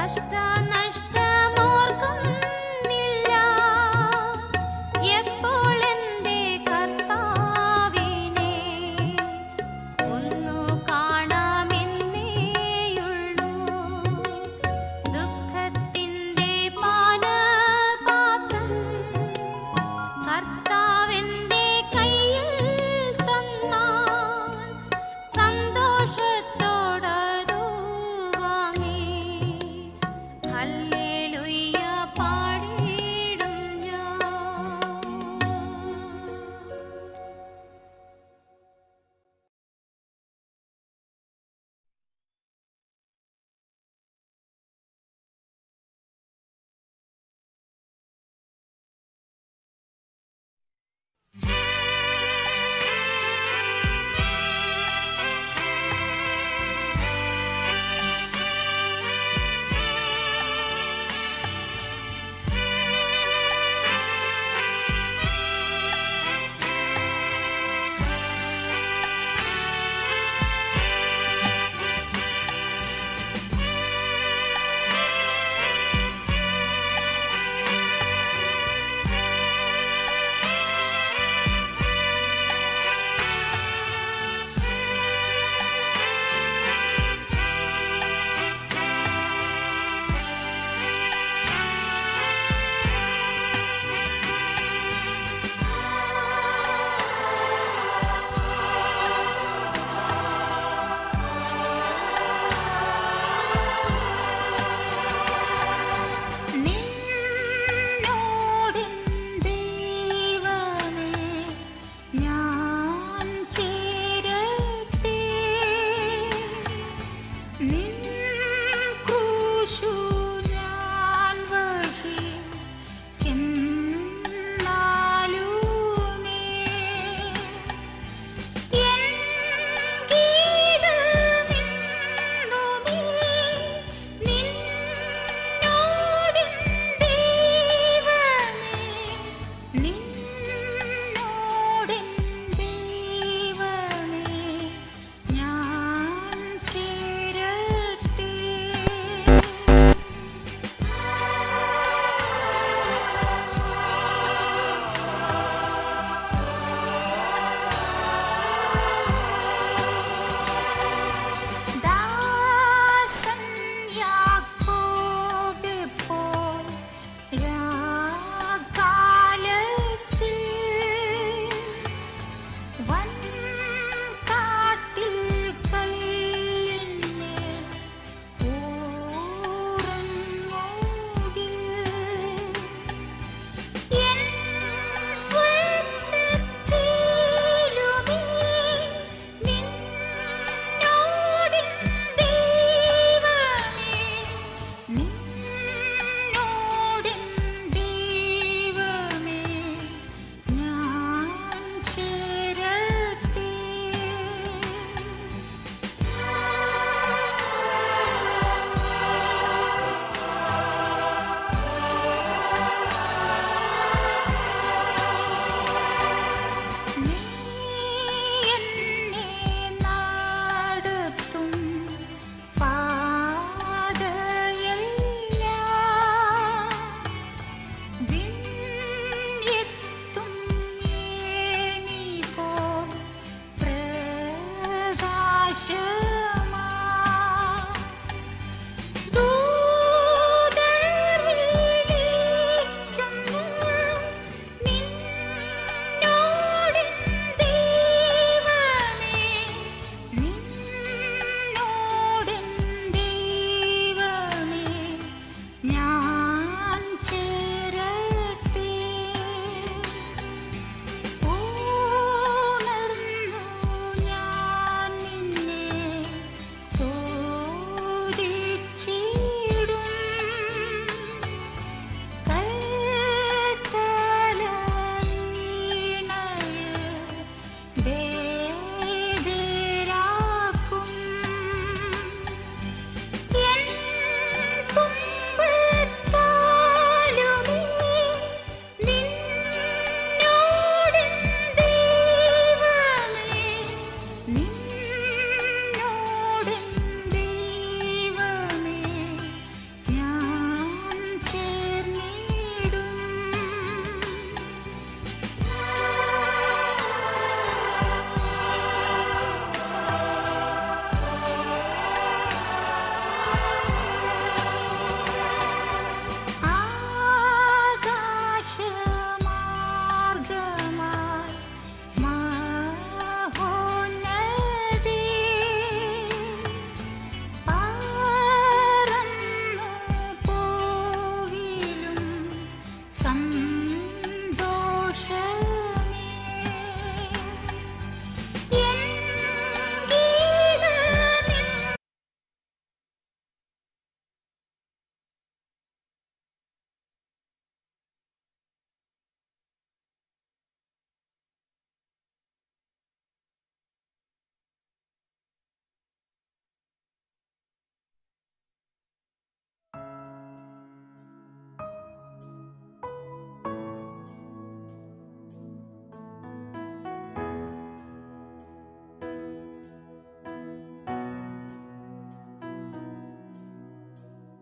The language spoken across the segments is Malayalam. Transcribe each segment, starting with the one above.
കഷ്ടനഷ്ടമോർക്കുന്നില്ല എപ്പോൾ എൻ്റെ കർത്താവിനെ ഒന്നു കാണാമെന്നേയുള്ളൂ ദുഃഖത്തിൻ്റെ പാനപാത്രം കർത്താവിൻ്റെ കയ്യിൽ തന്നാൽ സന്തോഷത്തോടതു വാങ്ങി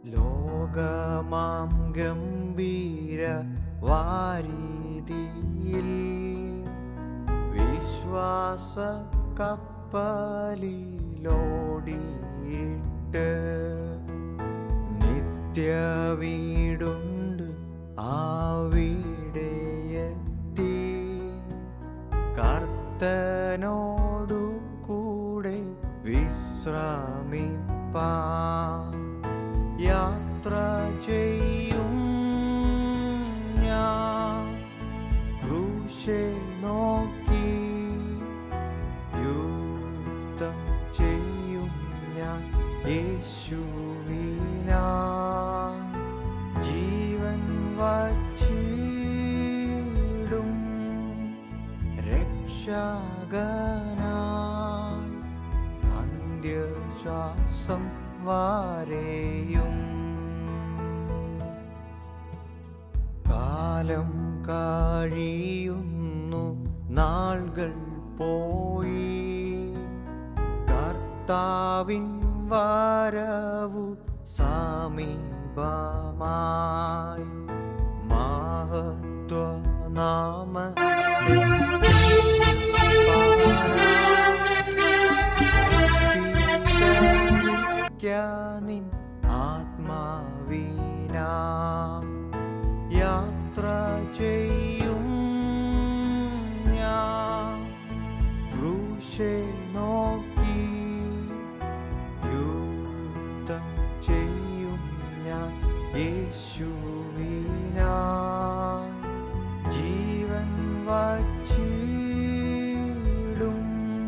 ലോകമാം ഗംഭീര വാരീതിയിൽ വിശ്വാസ കപ്പലിലോടിയിട്ട് നിത്യ വീടുണ്ട് ആവിടെയെത്തി കർത്തനോടു കൂടെ വിശ്രമിപ്പാ യാത്ര ചെയ്യും ഞാൻ ക്രൂശെ നോക്കി യുദ്ധം ചെയ്യും ഞാൻ യേശുവിനാ ജീവൻ വച്ചിടും രക്ഷകനായി അന്ത്യശ്വാസം വാരെയും കാലം കഴിയുന്നു നാളുകൾ പോയി കർത്താവിൻ വരവു സമീപമായി മഹത്വ നാമ നിൻ ആത്മാവിനാ യാത്ര ചെയ്യും ഞാൻ ക്രൂശെ നോക്കി യുദ്ധം ചെയ്യും ഞാൻ യേശുവിനാ ജീവൻ വച്ചിടും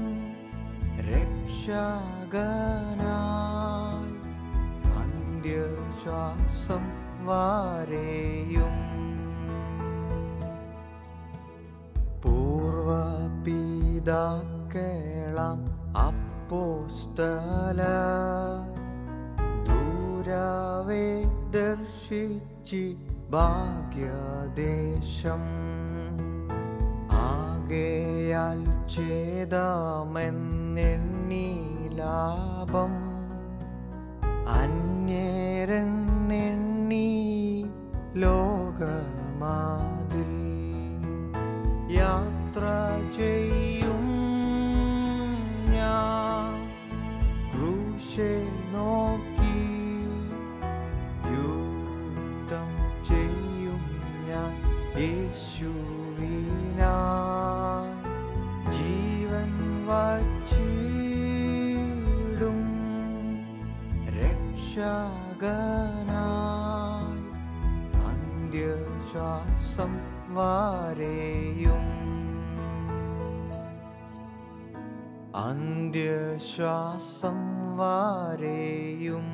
രക്ഷകനായി അന്ത്യശ്വാസം വാരെയും പൂർവപിതാക്കേളാം അപ്പോസ്തല ദൂരവേ ദർശിച്ചി ഭാഗ്യദേശം ആകയാൽ ഛേദമെന്നെണ്ണി ലാഭം അന്യരെന്നെണ്ണി ലോകമാതിൽ യാത്ര ചെയ്യും ഞാൻ ക്രൂശെ നോക്കി യുദ്ധം ചെയ്യും ഞാൻ യേശുവിനാ ജീവൻ വച്ചിടും രക്ഷകനായി അന്ത്യശ്വാസം വാരെയും അന്ത്യശ്വാസം വാരെയും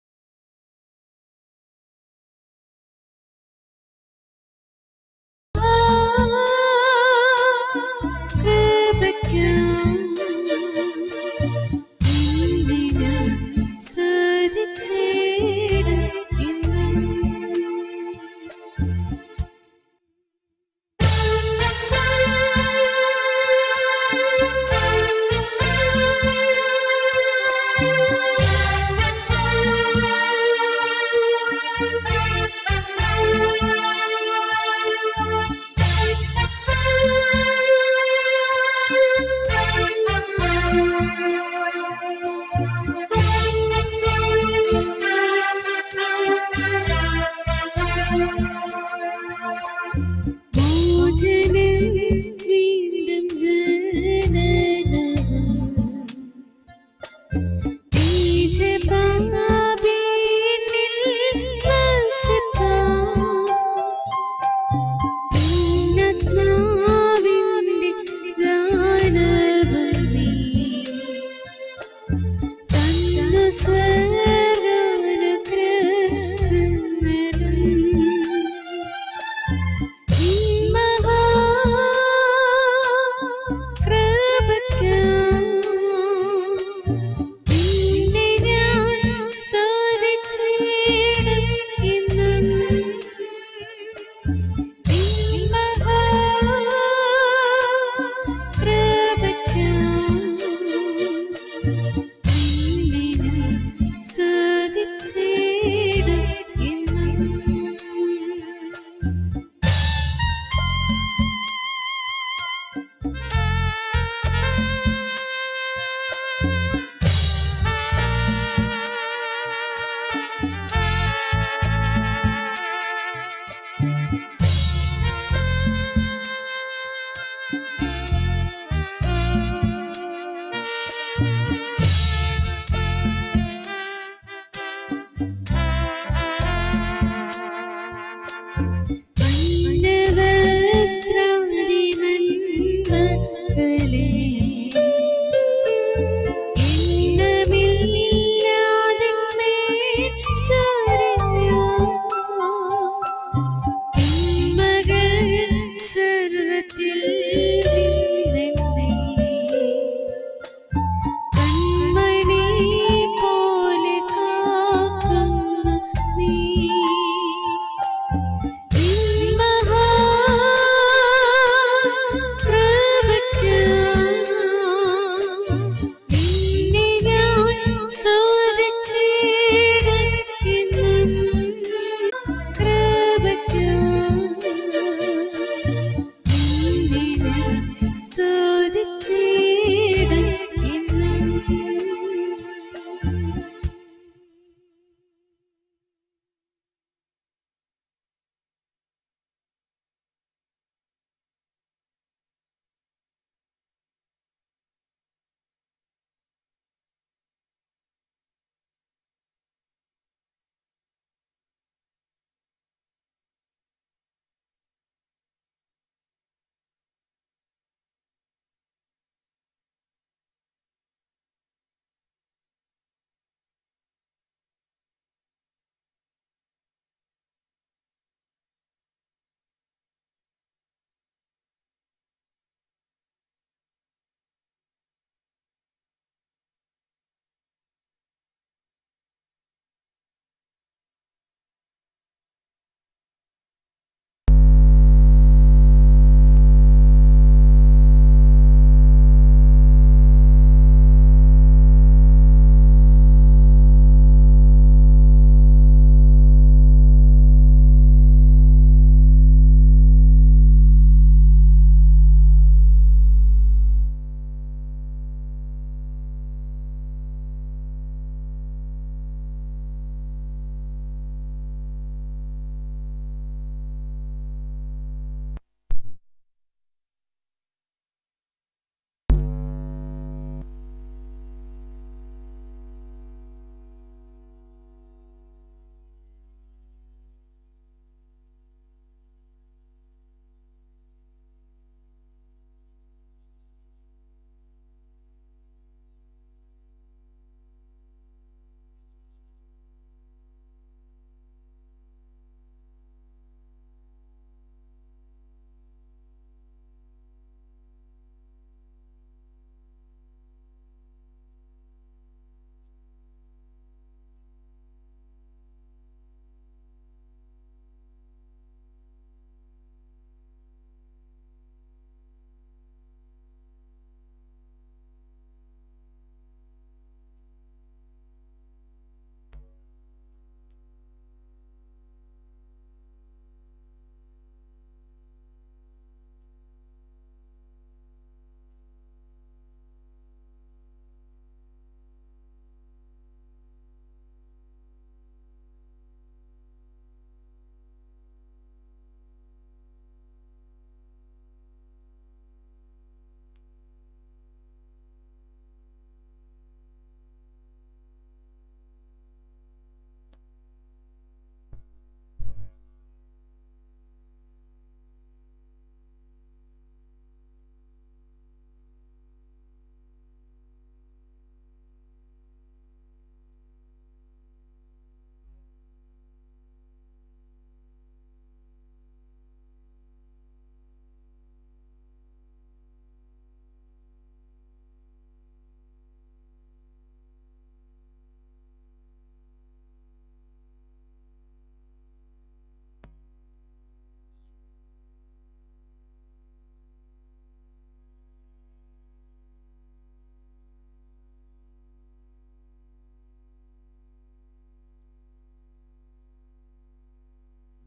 ും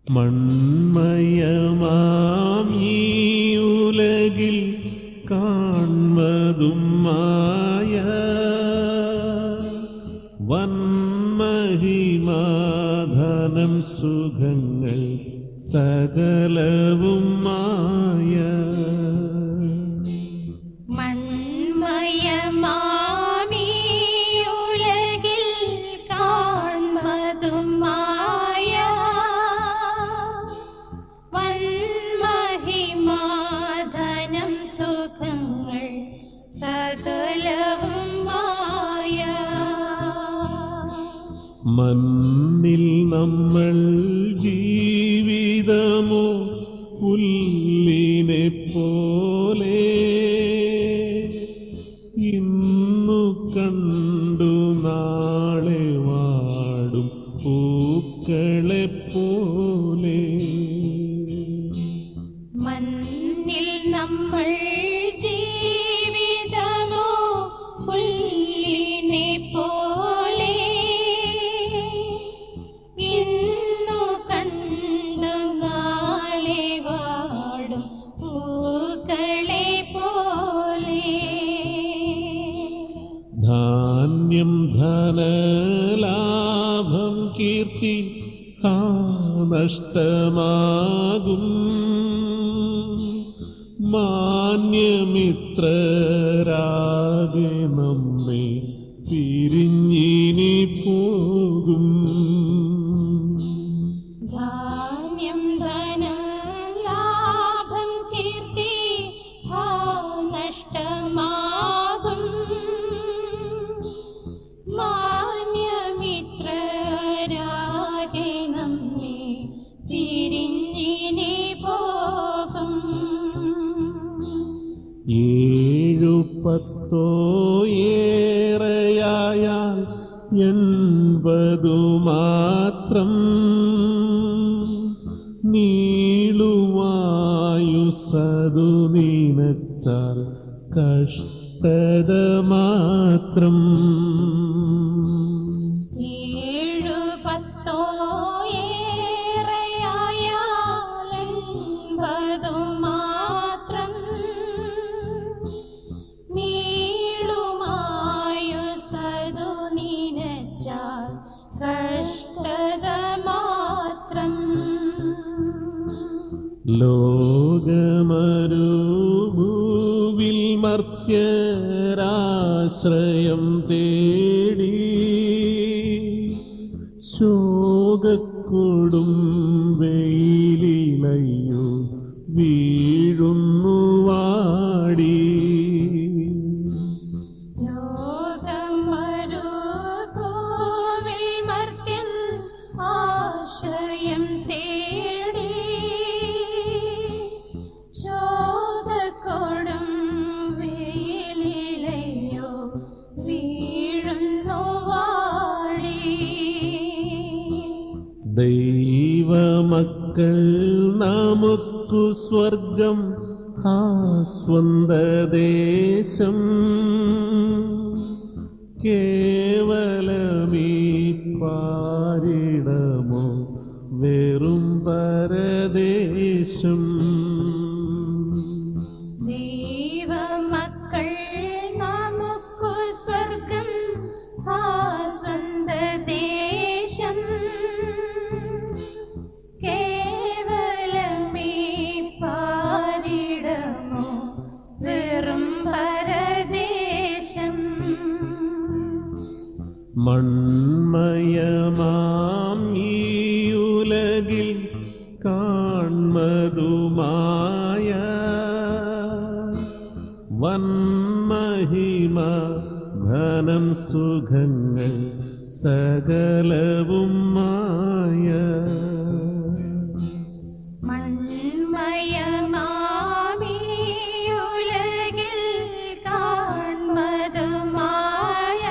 മൺമയമാം ഈ ഉലകിൽ കാൺമതും മായ വന്മഹിമാധനം സുഖങ്ങൾ സകലവും മായ മൺമയമാമിയുലകിൽ കാൺമതുമായ വന്മഹിമാധനം സുഖങ്ങൾ സകലവും മായ മണ്ണിൽ നമ്മൾ ജീവിതമോ പുല്ലിനെ പോലെ ഇന്നു കണ്ടു നാളെ വാടും പൂക്കളെ പോലെ മണ്ണിൽ നമ്മൾ ജീവിതമോ പുല്ലിനെ പോലെ ഇന്നു കണ്ടു നാളെ വാടും പൂക്കളെ പോലെ ധാന്യം ധനലാഭം കീർത്തി ആ നഷ്ടമാകും മാന്യമിത്രരാകെ നമ്മെ പിരിഞ്ഞിനി പോകും ധാന്യം ധനം ലാഭം കീർത്തി ഹാ നഷ്ടമാകും മാന്യമിത്രരാകെ നമ്മെ പിരിഞ്ഞിനി പോകും ഏഴു പത്തോ ഏറെയായാൽ എൺപതു മാത്രം നീളുവായുസതു നീനച്ചാൽ കഷ്ടത മാത്രം ഏഴു പത്തോ ഏറെയായാലെൺപതു മാത്രം നീളുമായുസതു നിനച്ചാൽ കഷ്ടത മാത്രം ലോകമരുഭൂവിൽ മർത്യരാശ്രയം തേടി ശോകക്കൊടും വെയിലിലയ്യോ വീഴുന്നു വാടി ലോകമരുഭൂവിൽ മർത്യൻ ആശ്രയം തേടി ശോകക്കൊടും വെയിലിലയോ വീഴുന്നു വാഴി ദൈവമക്കൾ നമുക്കു സ്വർഗം ആ സ്വന്തദേശം കേവലമീ പാരിടമോ വെറും പരദേശം ദൈവമക്കൾ നമുക്കു സ്വർഗം ആ സ്വന്തദേശം കേവലമീ പാരിടമോ വെറും പരദേശം മൺമയമാം ഈ ഉലകിൽ കാൺമതുമായ വന്മഹിമ ധനം സുഖങ്ങൾ സകലവും മായ മൺമയമാമിയുലകിൽ കാൺമതുമായ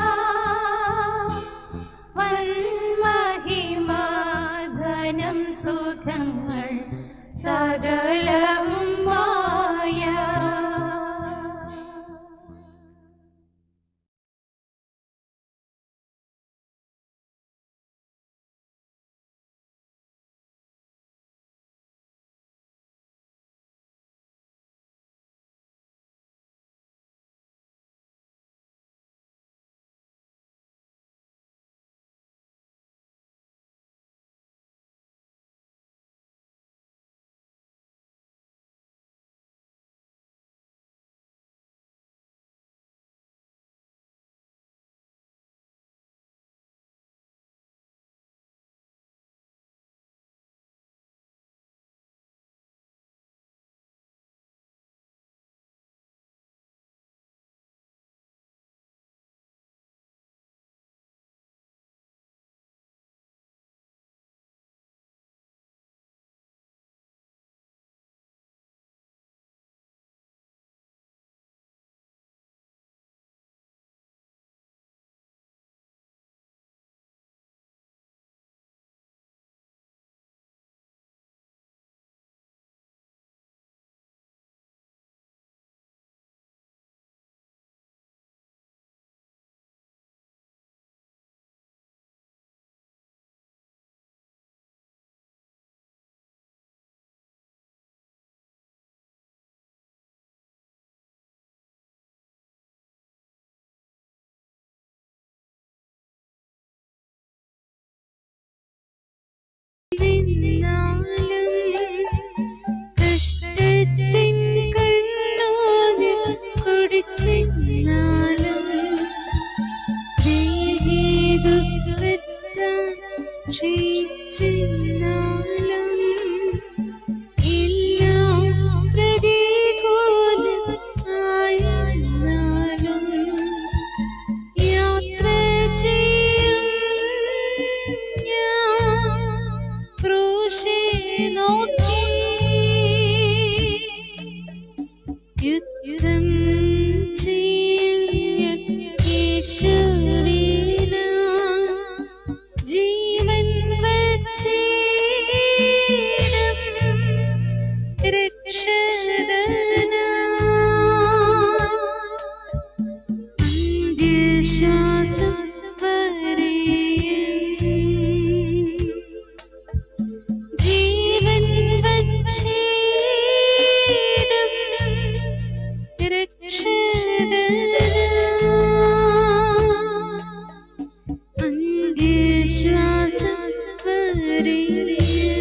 വന്മഹിമാധനം സുഖങ്ങൾ സകലവും കഷ്ടത്തിൻ കണ്ണോതിൽ കുടിച്ചെന്നാലും ക്ഷയിച്ചെന്നാലും എല്ലാം പ്രതികൂലം ആയിരുന്നാലും യാത്ര ചെയ്യും ഞാൻ ക്രൂശെ നോക്കി യുദ്ധം ചെയ്യും യേശുവിന ജീവൻ വച്ചിടും രക്ഷകനാ അന്ത്യശ്വാസം വരെയും ജീവൻ വച്ചിടും രക്ഷകനാ അന്ത്യശ്വാസം വരെയും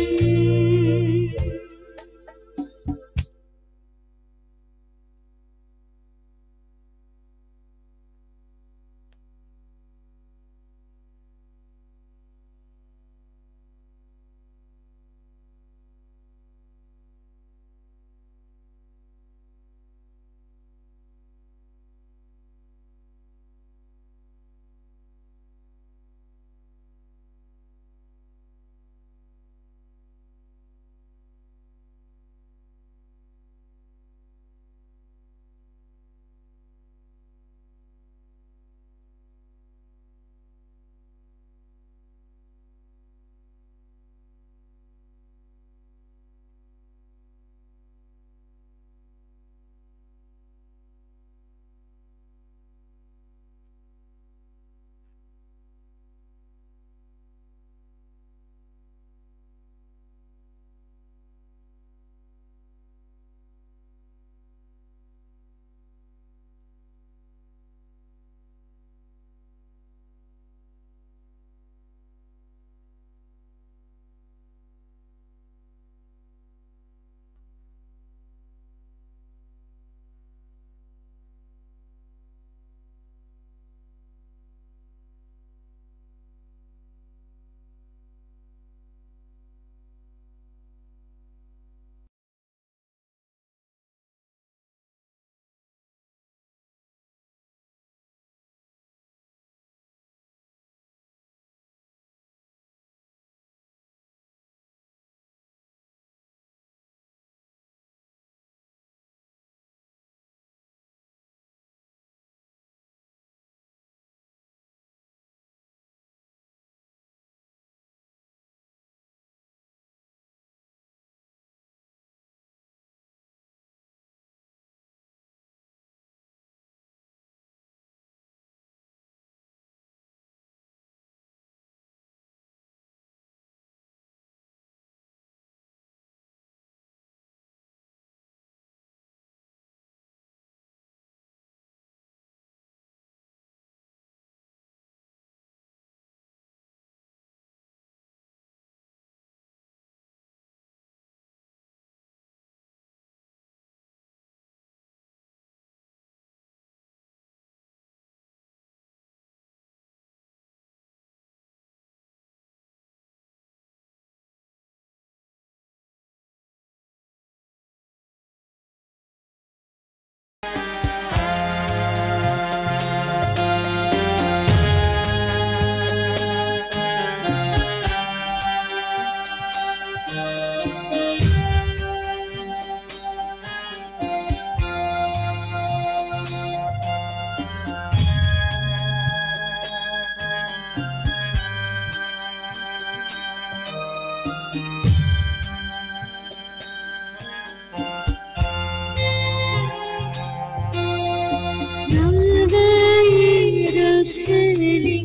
കുശലി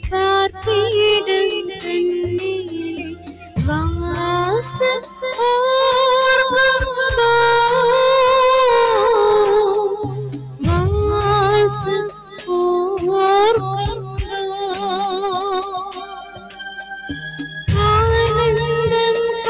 പാർപ്പിടം കണ്ണിലെ വാസ വാസ ആനന്ദം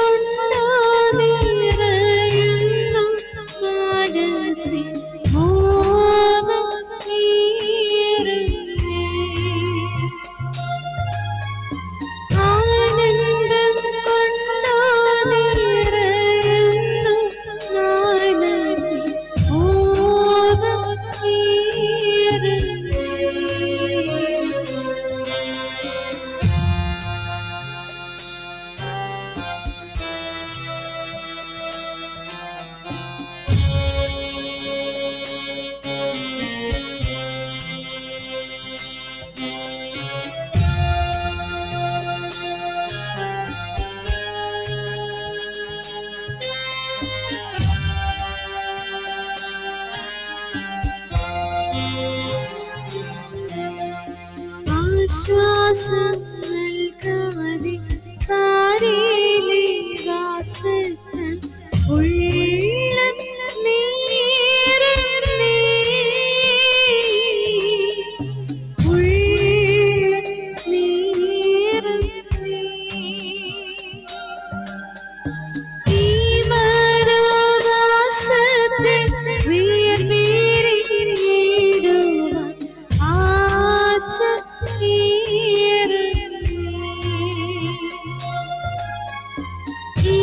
ശ്വാസം നൽകാതെ താരയിലെ വാസങ്ങൾ ഉള്ളം നീറുന്നേ. ഉള്ളം നീറുന്നേ. ഈ മരവാസത്തിൽ വീർവീരിടുവാൻ ആശ ഏറുന്നേ. ഈ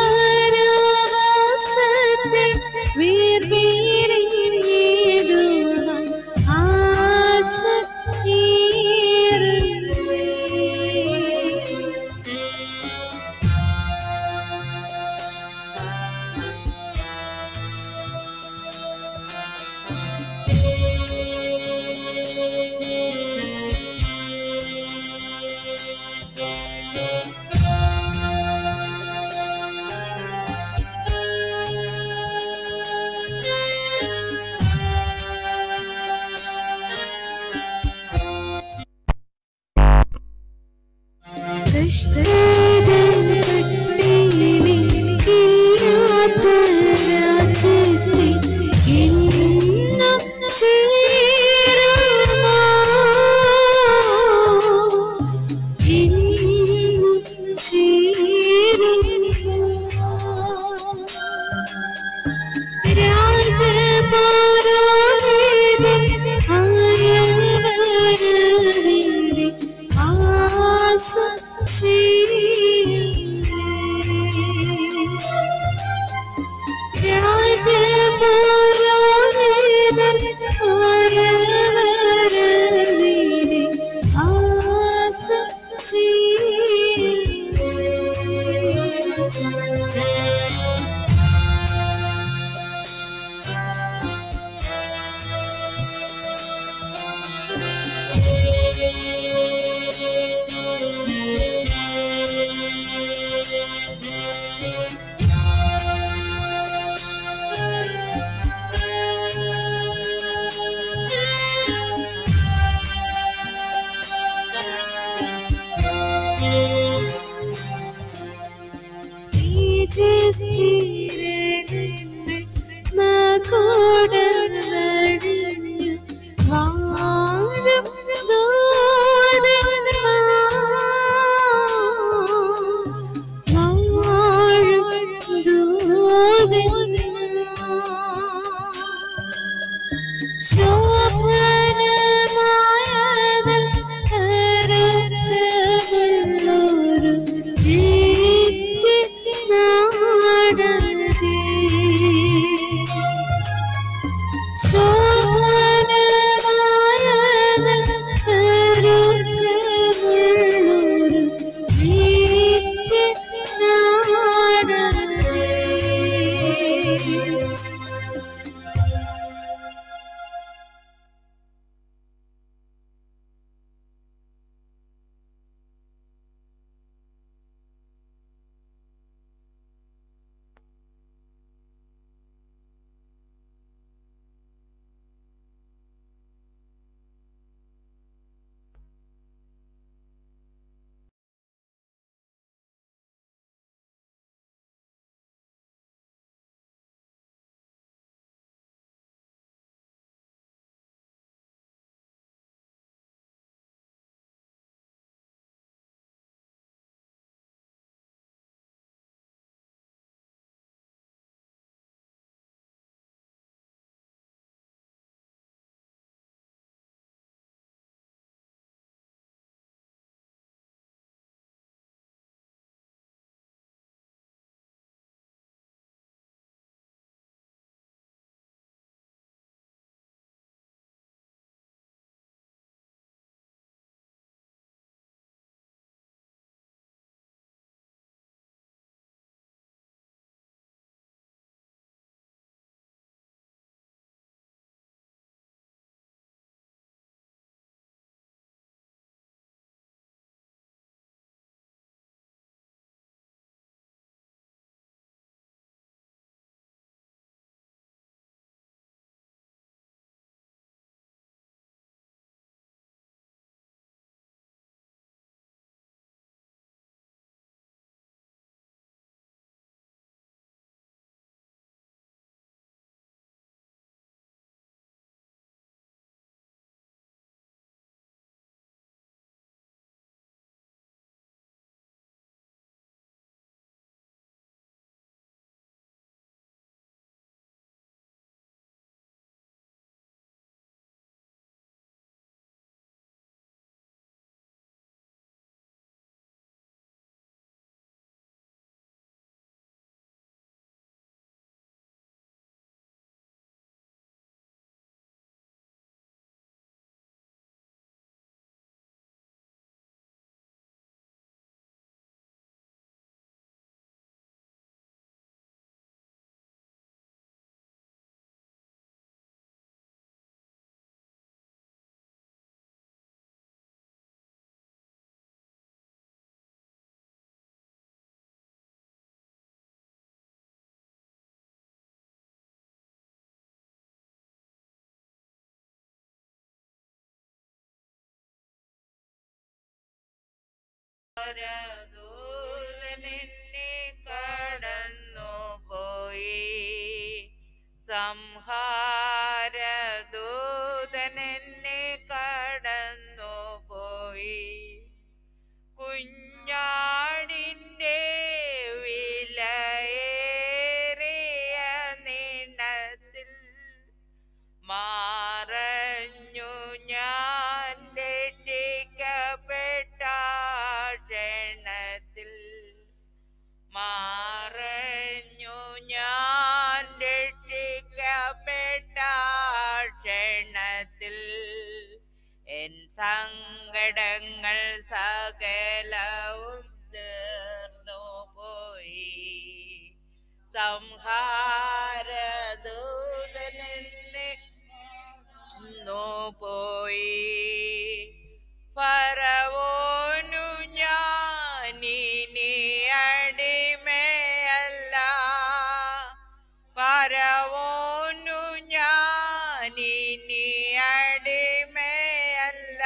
മരവാസത്തിൽ വീർവീരിടുവാൻ ആശ ഏറുന്നേ. ശോഭനമായതൽ കരക്കമുള്ളൊരു നിത്യനാടകേ. ശോഭനമായതൽ കരക്കമുള്ളൊരു നിത്യനാടകേ. സംഹാരദൂതനെന്നെ കടന്നു പോയി സംഹാരദൂതനെന്നെ കടന്നു പോയി കുഞ്ഞാടിൻ്റെ വിലയേറിയ നീണത്തിൽ മാറഞ്ഞു ഞാൻ രക്ഷിക്കപ്പെട്ട ക്ഷണത്തിൽ മാറഞ്ഞു ഞാൻ രക്ഷിക്കപ്പെട്ട ക്ഷണത്തിൽ എൻ സങ്കടങ്ങൾ സകലവും തീർന്നു പോയി സംഹാരദൂതനെന്നെ ന്നു പോയി ഫറവോനു ഞാനിനി അടിമയല്ല ഫറവോനു ഞാനിനി അടിമയല്ല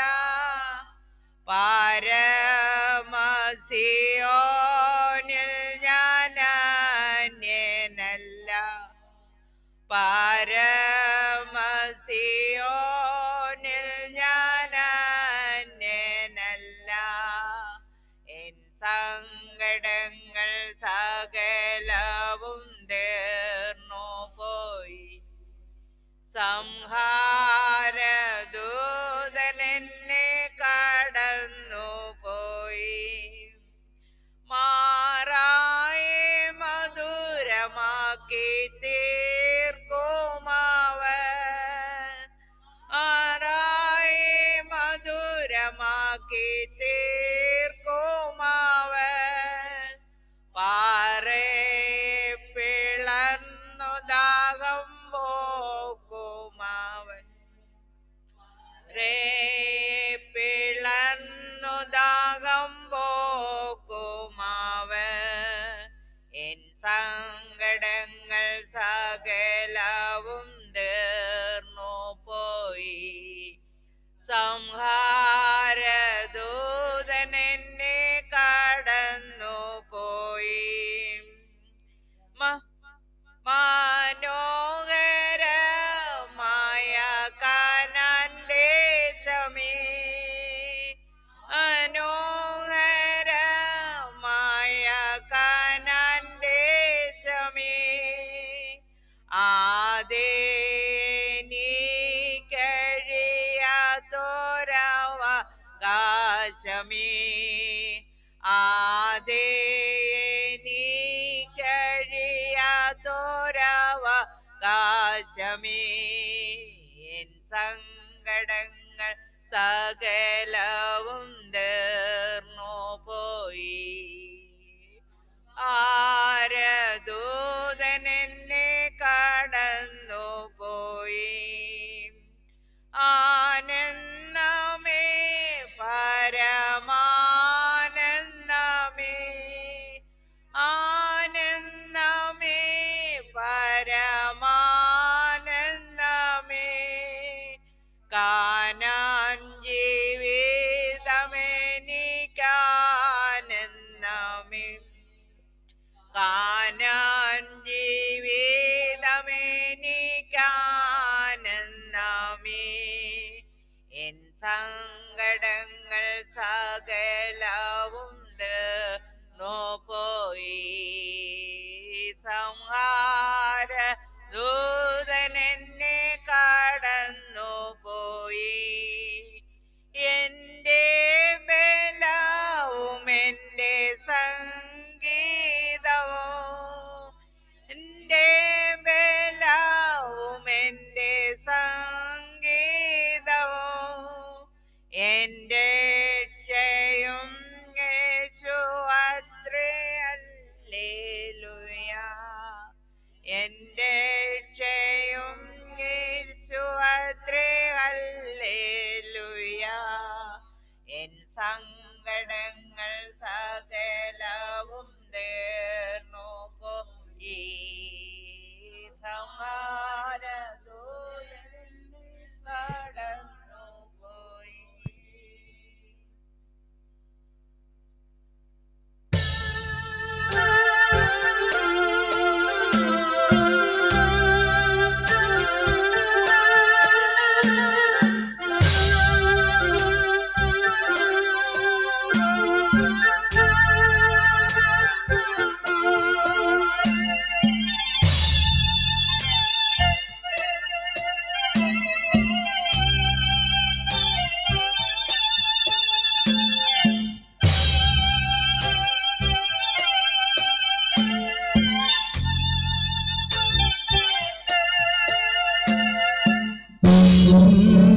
പാരമസിയോനിൽ ഞാൻ അന്യനല്ല പാരമസിയോനിൽ ഞാൻ അന്യനല്ല എൻ സങ്കടങ്ങൾ സകലവും തീർന്നു പോയി സംഹാരദൂതനെന്നെ കടന്നു പോയി മാറായി മധുരമാക്കി തീർക്കുമാവൻ ആറായി മധുരമാക്കി തീർക്കുമാവൻ പാറേ പിളർന്നു ദാഹം പോക്കുമാവൻ രേ പിളർന്നു ദാഹം പോക്കുമാവൻ എൻ സങ്കടങ്ങൾ സകലവും തീർന്നു പോയി സംഹാരദൂതനെന്നെ കടന്നു പോയി മ- മനോഹരമായ കാനാൻ ദേശമേ മനോഹരമായ കാനാൻ ദേശമേ ആദേ നീ കഴിയാത്തോരവകാശമേ ആദേ നീ കഴിയാത്തോരവകാശമേ എൻ സങ്കടങ്ങൾ സകലവും തീർന്നു പോയി ആരദൂതനെന്നെ കടന്നു പോയി ആനന്ദമേ പരമാനന്ദമേ ആനന്ദമേ പരമാനന്ദമേ കാനാൻ ജീവിതമെനിക്കാനന്ദമേ കാനാൻ ജീവിതമെനിക്കാനന്ദമേ എൻ സങ്കടങ്ങൾ സകലവും തീർന്നു പോയി സംഹാര ദൂതനെന്നെ കടന്നു പോയി എൻ്റെ ബലവും എൻ്റെ സംഗീതവും എൻ്റെ ബലവും എൻ്റെ സംഗീതവും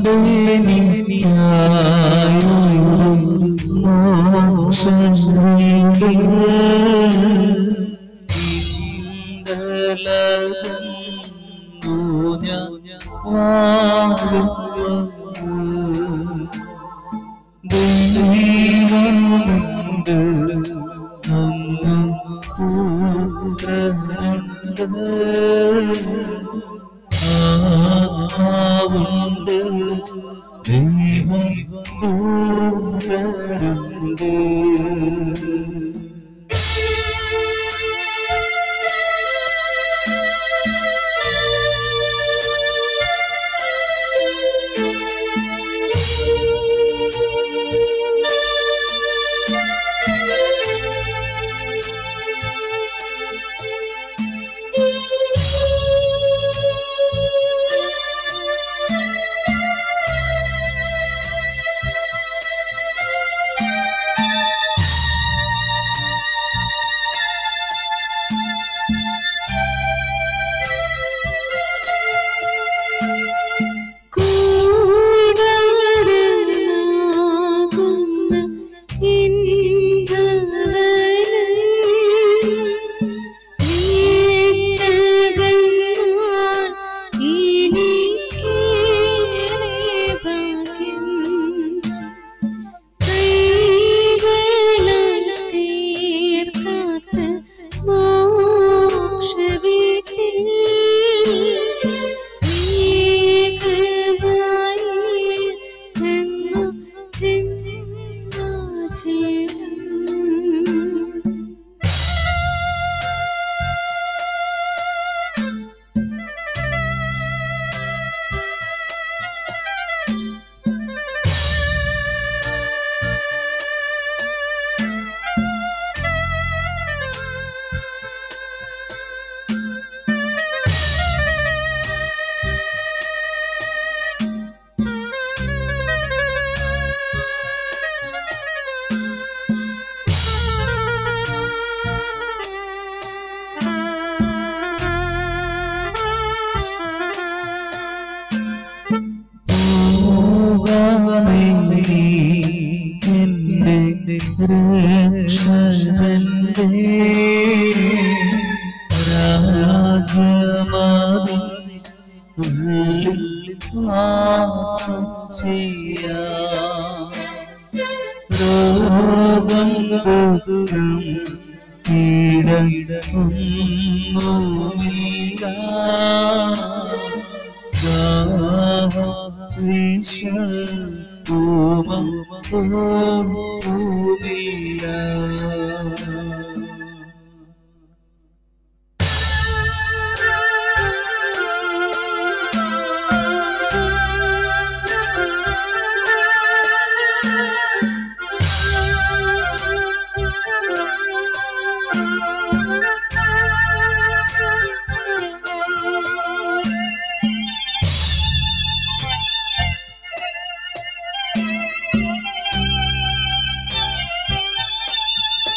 ും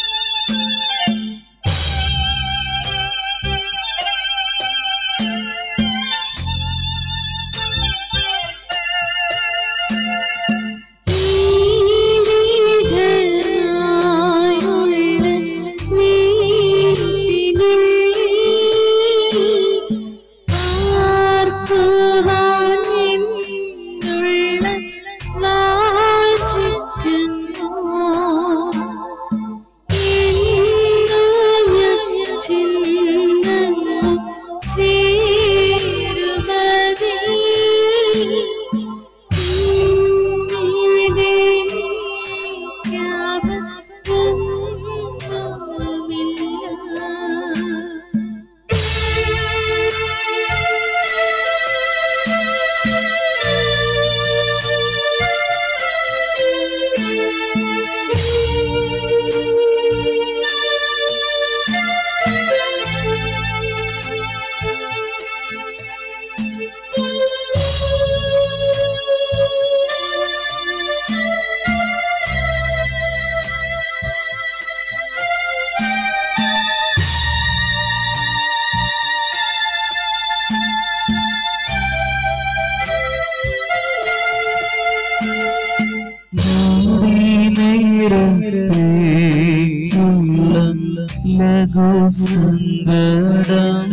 ലഘുസുന്ദരം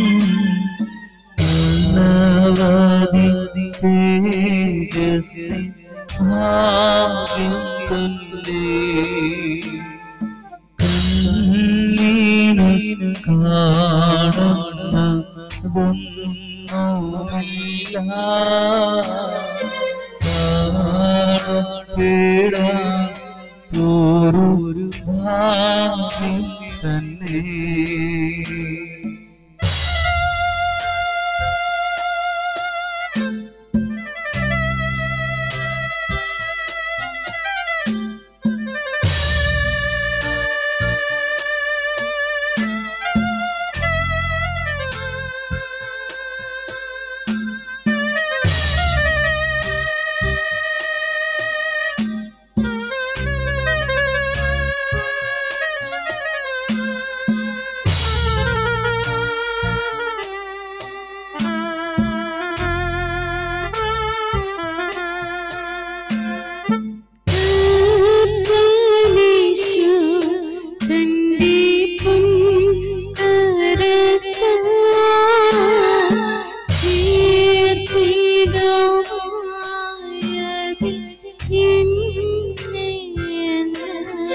അനവധി തേജസ്സി ഭാഗ്യം തന്നെ കണ്ണീരിൽ കാണുന്നതൊന്നുമില്ല കാണപ്പെടാൻ ഒരു ഭാഗ്യം തന്നെ കർത്താവേശു തന്റെ പൊൻകരത്താൽ ചേർത്തിടാമായതിൽ എന്നെയെന്ന്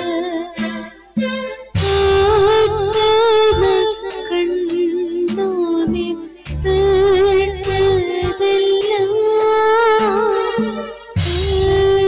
ആർത്തന കണ്ണു നിൻ തേട്ടതെല്ലാം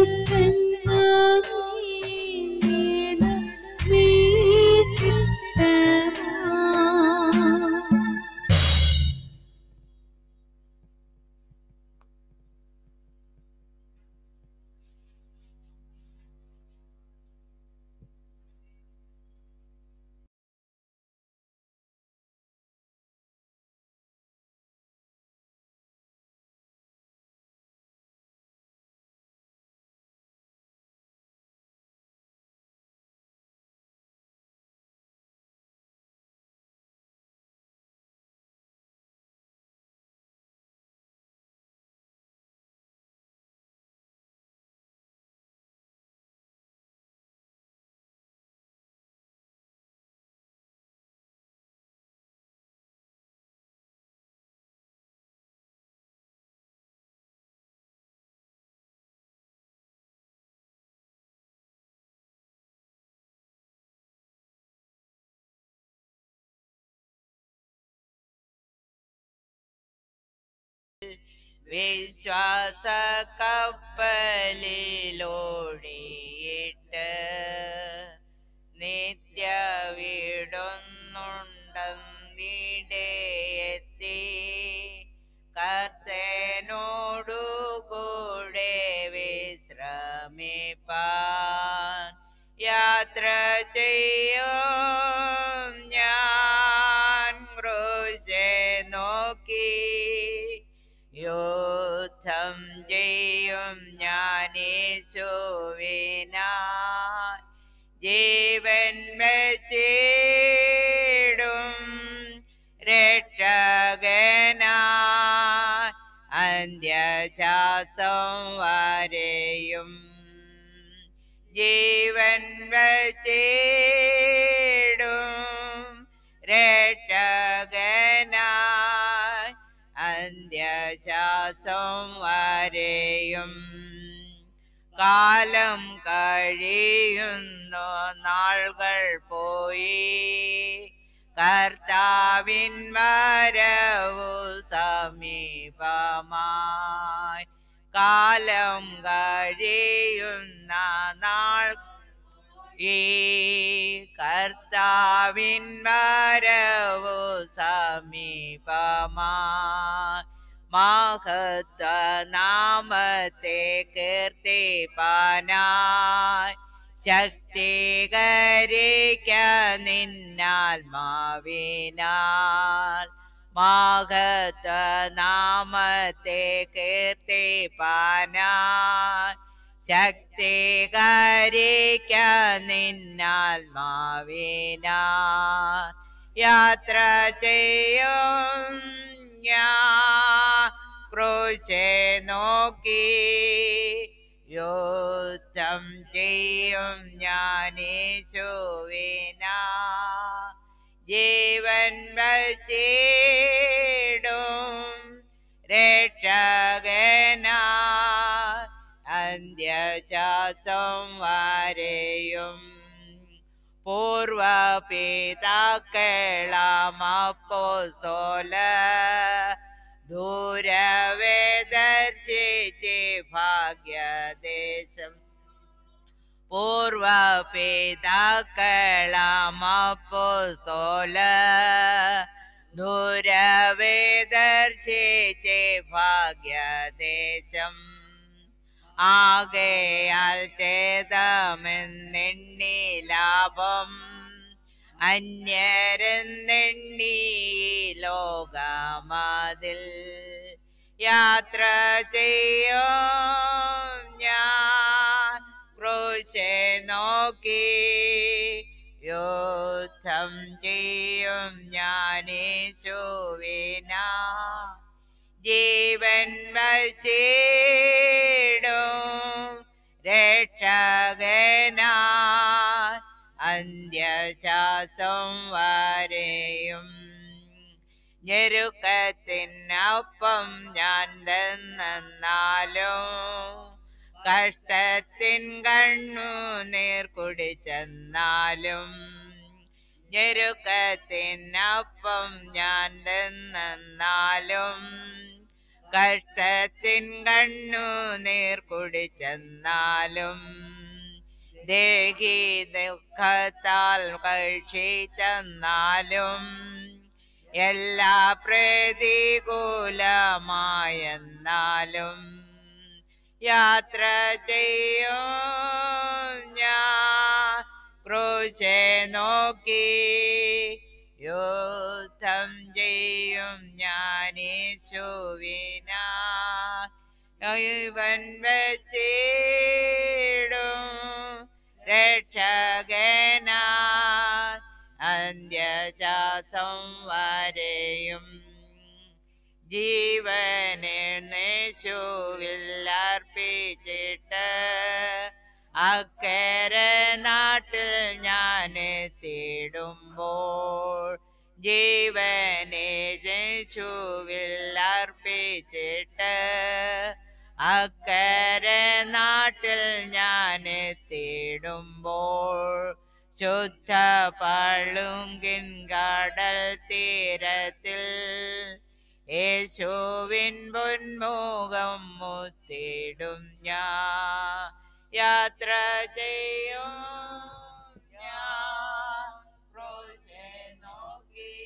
വിശ്വാസ കപ്പലിലോടിയിട്ട് നിത്യ വീടൊന്നുണ്ടെന്നിടയെത്തി കർത്തനോടു കൂടെ വിശ്രമിപ്പാൻ യാത്ര ചെയ്യും ഞാൻ ക്രൂശെ നോക്കി യുദ്ധം ചെയ്യും ഞാനേശുവിനാൽ ജീവൻ വെച്ചിടും രക്ഷകനായി അന്ത്യശ്വാസം വരെയും ജീവൻ വെച്ചിടും രക്ഷകനായി അന്ത്യശ്വാസം വരെയും കാലം കഴിയുന്നു നാളുകൾ പോയി കർത്താവിൻ വരവു സമീപമായി കാലം കഴിയുന്ന നാൾ ഈ കർത്താവിൻ വരവു സമീപമായി മഹത്വ നാമത്തെ കീർത്തിപ്പാനായി ശക്തീകരിക്ക നിന്നാത്മാവിനാൽ മഹത്വ നാമത്തെ കീർത്തിപ്പാനായി ശക്തീകരിക്ക നിന്നാത്മാവിനാൽ യാത്ര ചെയ്യും ഞാൻ ക്രൂശെ നോക്കി യുദ്ധം ചെയ്യും ഞാനേശുവിന ജീവൻ വച്ചിടും രക്ഷകനാ അന്ത്യശ്വാസം വരെയും പൂർവപിതാക്കളാമപ്പോസ്തോല ദൂരവേ ദർശിച്ച് ഭാഗ്യദേശം പൂർവപിതാക്കളാമപ്പോസ്തോല ദൂരവേ ദർശിച്ച് ഭാഗ്യദേശം ആകയാൽ ചേതമെന്നെണ്ണി ലാഭം അന്യരെന്നെണ്ണി ലോകമതിൽ യാത്ര ചെയ്യും ഞാൻ ക്രൂശെ നോക്കി യുദ്ധം ചെയ്യും ഞാനീശുവിനാ ജീവൻ വച്ചിടും രക്ഷകനാ അന്ത്യശ്വാസം വരെയും ഞെരുക്കത്തിനൊപ്പം ഞാൻ തന്നാലും കഷ്ടത്തിൻ കണ്ണു നീർ കുടിച്ചെന്നാലും ഞെരുക്കത്തിനൊപ്പം ഞാൻ തന്നാലും കഷ്ടത്തിൻ കണ്ണു നീർ കുടിച്ചെന്നാലും ദേഹി ദുഃഖത്താൽ കഴിച്ചെന്നാലും എല്ലാ പ്രതികൂലമായെന്നാലും യാത്ര ചെയ്യും ഞാൻ ക്രൂശെ നോക്കി യുദ്ധം ചെയ്യും ഞാനീശുവിനാ ഇവൻ വെച്ചിടും രക്ഷകനാ അന്ത്യശ്വാസം വരെയും ജീവനേശുവിൽ അർപ്പിച്ചിട്ട് അക്കരെ നാട്ടിൽ ഞാൻ എത്തിയിടുമ്പോൾ ജീവനേശുവിൽ അർപ്പിച്ചിട്ട് അക്കരെ നാട്ടിൽ ഞാൻ എത്തിയിടുമ്പോൾ ശുദ്ധ പളുങ്കിൻ കടൽ തീരത്തിൽ യേശുവിൻ പൊന്മുഖം മുത്തിടും ഞാൻ യാത്ര ചെയ്യും ഞാൻ ക്രൂശെ നോക്കി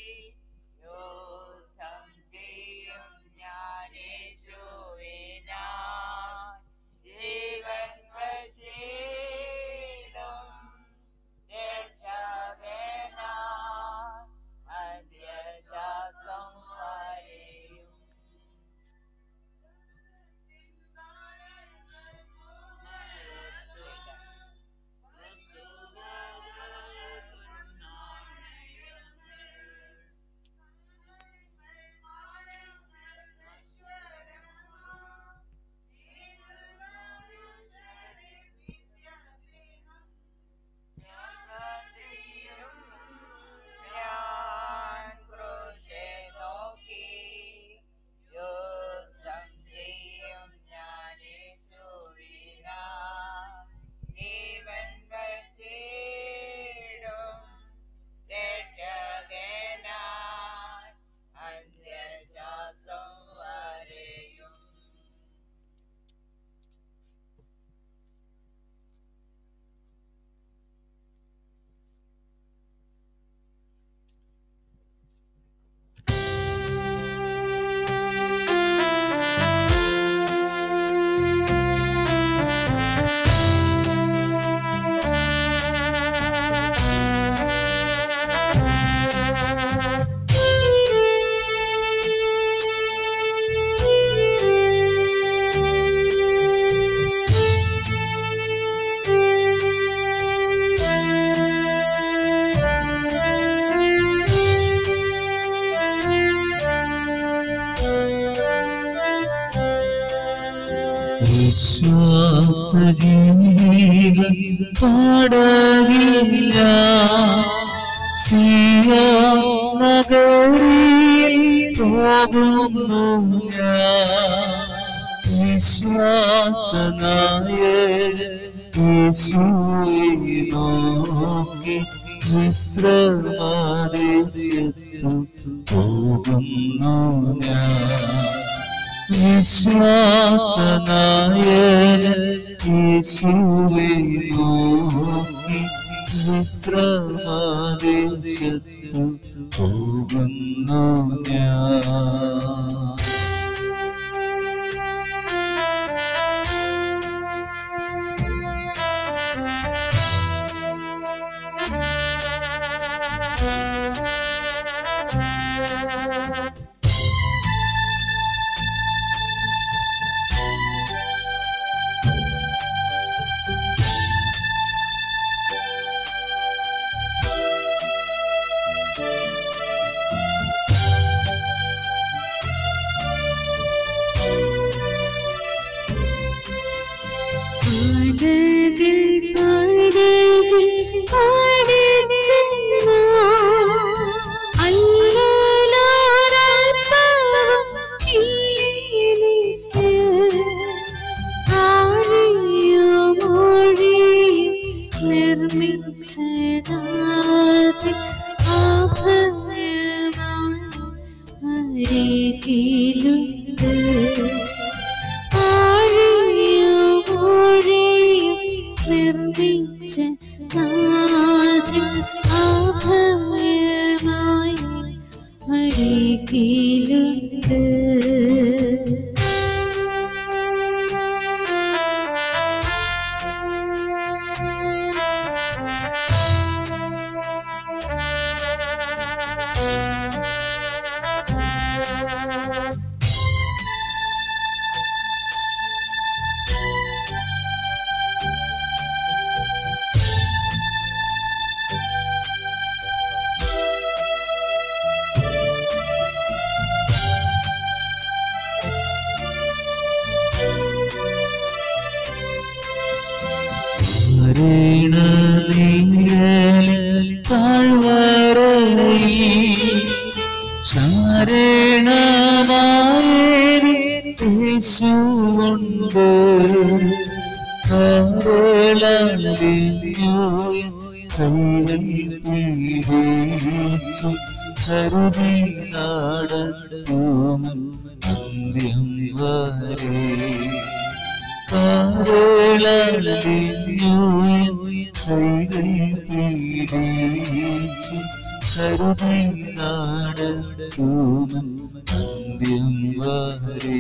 യുദ്ധം ചെയ്യും ഞാൻ യേശുവിനാ ജീവൻ വച്ചിടും രക്ഷകനാ അന്ത്യശ്വാസം വരെയും ഞാൻ ക്രൂശെ നോക്കി യുദ്ധം ചെയ്യും ഞാൻ യേശുവിനാ ജീവൻ വച്ചിടും രക്ഷകനായി അന്ത്യശ്വാസം വരെയും വിശ്വാസജീവിത പാടകില്ല സിയ നഗരിയിൽ പോകുന്നു ഞാൻ വിശ്വാസനായ യേശുവെ നോക്കി വിശ്രമദേശത്തു പോകുന്നു ഞാൻ വിശ്വാസനായ യേശുവെ നോക്കി വിശ്രമദേശത്തു പോകുന്നു ഞാൻ പാടകൾ പാടകൾ പാടിച്ചെന്ന അല്ലാലാരപ്പവം എനിക്ക് ആഴിയോ മൊഴിയും നിർമ്മിച്ചതാതി ആഭരണമായി അരികിലുണ്ട് ആഴിയോ മൊഴിയും നിർമ്മിച്ച നാഥൻ അഭയമായി അരികിലുണ്ട് ശരണമായേശുണ്ട് കരുതി നാടത്തും അന്ത്യം വരെ കൈകൾ പീഡിച്ചു കരുതി നാടത്തും അന്ത്യം വരെ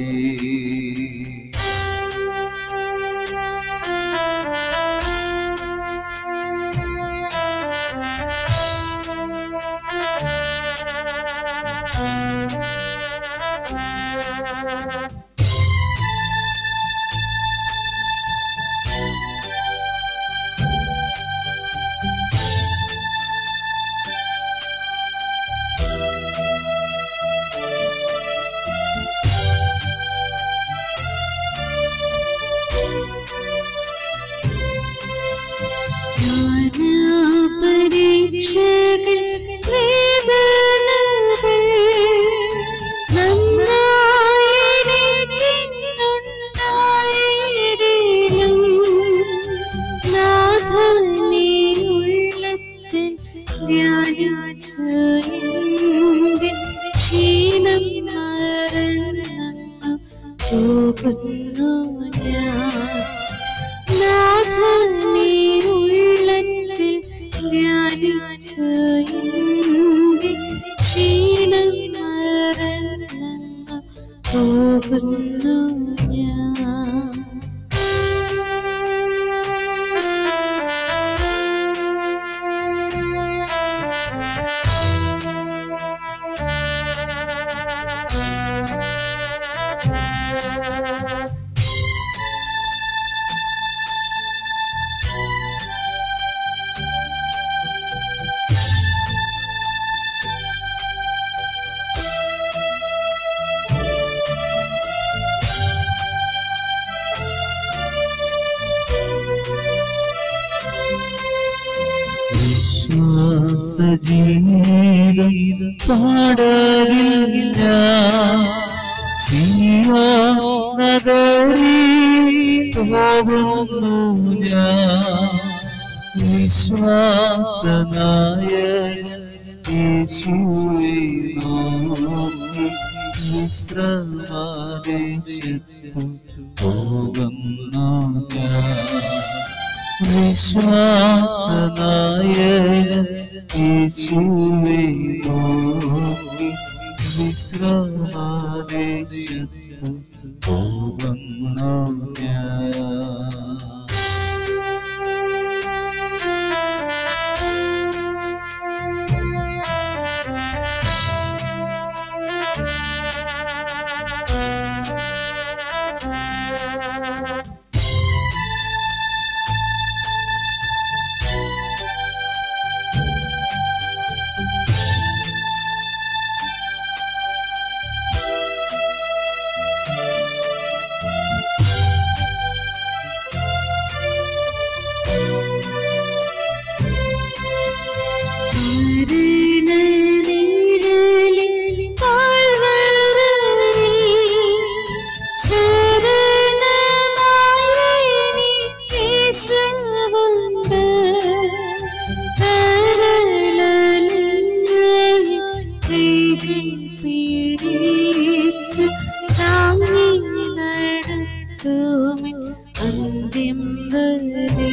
പരീക്ഷകൾ വേദനകൾ നന്നായിരിക്കുന്നുണ്ടായിരുന്നു നാഥനെ ഉള്ളത്തിൽ ധ്യാനിച്ചു എൻ്റെ ക്ഷീണം മറന്നു പോകുന്നു ഞാൻ നാഥനെ ഉള്ളത്തിൽ ധ്യാനിച്ചു എൻ്റെ ക്ഷീണം മറന്നു പോകുന്നു ഞാൻ ജീവിത പാടകില്ല സിയോ നഗരി പോകുന്നു ഞാൻ വിശ്വാസനായ യേശുവെ നോക്കി വിശ്രമാദേശത്തു പോകുന്നു ഞാൻ വിശ്വാസനായ യേശുവെ നോക്കി വിശ്രമാദേശത്തു പോകുന്നു ഞാൻ അന്ത്യം വരെ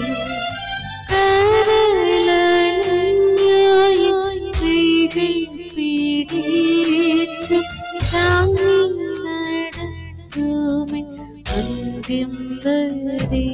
അന്ത്യം വരെ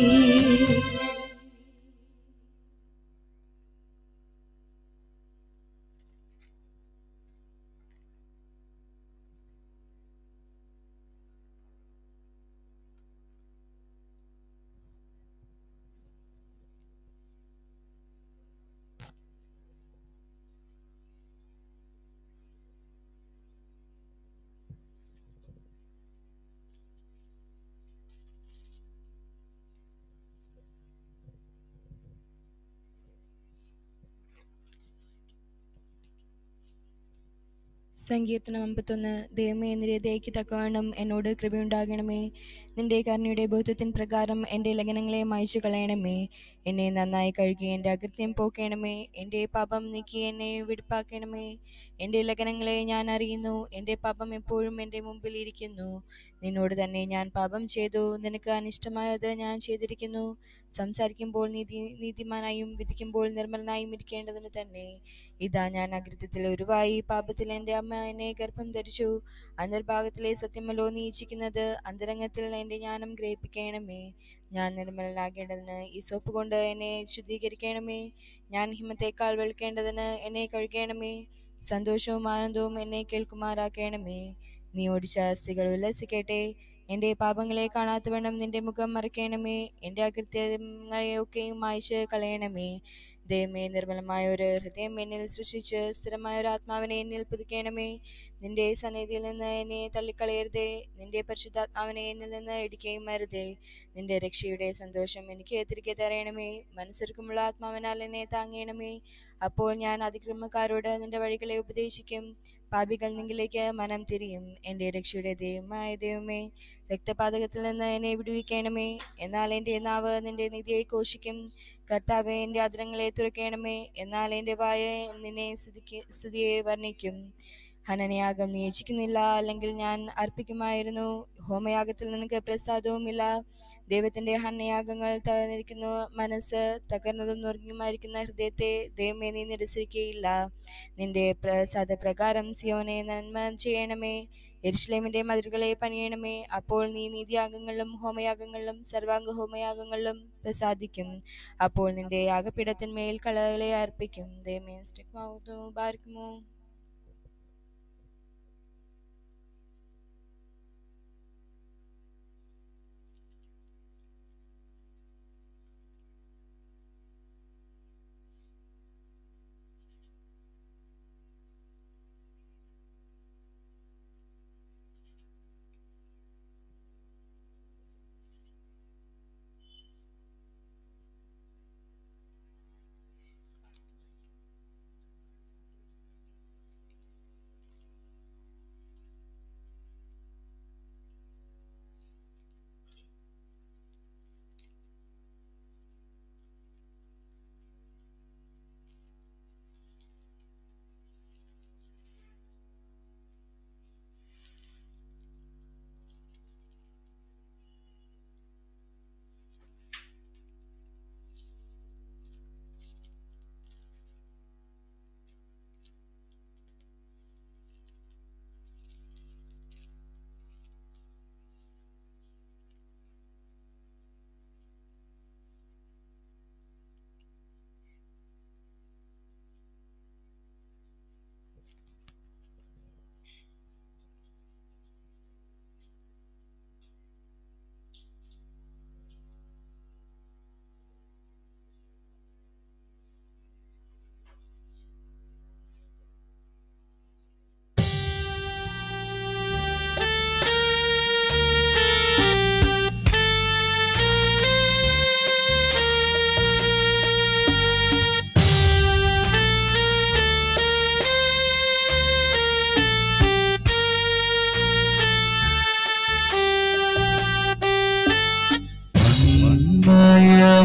സങ്കീർത്തനം അമ്പത്തൊന്ന് ദൈവമേ നിരതയ്ക്ക് തക്കവണ്ണം എന്നോട് കൃപയുണ്ടാകണമേ നിന്റെ കരുണയുടെ ബോധത്തിൻ പ്രകാരം എൻ്റെ ലംഘനങ്ങളെ മായ്ച്ചു കളയണമേ എന്നെ നന്നായി കഴുകി എൻ്റെ അകൃത്യം പോക്കണമേ എൻ്റെ പാപം നീക്കി എന്നെ വെടിപ്പാക്കണമേ എൻ്റെ ലംഘനങ്ങളെ ഞാൻ അറിയുന്നു എൻ്റെ പാപം എപ്പോഴും എൻ്റെ മുമ്പിൽ ഇരിക്കുന്നു നിന്നോട് തന്നെ ഞാൻ പാപം ചെയ്തു നിനക്ക് അനിഷ്ടമായത് ഞാൻ ചെയ്തിരിക്കുന്നു സംസാരിക്കുമ്പോൾ നീതി നീതിമാനായും വിധിക്കുമ്പോൾ നിർമ്മലനായും ഇരിക്കേണ്ടതിന് തന്നെ ഇതാ ഞാൻ അകൃത്യത്തിൽ ഉരുവായി പാപത്തിൽ എൻ്റെ അമ്മ എന്നെ ഗർഭം ധരിച്ചു അന്തർഭാഗത്തിലെ സത്യമല്ലോ നീ ഇച്ഛിക്കുന്നത് അന്തരംഗത്തിൽ എൻ്റെ ജ്ഞാനം ഗ്രഹിപ്പിക്കണമേ ഞാൻ നിർമ്മലനാകേണ്ടതിന് ഈ സോപ്പ് കൊണ്ട് എന്നെ ശുദ്ധീകരിക്കണമേ ഞാൻ ഹിമത്തേക്കാൾ വെളുക്കേണ്ടതിന് എന്നെ കഴുകണമേ സന്തോഷവും ആനന്ദവും എന്നെ കേൾക്കുമാറാക്കണമേ നീ ഓടിച്ച അസ്ഥികൾ ഉല്ലസിക്കട്ടെ എൻ്റെ പാപങ്ങളെ കാണാത്തവണ്ണം നിന്റെ മുഖം മറക്കണമേ എൻ്റെ അകൃത്യങ്ങളെയൊക്കെയും മായ്ച്ച് കളയണമേ ദൈവമേ നിർമ്മലമായ ഒരു ഹൃദയം എന്നിൽ സൃഷ്ടിച്ച് സ്ഥിരമായ ഒരു ആത്മാവിനെ എന്നിൽ പുതുക്കണമേ നിന്റെ സന്നിധിയിൽ നിന്ന് എന്നെ തള്ളിക്കളയരുതേ നിന്റെ പരിശുദ്ധാത്മാവിനെ എന്നിൽ നിന്ന് ഇടിക്കുകയും അരുതേ നിന്റെ രക്ഷയുടെ സന്തോഷം എനിക്ക് തിരികെ തരയണമേ മനസ്സൊരുക്കമുള്ള ആത്മാവിനാൽ എന്നെ താങ്ങണമേ അപ്പോൾ ഞാൻ അതിക്രമക്കാരോട് നിന്റെ വഴികളെ ഉപദേശിക്കും പാപികൾ നിങ്കിലേക്ക് മനം തിരിയും എൻ്റെ രക്ഷയുടെ ദൈവമായ ദൈവമേ രക്തപാതകത്തിൽ നിന്ന് എന്നെ വിടുവിക്കണമേ എന്നാൽ എൻ്റെ നാവ് നിന്റെ നിധിയെ ഘോഷിക്കും കർത്താവെ എൻ്റെ അതിരങ്ങളെ തുറക്കണമേ എന്നാൽ എൻ്റെ വായ നിന്നെ സ്തുതിക്ക് സ്തുതിയെ വർണ്ണിക്കും ഹനനയാഗം നീ യചിക്കുന്നില്ല അല്ലെങ്കിൽ ഞാൻ അർപ്പിക്കുമായിരുന്നു ഹോമയാഗത്തിൽ നിനക്ക് പ്രസാദവുമില്ല ദൈവത്തിന്റെ ഹനയാഗങ്ങൾ തകർന്നിരിക്കുന്നു മനസ്സ് തകർന്നതും നുറുങ്ങിയുമായിരിക്കുന്ന ഹൃദയത്തെ ദൈവമേ നീ നിരസിക്കുകയില്ല നിന്റെ പ്രസാദപ്രകാരം സിയോനെ നന്മ ചെയ്യണമേ എരുഷലേമിന്റെ മതിലുകളെ പണിയണമേ അപ്പോൾ നീ നീതിയാഗങ്ങളിലും ഹോമയാഗങ്ങളിലും സർവാംഗ ഹോമയാഗങ്ങളിലും പ്രസാദിക്കും അപ്പോൾ നിന്റെ യാഗപീഠത്തിന്മേൽ കളകളെ അർപ്പിക്കും ദൈവമേ സ്റ്റിക്മാവുന്നു ബാരിക്കുമോ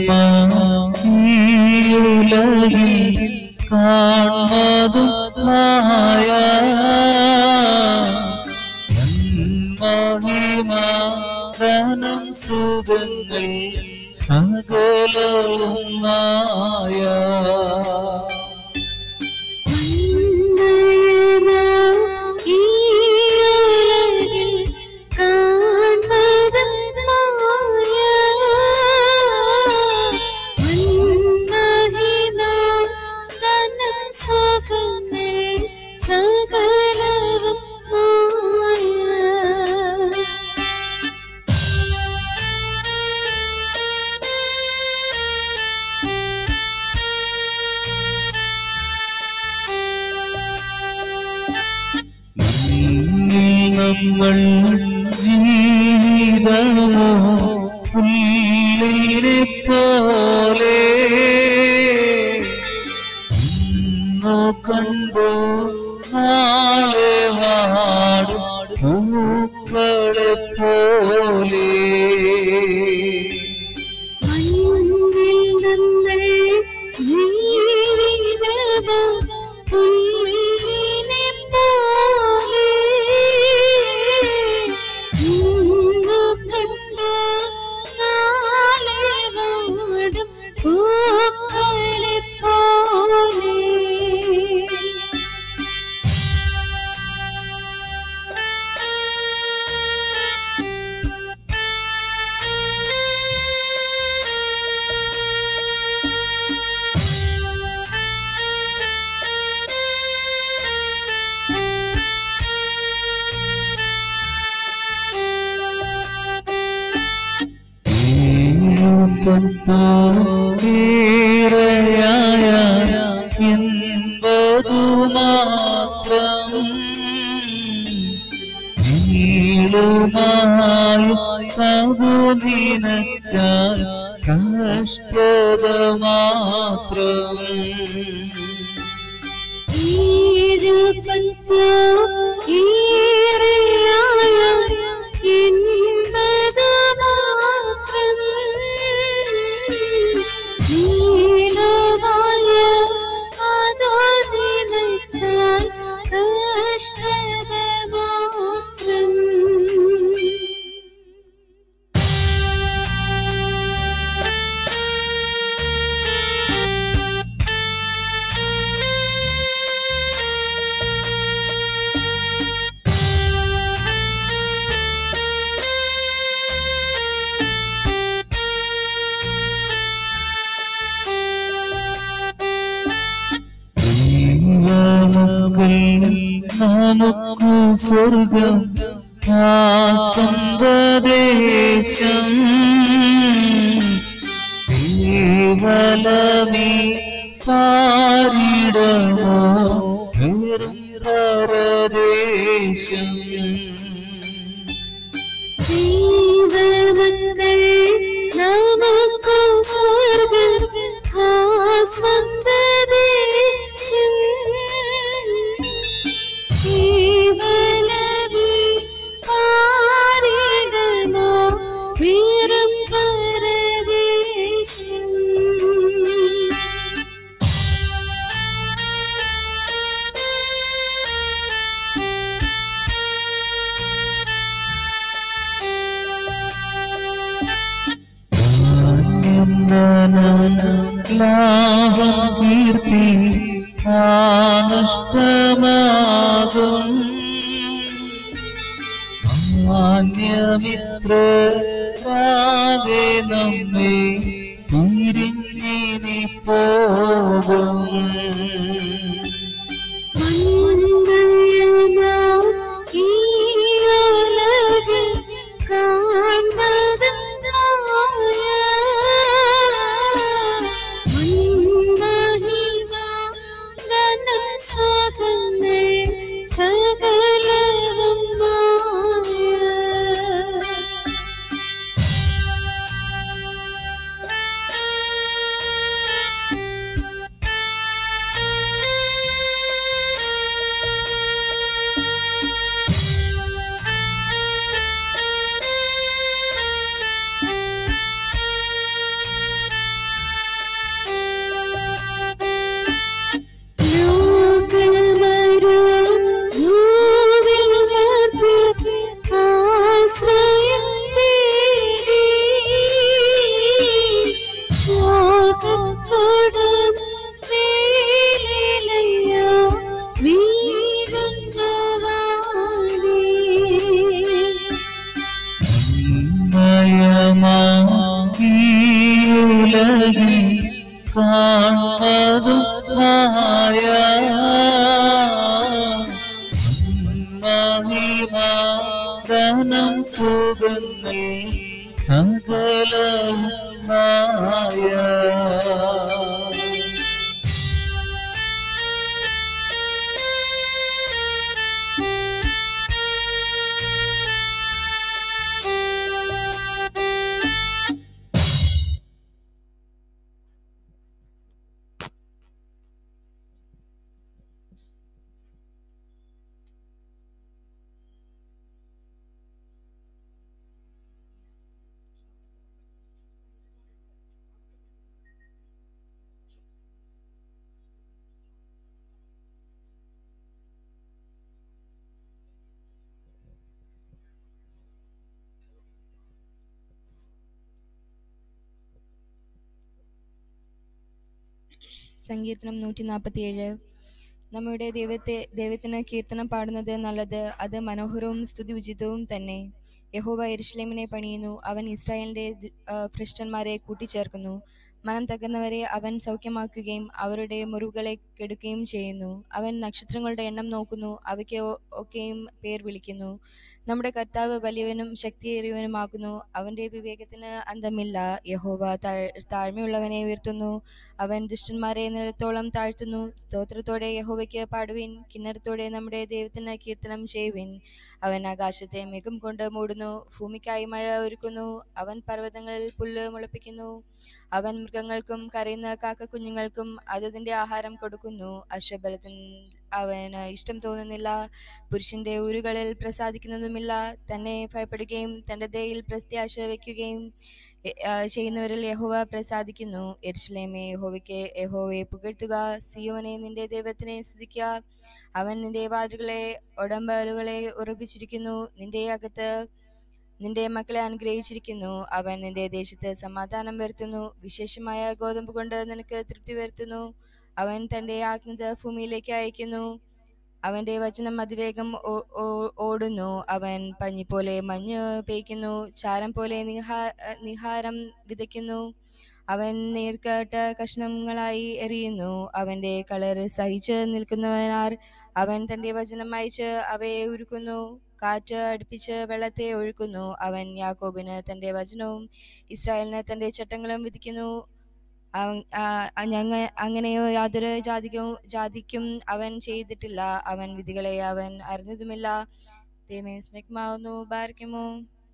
ഈയുലകിൽ കാണുന്നതും മായ മഹിമാനം സുഖങ്ങൾ സകലവും മായ സകലവും മായ നിന്നിൽ നമ്മൾ ജീവിതമോ പുല്ലിനെ പോലെ ഇന്നു കണ്ടു നാളെ വാടും പൂക്കളെ പോലെ മണ്ണിൽ നമ്മൾ ജീവിതമോ പുല്ലിനെ പോലെ ഇന്നു കണ്ടു നാളെ വാടും പൂക്കളെ പോലെ േറയായ എൺപതു മാത്രം നീളുമായി സഹുദിനച്ചാൽ കഷ്ടത മാത്രം ഈരുപത്തോ ഈറയായ എൺപത് മാത്രം നീലമായ അതോ നിലച്ചാൽ കഷ്ടത മാത്രം ദൈവമക്കൾ നമുക്കു സ്വർഗം ആസന്തദേശം കേവലമീ പാരിടമോ വെറും പരദേശം ജീവമക്കൾ നമുക്കു സ്വർഗം ആസ്വദിച്ചും കേവലമീ പാരിടമോ വെറും പരദേശം ലാഭം കീർത്തി നഷ്ടമാകും മാന്യമിത്രാകെ നമ്മെ പിരിഞ്ഞിനി പോകും മന്ദയമാം ഈ ഉലകിൽ കാൺമതും മായ. മന്മഹിമാം ധനം സ്വജങ്ങൾ സകലവും മായ. ും അക്കൊടും മേലിലയ്യോ മയമാകിയുലകിൽ കാണുന്നതും മായ മഹിമാനം സുഖങ്ങൾ സകലവും മായ സങ്കീർത്തനം നൂറ്റി നാൽപ്പത്തിയേഴ് നമ്മുടെ ദൈവത്തെ ദൈവത്തിന് കീർത്തനം പാടുന്നത് നല്ലത് അത് മനോഹരവും സ്തുതി ഉചിതവും തന്നെ യഹോവ എരുഷലേമിനെ പണിയുന്നു അവൻ ഇസ്രായേലിന്റെ ദു- ആ, ഭ്രഷ്ടന്മാരെ കൂട്ടിച്ചേർക്കുന്നു മനം തകർന്നവരെ അവൻ സൗഖ്യമാക്കുകയും അവരുടെ മുറിവുകളെ കെടുക്കുകയും ചെയ്യുന്നു അവൻ നക്ഷത്രങ്ങളുടെ എണ്ണം നോക്കുന്നു അവയ്ക്ക് ഒ- ഒക്കെയും പേർ വിളിക്കുന്നു നമ്മുടെ കർത്താവ് വലിയവനും ശക്തിയേറിയവനുമാകുന്നു അവന്റെ വിവേകത്തിന് അന്തമില്ല യഹോവ താഴ്- താഴ്മയുള്ളവനെ ഉയർത്തുന്നു അവൻ ദുഷ്ടന്മാരെ നിലത്തോളം താഴ്ത്തുന്നു സ്തോത്രത്തോടെ യഹോവയ്ക്ക് പാടുവിൻ കിന്നരത്തോടെ നമ്മുടെ ദൈവത്തിന് കീർത്തനം ചെയ്യുവിൻ അവൻ ആകാശത്തെ മേഘം കൊണ്ട് മൂടുന്നു ഭൂമിക്കായി മഴ ഒരുക്കുന്നു അവൻ പർവ്വതങ്ങളിൽ പുല്ല് മുളപ്പിക്കുന്നു അവൻ മൃഗങ്ങൾക്കും കരയുന്ന കാക്കക്കുഞ്ഞുങ്ങൾക്കും അതതിന്റെ ആഹാരം കൊടുക്കുന്നു അശ്വബലത്തിന് അവന് ഇഷ്ടം തോന്നുന്നില്ല പുരുഷന്റെ ഊരുകളിൽ പ്രസാദിക്കുന്നതുമില്ല തന്നെ ഭയപ്പെടുകയും തന്റെ ദയയിൽ പ്രത്യാശ വയ്ക്കുകയും എ- ആ, ചെയ്യുന്നവരിൽ യഹോവ പ്രസാദിക്കുന്നു എരുഷലേമേ യഹോവയ്ക്ക് യഹോവയെ പുകഴ്ത്തുക സിയോനെ നിന്റെ ദൈവത്തിനെ സ്തുതിക്കുക അവൻ നിന്റെ വാതിലുകളെ ഉടമ്പലുകളെ ഉറപ്പിച്ചിരിക്കുന്നു നിന്റെ അകത്ത് നിന്റെ മക്കളെ അനുഗ്രഹിച്ചിരിക്കുന്നു അവൻ നിന്റെ ദേശത്ത് സമാധാനം വരുത്തുന്നു വിശേഷമായ ഗോതമ്പ് കൊണ്ട് നിനക്ക് തൃപ്തി വരുത്തുന്നു അവൻ തന്റെ ആജ്ഞത ഭൂമിയിലേക്ക് അയക്കുന്നു അവന്റെ വചനം അതിവേഗം ഓ- ഓ- ഓടുന്നു അവൻ പഞ്ഞി പോലെ മഞ്ഞ് പെയ്യ്ക്കുന്നു ചാരം പോലെ നിഹാ നിഹാരം വിതയ്ക്കുന്നു അവൻ നീർക്കാട്ട കഷ്ണങ്ങളായി എറിയുന്നു അവന്റെ കളർ സഹിച്ച് നിൽക്കുന്നവനാർ അവൻ തന്റെ വചനം അയച്ച് അവയെ ഉരുക്കുന്നു കാറ്റ് അടുപ്പിച്ച് വെള്ളത്തെ ഒഴുക്കുന്നു അവൻ യാക്കോബിന് തന്റെ വചനവും ഇസ്രായേലിന് തന്റെ ചട്ടങ്ങളും വിധിക്കുന്നു അവൻ ആ- ആ- ഞങ്ങ അങ്ങനെയോ യാതൊരു ജാതികവും ജാതിക്കും അവൻ ചെയ്തിട്ടില്ല അവൻ വിധികളെ അവൻ അറിഞ്ഞതുമില്ല ദൈവമേ സ്നേഹമാവുന്നു ബാരിക്കുമോ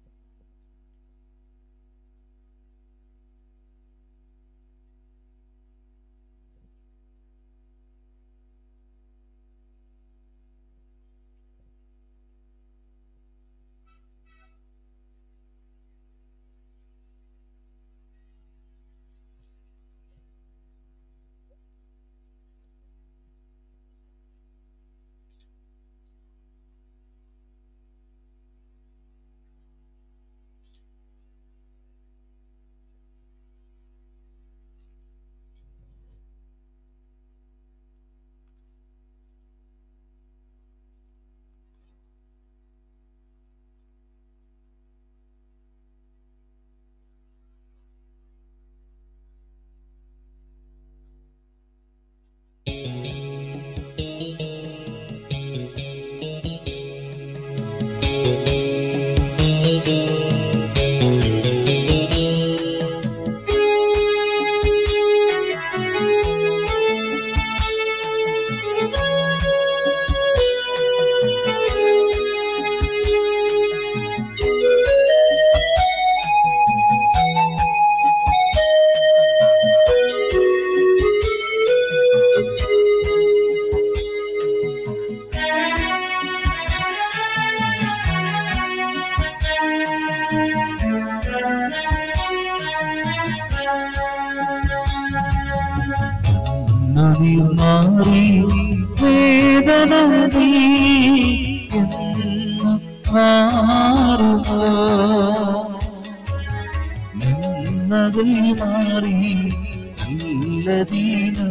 നദി മാറി വേദന നീ എന്ന് മാറുമോ നിന്നതിൽ മാറി നല്ല ദീനം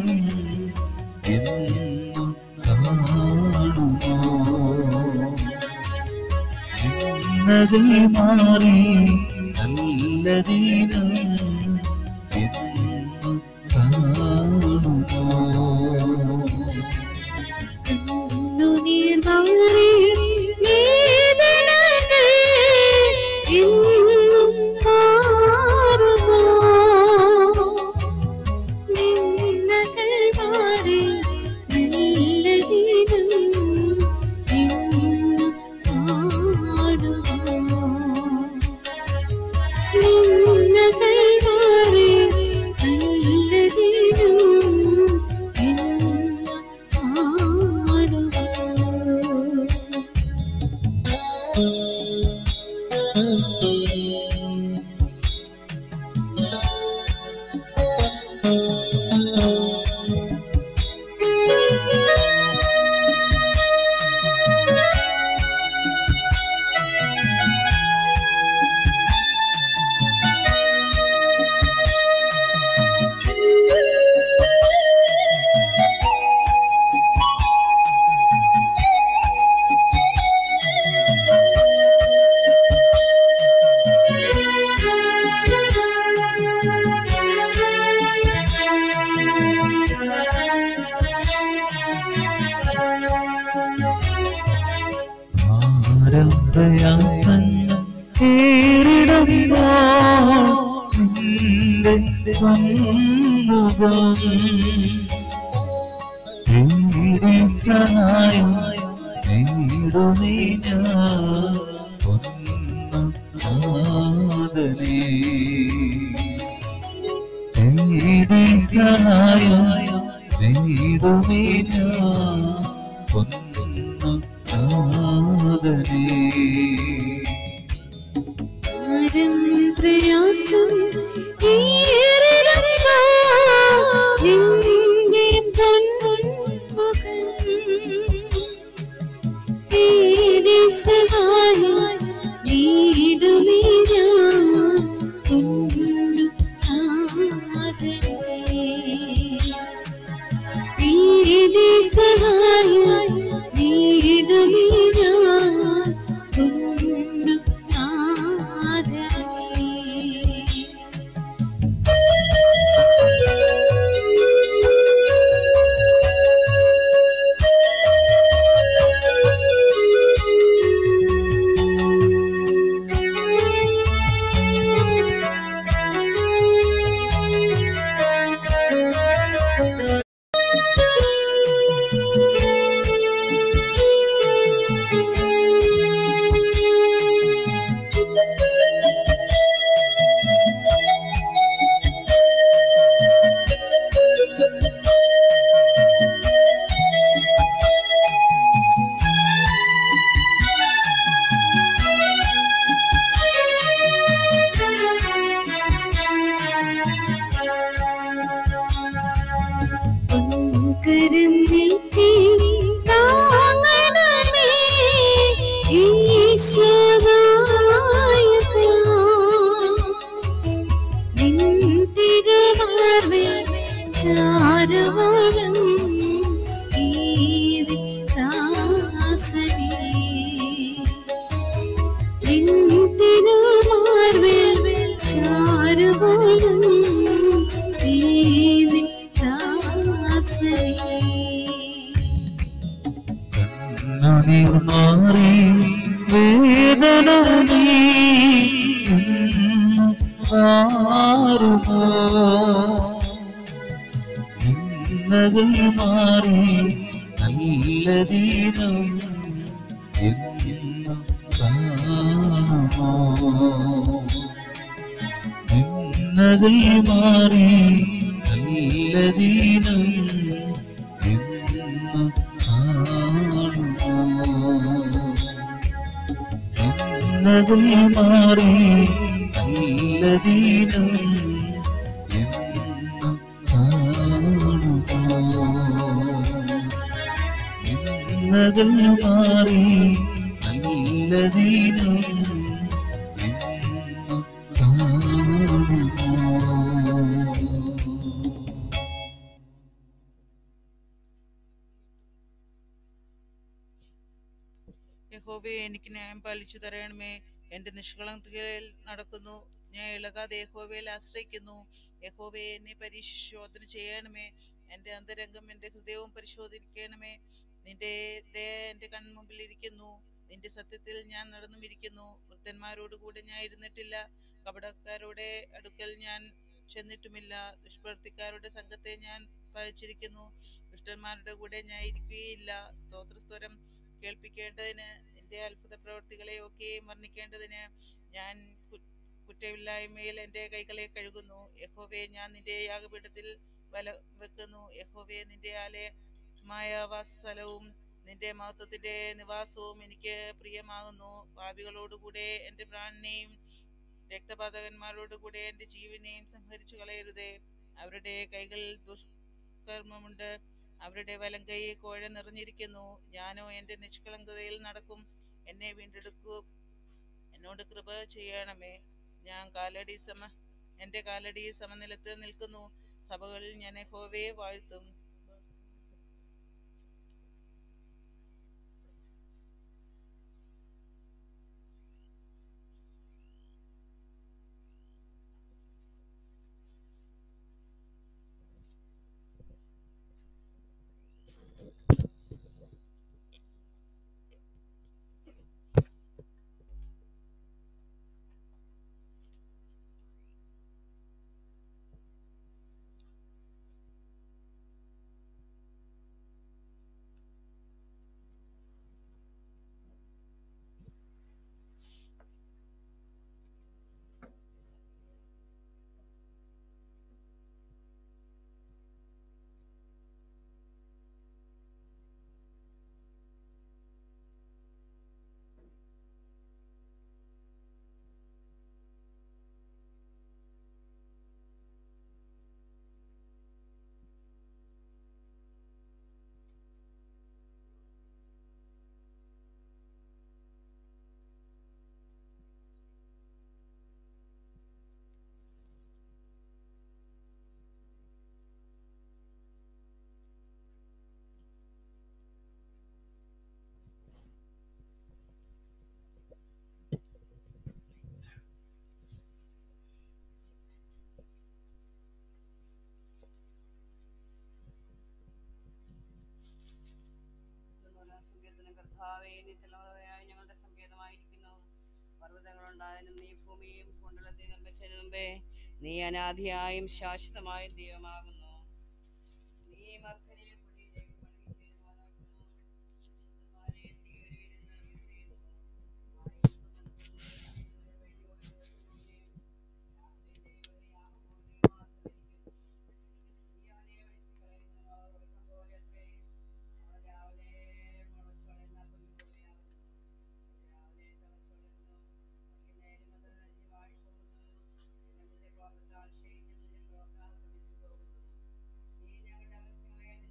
എന്നും കാണുമോ ഇന്നതിൽ മാറി നല്ല ദീനം എന്നും കാണുമോ കണ്ണുനീർ മാറി വേദനകൾ എന്നും മാറുമോ നിന്ദകൾ മാറി നല്ല ദിനം എന്നും കാണുമോ നിന്ദകൾ മാറി നല്ല ദിനം എന്നും കാണുമോ ഭാരം പ്രയാസങ്ങൾ ഏറിടുമ്പോൾ നിന്റെ സമ്മുഖം തേടി സഹായം നേടുമേ ഞാൻ പൊന്നാദനേ തേടി സഹായം നേടുമേ ഞാൻ പൊന്നാദനേ ആരും പ്രയാസം ഏറിടുമ്പോൾ നിന്റെ പൊൻമുഖം തേടി സഹായം നീടുമേ ഞാൻ പൊന്നുനാഥനേ. തേടി സഹായം നീടുമേ ഞാൻ പൊന്നുനാഥനേ. കരുന്നിൽ താങ്ങണമേ ഈശവായക. നിൻ തിരുമാർവിൽ ചാരുവോളം ഈതി ദാസനേ. നിൻ തിരുമാർവിൽ ചാരുവോളം ഈതി ദാസനേ. കണ്ണുനീർ മാറി വേദന നീ ഇന്ന് മാറുമോ ഇന്നകൾ മാറി നല്ല ദീനം എന്നും കാണുമോ ഇന്നകൾ മാറി നല്ല ദീനം എന്നും കാണുമോ ഇന്നകൾ മാറി നല്ല ദീനം എന്നും കാണുമോ ഇന്നകൾ മാറി നല്ല ദീനം എന്നും കാണുമോ എനിക്ക് ന്യായം പാലിച്ചു തരണമേ എന്റെ നിഷ്കളങ്കതയിൽ നടക്കുന്നു ഞാൻ ഇളകാതെ യഹോവയിൽ ആശ്രയിക്കുന്നു യഹോവയെ എന്നെ പരിശോധന ചെയ്യണമേ എന്റെ അന്തരംഗം എന്റെ ഹൃദയവും പരിശോധിക്കണമേ നിന്റെ ദയ എന്റെ കൺമുമ്പിൽ ഇരിക്കുന്നു നിന്റെ സത്യത്തിൽ ഞാൻ നടന്നും ഇരിക്കുന്നു വൃദ്ധന്മാരോട് കൂടെ ഞാൻ ഇരുന്നിട്ടില്ല കപടക്കാരുടെ അടുക്കൽ ഞാൻ ചെന്നിട്ടുമില്ല ദുഷ്പ്രവർത്തിക്കാരുടെ സംഘത്തെ ഞാൻ പഴിച്ചിരിക്കുന്നു ദുഷ്ടന്മാരുടെ കൂടെ ഞാൻ ഇരിക്കുകയില്ല സ്തോത്രസ്വരം കേൾപ്പിക്കേണ്ടതിന് നിന്റെ അത്ഭുത പ്രവർത്തികളെ ഒക്കെയും വർണ്ണിക്കേണ്ടതിന് ഞാൻ കു- കുറ്റമില്ലായ്മയിൽ എൻ്റെ കൈകളെ കഴുകുന്നു യഹോവയെ ഞാൻ നിന്റെ യാഗപീഠത്തിൽ വല വെക്കുന്നു യഹോവയെ നിന്റെ ആലയമായ വാസസ്ഥലവും നിന്റെ മഹത്വത്തിന്റെ നിവാസവും എനിക്ക് പ്രിയമാകുന്നു പാപികളോടുകൂടെ എൻ്റെ പ്രാണനെയും രക്തപാതകന്മാരോടുകൂടെ എൻ്റെ ജീവനെയും സംഹരിച്ചു കളയരുതേ അവരുടെ കൈകളിൽ ദുഷ്കർമ്മമുണ്ട് അവരുടെ വലം കൈ കോഴ നിറഞ്ഞിരിക്കുന്നു ഞാനോ എൻ്റെ നിഷ്കളങ്കതയിൽ നടക്കും എന്നെ വീണ്ടെടുക്കൂ എന്നോട് കൃപ ചെയ്യണമേ ഞാൻ കാലടി സമ എൻ്റെ കാലടി സമനിലത്ത് നിൽക്കുന്നു സഭകളിൽ ഞാൻ യഹോവയെ വാഴ്ത്തും തൊണ്ണൂറാം സങ്കീർത്തനം കർത്താവേ നീ തലമുറയായി ഞങ്ങളുടെ സങ്കേതമായിരിക്കുന്നു പർവ്വതങ്ങളുണ്ടായതിനും നീ ഭൂമിയും കുണ്ടലത്തെ നിർമ്മിച്ചതിനു മുമ്പേ നീ അനാദിയായും ശാശ്വതമായും ദൈവമാകുന്നു നീ മർദ്ദനെ കുടിയിലേക്ക് മടങ്ങി ചേരുവാനാക്കുന്നു വിശുദ്ധന്മാരെ നീ ഒരു വിരുന്ന് അറിയിച്ചു ചെയ്യുന്നു ആയിരം സമയത്ത് വഴിയോട് രാത്രി ദൈവം യാമോ നീ മാത്രമായിരിക്കുന്നു നീ അവനെ വെട്ടിക്കളയുന്നു അവർ ഉറക്കം പോലെയത്രേ അവർ രാവിലെ മുളച്ചുവളരുന്ന പുല്ലുപോലെയാകുന്നു രാവിലെ തളച്ചുവളരുന്നു വൈകുന്നേരം അത് അരിഞ്ഞു വാടിപ്പോകുന്നു പിന്നെ നിന്റെ കോപത്താൽ ക്ഷയിച്ച് നിന്റെ ക്രോധാൽ കുടിച്ചു പോകുന്നു നീ ഞങ്ങളുടെ അകൃത്യമായ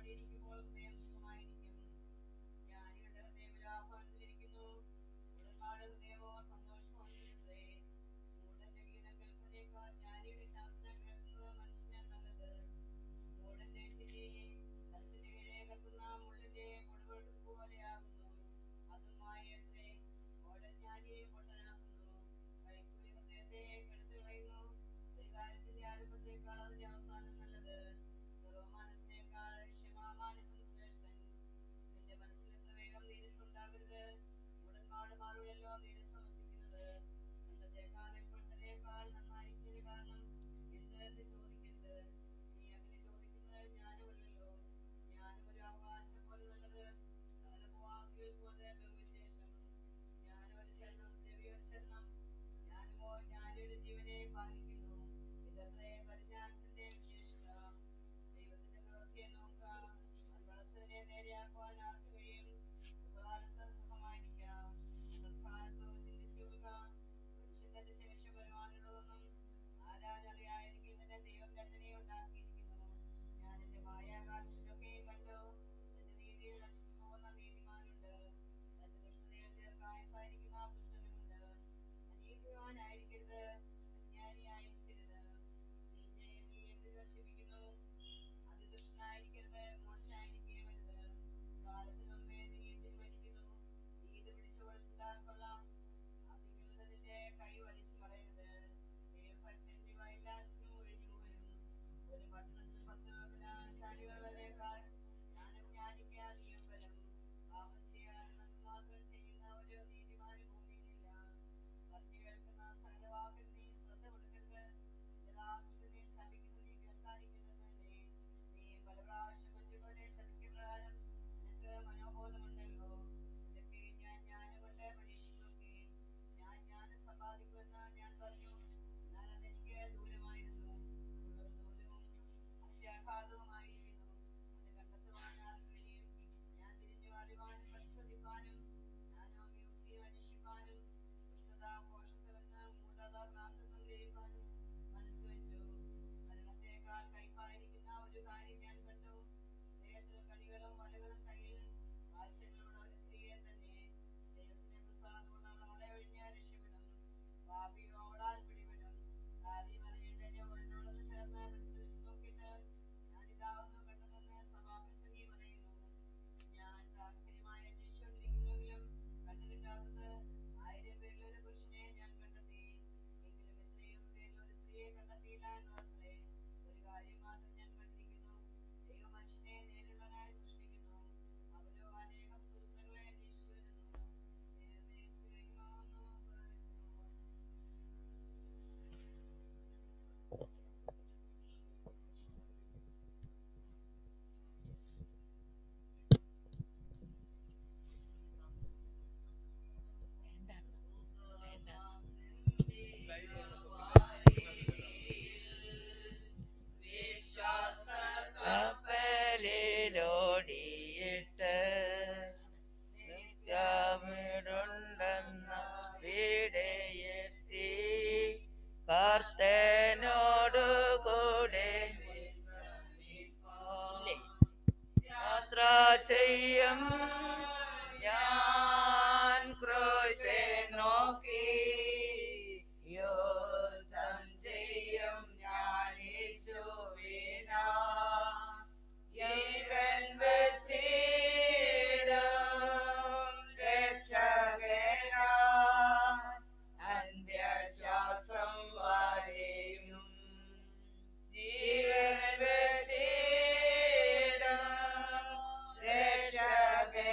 പാടിയിരിക്കുമ്പോൾ ഹൃദയം സുഖമായിരിക്കും ജ്ഞാനികളുടെ ഹൃദയം വിലാപാനത്തിലിരിക്കുന്നു ഉടൻപാട് ഹൃദയമോ സന്തോഷമോ അന്വേഷിച്ചതേ മൂടന്റെ ഗീതം കേൾക്കുന്നതിനേക്കാൾ ജ്ഞാനിയുടെ ശാസനം കേൾക്കുന്നത് മനുഷ്യന് നല്ലത് മൂടന്റെ ചിരി കത്തിന്റെ കീഴെ കത്തുന്ന മുള്ളിന്റെ പൊടുപൊടുപ്പ് പോലെയാകുന്നു അതും മായത്രേ ഓടജ്ഞാനിയെ പൊട്ടനാക്കുന്നു കൈക്കൂലി ഹൃദയത്തെ കെടുത്തു കളയുന്നു ഒരു കാര്യത്തിന്റെ ആരംഭത്തേക്കാൾ അതിന്റെ അവസാനം നല്ലത് മനസ്സിനേക്കാൾ ക്ഷമാമാനസം ശ്രേഷ്ഠൻ നിന്റെ മനസ്സിൽ എത്ര വേഗം നീരസം ഉണ്ടാകരുത് ഉടൻപാട് മാറുമല്ലോ നീരസം വസിക്കുന്നത് പണ്ടത്തേക്കാൾ ഇപ്പോഴത്തേക്കാൾ നന്നായിരിക്കുന്നതിന് കാരണം എന്ത് എന്ന് ചോദിക്കരുത് നീ അങ്ങനെ ചോദിക്കുന്നത് ജ്ഞാനമല്ലല്ലോ ജ്ഞാനം ഒരു അവകാശം പോലെ നല്ലത് സകല ഉപവാസികൾക്കും അത് ബഹുവിശേഷം ജ്ഞാനം ഒരു ശരണം ദ്രവ്യ ഒരു ശരണം ജ്ഞാനമോ ജ്ഞാനിയുടെ ജീവനെ പാലിക്കുന്നു ഇതത്രേ പരിജ്ഞാനത്തിന്റെ വിശേഷത ദൈവത്തിന്റെ പ്രവൃത്തിയെ നോക്കുക വളർച്ചതിനെ നേരെയാക്കുവാൻ ആർക്ക് കഴിയും സുഖകാലത്ത് സുഖമായിരിക്കാം ദുർക്കാലത്തോ ചിന്തിച്ചു നോക്കുക മനുഷ്യൻ തന്റെ ശേഷം വരുവാനുള്ളതൊന്നും ആരാനറിയായെങ്കിൽ തന്നെ ദൈവം രണ്ടിനെ ഉണ്ടാക്കിയിരിക്കുന്നു ഞാൻ എന്റെ മായാകാലത്തിലൊക്കെയും കണ്ടു തന്റെ നീതിയിൽ നശിച്ചു പോകുന്ന നീതിമാനുണ്ട് തന്റെ ദുഷ്ടതയിൽ ദീർഘായുസായിരിക്കുന്ന ദുഷ്ടനുമുണ്ട് അനീതിമാനായിരിക്കരുത് അജ്ഞാനിയായിരിക്കരുത് നിന്നെ നീ എന്ത് നശിപ്പിക്കുന്നു അതിദുഷ്ടനായിരിക്കരുത് മോശനായിരിക്കരുത് കാലത്തിന് മുമ്പേ നീ എന്തിന് മരിക്കുന്നു നീ ഇത് പിടിച്ചു കൊടുത്താൽ കൊള്ളാം അതിൽ നിന്ന് നിന്റെ കൈ വലിച്ചു കളയരുത് ദൈവഭക്തന്റെ എല്ലാത്തിനും ഒഴിഞ്ഞു പോരും ഒരു പട്ടണത്തിൽ പത്ത് ബലശാലികളേക്കാൾ ജ്ഞാനജ്ഞാനിക്ക് അധികം ബലം പാപം ചെയ്യാൻ നന്മ മാത്രം ചെയ്യുന്ന ഒരു നീതിമാന് ഭൂമിയിലില്ല പറഞ്ഞു കേൾക്കുന്ന സകലവാക്കിൽ നീ ശ്രദ്ധ കൊടുക്കരുത് നിന്റെ ദാസനെ നീ ശപിക്കുന്നത് നീ കേൾക്കാതിരിക്കുന്നതല്ലേ നീ പല പ്രാവശ്യം മറ്റുള്ളവരെ ശപിക്കപ്രകാരം നിനക്ക് മനോബോധമുണ്ടല്ലോ ഇതൊക്കെ ഞാൻ ജ്ഞാനം കൊണ്ട് പരീക്ഷിച്ചു നോക്കി ഞാൻ ജ്ഞാനം സമ്പാദിക്കുമെന്ന് ഞാൻ പറഞ്ഞു എന്നാൽ അതെനിക്ക് ദൂരമായിരുന്നു കൂടുതൽ ദൂരവും അത്യാഘാതവുമായിരിക്കുന്നു അത് കണ്ടെത്തുവാൻ ആർക്ക് കഴിയും ഞാൻ തിരിഞ്ഞു അറിവാനും പരിശോധിക്കാനും ജ്ഞാനോ യുക്തിയും അന്വേഷിക്കാനും ദുഷ്ടത പോഷത്വമെന്ന് മൂഢത ഭ്രാന്തത്വം ഗ്രഹിക്കാനും മനസ്സ് വെച്ചു മരണത്തേക്കാൾ കൈപ്പായിരിക്കുന്ന ഒരു കാര്യം ഞാൻ കണ്ടു ഹൃദയത്തിൽ കണികളും വലകളും കയ്യിൽ വാശ്യങ്ങളുള്ള ഒരു സ്ത്രീയെ തന്നെ ദൈവത്തിന്റെ പ്രസാദമുള്ള അവളെ ഒഴിഞ്ഞ് രക്ഷപ്പെടും പാപിയോടാൽ പിടിപെടും കാര്യം അറിയേണ്ടതിന് എന്നോടൊന്ന് ചേർന്ന് പരിശോധിച്ച് നോക്കിയിട്ട് ഞാൻ ഇതാവുന്നു കണ്ടതെന്ന് സഭാപ്രസംഗി പറയുന്നു ഞാൻ താല്പര്യമായി അന്വേഷിച്ചുകൊണ്ടിരിക്കുന്നുവെങ്കിലും കണ്ടുകിട്ടാത്തത് ആയിരം പേരിൽ ഒരു പുരുഷനെ ഞാൻ കണ്ടെത്തി എങ്കിലും എത്രയും പേരിൽ ഒരു സ്ത്രീയെ കണ്ടെത്തിയില്ല എന്നതത്രേ ഒരു കാര്യം മാത്രം ഞാൻ കണ്ടിരിക്കുന്നു ദൈവം മനുഷ്യനെ നേരിടുവാനായി സൃഷ്ടിക്കുന്നു അവരോ അനേകം സൂത്രങ്ങളെ അന്വേഷിച്ചു വരുന്നു ദൈവമേ, സ്തുതിക്കുന്നു, ബഹുമാനിക്കുന്നു. കപ്പലിലോടിയിട്ട് നിത്യമിടുണ്ടെന്ന വീടെത്തി കർത്തനോടു കൂടെ യാത്ര ചെയ്യും ഞാൻ ക്രോശെ നോക്കി യുദ്ധം ചെയ്യും ഞാൻ യേശുവിനാ ജീവൻ വെച്ചിടും രക്ഷകനാ അന്ത്യശ്വാസം വരെയും ജീവൻ വെച്ചിടും രക്ഷകനാ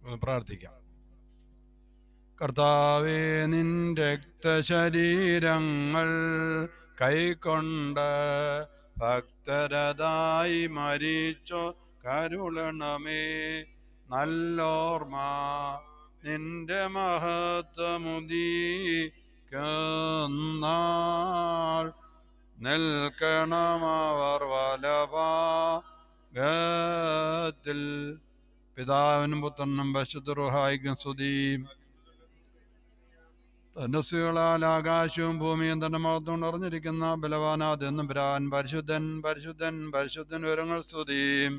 ഒന്ന് പ്രാർത്ഥിക്കാം കർത്താവേ നിൻ രക്തശരീരങ്ങൾ കൈക്കൊണ്ട് ഭക്തരതായി മരിച്ചോ കരുളണമേ നല്ലോർമ്മ നിന്റെ മഹത്വമുദീക്കുന്നാൾ നിൽക്കണമവർ വലഭാഗത്തിൽ പിതാവിനും പുത്രനും പശുദ്രുഹായിക്കും സ്തുതിയും തന്റെ സ്ത്രീകളാൽ ആകാശവും ഭൂമിയും തന്റെ മഹത്വം നിറഞ്ഞിരിക്കുന്ന ബലവാനാതെന്നും പിരാൻ പരിശുദ്ധൻ പരിശുദ്ധൻ പരിശുദ്ധൻ വിവരങ്ങൾ സ്തുതിയും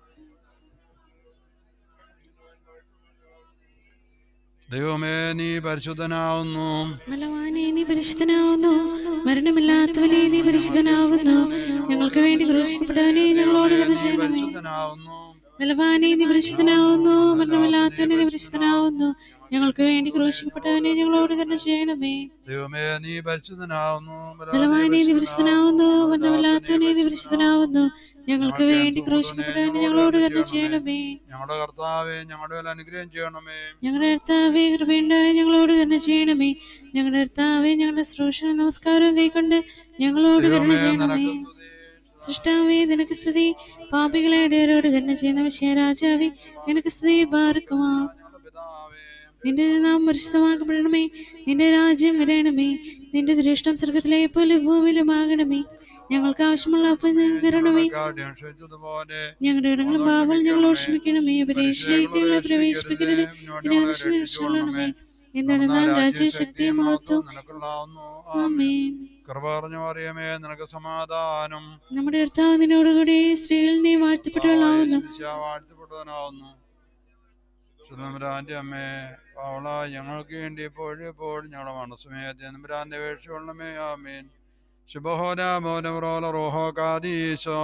ദൈവമേ നീ പരിശുദ്ധനാവുന്നു ബലവാനെ നീ പരിശുദ്ധനാവുന്നു മരണമില്ലാത്തവനെ നീ പരിശുദ്ധനാവുന്നു ഞങ്ങൾക്ക് വേണ്ടി ക്രൂശിക്കപ്പെട്ടവനെ ഞങ്ങളോട് കരുണ ചെയ്യണമേ പരിശുദ്ധനാവുന്നു ബലവാനെ നീ പരിശുദ്ധനാവുന്നു മരണമില്ലാത്തവനെ നീ പരിശുദ്ധനാവുന്നു ഞങ്ങൾക്ക് വേണ്ടി ക്രൂശിക്കപ്പെട്ടവനെ ഞങ്ങളോട് കരുണ ചെയ്യണമേ ദൈവമേ നീ പരിശുദ്ധനാവുന്നു ബലവാനെ നീ പരിശുദ്ധനാവുന്നു മരണമില്ലാത്തവനെ നീ പരിശുദ്ധനാവുന്നു ഞങ്ങൾക്ക് വേണ്ടി ക്രൂശിക്കപ്പെട്ടവനെ ഞങ്ങളോട് കരുണ ചെയ്യണമേ ഞങ്ങളുടെ കർത്താവെ ഞങ്ങളുടെ മേൽ അനുഗ്രഹം ചെയ്യണമേ ഞങ്ങളുടെ കർത്താവെ കൃപയുണ്ടായി ഞങ്ങളോട് കരുണ ചെയ്യണമേ ഞങ്ങളുടെ കർത്താവെ ഞങ്ങളുടെ ശ്രോഷ നമസ്കാരവും കൈക്കൊണ്ട് ഞങ്ങളോട് കരുണ ചെയ്യണമേ സൃഷ്ടാവേ നിനക്ക് സ്തുതി പാപികളെ ഇടയരോട് കരുണ ചെയ്യുന്ന വിഷയരാജാവേ നിനക്ക് സ്തുതി ബാർക്കുമാ നിന്റെ നാം പരിശുദ്ധമാക്കപ്പെടണമേ നിന്റെ രാജ്യം വരണമേ നിന്റെ ദൃഷ്ടം സ്വർഗത്തിലെ പോലെ ഭൂമിയിലുമാകണമേ ഞങ്ങൾക്ക് ആവശ്യമുള്ള അപ്പം ഞങ്ങൾക്ക് തരണമേ ക്ഷണിച്ചതുപോലെ ഞങ്ങളുടെ ഇടങ്ങളും പാവങ്ങൾ ഞങ്ങളോട് ക്ഷമിക്കണമേ പരീക്ഷയിലേക്ക് ഞങ്ങളെ പ്രവേശിപ്പിക്കരുത് രക്ഷണമേ എന്താണ് രാജ്യ ശക്തിയും മഹത്വം ആമേൻ കൃപ പറഞ്ഞു അറിയമേ നിനക്ക് സമാധാനം നമ്മുടെ കർത്താവ് നിന്നോടുകൂടി സ്ത്രീകൾ നീ വാഴ്ത്തപ്പെട്ടവളാവുന്നു വാഴ്ത്തപ്പെട്ടവനാവുന്നു സുനമ്പരാന്റെ അമ്മേ അവള ഞങ്ങൾക്ക് വേണ്ടി എപ്പോഴും എപ്പോഴും ഞങ്ങളുടെ മനസ്സുമേത്തെ നമ്പരാന്റെ വേഷമുള്ളമേ ആമീൻ ശുഭഹോര മോനവറോല റോഹോ കാദീശോ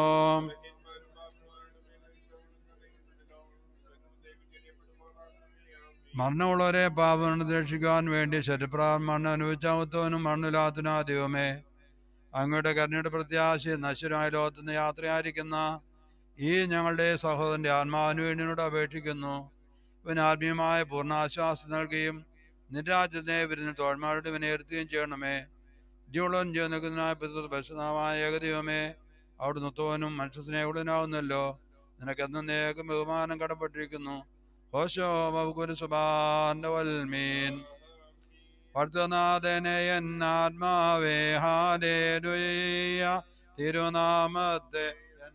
മരണമുള്ളവരെ പാപം രക്ഷിക്കാൻ വേണ്ടി ശരീരപ്രാൻ മണ്ണ് അനുഭവിച്ചാമത്തവനും മണ്ണില്ലാത്തനാ ദൈവമേ അങ്ങയുടെ കരുണയുടെ പ്രത്യാശ നശ്വരമായ ലോകത്തുനിന്ന് യാത്രയായിരിക്കുന്ന ഈ ഞങ്ങളുടെ സഹോദരന്റെ ആത്മാവിന് വേണ്ടിയോട് അപേക്ഷിക്കുന്നു ഇവൻ ആത്മീയമായ പൂർണ്ണാശ്വാസം നൽകുകയും നിരാജ്യത്തെ വിരുന്ന് തോഴ്മാരുടെ വിനയിരുത്തുകയും ചെയ്യണമേ ജീവളം ജീവനക്കുന്നതിനായ പിതൃ പരിശുദ്ധമായ ഏകദൈവമേ അവിടുന്ന് തോനും മനുഷ്യസ്നേഹുടനാവുന്നല്ലോ നിനക്കെന്നും നേകം ബഹുമാനം കടപ്പെട്ടിരിക്കുന്നു ഹോശോ മൗകുരു സുബാന്റെ വൽമീൻ ഭക്തനാഥനെ എന്നാത്മാവേ ഹാലേലുയ്യ തിരുനാമത്തെ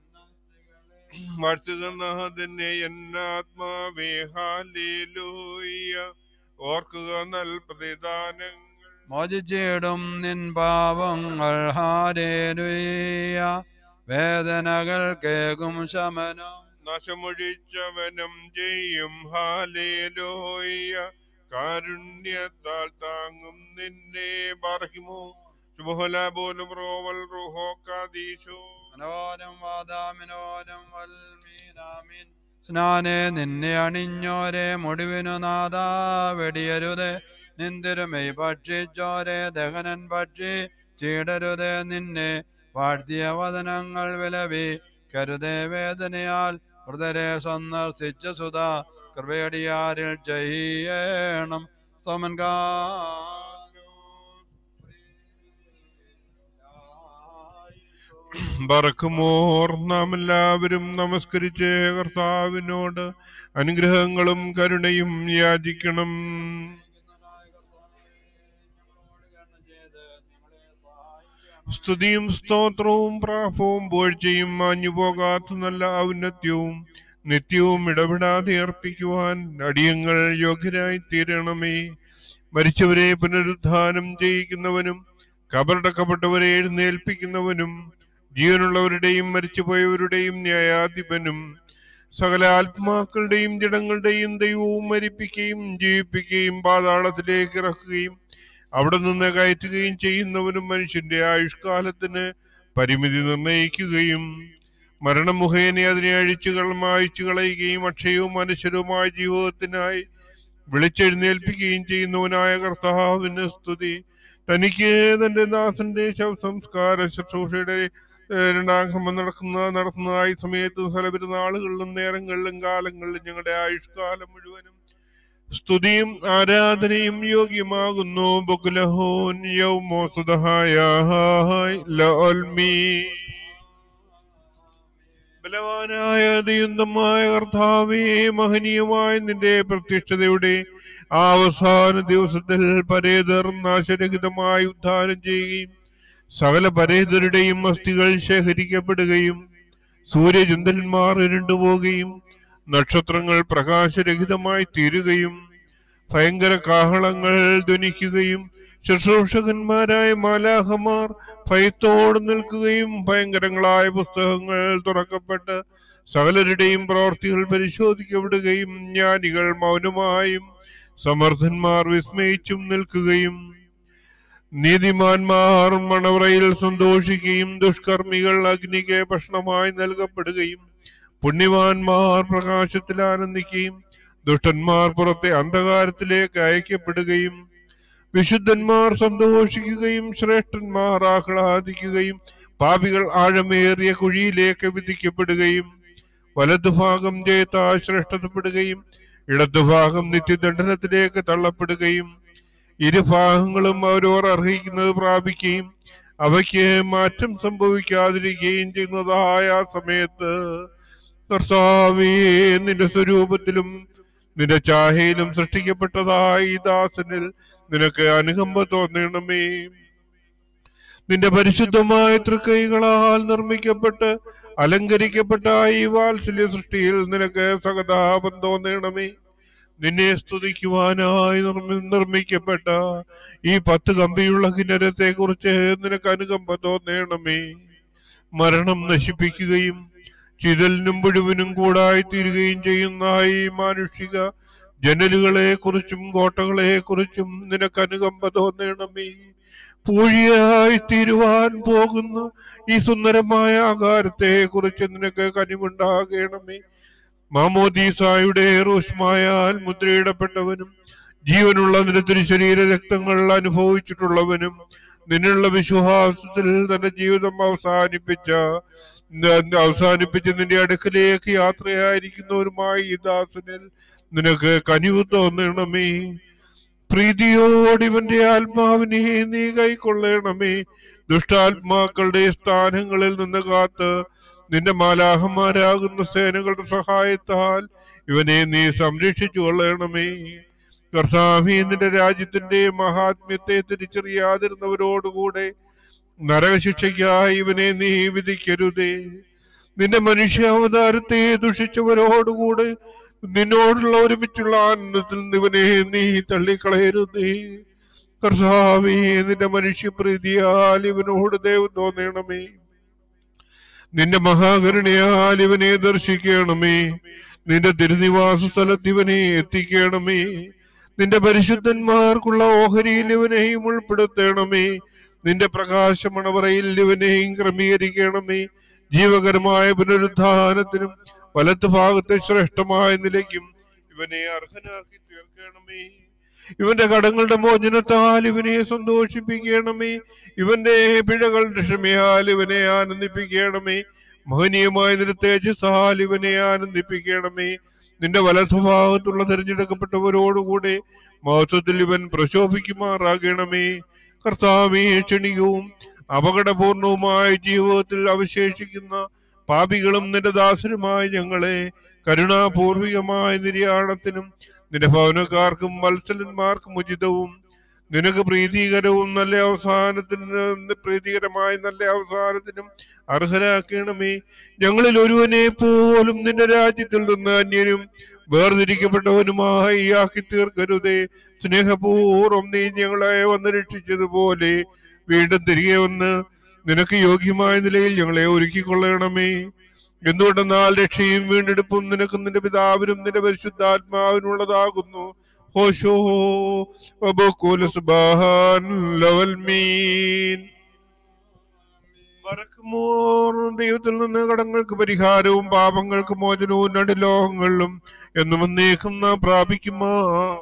വാഴ്ത്തുകനാഥനെ എന്നാത്മാവേ ഹാലേലൂയ ഓർക്കുക നൽ പ്രതിദാനങ്ങൾ മോചിച്ചിടും നിൻ പാവങ്ങൾ ഹാലേലുയ്യ വേദനകൾ കേകും ശമനം നാശമൊഴിച്ചവനം ചെയ്യും ഹാലേലോയ കാരുണ്യത്താൽ താങ്ങും നിന്നെ ബാർഹിമോ ശുഭല പോലും റോവൽ റുഹോ കാദീശോ മനോരം വാദാമിനോരം വൽമീനാമിൻ സ്നാനെ നിന്നെ അണിഞ്ഞോരെ മുടിവിനു നാദാ വെടിയരുത് നിന്തിരുമൈ ഭക്ഷിച്ചോരെ ദഹനൻ ഭക്ഷി ചീടരുത് നിന്നെ വാഴ്ത്തിയ വദനങ്ങൾ വിലവി കരുതേ വേദനയാൽ ഹൃദരെ സന്ദർശിച്ച സുധ കൃപയടിയാരിൽ ചെയ്യണം സ്തോമൻകാ ബറക്കുമോർ നാം എല്ലാവരും നമസ്കരിച്ച് കർത്താവിനോട് അനുഗ്രഹങ്ങളും കരുണയും യാചിക്കണം സ്തുതിയും സ്തോത്രവും പ്രാഭവും പോഴ്ചയും മാഞ്ഞു പോകാത്ത നല്ല ഔന്നത്യവും നിത്യവും ഇടപെടാതെ അർപ്പിക്കുവാൻ അടിയങ്ങൾ യോഗ്യരായി തീരണമേ മരിച്ചവരെ പുനരുദ്ധാനം ചെയ്യിക്കുന്നവനും കബറടക്കപ്പെട്ടവരെ എഴുന്നേൽപ്പിക്കുന്നവനും ജീവനുള്ളവരുടെയും മരിച്ചുപോയവരുടെയും ന്യായാധിപനും സകല ആത്മാക്കളുടെയും ജഡങ്ങളുടെയും ദൈവവും മരിപ്പിക്കുകയും ജീവിപ്പിക്കുകയും പാതാളത്തിലേക്ക് ഇറക്കുകയും അവിടെ നിന്ന് കയറ്റുകയും ചെയ്യുന്നവനും മനുഷ്യന്റെ ആയുഷ്കാലത്തിന് പരിമിതി നിർണയിക്കുകയും മരണം മുഖേന അതിനെ അഴിച്ചുകൾ മായ്ച്ചു കളയുകയും അക്ഷയവും അനശ്വരവുമായ ജീവിതത്തിനായി വിളിച്ചെഴുന്നേൽപ്പിക്കുകയും ചെയ്യുന്നവനായ കർത്താവിന് സ്തുതി തനിക്ക് തന്റെ ദാസന്റെ ശവസംസ്കാര ശുശ്രൂഷയുടെ ഏഹ്, രണ്ടാം ക്രമം നടക്കുന്ന നടത്തുന്നതായി സമയത്തും സ്ഥലപെരുന്നാളുകളിലും നേരങ്ങളിലും കാലങ്ങളിലും ഞങ്ങളുടെ ആയുഷ്കാലം മുഴുവനും സ്തുതിയും ആരാധനയും യോഗ്യമാകുന്നു ബുക്കുലഹോൻ യൗമോസുദഹായ ബലവാനായ ദൈവമായ കർത്താവേ മഹനീയമായ നിന്റെ പ്രത്യക്ഷതയുടെ ആ അവസാന ദിവസത്തിൽ പരേതർ നാശരഹിതമായി ഉദ്ധാനം ചെയ്യുകയും സകല പരേതരുടെയും അസ്ഥികൾ ശേഖരിക്കപ്പെടുകയും സൂര്യചന്ദ്രന്മാർ ഇരുണ്ടുപോകുകയും നക്ഷത്രങ്ങൾ പ്രകാശരഹിതമായി തീരുകയും ഭയങ്കര കാഹളങ്ങൾ ധ്വനിക്കുകയും ശുശ്രൂഷകന്മാരായ മാലാഹമാർ ഭയത്തോടെ നിൽക്കുകയും ഭയങ്കരങ്ങളായ പുസ്തകങ്ങൾ തുറക്കപ്പെട്ട് സകലരുടെയും പ്രവർത്തികൾ പരിശോധിക്കപ്പെടുകയും ജ്ഞാനികൾ മൗനമായും സമർത്ഥന്മാർ വിസ്മയിച്ചും നിൽക്കുകയും നീതിമാന്മാർ മണവറയിൽ സന്തോഷിക്കുകയും ദുഷ്കർമ്മികൾ അഗ്നിക്ക് ഭക്ഷണമായി നൽകപ്പെടുകയും പുണ്യവാന്മാർ പ്രകാശത്തിൽ ആനന്ദിക്കുകയും ദുഷ്ടന്മാർ പുറത്തെ അന്ധകാരത്തിലേക്ക് അയക്കപ്പെടുകയും വിശുദ്ധന്മാർ സന്തോഷിക്കുകയും ശ്രേഷ്ഠന്മാർ ആഹ്ലാദിക്കുകയും പാപികൾ ആഴമേറിയ കുഴിയിലേക്ക് വിധിക്കപ്പെടുകയും വലതുഭാഗം ജയത്താ ശ്രേഷ്ഠതപ്പെടുകയും ഇടതുഭാഗം നിത്യദണ്ഡനത്തിലേക്ക് തള്ളപ്പെടുകയും ഇരുഭാഗങ്ങളും അവരോർ അർഹിക്കുന്നത് പ്രാപിക്കുകയും അവയ്ക്ക് മാറ്റം സംഭവിക്കാതിരിക്കുകയും ചെയ്യുന്നതായ ആ സമയത്ത് കർത്താവേ നിന്റെ സ്വരൂപത്തിലും നിന്റെ ചാഹയിലും സൃഷ്ടിക്കപ്പെട്ടതായ ഈ ദാസനിൽ നിനക്ക് അനുകമ്പ തോന്നണമേ നിന്റെ പരിശുദ്ധമായ തൃക്കൈകളാൽ നിർമ്മിക്കപ്പെട്ട് അലങ്കരിക്കപ്പെട്ട ഈ വാത്സല്യ സൃഷ്ടിയിൽ നിനക്ക് സഹതാപം തോന്നണമേ നിന്നെ സ്തുതിക്കുവാനായി നിർമ്മി- നിർമ്മിക്കപ്പെട്ട ഈ പത്ത് കമ്പിയുള്ള കിണരത്തെ കുറിച്ച് നിനക്ക് അനുകമ്പ തോന്നണമേ മരണം നശിപ്പിക്കുകയും ചിതലിനും മുഴുവനും കൂടായി തീരുകയും ചെയ്യുന്ന ഈ മാനുഷിക ജനലുകളെ കുറിച്ചും കോട്ടകളെ കുറിച്ചും നിനക്ക് അനുകമ്പ തോന്നണമേ പൂഴിയായി തീരുവാൻ പോകുന്ന ഈ സുന്ദരമായ ആകാരത്തെ കുറിച്ച് നിനക്ക് കനിവുണ്ടാകണമേ മാമോദീസായുടെ റൂഷ്മായാൽ മുദ്രയിടപ്പെട്ടവനും ജീവനുള്ള നിന്റെ തിരുശരീര രക്തങ്ങൾ അനുഭവിച്ചിട്ടുള്ളവനും നിന്നുള്ള വിശ്വാസത്തിൽ തന്റെ ജീവിതം അവസാനിപ്പിച്ച അവസാനിപ്പിച്ച് നിന്റെ അടുക്കലേക്ക് യാത്രയായിരിക്കുന്നവരുമായി ഈ ദാസനിൽ നിനക്ക് കനിവ് തോന്നണമേ പ്രീതിയോട് ഇവന്റെ ആത്മാവിനെ നീ കൈക്കൊള്ളണമേ ദുഷ്ടാത്മാക്കളുടെ സ്ഥാനങ്ങളിൽ നിന്ന് കാത്ത് നിന്റെ മാലാഹന്മാരാകുന്ന സേനകളുടെ സഹായത്താൽ ഇവനെ നീ സംരക്ഷിച്ചു കൊള്ളണമേ കർത്താവി നിന്റെ രാജ്യത്തിന്റെ മഹാത്മ്യത്തെ തിരിച്ചറിയാതിരുന്നവരോടുകൂടെ നരകശിക്ഷയ്ക്കായി ഇവനെ നീ വിധിക്കരുതേ നിന്റെ മനുഷ്യാവതാരത്തെ ദുഷിച്ചവരോടുകൂടെ നിന്നോടുള്ള ഒരുമിച്ചുള്ള ആനന്ദത്തിൽ നിന്ന് ഇവനെ നീ തള്ളിക്കളയരുതേ കർത്താവേ നിന്റെ മനുഷ്യപ്രീതിയാൽ ഇവനോട് ദൈവം തോന്നണമേ നിന്റെ മഹാകരുണയാൽ ഇവനെ ദർശിക്കണമേ നിന്റെ തിരുനിവാസ സ്ഥലത്ത് ഇവനെ എത്തിക്കണമേ നിന്റെ പരിശുദ്ധന്മാർക്കുള്ള ഓഹരിയിൽ ഇവനെയും ഉൾപ്പെടുത്തണമേ നിന്റെ പ്രകാശമണവറയിൽ ഇവനെയും ക്രമീകരിക്കണമേ ജീവകരമായ പുനരുദ്ധാനത്തിനും വലത്ത് ഭാഗത്തെ ശ്രേഷ്ഠമായ നിലയ്ക്കും ഇവനെ അർഹനാക്കി തീർക്കണമേ ഇവന്റെ കടങ്ങളുടെ മോചനത്താൽ ഇവനെ സന്തോഷിപ്പിക്കണമേ ഇവന്റെ പിഴകളുടെ ക്ഷമയാൽ ഇവനെ ആനന്ദിപ്പിക്കണമേ മഹനീയമായ നിന്റെ തേജസ്സാൽ ഇവനെ ആനന്ദിപ്പിക്കണമേ നിന്റെ വലതുഭാഗത്തുള്ള തിരഞ്ഞെടുക്കപ്പെട്ടവരോടുകൂടെ മഹത്വത്തിൽ ഇവൻ പ്രശോഭിക്കുമാറാകണമേ കർത്താവേ ക്ഷണികവും അപകടപൂർണവുമായ ജീവിതത്തിൽ അവശേഷിക്കുന്ന പാപികളും നിന്റെ ദാസരുമായ ഞങ്ങളെ കരുണാപൂർവികമായ നിര്യാണത്തിനും നിന്റെ ഭവനക്കാർക്കും വത്സലന്മാർക്കും ഉചിതവും നിനക്ക് പ്രീതികരവും നല്ല അവസാനത്തിന് പ്രീതികരമായ നല്ല അവസാനത്തിനും അർഹരാക്കണമേ ഞങ്ങളിൽ ഒരുവനെ പോലും നിന്റെ രാജ്യത്തിൽ നിന്ന് അന്യനും വേർതിരിക്കപ്പെട്ടവനുമായി ആക്കി തീർക്കരുതേ സ്നേഹപൂർവ്വം നീ ഞങ്ങളെ വന്ന് രക്ഷിച്ചതുപോലെ വീണ്ടും തിരികെ വന്ന് നിനക്ക് യോഗ്യമായ നിലയിൽ ഞങ്ങളെ ഒരുക്കിക്കൊള്ളണമേ എന്തുകൊണ്ടെന്നാൽ രക്ഷയും വീണ്ടെടുപ്പും നിനക്കും നിന്റെ പിതാവിനും നിന്റെ പരിശുദ്ധാത്മാവിനുള്ളതാകുന്നു ഹോശോ വബക്കുല സുബ്ഹാൻ ലവൽ മീൻ വറക്കുമോർ ദൈവത്തിൽ നിന്ന് കടങ്ങൾക്ക് പരിഹാരവും പാപങ്ങൾക്ക് മോചനവും രണ്ട് ലോകങ്ങളിലും എന്നും എന്നേക്കും നാം പ്രാപിക്കുമാ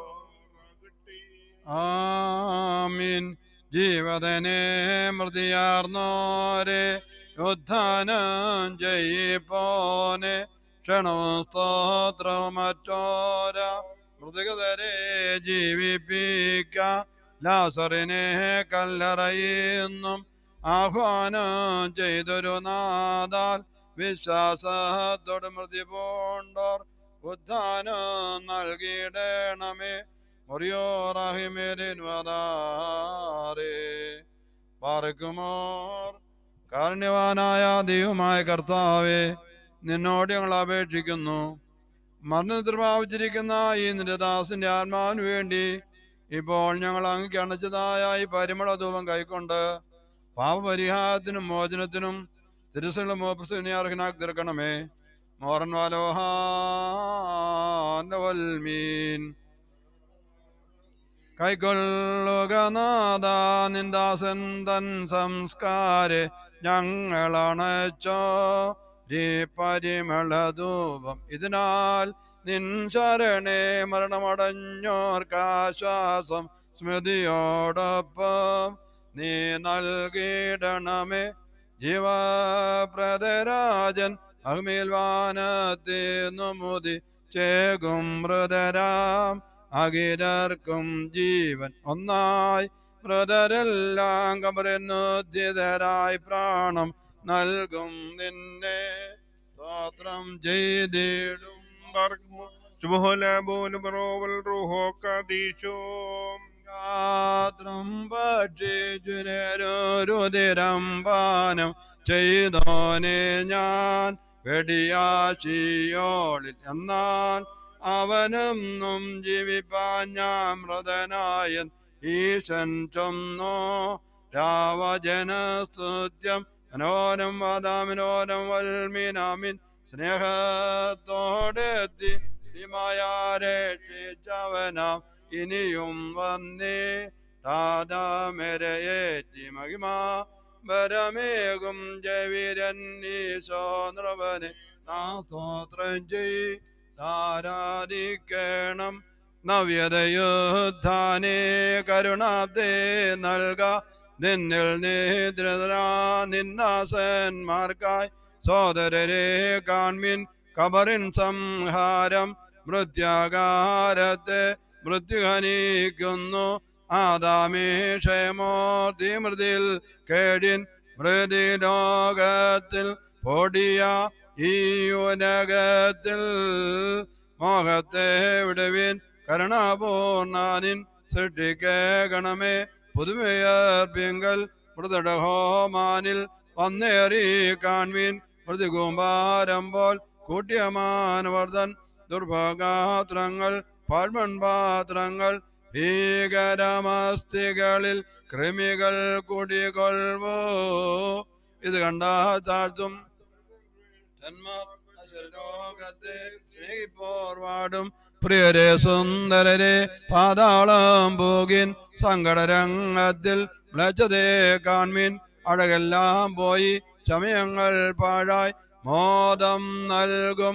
ആമീൻ ജീവതനെ മൃതിയാർന്നോരെ യുദ്ധാനം ജയിപ്പോനെ ക്ഷണവും സ്തോത്രവും മറ്റോര മൃതകതരെ ജീവിപ്പിക്ക ലാസറിനെ കല്ലറയിന്നും ആഹ്വാനം ചെയ്തൊരു നാദാൽ വിശ്വാസത്തോട് മൃതി പോണ്ടോർ ഉദ്ധാനം നൽകിയിടണമേ മുറിയോറാഹിമേരിൻ വദാറേ പാർക്കുമോർ കാരുണ്യവാനായ ദൈവമായ കർത്താവെ നിന്നോട് ഞങ്ങൾ അപേക്ഷിക്കുന്നു മരണത്തിൽ പ്രാപിച്ചിരിക്കുന്ന ഈ നിന്റെ ദാസിന്റെ ആത്മാവിന് വേണ്ടി ഇപ്പോൾ ഞങ്ങൾ അങ്ങ് അണച്ചതായ ഈ പരിമള ധൂപം കൈക്കൊണ്ട് പാപപരിഹാരത്തിനും മോചനത്തിനും തിരുസലും മോപ്രസിനിയാർഹനാക്കി തീർക്കണമേ മോറൻ വാലോഹാൻ കൈക്കൊള്ളുക നാദ നിന്ദാസൻ തൻ സംസ്കാരെ ഞങ്ങളണച്ചോ രീ പരിമളധൂപം ഇതിനാൽ നിൻ ശരണേ മരണമടഞ്ഞോർക്കാശ്വാസം സ്മൃതിയോടൊപ്പം നീ നൽകിയിടണമേ ജീവപ്രദരാജൻ അഗ്മിൽ വാനത്തിന്നു മുതി ചേകും മൃതരാം അകിരർക്കും ജീവൻ ഒന്നായി മൃതരെല്ലാം കബറിനുദ്ധിതരായി പ്രാണം നൽകും നിന്നെ സ്തോത്രം ചെയ്തിടും ശുഭോലാബോന് പറോവൽ റൂഹോ കദീശോ ഗാത്രം ഭക്ഷിച്ചുരുതിരം പാനം ചെയ്തോനെ ഞാൻ വെടിയാശിയോളിൽ എന്നാൽ അവനെന്നും ജീവിപ്പാൻ ഞാൻ മൃതനായൻ ഈശൻ ചൊന്നോ രാവജനസ്തുത്യം മനോരം വാദാമിനോരം വൽമീനാമിൻ സ്നേഹത്തോടെത്തി രക്ഷിച്ചവനാം ഇനിയും വന്നേ താതാമരയേറ്റി മഹിമ വരമേകും ജവിരൻ ഈശോ നൃപനെ സ്തോത്രം ചെയ് ആരാധിക്കണം നവ്യതയുദ്ധാനേ കരുണാബ്ദേ നൽക നിന്നിൽ നിദ്രതരാ നിന്നാസന്മാർക്കായി സോദരരെ കാൺമിൻ കബറിൻ സംഹാരം മൃത്യാകാരത്തെ മൃത്യുഹനിക്കുന്നു ആദാമേഷമോ തിമൃതിൽ കേടിൻ മൃതിലോകത്തിൽ പൊടിയ ഈ ഉലകത്തിൽ മോഹത്തെ വിടുവിൻ കരുണാപൂർണാനിൻ സൃഷ്ടിക്കണമേ പുതുമയർപ്പിങ്കൽ മൃതടഹോമാനിൽ വന്നേറി കാൺമീൻ മൃതികൂമ്പാരമ്പോൾ കൂട്ടിയമാനവർദ്ധൻ ദുർഭഗാത്രങ്ങൾ പാഴ്മൺപാത്രങ്ങൾ ഭീകരമസ്തികളിൽ കൃമികൾ കുടികൊള്ളുവോ ഇത് കണ്ടാ താഴ്ത്തും ലോകത്തെ സ്നേഹിപ്പോർവാടും പ്രിയരെ സുന്ദരരെ പാതാളം പോകിൻ സങ്കടരംഗത്തിൽ മ്ലച്ചതേ കാൺമീൻ അഴകെല്ലാം പോയി സമയങ്ങൾ പാഴായി മോദം നൽകും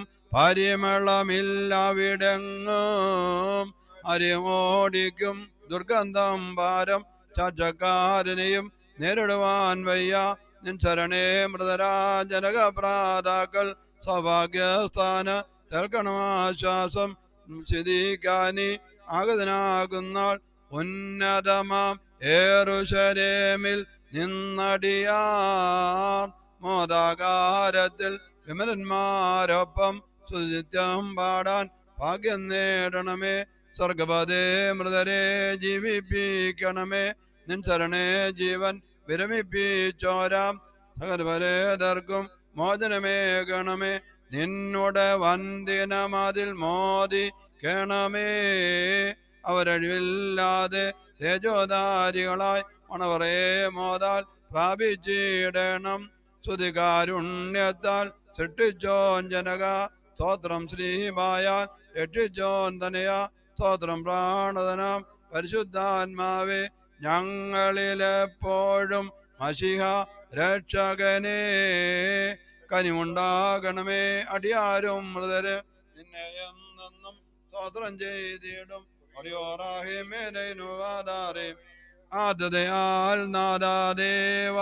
പരിമളമില്ലവിടെങ്ങും അരിമോടിക്കും ദുർഗന്ധം ഭാരം ചച്ചക്കാരനെയും നേരിടുവാൻ വയ്യ നിൻ ശരണേ മൃതരാജനക പ്രാതാക്കൾ സൗഭാഗ്യസ്ഥാന കേൾക്കണമാശ്വാസം സ്ഥിതിക്കാനി ആഗതനാകുന്നാൾ ഉന്നതമാം ഏറുശരേമിൽ നിന്നടിയാർ മോദാകാരത്തിൽ വിമലന്മാരൊപ്പം സുനിത്യം പാടാൻ ഭാഗ്യം നേടണമേ സ്വർഗപദേ മൃതരെ ജീവിപ്പിക്കണമേ നിൻ ശരണേ ജീവൻ വിരമിപ്പിച്ചോരാം സകലപരേതർക്കും മോചനമേകണമേ നിന്നുടെ വന്ദിനമതിൽ മോദി കേണമേ അവരഴിവില്ലാതെ തേജോധാരികളായി മണവറേ മോതാൽ പ്രാപിച്ചിടണം സ്തുതികാരുണ്യത്താൽ സൃഷ്ടിച്ചോൻ ജനക സ്തോത്രം ശ്രീമായാൽ രക്ഷിച്ചോൻ തനയ സ്തോത്രം പ്രാണതനാം പരിശുദ്ധാത്മാവേ ഞങ്ങളിലെപ്പോഴും മഷിഹ രക്ഷകനേ കനിമുണ്ടാകണമേ അടിയാരും മൃതര് നിന്നെ എന്നെന്നും സ്തോത്രം ചെയ്തിടും ഒടിയോറാഹിമേനുവാദാറേ ആദതയാൽ നാദാദേവ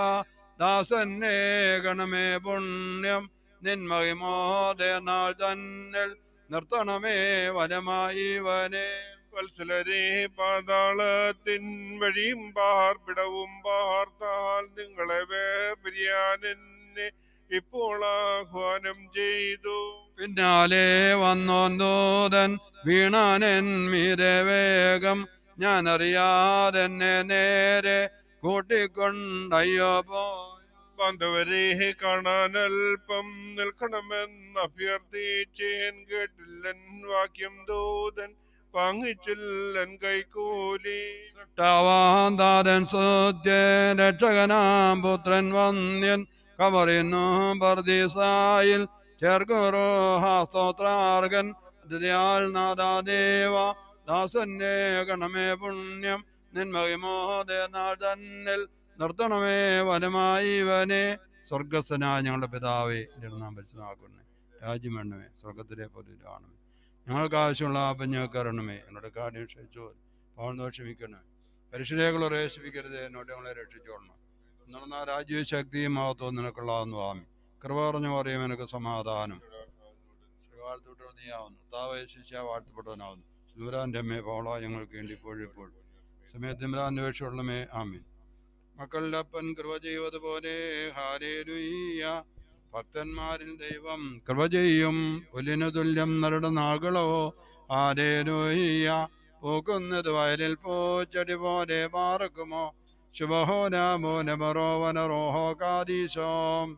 ദാസന്നേ ഗണമേ പുണ്യം നിന്മഹിമോദയ നാൾ തന്നിൽ നിർത്തണമേ വനമായി വനെ വത്സലരെ പാതാളത്തിൻ വഴിയും പാർപ്പിടവും പാർത്താൽ നിങ്ങളെ വേർപിരിയാൻ എന്നെ ഇപ്പോൾ ആഹ്വാനം ചെയ്തു പിന്നാലെ വന്നോൻ ദൂതൻ വീണാനൻ മീതെ വേഗം ഞാൻ അറിയാതെന്നെ നേരെ കൂട്ടിക്കൊണ്ടയ്യോ പോയി ബാന്ധവരെ കാണാൻ അല്പം നിൽക്കണമെന്ന് അഭ്യർത്ഥിച്ചേൻ കേട്ടില്ലൻ വാക്യം ദൂതൻ വാങ്ങിച്ചില്ലൻ കൈക്കൂലി ാവാന്താരൻ സുത്യൻ രക്ഷകനാം പുത്രൻ വന്യൻ കവറിന്നു പർദീസായിൽ ചേർക്കുറോഹാസ്തോത്രാർഗൻ ദിയാൽ നാദാദേവ ദാസന്റെ ഗണമേ പുണ്യം നിന്മഹിമോദയ നാൾ തന്നിൽ നിർത്തണമേ വനമായി വനെ സ്വർഗസ്വനായ ഞങ്ങളുടെ പിതാവേ നാം പരിശുദ്ധമാക്കണമേ രാജ്യം വേണമേ സ്വർഗത്തിലെ പൊതുരാണമേ ഞങ്ങൾക്ക് ആവശ്യമുള്ള ആപം ഞങ്ങൾക്ക് അറിയണമേ എന്നോട് കാര്യം ക്ഷയിച്ചു പാഴ്ന്നോ ക്ഷമിക്കണമേ പരിശുരേഖകൾ പ്രവേശിപ്പിക്കരുത് എന്നോട് ഞങ്ങളെ രക്ഷിച്ചോളണം എന്നുള്ള രാജ്യവും ശക്തിയും മഹത്വവും നിനക്കുള്ളതെന്ന് വാമി കൃപ പറഞ്ഞു പറയും എനിക്ക് സമാധാനം വാഴ്ത്തപ്പെട്ടവർ നീയാവുന്നു താവേ ശിഷ്യ വാഴ്ത്തപ്പെട്ടവനാവുന്നു സൂരാൻ്റെ അമ്മേ പൗള ഞങ്ങൾക്ക് വേണ്ടി ഇപ്പോഴും ഇപ്പോഴും സമയത്ത് അന്വേഷിച്ചുള്ളമേ ആമീൻ മക്കളുടെ അപ്പൻ കൃപ ചെയ്വതുപോലെ ഹാരേലുയ്യ ഭക്തന്മാരിൽ ദൈവം കൃപ ചെയ്യും പുലിനു തുല്യം നരുടെ നാളുകളോ ഹാരേലുയ്യ പൂക്കുന്നത് വയലിൽ പൂച്ചെടി പോലെ പാർക്കുമോ ശുഭഹോനാമോ നമറോ വനറോഹോ കാദീശോ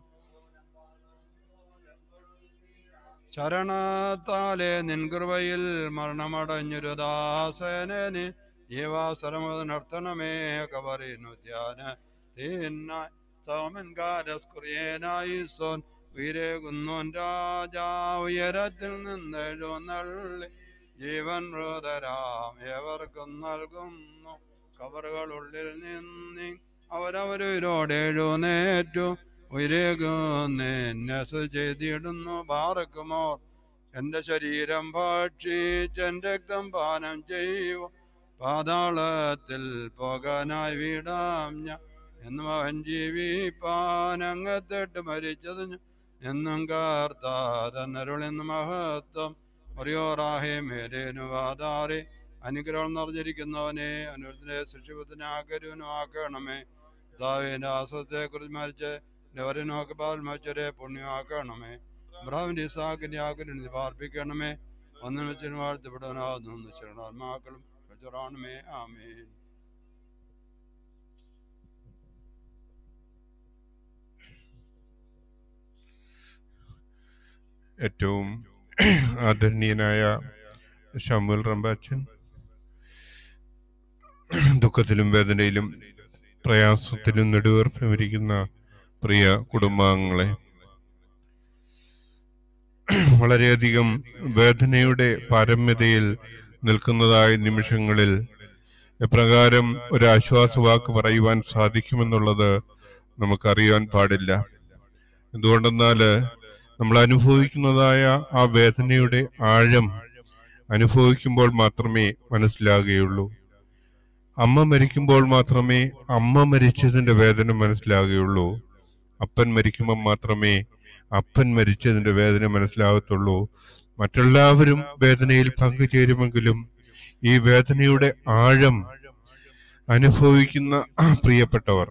ശരണത്താലെ നിൻകൃപയിൽ മരണമടഞ്ഞൊരു ദാസനെ ജീവാസരമത് നിർത്തണമേ കവറിനു ധ്യാന തീന്നായി സോമൻ കാരസ്കുറിയനായി സോൻ ഉയരേകുന്നോൻ രാജാ ഉയരത്തിൽ നിന്നെഴുന്നള്ളി ജീവൻ ഹൃദരാം ഏവർക്കും നൽകുന്നു കവറുകളുള്ളിൽ നിന്നി അവരവരോട് എഴുന്നേറ്റു ഉയരേകുന്നെ ചെയ്തിടുന്നു പാറക്കുമോ എന്റെ ശരീരം ഭക്ഷിച്ചെൻ രക്തം പാനം ചെയ്യുവോ പാതാളത്തിൽ പോകാനായി വീടാം ഞാൻ എന്നും അവൻ ജീവിപ്പാൻ അങ്ങത്തിട്ട് മരിച്ചത് ഞാൻ എന്നും കാർത്താതന്നരുളെന്ന് മഹത്വം അറിയോറാഹേ മേരേനു വാതാറെ അനുഗ്രഹം നിറഞ്ഞിരിക്കുന്നവനെ അനുരത്തിലെ സൃഷ്ടിപത്തിന് ആകരുവനും ആക്കണമേ ദാവേന്റെ ആസത്തെ കുറിച്ച് മരിച്ച് ലവരനോക്ക് പാൽ മരിച്ചവരെ പുണ്യമാക്കണമേ ബ്രാഹ്മിന്റെ ഇസാക്കിന്റെ ആഗ്രഹം പാർപ്പിക്കണമേ ഒന്നും വെച്ചിന് വാഴ്ത്തപ്പെടാനാവുന്നു ശരണാത്മാക്കളും പ്രചരണമേ ആമേൻ ഏറ്റവും ആദരണീയനായ ഷമുൽ റമ്പാച്ചൻ ദുഃഖത്തിലും വേദനയിലും പ്രയാസത്തിലും നെടുവേർപ്പുമിരിക്കുന്ന പ്രിയ കുടുംബാംഗങ്ങളെ വളരെയധികം വേദനയുടെ പാരമ്യതയിൽ നിൽക്കുന്നതായ നിമിഷങ്ങളിൽ എപ്രകാരം ഒരു ആശ്വാസവാക്ക് പറയുവാൻ സാധിക്കുമെന്നുള്ളത് നമുക്കറിയാൻ പാടില്ല എന്തുകൊണ്ടെന്നാൽ നമ്മൾ അനുഭവിക്കുന്നതായ ആ വേദനയുടെ ആഴം അനുഭവിക്കുമ്പോൾ മാത്രമേ മനസ്സിലാകുകയുള്ളൂ അമ്മ മരിക്കുമ്പോൾ മാത്രമേ അമ്മ മരിച്ചതിന്റെ വേദന മനസ്സിലാകുകയുള്ളൂ അപ്പൻ മരിക്കുമ്പോൾ മാത്രമേ അപ്പൻ മരിച്ചതിന്റെ വേദന മനസ്സിലാകത്തുള്ളൂ മറ്റെല്ലാവരും വേദനയിൽ പങ്കുചേരുമെങ്കിലും ഈ വേദനയുടെ ആഴം അനുഭവിക്കുന്ന പ്രിയപ്പെട്ടവർ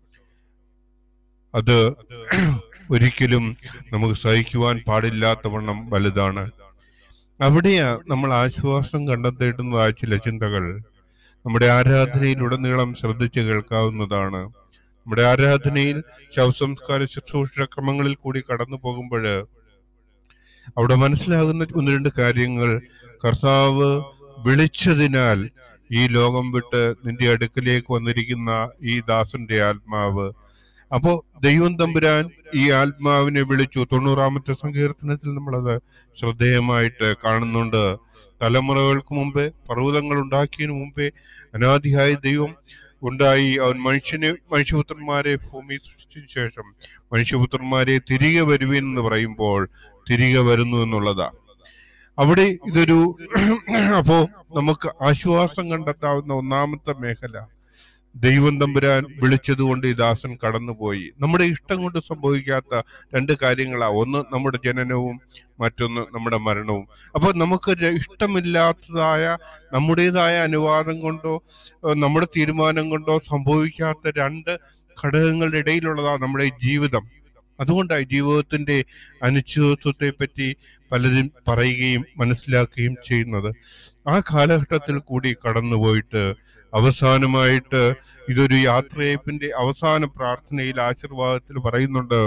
അത് ഒരിക്കലും നമുക്ക് സഹിക്കുവാൻ പാടില്ലാത്തവണ്ണം വലുതാണ് അവിടെയാ നമ്മൾ ആശ്വാസം കണ്ടെത്തേണ്ടുന്നതായ ചില ചിന്തകൾ നമ്മുടെ ആരാധനയിലുടനീളം ശ്രദ്ധിച്ചു കേൾക്കാവുന്നതാണ് നമ്മുടെ ആരാധനയിൽ ശവസംസ്കാര ശുശ്രൂഷ ക്രമങ്ങളിൽ കൂടി കടന്നു പോകുമ്പോൾ അവിടെ മനസ്സിലാകുന്ന ഒന്ന് രണ്ട് കാര്യങ്ങൾ കർത്താവ് വിളിച്ചതിനാൽ ഈ ലോകം വിട്ട് നിന്റെ അടുക്കലേക്ക് വന്നിരിക്കുന്ന ഈ ദാസന്റെ ആത്മാവ് അപ്പോ ദൈവം തമ്പുരാൻ ഈ ആത്മാവിനെ വിളിച്ചു തൊണ്ണൂറാമത്തെ സങ്കീർത്തനത്തിൽ നമ്മളത് ശ്രദ്ധേയമായിട്ട് കാണുന്നുണ്ട് തലമുറകൾക്ക് മുമ്പേ പർവ്വതങ്ങൾ ഉണ്ടാക്കിയതിനു മുമ്പേ അനാദിയായ ദൈവം ഉണ്ടായി അവൻ മനുഷ്യനെ മനുഷ്യപുത്രന്മാരെ ഭൂമി സൃഷ്ടിച്ച ശേഷം മനുഷ്യപുത്രന്മാരെ തിരികെ വരുവിൻ എന്ന് പറയുമ്പോൾ തിരികെ വരുന്നു എന്നുള്ളതാ അവിടെ ഇതൊരു അപ്പോ നമുക്ക് ആശ്വാസം കണ്ടെത്താവുന്ന ഒന്നാമത്തെ മേഖല ദൈവം തമ്പുരാൻ വിളിച്ചതുകൊണ്ട് ഈ ദാസൻ കടന്നുപോയി നമ്മുടെ ഇഷ്ടം കൊണ്ട് സംഭവിക്കാത്ത രണ്ട് കാര്യങ്ങളാ ഒന്ന് നമ്മുടെ ജനനവും മറ്റൊന്ന് നമ്മുടെ മരണവും അപ്പോൾ നമുക്ക് ര- ഇഷ്ടമില്ലാത്തതായ നമ്മുടേതായ അനുവാദം കൊണ്ടോ ഏഹ് നമ്മുടെ തീരുമാനം കൊണ്ടോ സംഭവിക്കാത്ത രണ്ട് ഘടകങ്ങളുടെ ഇടയിലുള്ളതാണ് നമ്മുടെ ഈ ജീവിതം അതുകൊണ്ടായി ജീവിതത്തിന്റെ അനിശ്ചിതത്വത്തെ പറ്റി പലരും പറയുകയും മനസ്സിലാക്കുകയും ചെയ്യുന്നത് ആ കാലഘട്ടത്തിൽ കൂടി കടന്നുപോയിട്ട് അവസാനമായിട്ട് ഇതൊരു യാത്രയപ്പിന്റെ അവസാന പ്രാർത്ഥനയിൽ ആശീർവാദത്തിൽ പറയുന്നുണ്ട്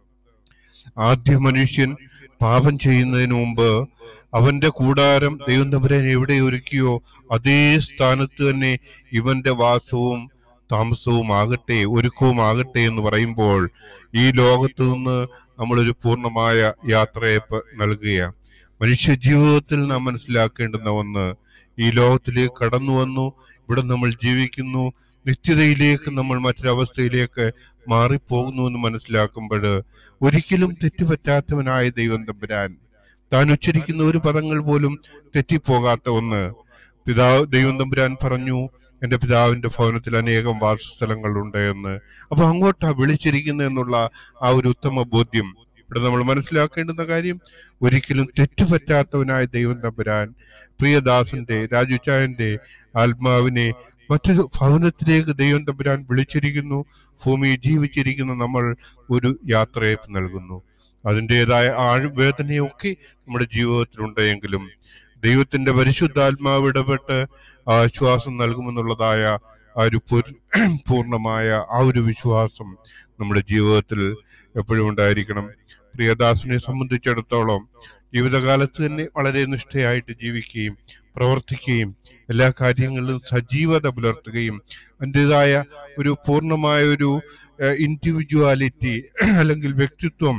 ആദ്യ മനുഷ്യൻ പാപം ചെയ്യുന്നതിന് മുമ്പ് അവന്റെ കൂടാരം ദൈവം തമ്പുരാൻ എവിടെ ഒരുക്കിയോ അതേ സ്ഥാനത്ത് തന്നെ ഇവന്റെ വാസവും താമസവും ആകട്ടെ ഒരുക്കവും ആകട്ടെ എന്ന് പറയുമ്പോൾ ഈ ലോകത്ത് നിന്ന് നമ്മളൊരു പൂർണ്ണമായ യാത്രയപ്പ് നൽകുകയാണ് മനുഷ്യ ജീവിതത്തിൽ നാം മനസ്സിലാക്കേണ്ടുന്ന ഒന്ന് ഈ ലോകത്തിലേക്ക് കടന്നു വന്നു ഇവിടെ നമ്മൾ ജീവിക്കുന്നു നിത്യതയിലേക്ക് നമ്മൾ മറ്റൊരവസ്ഥയിലേക്ക് മാറിപ്പോകുന്നു എന്ന് മനസ്സിലാക്കുമ്പോൾ ഒരിക്കലും തെറ്റുപറ്റാത്തവനായ ദൈവം തമ്പുരാൻ താൻ ഉച്ചരിക്കുന്ന ഒരു പദങ്ങൾ പോലും തെറ്റിപ്പോകാത്ത ഒന്ന് പിതാവ് ദൈവം തമ്പുരാൻ പറഞ്ഞു എന്റെ പിതാവിന്റെ ഭവനത്തിൽ അനേകം വാസസ്ഥലങ്ങളുണ്ട് എന്ന് അപ്പൊ അങ്ങോട്ടാ വിളിച്ചിരിക്കുന്നത് എന്നുള്ള ആ ഒരു ഉത്തമ ബോധ്യം ഇവിടെ നമ്മൾ മനസ്സിലാക്കേണ്ടുന്ന കാര്യം ഒരിക്കലും തെറ്റുപറ്റാത്തവനായ ദൈവം തമ്പുരാൻ പ്രിയദാസന്റെ രാജുച്ചായന്റെ ആത്മാവിനെ മറ്റൊരു ഭവനത്തിലേക്ക് ദൈവം തമ്പുരാൻ വിളിച്ചിരിക്കുന്നു ഭൂമിയിൽ ജീവിച്ചിരിക്കുന്ന നമ്മൾ ഒരു യാത്രയപ്പ് നൽകുന്നു അതിൻ്റെതായ ആഴ്വേദനയൊക്കെ നമ്മുടെ ജീവിതത്തിലുണ്ടെങ്കിലും ദൈവത്തിന്റെ പരിശുദ്ധാത്മാവ് ഇടപെട്ട് ആശ്വാസം നൽകുമെന്നുള്ളതായ ആ ഒരു പൊരു- പൂർണ്ണമായ ആ ഒരു വിശ്വാസം നമ്മുടെ ജീവിതത്തിൽ എപ്പോഴും ഉണ്ടായിരിക്കണം പ്രിയദാസിനെ സംബന്ധിച്ചിടത്തോളം ജീവിതകാലത്ത് തന്നെ വളരെ നിഷ്ഠയായിട്ട് ജീവിക്കുകയും പ്രവർത്തിക്കുകയും എല്ലാ കാര്യങ്ങളിലും സജീവത പുലർത്തുകയും അതിൻ്റെതായ ഒരു പൂർണ്ണമായ ഒരു ഇൻഡിവിജ്വാലിറ്റി അല്ലെങ്കിൽ വ്യക്തിത്വം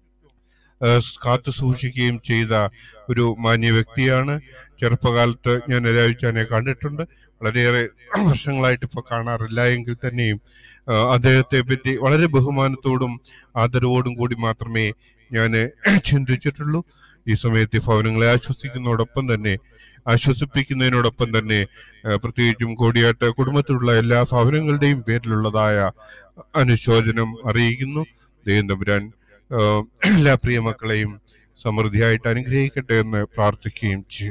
ഏഹ് കാത്തു സൂക്ഷിക്കുകയും ചെയ്ത ഒരു മാന്യ വ്യക്തിയാണ് ചെറുപ്പകാലത്ത് ഞാൻ രാജുച്ചാനെ കണ്ടിട്ടുണ്ട് വളരെയേറെ വർഷങ്ങളായിട്ട് ഇപ്പോൾ കാണാറില്ല എങ്കിൽ തന്നെയും ഏഹ് അദ്ദേഹത്തെ പറ്റി വളരെ ബഹുമാനത്തോടും ആദരവോടും കൂടി മാത്രമേ ഞാൻ ചിന്തിച്ചിട്ടുള്ളൂ ഈ സമയത്ത് ഈ ഭവനങ്ങളെ ആശ്വസിക്കുന്നതോടൊപ്പം തന്നെ ആശ്വസിപ്പിക്കുന്നതിനോടൊപ്പം തന്നെ ഏഹ് പ്രത്യേകിച്ചും കോടിയാട്ട് കുടുംബത്തിലുള്ള എല്ലാ ഭവനങ്ങളുടെയും പേരിലുള്ളതായ അനുശോചനം അറിയിക്കുന്നു ദൈവം തമ്പുരാൻ ഏഹ് എല്ലാ പ്രിയ മക്കളെയും സമൃദ്ധിയായിട്ട് അനുഗ്രഹിക്കട്ടെ എന്ന് പ്രാർത്ഥിക്കുകയും ചെയ്യും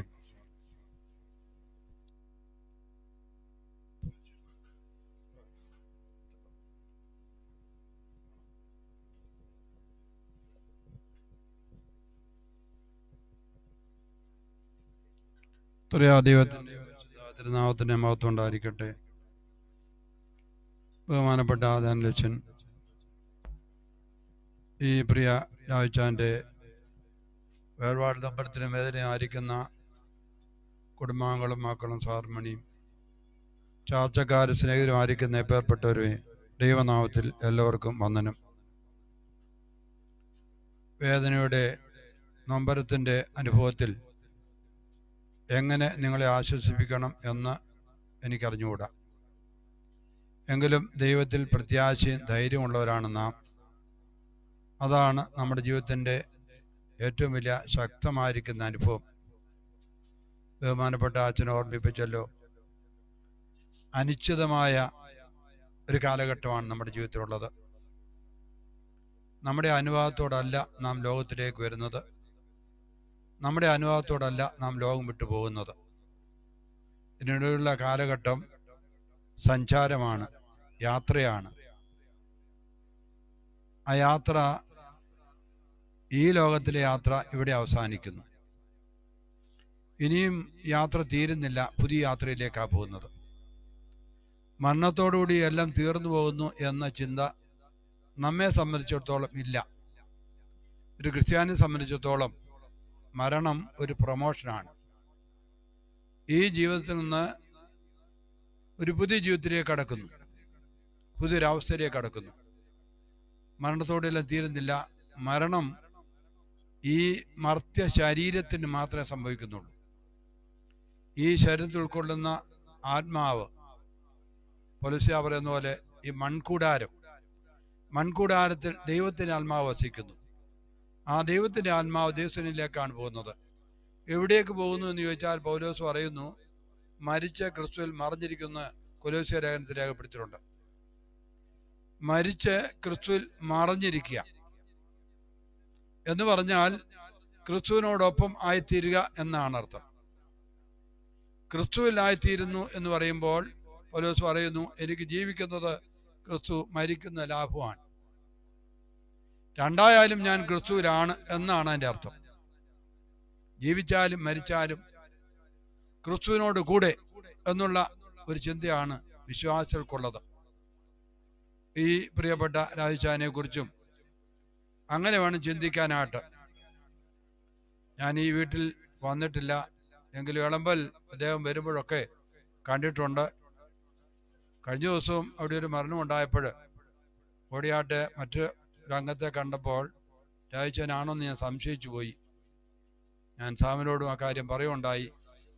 തുറയാ ദൈവത്തിൻ്റെ തിരുനാമത്തിൻ്റെ മഹത്വം ഉണ്ടായിരിക്കട്ടെ ബഹുമാനപ്പെട്ട ധനലക്ഷൻ ഈ പ്രിയ രാജാൻ്റെ വേർപാട് ദമ്പരത്തിനും വേദനയായിരിക്കുന്ന കുടുംബാംഗങ്ങളും മക്കളും സാർമണിയും ചാർച്ചക്കാരും സ്നേഹിതരുമായിരിക്കുന്ന പേർപ്പെട്ടവരെ ദൈവനാമത്തിൽ എല്ലാവർക്കും വന്ദനം വേദനയുടെ നൊമ്പരത്തിൻ്റെ അനുഭവത്തിൽ എങ്ങനെ നിങ്ങളെ ആശ്വസിപ്പിക്കണം എന്ന് എനിക്കറിഞ്ഞുകൂടാ എങ്കിലും ദൈവത്തിൽ പ്രത്യാശയും ധൈര്യമുള്ളവരാണ് നാം അതാണ് നമ്മുടെ ജീവിതത്തിൻ്റെ ഏറ്റവും വലിയ ശക്തമായിരിക്കുന്ന അനുഭവം ബഹുമാനപ്പെട്ട അച്ഛനെ ഓർമ്മിപ്പിച്ചല്ലോ അനിശ്ചിതമായ ഒരു കാലഘട്ടമാണ് നമ്മുടെ ജീവിതത്തിലുള്ളത് നമ്മുടെ അനുവാദത്തോടല്ല നാം ലോകത്തിലേക്ക് വരുന്നത് നമ്മുടെ അനുവാദത്തോടല്ല നാം ലോകം വിട്ടു പോകുന്നത് ഇതിനിടയിലുള്ള കാലഘട്ടം സഞ്ചാരമാണ് യാത്രയാണ് ആ യാത്ര ഈ ലോകത്തിലെ യാത്ര ഇവിടെ അവസാനിക്കുന്നു ഇനിയും യാത്ര തീരുന്നില്ല പുതിയ യാത്രയിലേക്കാണ് പോകുന്നത് മരണത്തോടുകൂടി എല്ലാം തീർന്നു പോകുന്നു എന്ന ചിന്ത നമ്മെ സംബന്ധിച്ചിടത്തോളം ഇല്ല ഒരു ക്രിസ്ത്യാനിയെ സംബന്ധിച്ചിടത്തോളം മരണം ഒരു പ്രൊമോഷനാണ് ഈ ജീവിതത്തിൽ നിന്ന് ഒരു പുതിയ ജീവിതത്തിലേക്ക് കടക്കുന്നു പുതിയൊരവസ്ഥയിലേക്ക് കടക്കുന്നു മരണത്തോടെല്ലാം തീരുന്നില്ല മരണം ഈ മർത്യ ശരീരത്തിന് മാത്രമേ സംഭവിക്കുന്നുള്ളൂ ഈ ശരീരത്തിൽ ഉൾക്കൊള്ളുന്ന ആത്മാവ് പൊലസ്യ പറയുന്ന പോലെ ഈ മൺകൂടാരം മൺകൂടാരത്തിൽ ദൈവത്തിൻ്റെ ആത്മാവ് വസിക്കുന്നു ആ ദൈവത്തിൻ്റെ ആത്മാവ് ദൈവസനിലേക്കാണ് പോകുന്നത് എവിടേക്ക് പോകുന്നു എന്ന് ചോദിച്ചാൽ പൗലോസ് പറയുന്നു മരിച്ച ക്രിസ്തുവിൽ മറിഞ്ഞിരിക്കുന്ന കൊലോസ്യ ലേഖനത്തിൽ രേഖപ്പെടുത്തിയിട്ടുണ്ട് മരിച്ച് ക്രിസ്തുവിൽ മറഞ്ഞിരിക്കുക എന്ന് പറഞ്ഞാൽ ക്രിസ്തുവിനോടൊപ്പം ആയിത്തീരുക എന്നാണ് അർത്ഥം ക്രിസ്തുവിൽ ആയിത്തീരുന്നു എന്ന് പറയുമ്പോൾ പൗലോസ് പറയുന്നു എനിക്ക് ജീവിക്കുന്നത് ക്രിസ്തു മരിക്കുന്ന ലാഭമാണ് രണ്ടായാലും ഞാൻ ക്രിസ്തുവിലാണ് എന്നാണ് എൻ്റെ അർത്ഥം ജീവിച്ചാലും മരിച്ചാലും ക്രിസ്തുവിനോട് കൂടെ എന്നുള്ള ഒരു ചിന്തയാണ് വിശ്വാസികൾക്കുള്ളത് ഈ പ്രിയപ്പെട്ട രാജചാനെ കുറിച്ചും അങ്ങനെ വേണം ചിന്തിക്കാനായിട്ട് ഞാൻ ഈ വീട്ടിൽ വന്നിട്ടില്ല എങ്കിലും ഇളമ്പൽ അദ്ദേഹം വരുമ്പോഴൊക്കെ കണ്ടിട്ടുണ്ട് കഴിഞ്ഞ ദിവസവും അവിടെ ഒരു മരണം ഉണ്ടായപ്പോൾ ഓടിയാട്ടെ മറ്റ് രംഗത്തെ കണ്ടപ്പോൾ രാജച്ചനാണോന്ന് ഞാൻ സംശയിച്ചു പോയി ഞാൻ സാമിനോടും ആ കാര്യം പറയുണ്ടായി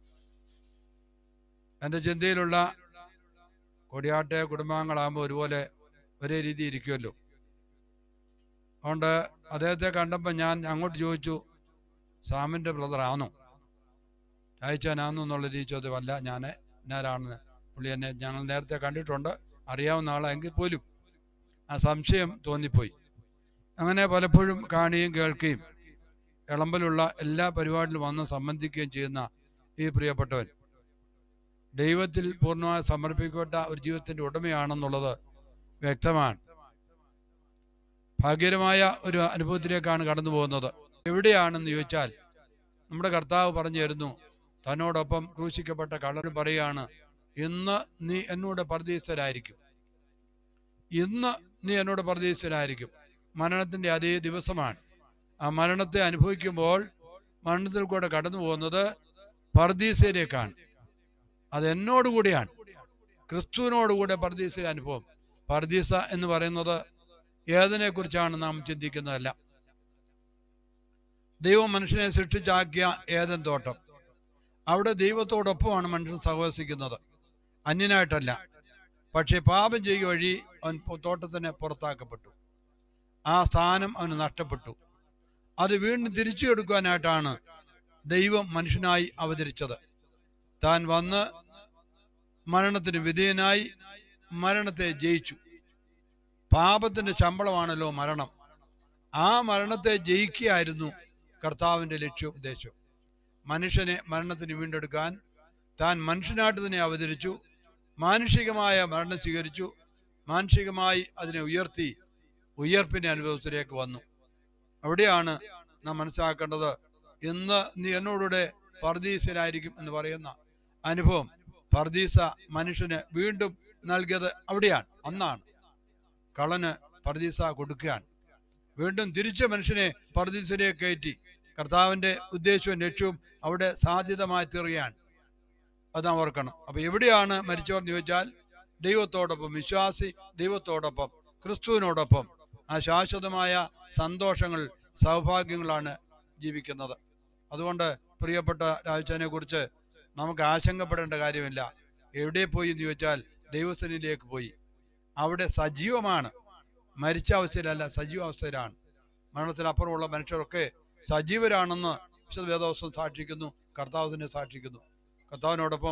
എൻ്റെ ചിന്തയിലുള്ള കൊടിയാട്ടെ കുടുംബാംഗങ്ങളാകുമ്പോൾ ഒരുപോലെ ഒരേ രീതി ഇരിക്കുമല്ലോ അതുകൊണ്ട് അദ്ദേഹത്തെ കണ്ടപ്പോൾ ഞാൻ അങ്ങോട്ട് ചോദിച്ചു സാമിൻ്റെ ബ്രദർ ആണോ രായച്ചാനാണോ എന്നുള്ള രീതി ചോദ്യമല്ല ഞാൻ ഞാനാണെന്ന് പുള്ളി എന്നെ ഞങ്ങൾ നേരത്തെ കണ്ടിട്ടുണ്ട് അറിയാവുന്ന ആളെങ്കിൽ പോലും ആ സംശയം തോന്നിപ്പോയി അങ്ങനെ പലപ്പോഴും കാണുകയും കേൾക്കുകയും ഇളമ്പലുള്ള എല്ലാ പരിപാടിയിലും വന്ന് സംബന്ധിക്കുകയും ചെയ്യുന്ന ഈ പ്രിയപ്പെട്ടവൻ ദൈവത്തിൽ പൂർണ്ണമായി സമർപ്പിക്കപ്പെട്ട ഒരു ജീവിതത്തിന്റെ ഉടമയാണെന്നുള്ളത് വ്യക്തമാണ് ഭാഗ്യകരമായ ഒരു അനുഭവത്തിലേക്കാണ് കടന്നു പോകുന്നത് എവിടെയാണെന്ന് ചോദിച്ചാൽ നമ്മുടെ കർത്താവ് പറഞ്ഞു തരുന്നു തന്നോടൊപ്പം ക്രൂശിക്കപ്പെട്ട കള്ളന് പറയാണ് ഇന്ന് നീ എന്നോട് പരദീസരായിരിക്കും ഇന്ന് നീ എന്നോട് പരദീസരായിരിക്കും മരണത്തിന്റെ അതേ ദിവസമാണ് ആ മരണത്തെ അനുഭവിക്കുമ്പോൾ മരണത്തിൽ കൂടെ കടന്നു പോകുന്നത് പർദീസയിലേക്കാണ് അത് എന്നോടുകൂടിയാണ് ക്രിസ്തുവിനോടുകൂടെ പർദീസയുടെ അനുഭവം പർദീസ എന്ന് പറയുന്നത് ഏതിനെ കുറിച്ചാണ് നാം ചിന്തിക്കുന്നതല്ല ദൈവം മനുഷ്യനെ സൃഷ്ടിച്ചാക്കിയ ഏതൻ തോട്ടം അവിടെ ദൈവത്തോടൊപ്പമാണ് മനുഷ്യൻ സഹവസിക്കുന്നത് അന്യനായിട്ടല്ല പക്ഷേ പാപം ചെയ്യുക വഴി അവൻ പൊ- തോട്ടത്തിന് പുറത്താക്കപ്പെട്ടു ആ സ്ഥാനം അവന് നഷ്ടപ്പെട്ടു അത് വീണ്ടും തിരിച്ചു എടുക്കുവാനായിട്ടാണ് ദൈവം മനുഷ്യനായി അവതരിച്ചത് താൻ വന്ന് മരണത്തിന് വിധേയനായി മരണത്തെ ജയിച്ചു പാപത്തിന്റെ ശമ്പളമാണല്ലോ മരണം ആ മരണത്തെ ജയിക്കുകയായിരുന്നു കർത്താവിന്റെ ലക്ഷ്യവും ഉദ്ദേശവും മനുഷ്യനെ മരണത്തിന് വീണ്ടെടുക്കാൻ താൻ മനുഷ്യനായിട്ട് തന്നെ അവതരിച്ചു മാനുഷികമായ മരണം സ്വീകരിച്ചു മാനുഷികമായി അതിനെ ഉയർത്തി ഉയർപ്പിന്റെ അനുഭവത്തിലേക്ക് വന്നു അവിടെയാണ് നാം മനസ്സിലാക്കേണ്ടത് ഇന്ന് നീ എന്നോടുകൂടെ പർദീസനായിരിക്കും എന്ന് പറയുന്ന അനുഭവം പർദീസ മനുഷ്യന് വീണ്ടും നൽകിയത് അവിടെയാണ് അന്നാണ് കള്ളന് പർദീസ കൊടുക്കുകയാണ് വീണ്ടും തിരിച്ച് മനുഷ്യനെ പർദീസിലേക്ക് കയറ്റി കർത്താവിന്റെ ഉദ്ദേശവും ലക്ഷ്യവും അവിടെ സാധ്യതമായി തീറുകയാണ് അത് നാം ഓർക്കണം അപ്പൊ എവിടെയാണ് മരിച്ചവർ എന്ന് ചോദിച്ചാൽ ദൈവത്തോടൊപ്പം വിശ്വാസി ദൈവത്തോടൊപ്പം ക്രിസ്തുവിനോടൊപ്പം ആ ശാശ്വതമായ സന്തോഷങ്ങൾ സൗഭാഗ്യങ്ങളാണ് ജീവിക്കുന്നത് അതുകൊണ്ട് പ്രിയപ്പെട്ട രാജാനെ കുറിച്ച് നമുക്ക് ആശങ്കപ്പെടേണ്ട കാര്യമില്ല എവിടെ പോയി എന്ന് ചോദിച്ചാൽ ദൈവസനിലേക്ക് പോയി അവിടെ സജീവമാണ് മരിച്ച അവസ്ഥയിലല്ല സജീവ അവസ്ഥയിലാണ് മരണത്തിനപ്പുറമുള്ള മനുഷ്യരൊക്കെ സജീവരാണെന്ന് വിശുദ്ധ വേദവസ്വം സാക്ഷിക്കുന്നു കർത്താവിനെ സാക്ഷിക്കുന്നു കർത്താവിനോടൊപ്പം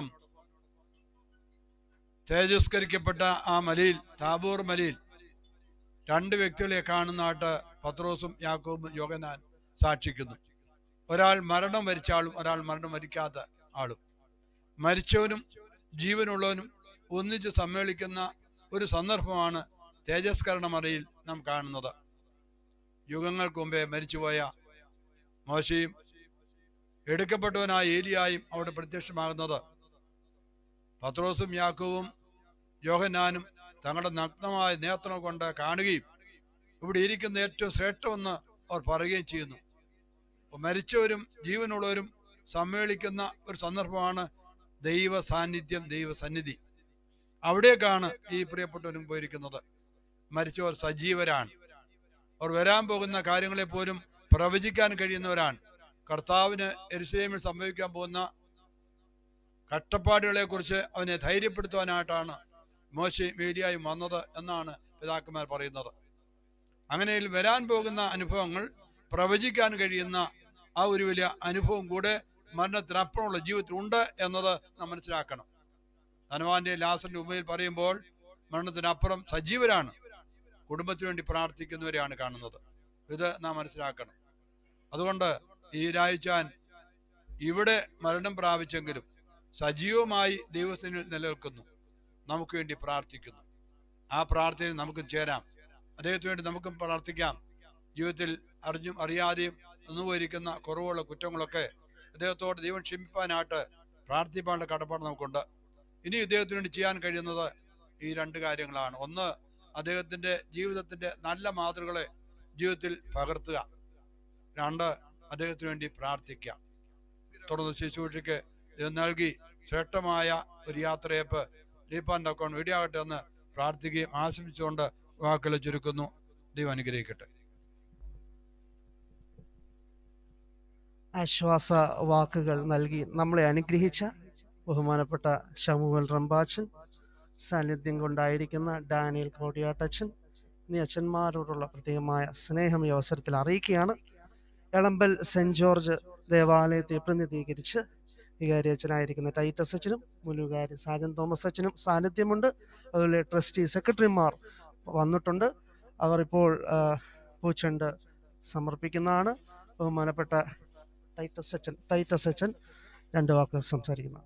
തേജസ്കരിക്കപ്പെട്ട ആ മലയിൽ താബൂർ മലയിൽ രണ്ട് വ്യക്തികളെ കാണുന്നതായിട്ട് പത്രോസും യാക്കോബും യോഗനാൻ സാക്ഷിക്കുന്നു ഒരാൾ മരണം വരിച്ച ആളും ഒരാൾ മരണം വരിക്കാത്ത ആളും മരിച്ചവനും ജീവനുള്ളവനും ഒന്നിച്ച് സമ്മേളിക്കുന്ന ഒരു സന്ദർഭമാണ് തേജസ്കരണ മറയിൽ നാം കാണുന്നത് യുഗങ്ങൾക്ക് മുമ്പേ മരിച്ചുപോയ മോശയും എടുക്കപ്പെട്ടവനായ ഏലിയായും അവിടെ പ്രത്യക്ഷമാകുന്നത് പത്രോസും യാക്കോവും യോഹന്നാനും തങ്ങളുടെ നഗ്നമായ നേത്രം കൊണ്ട് കാണുകയും ഇവിടെ ഇരിക്കുന്ന ഏറ്റവും ശ്രേഷ്ഠമെന്ന് അവർ പറയുകയും ചെയ്യുന്നു അപ്പോൾ മരിച്ചവരും ജീവനുള്ളവരും സമ്മേളിക്കുന്ന ഒരു സന്ദർഭമാണ് ദൈവ സാന്നിധ്യം ദൈവ സന്നിധി അവിടേക്കാണ് ഈ പ്രിയപ്പെട്ടവരും പോയിരിക്കുന്നത് മരിച്ചവർ സജീവരാണ് അവർ വരാൻ പോകുന്ന കാര്യങ്ങളെ പോലും പ്രവചിക്കാൻ കഴിയുന്നവരാണ് കർത്താവിന് എരുസലേമിൽ സംഭവിക്കാൻ പോകുന്ന കഷ്ടപ്പാടുകളെ കുറിച്ച് അവനെ ധൈര്യപ്പെടുത്തുവാനായിട്ടാണ് മോശി മീഡിയായും വന്നത് എന്നാണ് പിതാക്കന്മാർ പറയുന്നത് അങ്ങനെയിൽ വരാൻ പോകുന്ന അനുഭവങ്ങൾ പ്രവചിക്കാൻ കഴിയുന്ന ആ ഒരു വലിയ അനുഭവം കൂടെ മരണത്തിനപ്പുറമുള്ള ജീവിതത്തിൽ ഉണ്ട് എന്നത് നാം മനസ്സിലാക്കണം ധനവാന്റെ ലാസറിന്റെ ഉപയിൽ പറയുമ്പോൾ മരണത്തിനപ്പുറം സജീവരാണ് കുടുംബത്തിന് വേണ്ടി പ്രാർത്ഥിക്കുന്നവരെയാണ് കാണുന്നത് ഇത് നാം മനസ്സിലാക്കണം അതുകൊണ്ട് ഈ രായിച്ചാൻ ഇവിടെ മരണം പ്രാപിച്ചെങ്കിലും സജീവമായി ദൈവസനിൽ നിലനിൽക്കുന്നു നമുക്ക് വേണ്ടി പ്രാർത്ഥിക്കുന്നു ആ പ്രാർത്ഥനയിൽ നമുക്ക് ചേരാം അദ്ദേഹത്തിന് വേണ്ടി നമുക്കും പ്രാർത്ഥിക്കാം ജീവിതത്തിൽ അറിഞ്ഞും അറിയാതെയും ഒന്നുപോയിരിക്കുന്ന കുറവുള്ള കുറ്റങ്ങളൊക്കെ അദ്ദേഹത്തോട് ദൈവം ക്ഷമിപ്പാനായിട്ട് പ്രാർത്ഥിപ്പാനുള്ള കടപ്പാട് നമുക്കുണ്ട് ഇനി ഇദ്ദേഹത്തിന് വേണ്ടി ചെയ്യാൻ കഴിയുന്നത് ഈ രണ്ട് കാര്യങ്ങളാണ് ഒന്ന് അദ്ദേഹത്തിന്റെ ജീവിതത്തിന്റെ നല്ല മാതൃകളെ ജീവിതത്തിൽ പകർത്തുക രണ്ട് അദ്ദേഹത്തിന് വേണ്ടി പ്രാർത്ഥിക്കാം തുടർന്ന് ശുശ്രൂഷയ്ക്ക് ഇത് നൽകി ശ്രേഷ്ഠമായ ഒരു യാത്രയപ്പ് ലീപ്പാൻ്റെ അക്കൗണ്ട് വീഡിയാകട്ടെ എന്ന് പ്രാർത്ഥിക്കുകയും ആശംസിച്ചുകൊണ്ട് വാക്കുകൾ ചുരുക്കുന്നു ദൈവം അനുഗ്രഹിക്കട്ടെ ആശ്വാസ വാക്കുകൾ നൽകി നമ്മളെ അനുഗ്രഹിച്ച ബഹുമാനപ്പെട്ട ഷമുവൽ റംബാച്ചൻ സാന്നിധ്യം കൊണ്ടായിരിക്കുന്ന ഡാനിയൽ കോടിയാട്ടച്ചൻ എന്നീ അച്ഛന്മാരോടുള്ള പ്രത്യേകമായ സ്നേഹം ഈ അവസരത്തിൽ അറിയിക്കുകയാണ് എളമ്പൽ സെന്റ് ജോർജ് ദേവാലയത്തെ പ്രതിനിധീകരിച്ച് വികാരി അച്ഛനായിരിക്കുന്ന ടൈറ്റസ് അച്ഛനും മുനുകാരി സാജൻ തോമസ് അച്ഛനും സാന്നിധ്യമുണ്ട് അതുപോലെ ട്രസ്റ്റി സെക്രട്ടറിമാർ വന്നിട്ടുണ്ട് അവർ ഇപ്പോൾ ആ, പൂച്ചെണ്ട് സമർപ്പിക്കുന്നതാണ് ബഹുമാനപ്പെട്ട ടൈറ്റസ് അച്ഛൻ ടൈറ്റസ് അച്ഛൻ രണ്ട് വാക്ക് സംസാരിക്കുന്നു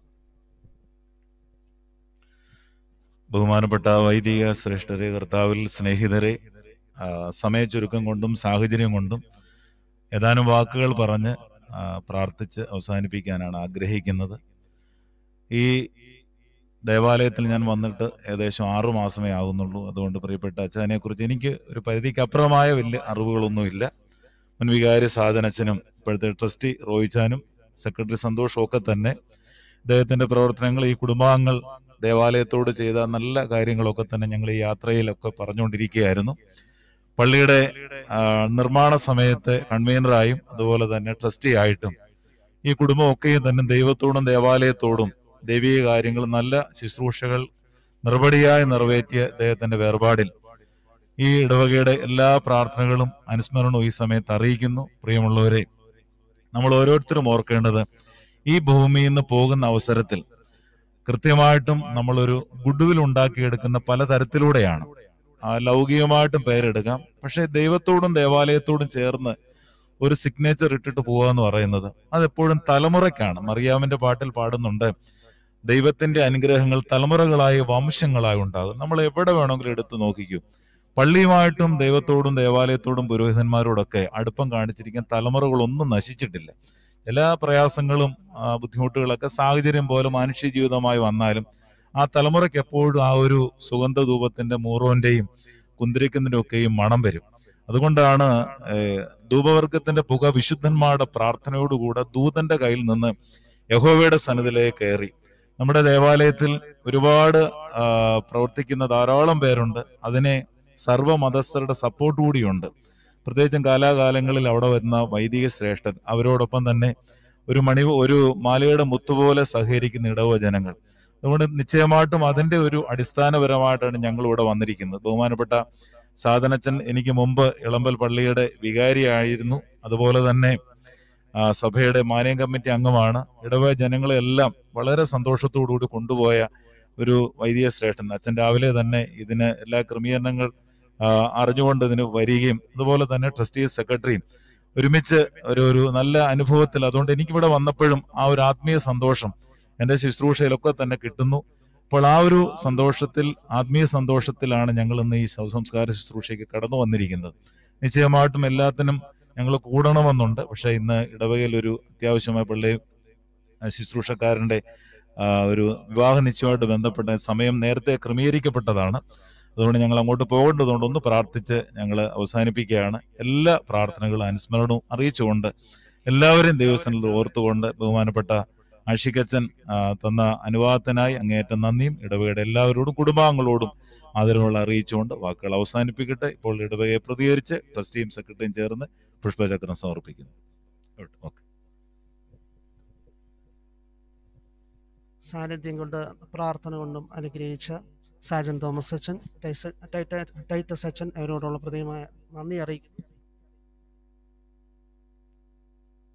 ബഹുമാനപ്പെട്ട വൈദിക ശ്രേഷ്ഠരെ കർത്താവിൽ സ്നേഹിതരെ ആ, സമയച്ചുരുക്കം കൊണ്ടും സാഹചര്യം കൊണ്ടും ഏതാനും വാക്കുകൾ പറഞ്ഞ് ആ, പ്രാർത്ഥിച്ച് അവസാനിപ്പിക്കാനാണ് ആഗ്രഹിക്കുന്നത് ഈ ദേവാലയത്തിൽ ഞാൻ വന്നിട്ട് ഏകദേശം ആറു മാസമേ ആകുന്നുള്ളൂ അതുകൊണ്ട് പ്രിയപ്പെട്ട അച്ഛനെ കുറിച്ച് എനിക്ക് ഒരു പരിധിക്കപ്പുറമായ വലിയ അറിവുകളൊന്നുമില്ല മുൻ വികാരി സാധനച്ചനും ഇപ്പോഴത്തെ ട്രസ്റ്റി റോയിച്ചാനും സെക്രട്ടറി സന്തോഷും ഒക്കെ തന്നെ ഇദ്ദേഹത്തിന്റെ പ്രവർത്തനങ്ങൾ ഈ കുടുംബാംഗങ്ങൾ ദേവാലയത്തോട് ചെയ്ത നല്ല കാര്യങ്ങളൊക്കെ തന്നെ ഞങ്ങൾ ഈ യാത്രയിലൊക്കെ പറഞ്ഞുകൊണ്ടിരിക്കുകയായിരുന്നു പള്ളിയുടെ ആ, നിർമ്മാണ സമയത്ത് കൺവീനറായും അതുപോലെ തന്നെ ട്രസ്റ്റി ആയിട്ടും ഈ കുടുംബമൊക്കെയും തന്നെ ദൈവത്തോടും ദേവാലയത്തോടും ദൈവീക കാര്യങ്ങൾ നല്ല ശുശ്രൂഷകൾ നിർവടിയായി നിറവേറ്റിയ അദ്ദേഹത്തിന്റെ വേർപാടിൽ ഈ ഇടവകയുടെ എല്ലാ പ്രാർത്ഥനകളും അനുസ്മരണവും ഈ സമയത്ത് അറിയിക്കുന്നു പ്രിയമുള്ളവരെ നമ്മൾ ഓരോരുത്തരും ഓർക്കേണ്ടത് ഈ ഭൂമിയിൽ നിന്ന് പോകുന്ന അവസരത്തിൽ കൃത്യമായിട്ടും നമ്മളൊരു ഗുഡ്വിൽ ഉണ്ടാക്കിയെടുക്കുന്ന പല തരത്തിലൂടെയാണ് ആ ലൗകികമായിട്ടും പേരെടുക്കാം പക്ഷെ ദൈവത്തോടും ദേവാലയത്തോടും ചേർന്ന് ഒരു സിഗ്നേച്ചർ ഇട്ടിട്ട് പോവുക എന്ന് പറയുന്നത് അതെപ്പോഴും തലമുറയ്ക്കാണ് മറിയാമിന്റെ പാട്ടിൽ പാടുന്നുണ്ട് ദൈവത്തിന്റെ അനുഗ്രഹങ്ങൾ തലമുറകളായി വംശങ്ങളായി ഉണ്ടാകും നമ്മൾ എവിടെ വേണമെങ്കിലും എടുത്തു നോക്കിക്കൂ പള്ളിയുമായിട്ടും ദൈവത്തോടും ദേവാലയത്തോടും പുരോഹിതന്മാരോടൊക്കെ അടുപ്പം കാണിച്ചിരിക്കുന്ന തലമുറകളൊന്നും നശിച്ചിട്ടില്ല എല്ലാ പ്രയാസങ്ങളും ആ, ബുദ്ധിമുട്ടുകളൊക്കെ സാഹചര്യം പോലെ മനുഷ്യ ജീവിതമായി വന്നാലും ആ തലമുറയ്ക്ക് എപ്പോഴും ആ ഒരു സുഗന്ധ ധൂപത്തിന്റെ മൂറോന്റെയും കുന്തിരിക്കുന്നതിന്റെ ഒക്കെയും മണം വരും അതുകൊണ്ടാണ് ഏഹ്, ധൂപവർഗത്തിന്റെ പുക വിശുദ്ധന്മാരുടെ പ്രാർത്ഥനയോടുകൂടെ ദൂതന്റെ കയ്യിൽ നിന്ന് യഹോവയുടെ സന്നിധിയിലേക്ക് കയറി നമ്മുടെ ദേവാലയത്തിൽ ഒരുപാട് ആ, പ്രവർത്തിക്കുന്ന ധാരാളം പേരുണ്ട് അതിനെ സർവ്വമതസ്ഥരുടെ സപ്പോർട്ട് കൂടിയുണ്ട് പ്രത്യേകിച്ചും കാലാകാലങ്ങളിൽ അവിടെ വരുന്ന വൈദിക ശ്രേഷ്ഠൻ അവരോടൊപ്പം തന്നെ ഒരു മണി ഒരു മാലയുടെ മുത്തുപോലെ സഹകരിക്കുന്ന ഇടവ ജനങ്ങൾ അതുകൊണ്ട് നിശ്ചയമായിട്ടും അതിന്റെ ഒരു അടിസ്ഥാനപരമായിട്ടാണ് ഞങ്ങൾ ഇവിടെ വന്നിരിക്കുന്നത് ബഹുമാനപ്പെട്ട സാധനച്ചൻ എനിക്ക് മുമ്പ് ഇളമ്പൽ പള്ളിയുടെ വികാരിയായിരുന്നു അതുപോലെ തന്നെ ആ, സഭയുടെ മാനിയം കമ്മിറ്റി അംഗമാണ് ഇടവ ജനങ്ങളെ എല്ലാം വളരെ സന്തോഷത്തോടുകൂടി കൊണ്ടുപോയ ഒരു വൈദിക ശ്രേഷ്ഠൻ അച്ഛൻ രാവിലെ തന്നെ ഇതിന് എല്ലാ ക്രമീകരണങ്ങൾ ആ, അറിഞ്ഞുകൊണ്ട് ഇതിന് വരികയും അതുപോലെ തന്നെ ട്രസ്റ്റി സെക്രട്ടറിയും ഒരുമിച്ച് ഒരു ഒരു നല്ല അനുഭവത്തിൽ അതുകൊണ്ട് എനിക്കിവിടെ വന്നപ്പോഴും ആ ഒരു ആത്മീയ സന്തോഷം എൻ്റെ ശുശ്രൂഷയിലൊക്കെ തന്നെ കിട്ടുന്നു അപ്പോൾ ആ ഒരു സന്തോഷത്തിൽ ആത്മീയ സന്തോഷത്തിലാണ് ഞങ്ങൾ ഇന്ന് ഈ ശവസംസ്കാര ശുശ്രൂഷയ്ക്ക് കടന്നു വന്നിരിക്കുന്നത് നിശ്ചയമായിട്ടും എല്ലാത്തിനും ഞങ്ങൾ കൂടണമെന്നുണ്ട് പക്ഷേ ഇന്ന് ഇടവകയിൽ ഒരു അത്യാവശ്യമായ പള്ളി ആ, ശുശ്രൂഷക്കാരന്റെ ആ, ഒരു വിവാഹ നിശ്ചയമായിട്ട് ബന്ധപ്പെട്ട സമയം നേരത്തെ ക്രമീകരിക്കപ്പെട്ടതാണ് അതുകൊണ്ട് ഞങ്ങൾ അങ്ങോട്ട് പോകേണ്ടതുകൊണ്ട് ഒന്ന് പ്രാർത്ഥിച്ച് ഞങ്ങൾ അവസാനിപ്പിക്കുകയാണ് എല്ലാ പ്രാർത്ഥനകളും അനുസ്മരണവും അറിയിച്ചുകൊണ്ട് എല്ലാവരെയും ദൈവസ്ഥാനത്തിൽ ഓർത്തുകൊണ്ട് ബഹുമാനപ്പെട്ട ആഷിക്കച്ചൻ ആ, തന്ന അനുവാദത്തിനായി അങ്ങേയറ്റം നന്ദിയും ഇടവകയുടെ എല്ലാവരോടും കുടുംബാംഗങ്ങളോടും ആദരവുകൾ അറിയിച്ചുകൊണ്ട് വാക്കുകൾ അവസാനിപ്പിക്കട്ടെ ഇപ്പോൾ ഇടവകയെ പ്രതികരിച്ച് ട്രസ്റ്റിയും സെക്രട്ടറിയും ചേർന്ന് പുഷ്പചക്രം സമർപ്പിക്കുന്നു ഓക്കെ സാന്നിധ്യം കൊണ്ട് പ്രാർത്ഥന കൊണ്ടും അനുഗ്രഹിച്ച സാജൻ തോമസ് അച്ഛൻ ടൈസ- ടൈറ്റ- ടൈറ്റസ് അച്ഛൻ അവരോടുള്ള പ്രത്യേകമായ നന്ദി അറിയിക്കുന്നു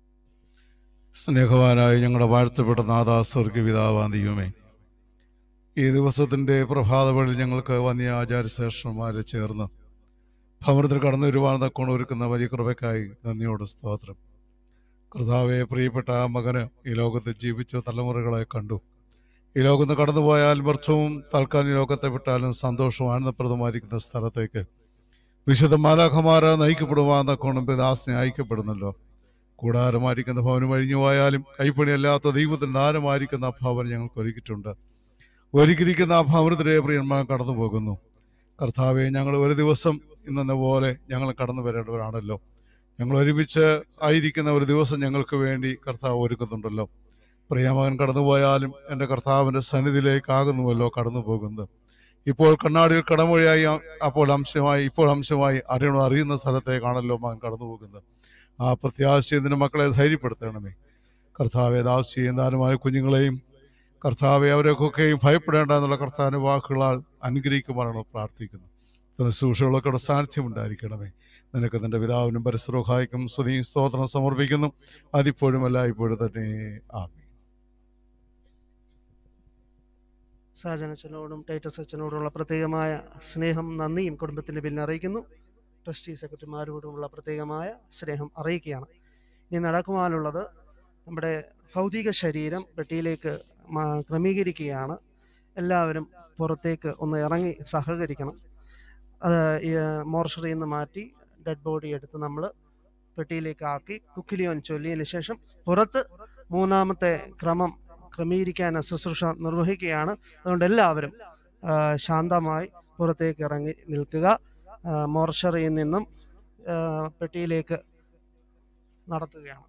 സ്നേഹവാനായ ഞങ്ങളുടെ വാഴ്ത്തപ്പെട്ട നാഥാസ്വർഗ പിതാവാൻ ദൈവമേ ഈ ദിവസത്തിൻ്റെ പ്രഭാതവഴിൽ ഞങ്ങൾക്ക് വന്യ ആചാര്യശ്രേഷ്ഠന്മാരെ ചേർന്ന് ഭവനത്തിൽ കടന്നു വരുവാൻ തക്കോണം ഒരുക്കുന്ന വലിയ കൃപയ്ക്കായി നന്ദിയോട് സ്തോത്രം കർത്താവെ പ്രിയപ്പെട്ട ആ മകന് ഈ ലോകത്ത് ജീവിച്ച തലമുറകളെ കണ്ടു ഈ ലോകത്ത് കടന്നുപോയാൽ വർഷവും തൽക്കാലം ഈ ലോകത്തെ വിട്ടാലും സന്തോഷവും ആനന്ദപ്രദമായിരിക്കുന്ന സ്ഥലത്തേക്ക് വിശുദ്ധ മാലാഖമാരെ നയിക്കപ്പെടുവാൻ തക്കോണം പിതാസിനെ അയക്കപ്പെടുന്നല്ലോ കൂടാരമായിരിക്കുന്ന ഭവനം കഴിഞ്ഞു പോയാലും കൈപ്പണിയല്ലാത്ത ദൈവത്തിന് ദാരമായിരിക്കുന്ന ആ ഭവനം ഞങ്ങൾക്ക് ഒരുക്കിയിട്ടുണ്ട് ഒരുക്കിയിരിക്കുന്ന ആ ഭവനത്തിലെ പ്രിയന്മാർ കടന്നു പോകുന്നു കർത്താവെ ഞങ്ങൾ ഒരു ദിവസം ഇന്നെന്ന പോലെ ഞങ്ങൾ കടന്നു വരേണ്ടവരാണല്ലോ ഞങ്ങൾ ഒരുമിച്ച് ആയിരിക്കുന്ന ഒരു ദിവസം ഞങ്ങൾക്ക് വേണ്ടി കർത്താവ് ഒരുക്കുന്നുണ്ടല്ലോ പ്രിയമകൻ കടന്നുപോയാലും എൻ്റെ കർത്താവിൻ്റെ സന്നിധിയിലേക്കാകുന്നുവല്ലോ കടന്നു പോകുന്നത് ഇപ്പോൾ കണ്ണാടിയിൽ കടമൊഴിയായി അ- അപ്പോൾ അംശമായി ഇപ്പോൾ അംശമായി അറിയണോ അറിയുന്ന സ്ഥലത്തേക്കാണല്ലോ മകൻ കടന്നു പോകുന്നത് ആ പ്രത്യാശ നിന്റെ മക്കളെ ധൈര്യപ്പെടുത്തണമേ കർത്താവെ ദാസിയെയും ദാനമായ കുഞ്ഞുങ്ങളെയും കർത്താവെ അവരെയൊക്കെയും ഭയപ്പെടേണ്ട എന്നുള്ള കർത്താവിൻ്റെ വാക്കുകളാൽ അനുഗ്രഹിക്കുവാനാണ് പ്രാർത്ഥിക്കുന്നത് ഇത്തരം ശുശ്രൂഷകളൊക്കെ സാന്നിധ്യം ഉണ്ടായിരിക്കണമേ നിനക്ക് നിന്റെ പിതാവിനും പരിശ്രോഹായിക്കും സ്തുതിയും സ്തോത്രം സമർപ്പിക്കുന്നു അതിപ്പോഴും എല്ലായ്പ്പോഴും തന്നെ ആമി സാജൻ അച്ഛനോടും ടൈറ്റസ് അച്ഛനോടുമുള്ള പ്രത്യേകമായ സ്നേഹം നന്ദിയും കുടുംബത്തിൻ്റെ പേരിൽ അറിയിക്കുന്നു ട്രസ്റ്റി സെക്രട്ടറിമാരോടുമുള്ള പ്രത്യേകമായ സ്നേഹം അറിയിക്കുകയാണ് ഇനി നടക്കുവാനുള്ളത് നമ്മുടെ ഭൗതിക ശരീരം പെട്ടിയിലേക്ക് മാ- ക്രമീകരിക്കുകയാണ് എല്ലാവരും പുറത്തേക്ക് ഒന്ന് ഇറങ്ങി സഹകരിക്കണം അത് ഈ മോർച്ചറിയിൽ നിന്ന് മാറ്റി ഡെഡ് ബോഡി എടുത്ത് നമ്മൾ പെട്ടിയിലേക്ക് ആക്കി കുക്കിലിയോൻ ചൊല്ലിയതിന് ശേഷം പുറത്ത് മൂന്നാമത്തെ ക്രമം ക്രമീകരിക്കാൻ ശുശ്രൂഷ നിർവഹിക്കുകയാണ് അതുകൊണ്ട് എല്ലാവരും ആ, ശാന്തമായി പുറത്തേക്ക് ഇറങ്ങി നിൽക്കുക ആ, മോർച്ചറിയിൽ നിന്നും ആ, പെട്ടിയിലേക്ക് നടത്തുകയാണ്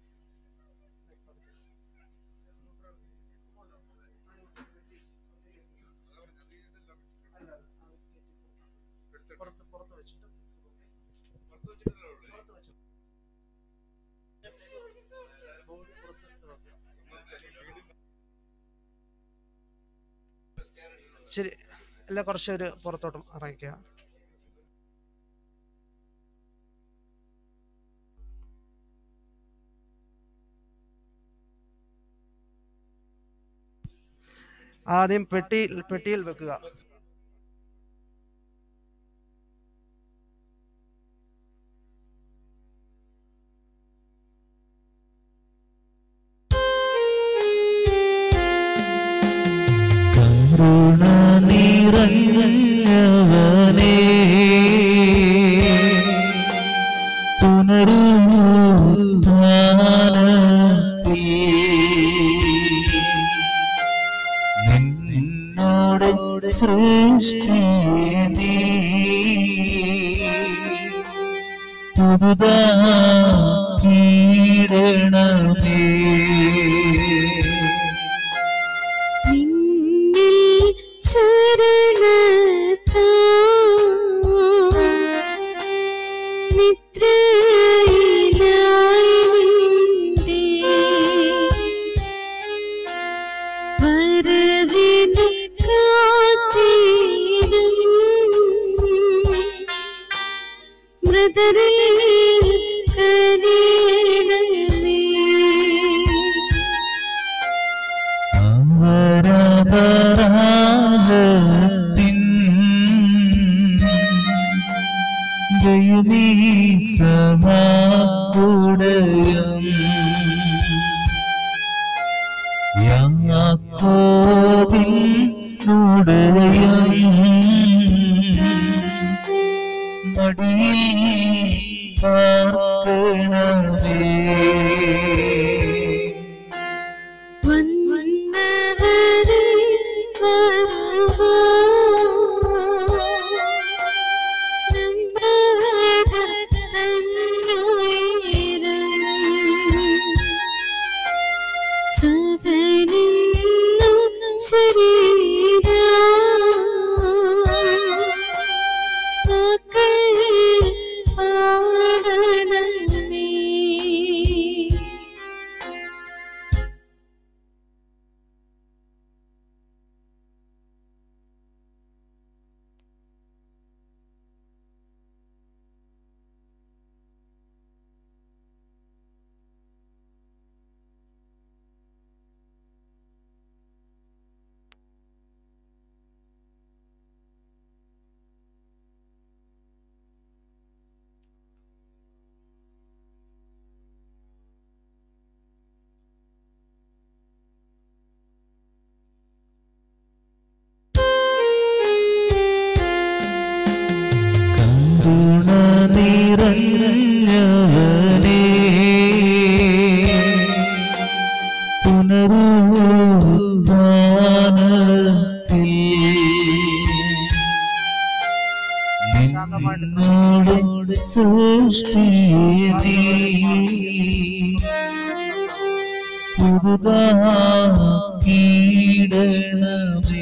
ശരി എല്ലാം കുറച്ചൊരു പുറത്തോട്ടും ഇറങ്ങിക്കുക ആദ്യം പെട്ടി പെട്ടിയിൽ വെക്കുക കരുണ നിറഞ്ഞവനേ പുനരുദ്ധാനത്തിൽ നിന്നോട് സൃഷ്ടിയെ നീ പുതുതായിടണമേ നിന്നിൽ ശരണത്താ നിദ്രയിലായി നിന്റെ വരവിനു കാത്തിടും മൃതരിൽ കനിയണമേ അമരപരാഗത്തിൻ ദൈവീ സമാകുടയം യാക്കോബിൻ ഉടയം മടിയിൽ പാർക്കണമേ വന്നവരെ വരുവാ സദനിന്നു ശരീര മക്കൾ പാടണം സദ്ഗുണ നിറഞ്ഞവനേ പുനരുദ്ധാനത്തിൽ നിന്നോട് സൃഷ്ടിയെ നീ പുതുതാക്കിയിടണമേ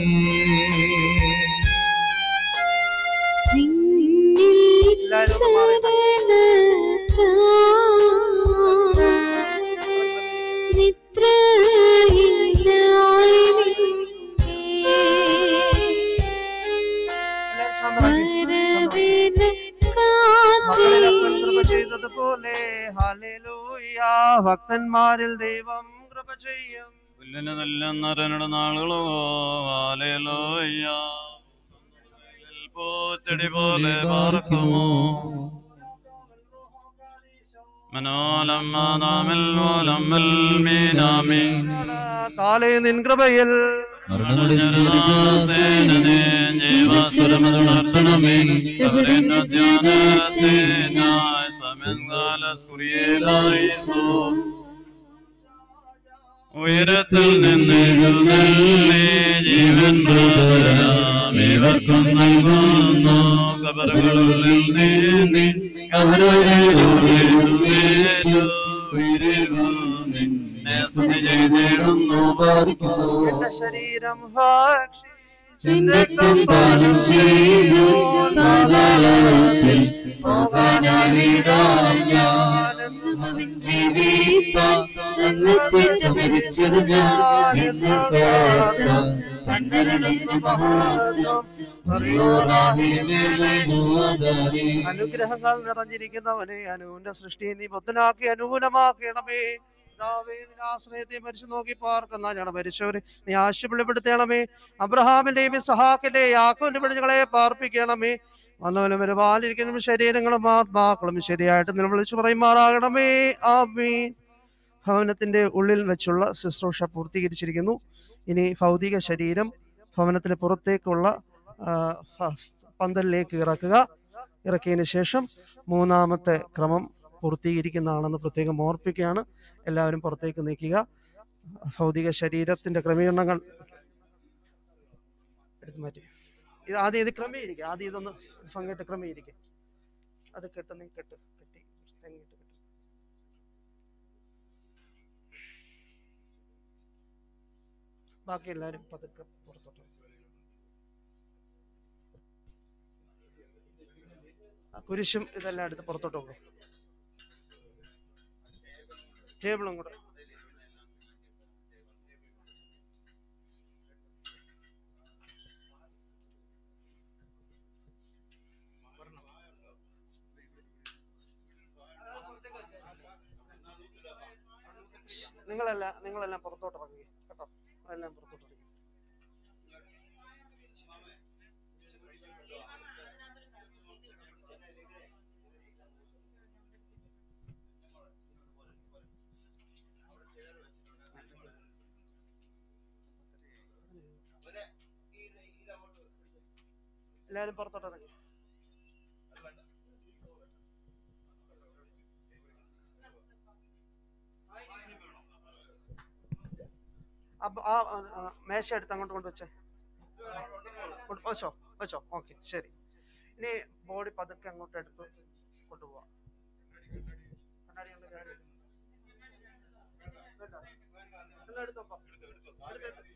കൃപ ചെയ്തതുപോലെ ഹാലേലൂയ ഭക്തന്മാരിൽ ദൈവം കൃപ ചെയ്യും പുല്ലിന് നല്ല നരനട നാളുകളോ ആലയലോയ്യ പൂച്ചെടി പോലെ പാർക്കുമോ മനോലമ്മ മോലമ്മൽ മീനാമി കാലേ നിൻ കൃപയിൽ ജീവസ്വരമുണർത്തണമേ അവരെന്ന ധ്യാനത്തെ ഞാൻ സമയകാല സ്കുറിയേലായിസോ ഉയരത്തിൽ നിന്നെഴുന്നള്ളി ജീവൻ ഇവർക്കും നൽകുന്നു കബറുകളിൽ നീന്തി അവരോടുന്നേറ്റു നിന്നെ സ്തുതി ചെയ്തിടുന്നു പാർക്കുന്നു എന്റെ ശരീരം ഭക്ഷി രക്തം പാനം ചെയ്തു പാതാളത്തിൽ പോകാനായിടാൻ ഞാൻ ജീവിപ്പാൻ അങ്ങത്തേക്ക് മരിച്ചത് ഞാൻ എന്ന് കേട്ട തന്നരണെന്ന് മഹത്വം അനുഗ്രഹങ്ങൾ നിറഞ്ഞിരിക്കുന്നവനെ അനുവിന്റെ സൃഷ്ടി നീ ബുദ്ധനാക്കി അനുകൂലമാക്കണമേ ദാവീദിന്റെ ആശ്രയത്തെ മരിച്ചു നോക്കി പാർക്കുന്ന ഞങ്ങളുടെ മരിച്ചവരെ നീ ആശുപത്രിപ്പെടുത്തണമേ അബ്രഹാമിന്റെയും സഹാക്കിന്റെയും യാക്കോന്റെ പിടികളെ പാർപ്പിക്കണമേ വന്നവനും ഒരുപാലിരിക്കുന്ന ശരീരങ്ങളും ആത്മാക്കളും ശരിയായിട്ട് നിങ്ങൾ വിളിച്ചു പറയുമാറാകണമേ ആമീൻ ഭവനത്തിന്റെ ഉള്ളിൽ വെച്ചുള്ള ശുശ്രൂഷ പൂർത്തീകരിച്ചിരിക്കുന്നു ഇനി ഭൗതിക ശരീരം ഭവനത്തിന് പുറത്തേക്കുള്ള ആ, ഫസ്- പന്തലിലേക്ക് ഇറക്കുക ഇറക്കിയതിന് ശേഷം മൂന്നാമത്തെ ക്രമം പൂർത്തീകരിക്കുന്നതാണെന്ന് പ്രത്യേകം ഓർപ്പിക്കുകയാണ് എല്ലാവരും പുറത്തേക്ക് നീക്കുക ഭൗതിക ശരീരത്തിന്റെ ക്രമീകരണങ്ങൾ എടുത്തു മാറ്റി ഇത് ആദ്യം ഇത് ക്രമീകരിക്കുക ആദ്യം ഇതൊന്ന് ഭംഗിയിട്ട് ക്രമീകരിക്കുക അത് കെട്ട് നീ കെട്ട് കെട്ടി തെങ്ങിട്ട് കെട്ട് ബാക്കി എല്ലാവരും പതുക്കെ പുറത്തോട്ട് ആ കുരിശും ഇതെല്ലാം എടുത്ത് പുറത്തോട്ട് പോകും ടേബിളും കൂടെ നിങ്ങളെല്ലാം നിങ്ങളെല്ലാം പുറത്തോട്ട് ഇറങ്ങി കേട്ടോ അതെല്ലാം പുറത്തോട്ട് ഇറങ്ങി എല്ലാവരും പുറത്തോട്ട് ഇറങ്ങി അപ്പൊ ആ ആ, ആ, മേശ എടുത്ത് അങ്ങോട്ട് കൊണ്ട് വെച്ചേ കൊണ്ട് വെച്ചോ വെച്ചോ ഓക്കെ ശരി ഇനി ബോഡി പതുക്കെ അങ്ങോട്ട് എടുത്ത് കൊണ്ടുപോവാം കണ്ണാടി കൊണ്ട് കയറി. വേണ്ട. എല്ലാം എടുത്തോപ്പോ. എടുത്ത് എടുത്ത്.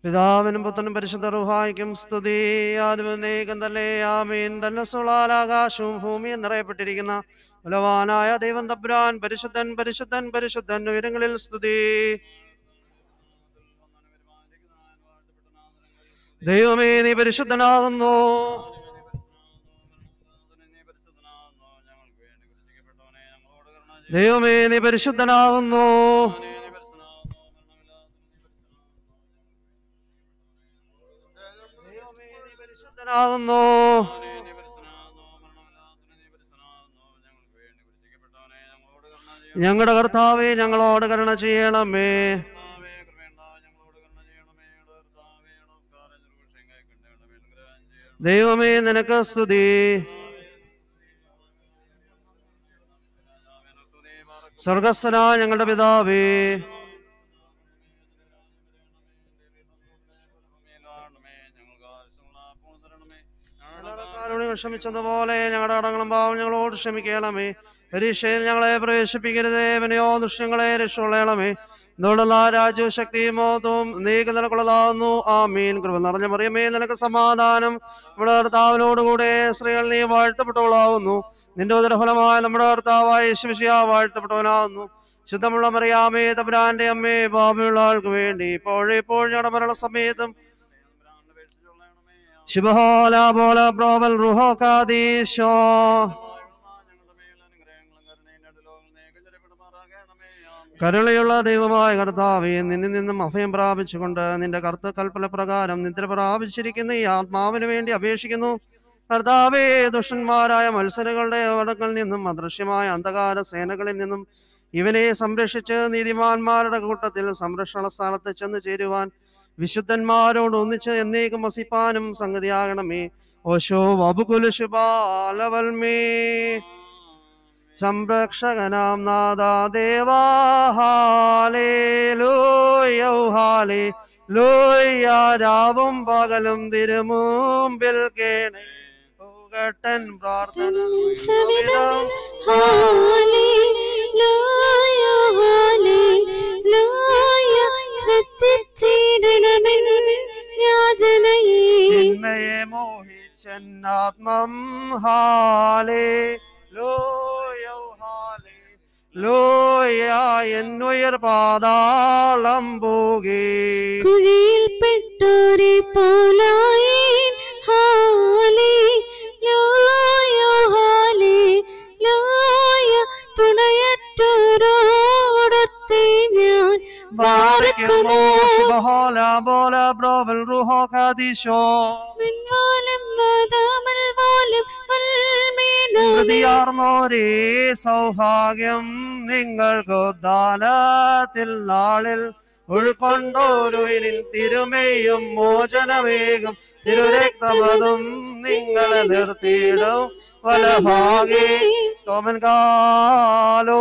പിതാവിനും പുത്രനും പരിശുദ്ധ റുഹായിക്കും സ്തുതി ആദ്യമേകം തന്നെ ആമീൻ തന്നെ സുളാൽ ആകാശവും ഭൂമിയും നിറയപ്പെട്ടിരിക്കുന്ന ബലവാനായ ദൈവം തബ്രാൻ പരിശുദ്ധൻ പരിശുദ്ധൻ പരിശുദ്ധൻ ഉയരങ്ങളിൽ സ്തുതി ദൈവമേ നീ പരിശുദ്ധനാകുന്നു ദൈവമേ നീ പരിശുദ്ധനാകുന്നു പരിശുദ്ധനാകുന്നു ഞങ്ങളുടെ കർത്താവെ ഞങ്ങളോട് കരുണ ചെയ്യണമേ ദൈവമേ നിനക്ക് സ്തുതി സ്വർഗസ്ഥന ഞങ്ങളുടെ പിതാവേ കാരുണ്യം ക്ഷമിച്ചതുപോലെ ഞങ്ങളുടെ അടങ്ങളും പാവം ഞങ്ങളോട് ക്ഷമിക്കണമേ പരീക്ഷയിൽ ഞങ്ങളെ പ്രവേശിപ്പിക്കരുതേ വിനയോ ദുഷ്യങ്ങളെ രക്ഷകൊള്ളണമേ എന്നുള്ള രാജ്യവും ശക്തിയും മോതവും നീക്ക് നിനക്കുള്ളതാകുന്നു ആമീൻ കൃപ നിറഞ്ഞ മറിയമേ നിനക്ക് സമാധാനം നമ്മുടെ കർത്താവിനോടുകൂടെ സ്ത്രീകൾ നീ വാഴ്ത്തപ്പെട്ടവളാകുന്നു നിന്റെ ഉദരഫലമായ നമ്മുടെ കർത്താവായ യേശുമിശിയ വാഴ്ത്തപ്പെട്ടവനാകുന്നു ശുദ്ധമുള്ള മറിയാമേ തമ്പുരാന്റെ അമ്മേ പാപിയുള്ള ആൾക്ക് വേണ്ടി ഇപ്പോഴേ ഇപ്പോൾ ഞങ്ങളുടെ മരണസമയത്തും ശുഭഹോല ബോല ബ്രോവൽ റുഹോ കാദീശോ കരുണയുള്ള ദൈവമായ കർത്താവെ നിന്നിൽ നിന്നും അഭയം പ്രാപിച്ചുകൊണ്ട് നിന്റെ കർത്ത കൽപ്പന പ്രകാരം നിദ്ര പ്രാപിച്ചിരിക്കുന്ന ഈ ആത്മാവിന് വേണ്ടി അപേക്ഷിക്കുന്നു കർത്താവേ ദുഷ്ടന്മാരായ മത്സരങ്ങളുടെ വടക്കിൽ നിന്നും അദൃശ്യമായ അന്ധകാര സേനകളിൽ നിന്നും ഇവനെ സംരക്ഷിച്ച് നീതിമാന്മാരുടെ കൂട്ടത്തിൽ സംരക്ഷണ സ്ഥാനത്ത് ചെന്ന് ചേരുവാൻ വിശുദ്ധന്മാരോട് ഒന്നിച്ച് എന്നേക്കും വസിപ്പാനും സംഗതിയാകണമേ ഓശോ വബുകുലുശുപാലവൽമേ സംരക്ഷകനാം നാദാ ദേവാ ഹാലേ ലൂയൗ ഹാലേ ലൂയ രാവും പകലും തിരുമുമ്പിൽ കേണേ പോകട്ടൻ പ്രാർത്ഥന സവിധം ഹാലേലൂയ, ഹാലേലൂയ. ശ്രദ്ധിച്ചിടണമെൻ യാചനയെ തിന്മയെ മോഹിച്ചെന്നാത്മം ഹാലേ ലോയോ ഹാലേ ലോയ എന്നുയർ പാതാളം പോകേ കുഴിയിൽപ്പെട്ടോരെ പോലായി ഹാലേലൂയ, ഹാലേലൂയ. തുണയറ്റോരോടത്തെ ഞാൻ ബാരക്കുമോ ശുഭഹോല ബോല ബ്രോവൽ റുഹോ കാദിശോ മിൻവാലം നാദാമൽ വാലം വൽമീനാമേ. ഹൃദയാർന്നോരേ സൗഭാഗ്യം നിങ്ങൾക്ക് ദാനത്തിൽ നാളിൽ ഉൾക്കൊണ്ടോരുവിനിൽ തിരുമയും മോചനവേഗം തിരുരക്തമതും നിങ്ങളെ നിർത്തിയിടും വലഭാഗേ സോമൻ കാലോ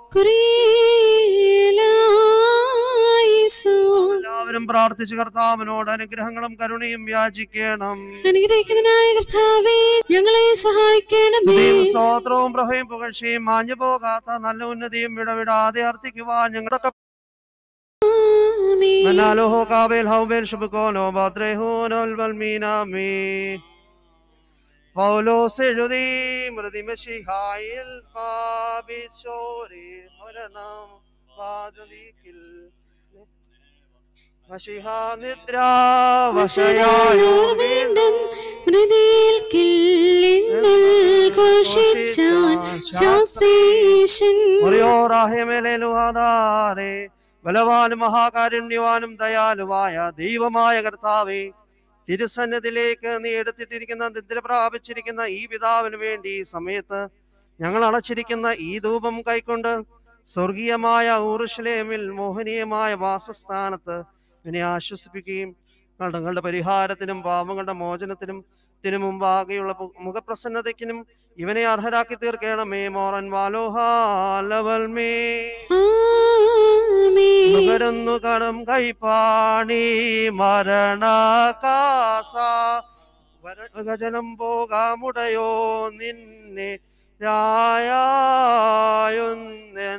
കുരിയലായിസു. എല്ലാവരും പ്രാർത്ഥിച്ച് കർത്താവിനോട് അനുഗ്രഹങ്ങളും കരുണയും യാചിക്കണം അനുഗ്രഹിക്കുന്നതിനായ കർത്താവേ ഞങ്ങളെ സഹായിക്കണമേ സ്തുതിയും സ്തോത്രവും പ്രഭയും പുകഴ്ചയും മാഞ്ഞു പോകാത്ത നല്ല ഉന്നതിയും വിടവിടാതെ അർത്ഥിക്കുവാൻ ഞങ്ങളുടെ مناله قابل هو بين شبكون وبطرهون والمينامي പൗലോസ് എഴുതി മൃതി മെഷിഹായിൽ പാപിച്ചോരി മരണം വാതുതിക്കിൽ മഷിഹ നിദ്ര വശയായോർ വീണ്ടും മൃതിയേൽക്കില്ലെന്നുൾ ഘോഷിച്ചാൻ ശാസ്ത്രീശൻ ാറേ ബലവാനും മഹാകാരുണ്യവാനും ദയാലുവായ ദൈവമായ കർത്താവേ തിരുസന്നതിലേക്ക് നീ എടുത്തിട്ടിരിക്കുന്ന നിദ്ര പ്രാപിച്ചിരിക്കുന്ന ഈ പിതാവിന് വേണ്ടി ഈ സമയത്ത് ഞങ്ങൾ അടച്ചിരിക്കുന്ന ഈ ധൂപം കൈക്കൊണ്ട് സ്വർഗീയമായ ഊറുഷലേമിൽ മോഹനീയമായ വാസസ്ഥാനത്ത് ഇവനെ ആശ്വസിപ്പിക്കുകയും കടങ്ങളുടെ പരിഹാരത്തിനും പാപങ്ങളുടെ മോചനത്തിനും തിനു മുമ്പാകെയുള്ള പു- മുഖപ്രസന്നതയ്ക്കിനും ഇവനെ അർഹരാക്കി തീർക്കണമേ മോറൻ വാലോഹാലവൽമേ നുകരുന്നു കണം കൈപ്പാണി മരണകാസ ഗജനം പോകാമുടയോ നിന്നെ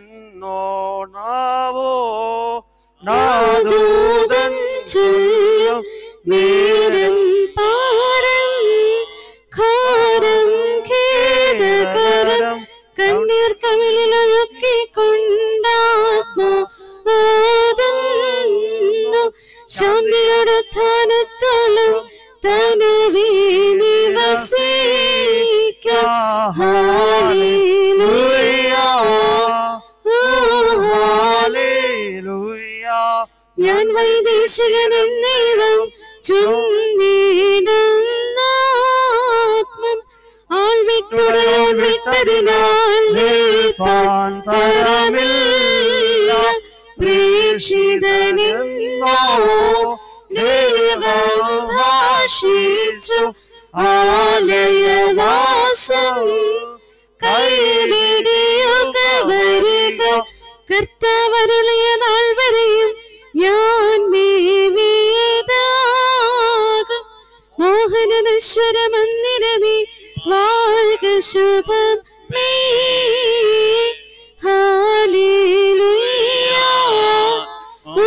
രായായുന്നെന്നോണാവോ നാദൂതൻ ചൊല്ലും നേരം പാരം ഘോരം ഖേദകരം കണ്ണീർ കവിളിലൊഴുക്കി കൊണ്ടാത്മാവോതുന്നു ശാന്തിയുടെ സ്ഥാനത്തോളം തനവി നിവസിക്കാം ഹാലേലൂയ ഞാൻ വൈദേശികനെന്നേവം ചുന്നിടുന്നാത്മം ആൾ വിട്ടുടയാൻ വിട്ടതിനാൽ നിൽപ്പാൻ തരമില്ല പ്രേക്ഷിതനെന്നോ ദൈവം ഭാഷിച്ചു ആലയവാസം കൈവിടിയുക വരിക കർത്താവരുളിയ നാൾ വരെയും ഞാൻ മേവിയതാകും മോഹന നശ്വര മന്ദിരമേ വാഴ്ക ശുഭം മേ ഹാലേലൂയ ഓ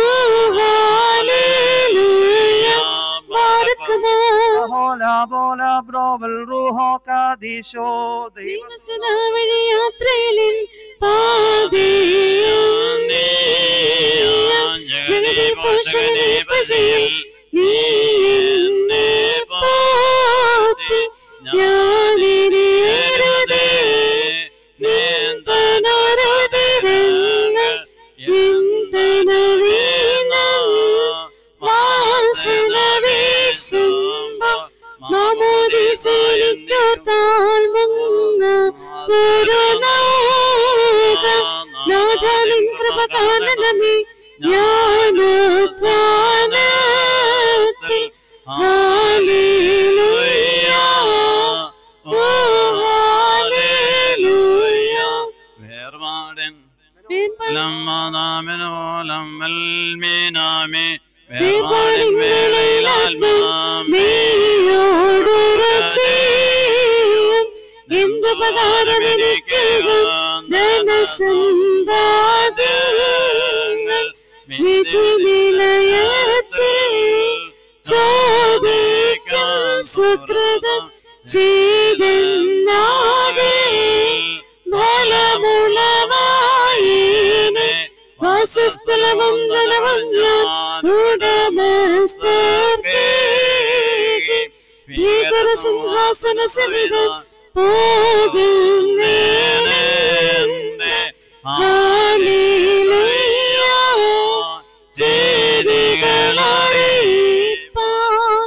ഹാലേലൂയ ബാരക്കുമോ Hola, bola, brobel, ruho, kadisho, ദൈവസുധാ വഴി യാത്രയിലിൻ പാതയും ജഗതി പോഷകനെ പശയിൽ നീ എന്നെ പോറ്റി ഞാനിരിയരുതേ നീന്തനൊരുതിരങ്ങൾ എന്തനവീനം വാസന വീശുമ്പം മാമോദീസയിലിക്കോർത്താൽ മുങ്ങ ഗുരുനാഥ നാഥ നിൻ കൃപ കാരണമേ ജ്ഞാനത്താനത്തിൽ ഹാലേലൂയ ഓ ഹാലേലൂയ വേർപാടൻ വേർപാടിൻ ലമ്മനാമിനോലമ്മൽമീനാമി വേർപാടിൻ വേളയിലാത്മം നീയോടുറച്ചേയും എന്തുപകാരമെനിക്കേകും ധനസമ്പാദ്യങ്ങൾ വിധി നിലയത്തിൽ ചോദിക്കും സുകൃതം ചെയ്തെന്നാകെ ഫലമുളവായേനെ വാസസ്ഥലവും ധനവും ഞാൻ ഉടമസ്ഥർക്ക് ഭീകര സിംഹാസന സവിധം പോകുന്നേനെ ഹാലേലൂയ ചെയ്തികളറിയിപ്പാൻ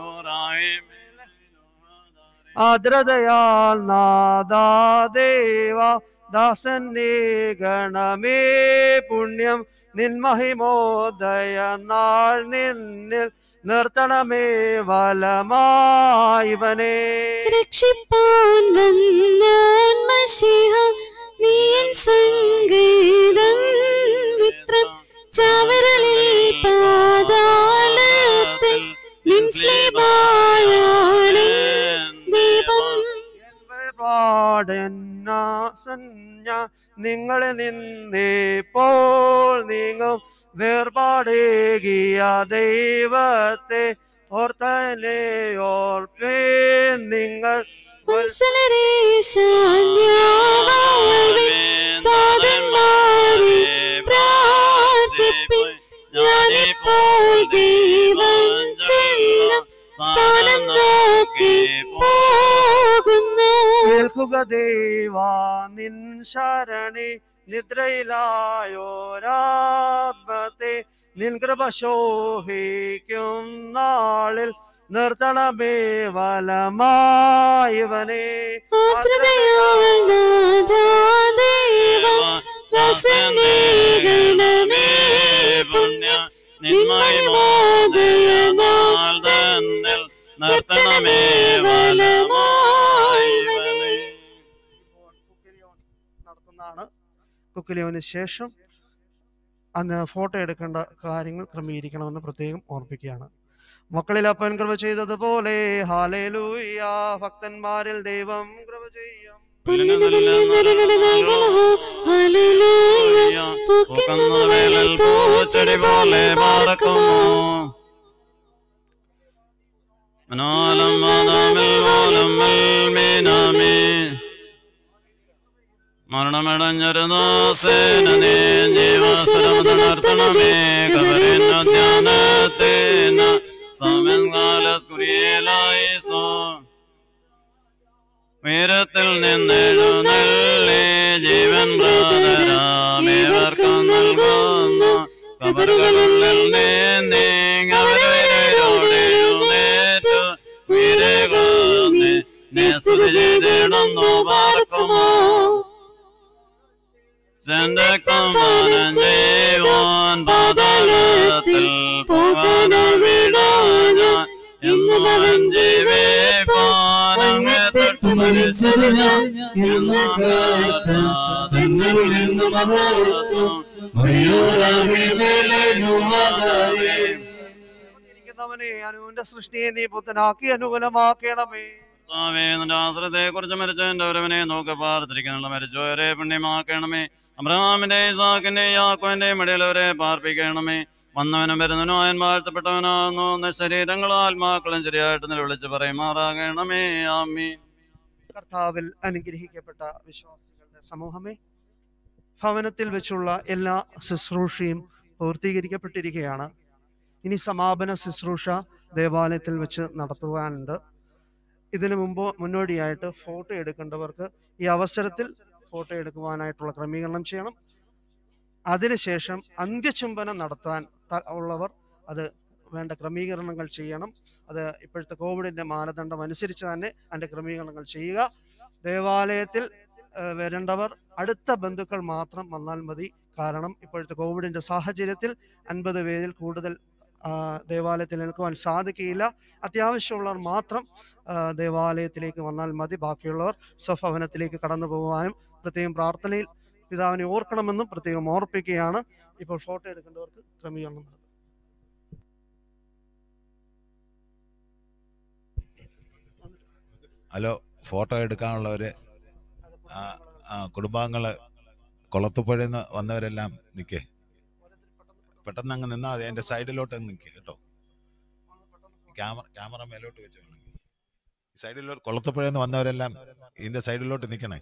ആദ്രതയാൽ നാദാദേവ ദാസന്നെ ഗണമേ പുണ്യം നിൻമഹിമോദയ നാൾ നിന്നിൽ നിർത്തണമേ വലമായിവനെ രക്ഷിപ്പാൻ വന്നാൻ മഷിഹ നീൻ സംഗീതം വിത്രം ചാവരളിൽ പാതാളത്തിൽ നിൻ സ്ലീബായാളിൻ ദീപം പാടന്ന സഞ്ജ നിങ്ങളെ നിന്നേപ്പോൾ നീങ്ങും വേർപാടേകിയ ദൈവത്തെ ഓർത്തനെ ഓർപ്പേൻ നിങ്ങൾ വത്സലരേ ശാന്യാവാഴി താതന്മാരെ പ്രാർത്ഥിപ്പിൻ ഞാനിപ്പോൾ ദൈവം ചെല്ലും സ്ഥാനം നോക്കി പോകുന്നു കേൾക്കുക ദേവാ നിൻ ശരണി നിദ്രയിലായോരാത്മത്തെ നിൻ കൃപ ശോഭിക്കും നാളിൽ നിർത്തണമേ വലമായവനെ ആർദ്രതയാൽ നാഥാ ദൈവം ദാസനെ ഗണമേ പുണ്യം നിന്മഹിമോദയ നാൾ തന്നിൽ നിർത്തണമേ വലമായി നടത്തുന്നതാണ് കുക്കിലിയോന് ശേഷം അന്ന് ഫോട്ടോ എടുക്കേണ്ട കാര്യങ്ങൾ ക്രമീകരിക്കണമെന്ന് പ്രത്യേകം ഓർപ്പിക്കുകയാണ് മക്കളിൽ അപ്പൻ കൃപ ചെയ്തതുപോലെ ഹാലേലൂയ ഭക്തന്മാരിൽ ദൈവം കൃപ ചെയ്യും പൂക്കുന്ന വേളൽ പൂച്ചെടി പോലെ പാർക്കുമോ മനോലം വാദമിൽ പോലും മീനാമേ മരണമടഞ്ഞൊരു ദാസേന നീ ജീവസ്വരമത് നിർത്തണമേ കബറിന ധ്യാനത്തേന സമൻകാലസ്കുരിയലായി സോ ഉയരത്തിൽ നിന്നെഴുന്നള്ളി ജീവൻ പ്രാതരാമേവർക്കും നൽകുന്നു കബറുകളുള്ളിൽ നീങ്ങവരോടെഴുന്നേറ്റു ഉയരകാന്നി നിസ്തുതി ചെയ്തിടുന്നു പാർക്കുമോ ചെണ്ടക്കമാനം ചെയ്യുവാൻ പാതാളത്തിൽ പോകാനവിടാൻ ഇന്ന് മകൻ ജീവിപ്പാൻ അങ്ങേ തൊട്ട് മരിച്ചത് ഞാൻ ഇന്ന് തന്നിൽ നിന്ന് മഹത്വം മറിയോറാകെ മേലെയുമാകാവേ ഇരിക്കുന്നവനെ അനുവിന്റെ സൃഷ്ടിയെ നീ പുത്തനാക്കി അനുകൂലമാക്കണമേ കർത്താവേ നിന്റെ ആശ്രത്തെ കുറിച്ച് മരിച്ചതിന്റെ ഒരുവനെ നോക്കി പാർത്തിരിക്കുന്നുള്ള മരിച്ചവരെ പുണ്യമാക്കണമേ അബ്രഹാമിന്റെ ഇസാക്കിന്റെ യാക്കോന്റെ ഇടയിലവരെ പാർപ്പിക്കണമേ വന്നവനും വരുന്നവനും ആയൻ വാഴ്ത്തപ്പെട്ടവനാകുന്നു എന്ന ശരീരങ്ങളും ആത്മാക്കളും ശരിയായിട്ട് നിലവിളിച്ച് പറയുമാറാകണമേ ആമീ കർത്താവിൽ അനുഗ്രഹിക്കപ്പെട്ട വിശ്വാസികളുടെ സമൂഹമേ ഭവനത്തിൽ വെച്ചുള്ള എല്ലാ ശുശ്രൂഷയും പൂർത്തീകരിക്കപ്പെട്ടിരിക്കുകയാണ് ഇനി സമാപന ശുശ്രൂഷ ദേവാലയത്തിൽ വെച്ച് നടത്തുവാനുണ്ട് ഇതിനു മുമ്പ് മുന്നോടിയായിട്ട് ഫോട്ടോ എടുക്കേണ്ടവർക്ക് ഈ അവസരത്തിൽ ഫോട്ടോ എടുക്കുവാനായിട്ടുള്ള ക്രമീകരണം ചെയ്യണം അതിനുശേഷം അന്ത്യചുംബനം നടത്താൻ ത- ഉള്ളവർ അത് വേണ്ട ക്രമീകരണങ്ങൾ ചെയ്യണം അത് ഇപ്പോഴത്തെ കോവിഡിന്റെ മാനദണ്ഡം അനുസരിച്ച് തന്നെ അതിന്റെ ക്രമീകരണങ്ങൾ ചെയ്യുക ദേവാലയത്തിൽ ഏഹ്, വരേണ്ടവർ അടുത്ത ബന്ധുക്കൾ മാത്രം വന്നാൽ മതി കാരണം ഇപ്പോഴത്തെ കോവിഡിന്റെ സാഹചര്യത്തിൽ അൻപത് പേരിൽ കൂടുതൽ ആ, ദേവാലയത്തിൽ നിൽക്കുവാൻ സാധിക്കുകയില്ല അത്യാവശ്യമുള്ളവർ മാത്രം ആ, ദേവാലയത്തിലേക്ക് വന്നാൽ മതി ബാക്കിയുള്ളവർ സ്വഭവനത്തിലേക്ക് കടന്നു പോകുവാനും പ്രത്യേകം പ്രാർത്ഥനയിൽ പിതാവിനെ ഓർക്കണമെന്നും പ്രത്യേകം ഓർപ്പിക്കുകയാണ് ഇപ്പോൾ ഫോട്ടോ എടുക്കേണ്ടവർക്ക് ക്രമീകരണം നടത്തും. ഹലോ ഫോട്ടോ എടുക്കാനുള്ളവര് ആ, ആ കുടുംബാംഗങ്ങള് കൊളത്തുപുഴയിൽ നിന്ന് വന്നവരെല്ലാം നിൽക്കേ പെട്ടെന്ന് അങ്ങ് നിന്നാൽ മതി എൻ്റെ സൈഡിലോട്ട് നിൽക്കുക കേട്ടോ ക്യാമറ ക്യാമറ മേലോട്ട് വെച്ച് വേണമെങ്കിൽ സൈഡിലോട്ട് കൊളത്തുപുഴയിൽ നിന്ന് വന്നവരെല്ലാം ഇതിന്റെ സൈഡിലോട്ട് നിൽക്കണേ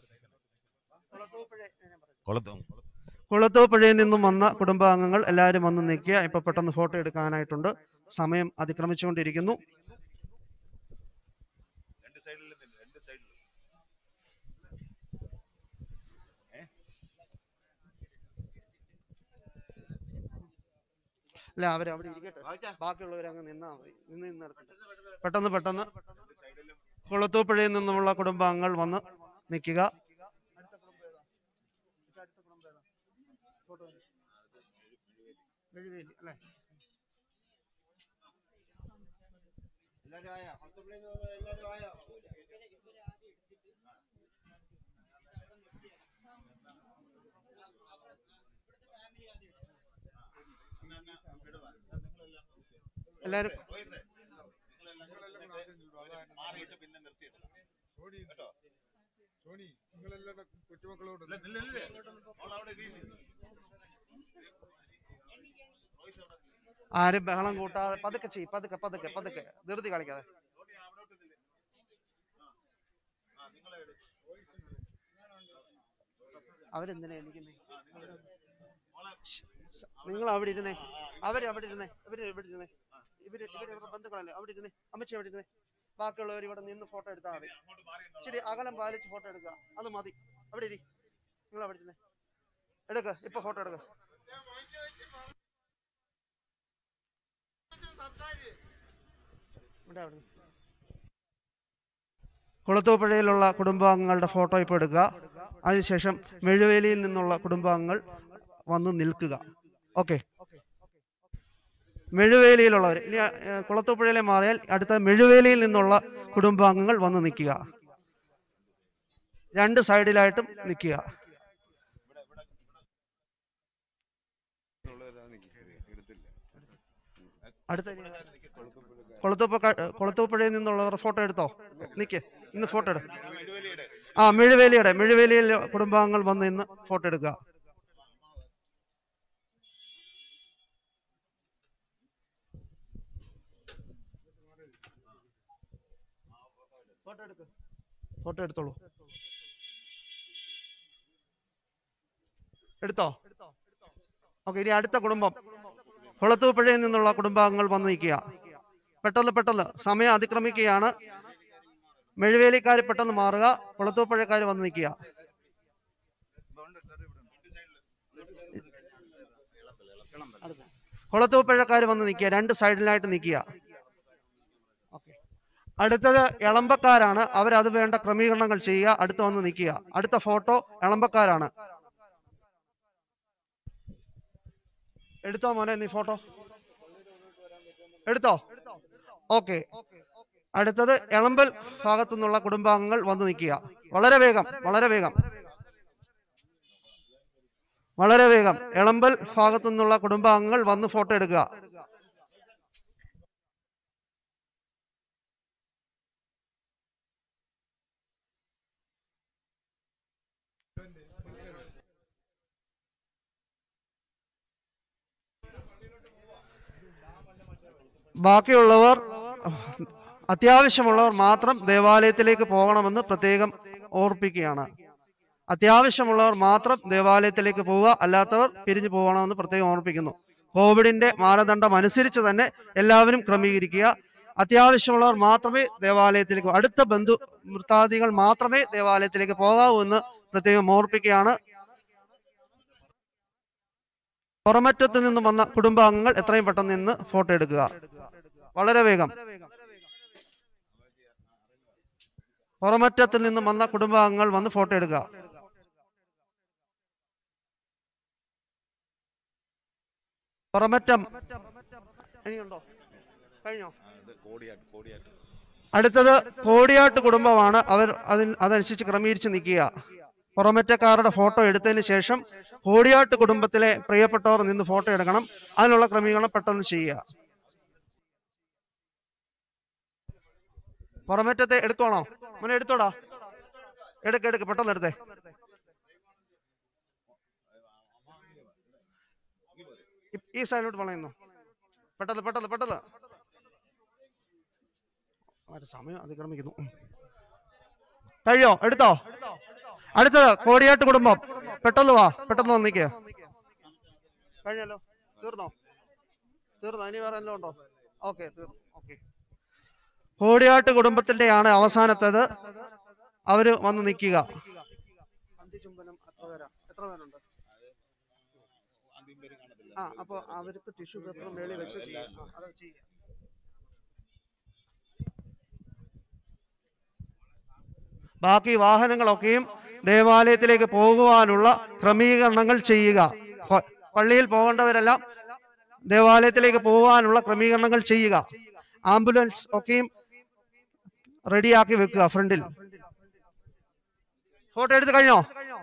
കൊളത്തു കുളത്തൂപ്പുഴയിൽ നിന്നും വന്ന കുടുംബാംഗങ്ങൾ എല്ലാവരും വന്ന് നിൽക്കുക ഇപ്പൊ പെട്ടെന്ന് ഫോട്ടോ എടുക്കാനായിട്ടുണ്ട് സമയം അതിക്രമിച്ചുകൊണ്ടിരിക്കുന്നു അല്ല അവർ അവിടെ ഇരിക്കട്ടെ ബാക്കിയുള്ളവർ അങ്ങ് നിന്നാ മതി നിന്ന് നിന്ന് എടുക്കട്ടെ പെട്ടെന്ന് പെട്ടെന്ന് കുളത്തൂപ്പുഴയിൽ നിന്നുമുള്ള കുടുംബാംഗങ്ങൾ വന്ന് നിൽക്കുക മെഴുവേലി അല്ലേ എല്ലാരും ആരും ബഹളം കൂട്ടാതെ പതുക്കെ ചെയ്യ് പതുക്കെ പതുക്കെ പതുക്കെ ധൃതി കളിക്കാതെ അവരെന്തിനാ എനിക്കുന്നേ നിങ്ങൾ അവിടെ ഇരുന്നേ അവര് അവിടെ ഇരുന്നേ ഇവര് ഇവിടെ ഇരുന്നേ ഇവര് ഇവര് ഇവരുടെ ബന്ധുക്കളല്ലേ അവിടെ ഇരുന്നേ അമ്മച്ചി അവിടെ ഇരുന്നേ ബാക്കിയുള്ളവർ ഇവിടെ നിന്ന് ഫോട്ടോ എടുത്താൽ മതി ശരി അകലം പാലിച്ച് ഫോട്ടോ എടുക്കുക അത് മതി അവിടെ ഇരി നിങ്ങൾ അവിടെ ഇരുന്നേ എടുക്ക ഇപ്പൊ ഫോട്ടോ എടുക്ക ഇവിടെ അവിടെ നിന്ന്. കുളത്തൂപ്പുഴയിലുള്ള കുടുംബാംഗങ്ങളുടെ ഫോട്ടോ ഇപ്പോൾ എടുക്കുക അതിനുശേഷം മെഴുവേലിയിൽ നിന്നുള്ള കുടുംബാംഗങ്ങൾ വന്ന് നിൽക്കുക ഓക്കെ മെഴുവേലിയിലുള്ളവർ ഇനി ഏ, കുളത്തൂപ്പുഴയിലെ മാറിയാൽ അടുത്ത മെഴുവേലിയിൽ നിന്നുള്ള കുടുംബാംഗങ്ങൾ വന്ന് നിൽക്കുക രണ്ട് സൈഡിലായിട്ടും നിൽക്കുക അടുത്ത കൊളത്തൂപ്പ കൊളത്തൂപ്പുഴയിൽ നിന്നുള്ളവർ ഫോട്ടോ എടുത്തോ നിക്ക് ഇന്ന് ഫോട്ടോ എടു ആ മെഴുവേലിയുടെ മെഴുവേലിയിൽ കുടുംബാംഗങ്ങൾ വന്ന് ഇന്ന് ഫോട്ടോ എടുക്കുക ഫോട്ടോ എടുത്തോളൂ എടുത്തോ ഓക്കെ ഇനി അടുത്ത കുടുംബം കുളത്തൂപ്പുഴയിൽ നിന്നുള്ള കുടുംബാംഗങ്ങൾ വന്നു നിൽക്കുക പെട്ടെന്ന് പെട്ടെന്ന് സമയം അതിക്രമിക്കുകയാണ് മെഴുവേലിക്കാർ പെട്ടെന്ന് മാറുക കുളത്തൂപ്പുഴക്കാർ വന്ന് നിൽക്കുക കുളത്തൂപ്പുഴക്കാർ വന്ന് നിൽക്കുക രണ്ട് സൈഡിലായിട്ട് നിൽക്കുക അടുത്തത് എളമ്പക്കാരാണ് അവരത് വേണ്ട ക്രമീകരണങ്ങൾ ചെയ്യുക അടുത്ത് വന്ന് നിൽക്കുക അടുത്ത ഫോട്ടോ എളമ്പക്കാരാണ് എടുത്തോ മോനെ നീ ഫോട്ടോ എടുത്തോ ഓക്കെ അടുത്തത് എളമ്പൽ ഭാഗത്തു നിന്നുള്ള കുടുംബാംഗങ്ങൾ വന്നു നിൽക്കുക വളരെ വേഗം വളരെ വേഗം വളരെ വേഗം എളമ്പൽ ഭാഗത്തു നിന്നുള്ള കുടുംബാംഗങ്ങൾ വന്ന് ഫോട്ടോ എടുക്കുക ബാക്കിയുള്ളവർ അത്യാവശ്യമുള്ളവർ മാത്രം ദേവാലയത്തിലേക്ക് പോകണമെന്ന് പ്രത്യേകം ഓർപ്പിക്കുകയാണ് അത്യാവശ്യമുള്ളവർ മാത്രം ദേവാലയത്തിലേക്ക് പോവുക അല്ലാത്തവർ പിരിഞ്ഞു പോകണമെന്ന് പ്രത്യേകം ഓർപ്പിക്കുന്നു കോവിഡിന്റെ മാനദണ്ഡം അനുസരിച്ച് തന്നെ എല്ലാവരും ക്രമീകരിക്കുക അത്യാവശ്യമുള്ളവർ മാത്രമേ ദേവാലയത്തിലേക്ക് പോ- അടുത്ത ബന്ധു വൃത്താദികൾ മാത്രമേ ദേവാലയത്തിലേക്ക് പോകാവൂ എന്ന് പ്രത്യേകം ഓർപ്പിക്കുകയാണ് പുറമറ്റത്ത് നിന്നും വന്ന കുടുംബാംഗങ്ങൾ എത്രയും പെട്ടെന്ന് നിന്ന് ഫോട്ടോ എടുക്കുക വളരെ വേഗം പുറമറ്റത്തിൽ നിന്നും വന്ന കുടുംബാംഗങ്ങൾ വന്ന് ഫോട്ടോ എടുക്കുക പുറമറ്റം ഇനിയുണ്ടോ കഴിഞ്ഞോ കോടിയാട്ട് കോടിയാട്ട് അടുത്തത് കോടിയാട്ട് കുടുംബമാണ് അവർ അതിന് അതനുസരിച്ച് ക്രമീകരിച്ച് നിൽക്കുക പുറമറ്റക്കാരുടെ ഫോട്ടോ എടുത്തതിന് ശേഷം കോടിയാട്ട് കുടുംബത്തിലെ പ്രിയപ്പെട്ടവർ നിന്ന് ഫോട്ടോ എടുക്കണം അതിനുള്ള ക്രമീകരണം പെട്ടെന്ന് ചെയ്യുക പുറമറ്റത്തെ എടുക്കണോ മോനെ എടുത്തോടാ എടുക്ക് എടുക്ക് പെട്ടെന്ന് എടുത്തേ ഇ- ഈ സൈഡിലോട്ട് വളയുന്നു പെട്ടെന്ന് പെട്ടെന്ന് പെട്ടെന്ന് ആരെ സമയം അതിക്രമിക്കുന്നു ഉം. കഴിയോ എടുത്തോ അടുത്തത് കോടിയാട്ട് കുടുംബം പെട്ടെന്ന് വാ പെട്ടെന്ന് വന്നിക്ക് കഴിഞ്ഞല്ലോ തീർന്നോ തീർന്നോ ഇനി വേറെ എല്ലാം ഉണ്ടോ ഓക്കെ തീർന്നു ഓക്കെ കോടിയാട്ട് കുടുംബത്തിന്റെയാണ് അവസാനത്തേത് അവര് വന്ന് നിൽക്കുക അന്ത്യചുംബനം അത്രപേരാ എത്ര പേരുണ്ട് ആ അപ്പൊ അവർക്ക് ടിഷ്യൂ പേപ്പർ മേളിൽ വെച്ച് ചെയ്യാം ആ, അത് ചെയ്യാം ബാക്കി വാഹനങ്ങളൊക്കെയും ദേവാലയത്തിലേക്ക് പോകുവാനുള്ള ക്രമീകരണങ്ങൾ ചെയ്യുക പ- പള്ളിയിൽ പോകേണ്ടവരെല്ലാം ദേവാലയത്തിലേക്ക് പോകാനുള്ള ക്രമീകരണങ്ങൾ ചെയ്യുക ആംബുലൻസ് ഒക്കെയും റെഡിയാക്കി വെക്കുക ഫ്രണ്ടിൽ ഫോട്ടോ എടുത്ത് കഴിഞ്ഞോ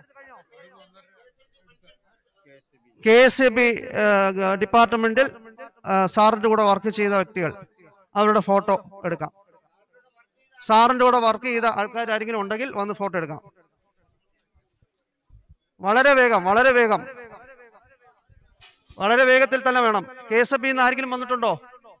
കെ എസ് എ ബി ഡിപ്പാർട്ട്മെന്റിൽ ആ, സാറിന്റെ കൂടെ വർക്ക് ചെയ്ത വ്യക്തികൾ അവരുടെ ഫോട്ടോ എടുക്കാം സാറിന്റെ കൂടെ വർക്ക് ചെയ്ത ആൾക്കാർ ആരെങ്കിലും ഉണ്ടെങ്കിൽ വന്ന് ഫോട്ടോ എടുക്കാം വളരെ വേഗം വളരെ വേഗം വളരെ വേഗത്തിൽ തന്നെ വേണം കെ എസ് എഫ് ബിന്ന് ആരെങ്കിലും വന്നിട്ടുണ്ടോ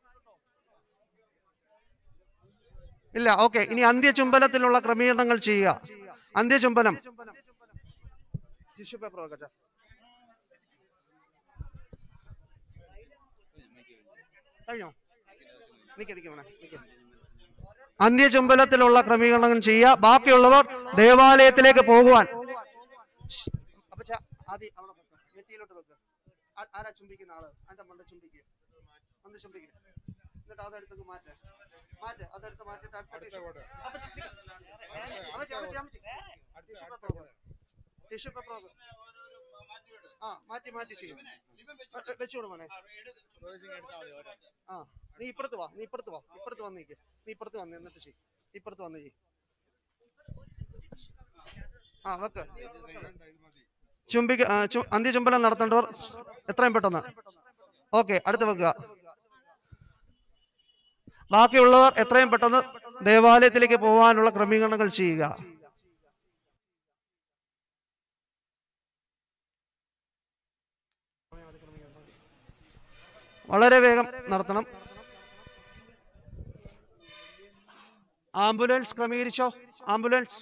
ഇല്ല ഓക്കെ ഇനി അന്ത്യചുംബനത്തിലുള്ള ക്രമീകരണങ്ങൾ ചെയ്യുക അന്ത്യചുംബനം ടിഷ്യൂ പേപ്പർ വെക്കച്ചാ കഴിഞ്ഞോ നിക്ക് നിക്ക് മോനെ, നിക്ക്. അന്ത്യചുംബനത്തിലുള്ള ക്രമീകരണങ്ങൾ ചെയ്യുക ബാക്കിയുള്ളവർ ദേവാലയത്തിലേക്ക് പോകുവാൻ അപ്പച്ചാ, ആദ്യം അവിടെ വെക്ക്. നെറ്റിയിലോട്ട് വെക്ക്. ആ- ആരാ ചുംബിക്കുന്ന ആള് അതിന്റെ മണ്ട ചുംബിക്ക് ഒന്ന് ചുംബിക്ക് എന്നിട്ട് അതെടുത്ത് മാറ്റ് മാറ്റ് അതെടുത്ത് മാറ്റിട്ട് അടുത്ത ടിഷ്യൂ അപ്പച്ചി, നിക്ക്. അമ്മച്ചി, അമ്മച്ചി, അമ്മച്ചി. ടിഷ്യൂ പേപ്പർ വെക്ക്. ടിഷ്യൂ പേപ്പർ വെക്ക്. ആ മാറ്റി മാറ്റി ചെയ്യും വെച്ചുകൂടെ മോനെ ആ നീ ഇപ്പുറത്ത് വാ നീ ഇപ്പുറത്ത് വാ ഇപ്പുറത്ത് വന്നേക്ക് നീ ഇപ്പുറത്ത് വന്ന് എന്നിട്ട് ചെയ് ഇപ്പുറത്ത് വന്ന് ചെയ് ആ വെക്ക് ചുംബിക്ക് ആ, ചു- അന്ത്യചുംബനം നടത്തേണ്ടവർ എത്രയും പെട്ടെന്ന് ഓക്കെ അടുത്ത് വെക്കുക ബാക്കിയുള്ളവർ എത്രയും പെട്ടെന്ന് ദേവാലയത്തിലേക്ക് പോകാനുള്ള ക്രമീകരണങ്ങൾ ചെയ്യുക വളരെ വേഗം നടത്തണം ആംബുലൻസ് ക്രമീകരിച്ചോ ആംബുലൻസ്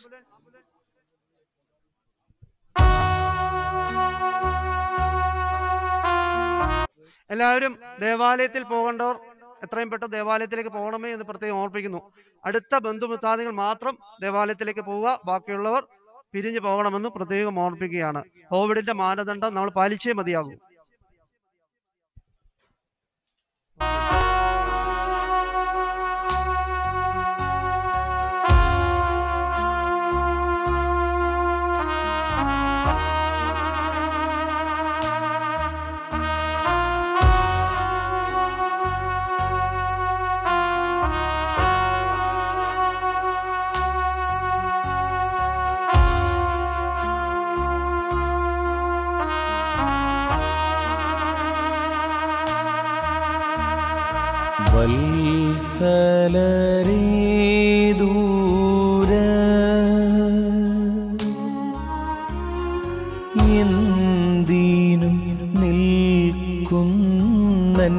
എല്ലാവരും ദേവാലയത്തിൽ പോകേണ്ടവർ എത്രയും പെട്ടെന്ന് ദേവാലയത്തിലേക്ക് പോകണമേ എന്ന് പ്രത്യേകം ഓർപ്പിക്കുന്നു അടുത്ത ബന്ധുമിത്താദികൾ മാത്രം ദേവാലയത്തിലേക്ക് പോവുക ബാക്കിയുള്ളവർ പിരിഞ്ഞു പോകണമെന്ന് പ്രത്യേകം ഓർപ്പിക്കുകയാണ് കോവിഡിന്റെ മാനദണ്ഡം നമ്മൾ പാലിച്ചേ മതിയാകൂ വത്സലരേ ദൂര എന്തിനും നിൽക്കുന്നൻ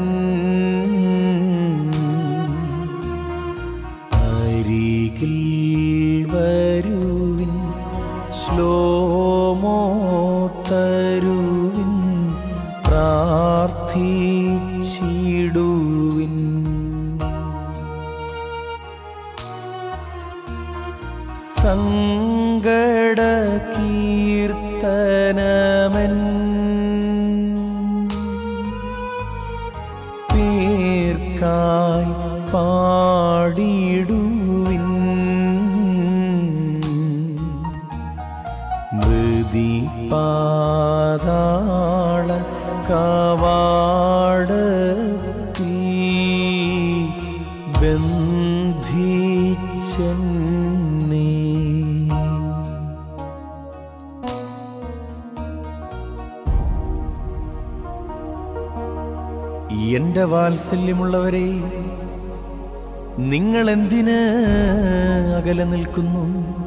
അരികിൽ വരുവിൻ ശ്ലോമോ തരുവിൻ പ്രാർത്ഥിച്ചിടുവിൻ സങ്കട കീർത്തനമൻ പേർക്കായി പാടിടുവിൻ മൃതി പാതാള കവാടത്തിൽ ബന്ധിച്ചെന്നേ എന്റെ വാത്സല്യമുള്ളവരെ നിങ്ങൾ എന്തിന് അകലെ നിൽക്കുന്നു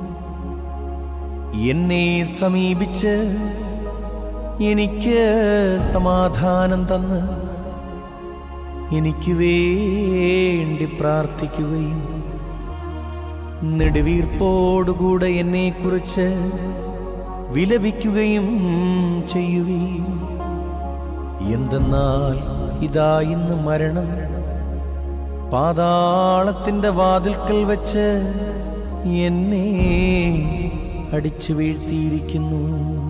എന്നെ സമീപിച്ച് എനിക്ക് സമാധാനം തന്ന് എനിക്ക് വേണ്ടി പ്രാർത്ഥിക്കുകയും നെടുവീർപ്പോടുകൂടെ എന്നെക്കുറിച്ച് വിലപിക്കുകയും ചെയ്യുകയും എന്തെന്നാൽ ഇതാ ഇന്ന് മരണം പാതാളത്തിന്റെ വാതിൽക്കൽ വെച്ച് എന്നെ അടിച്ചു വീഴ്ത്തിയിരിക്കുന്നു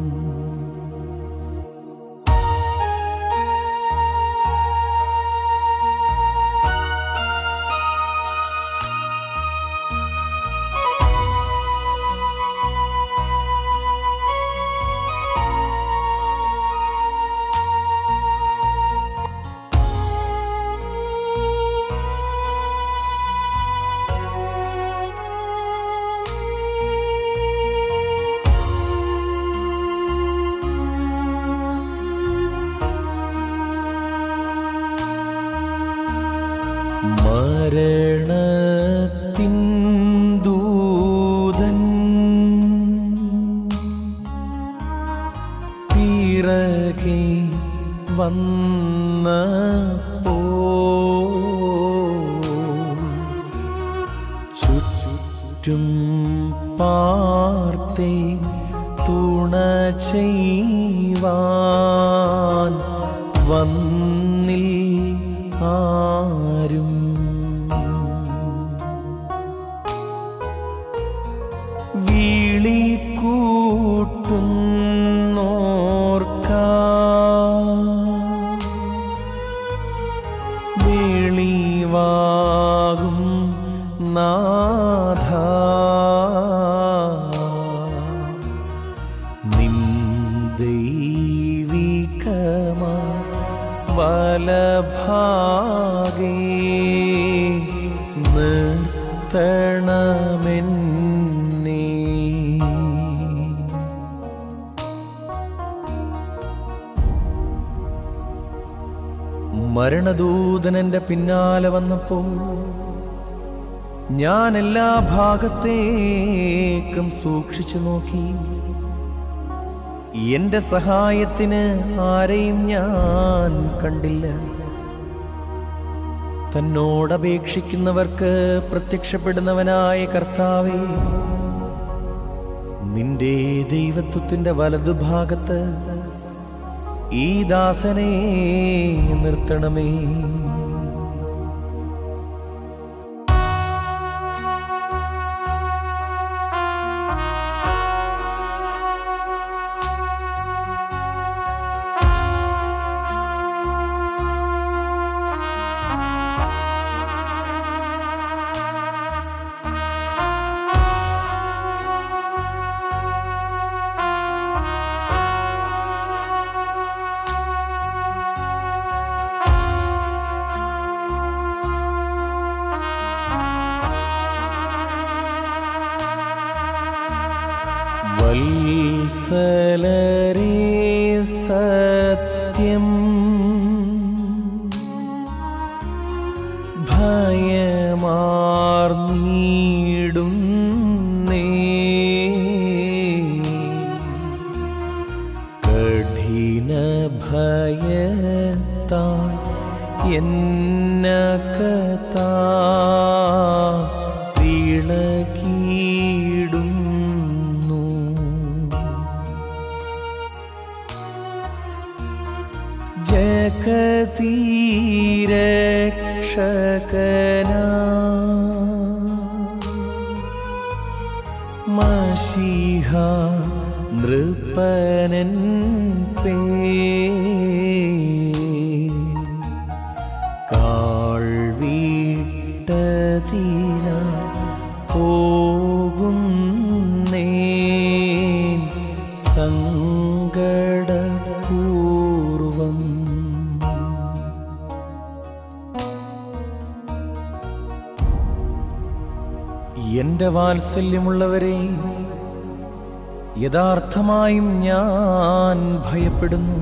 മരണത്തിൻ ദൂതൻ പിറകെ വന്നപ്പോ ചുറ്റും പാർത്തേ തുണ ചെയ്യുവാൻ വന്നിൽ ആരും വിളി കൂട്ടുന്നോർക്ക വെളിവാകും നാഥ നിൻ ദൈവികമാ വലഭാഗേ നിർത്തണമെന്നേ മരണദൂതൻ എന്റെ പിന്നാലെ വന്നപ്പോൾ ഞാൻ എല്ലാ ഭാഗത്തേക്കും സൂക്ഷിച്ചു നോക്കി എന്റെ സഹായത്തിന് ആരെയും ഞാൻ കണ്ടില്ല തന്നോടപേക്ഷിക്കുന്നവർക്ക് പ്രത്യക്ഷപ്പെടുന്നവനായ കർത്താവേ നിന്റെ ദൈവത്വത്തിന്റെ വലതുഭാഗത്ത് ഈ ദാസനെ നിർത്തണമേ വത്സലരേ സത്യം ഭയമാർന്നീടുന്നേ കഠിന ഭയത്താൽ എന്നകത്താ വിളകിടുന്നു ജഗതീരക്ഷകനാ മഷിഹ നൃപനൻ പേ കാൾ വീട്ടതിന പോകുന്നേ സങ്കടപൂർവം എന്റെ വാത്സല്യമുള്ളവരെ യഥാർത്ഥമായും ഞാൻ ഭയപ്പെടുന്നു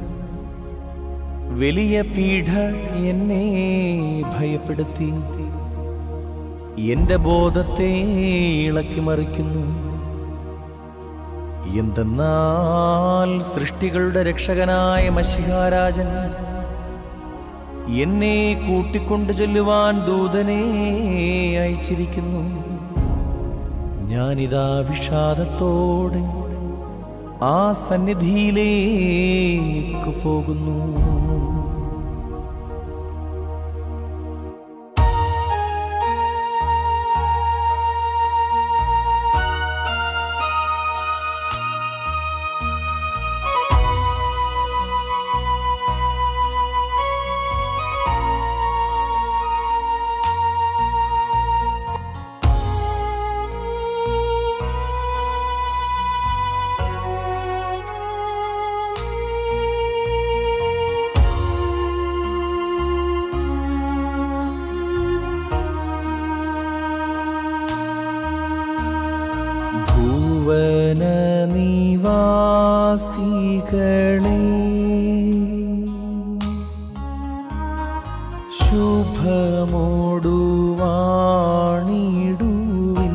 വലിയ പീഠ എന്നെ ഭയപ്പെടുത്തി എന്റെ ബോധത്തെ ഇളക്കി മറിക്കുന്നു എന്തെന്നാൽ സൃഷ്ടികളുടെ രക്ഷകനായ മഷിഹാരാജൻ എന്നെ കൂട്ടിക്കൊണ്ടു ചെല്ലുവാൻ ദൂതനെ അയച്ചിരിക്കുന്നു ഞാനിതാ വിഷാദത്തോടെ ആ സന്നിധിയിലേക്ക് പോകുന്നു ഭുവന നിവാസികളെ ശുഭമോടുവാണിടുവിൻ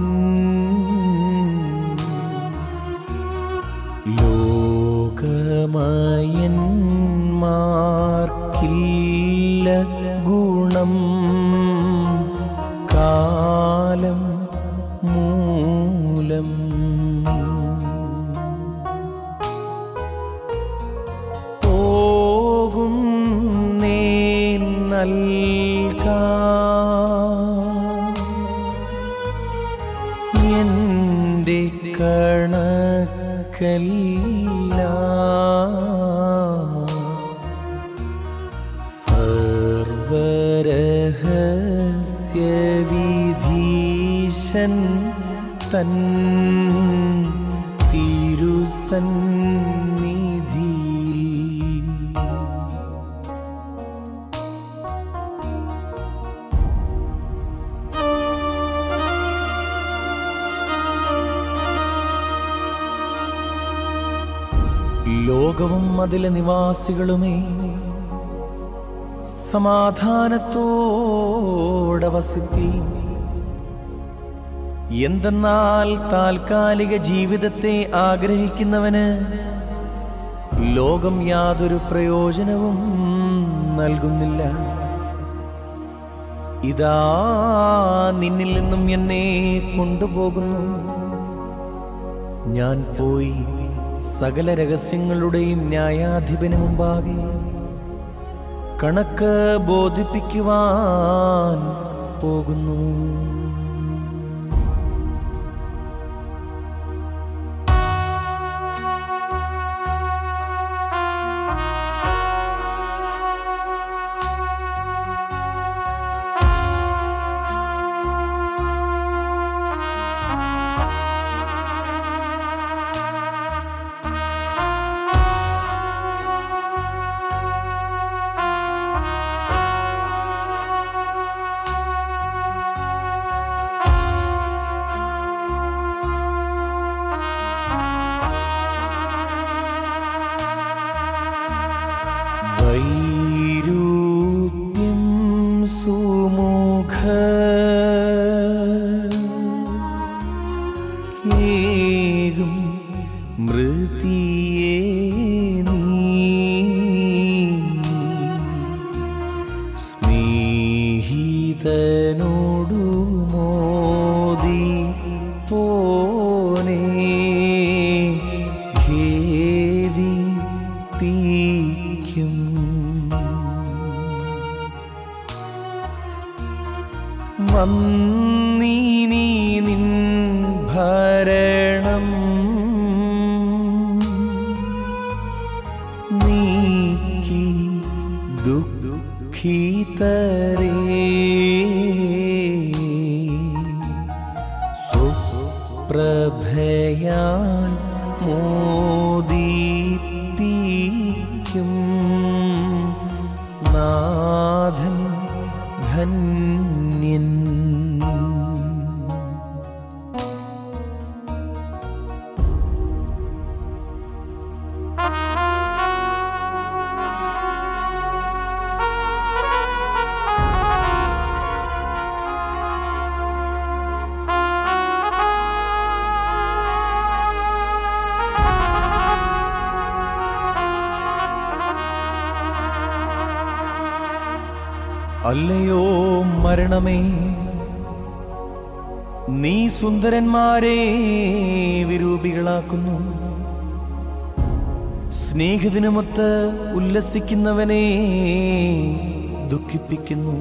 ലോകമയന്മാർക്കില്ല ഗുണം കാലം മൂലം പോകുന്നേ നൽകാ എന്റെ കണക്കല്ല സർവരഹസ്യവിധീശൻ തൻ തിരുസന്നിധിയിൽ ലോകവും അതിലെ നിവാസികളുമേ സമാധാനത്തോടെ വസിപ്പി എന്തെന്നാൽ താൽക്കാലിക ജീവിതത്തെ ആഗ്രഹിക്കുന്നവന് ലോകം യാതൊരു പ്രയോജനവും നൽകുന്നില്ല ഇതാ നിന്നിൽ നിന്നും എന്നെ കൊണ്ടുപോകുന്നു ഞാൻ പോയി സകല രഹസ്യങ്ങളുടെയും ന്യായാധിപന് മുമ്പാകെ കണക്ക് ബോധിപ്പിക്കുവാൻ പോകുന്നു വൈരൂപ്യം സുമുഖ കേകും മൃതിയേ നീ സ്നേഹിതനോടു മോദി പോനേ ഖേദിപ്പിക്കും വന്നീനി നിൻ ഭരണം നീക്കി ദുഃഖിതരേ സുപ്രഭയാൽ മോദിപ്പിക്കും നാഥൻ ധന്യൻ അല്ലയോ മരണമേ നീ സുന്ദരന്മാരെ വിരൂപികളാക്കുന്നു സ്നേഹിതനുമൊത്ത് ഉല്ലസിക്കുന്നവനെ ദുഃഖിപ്പിക്കുന്നു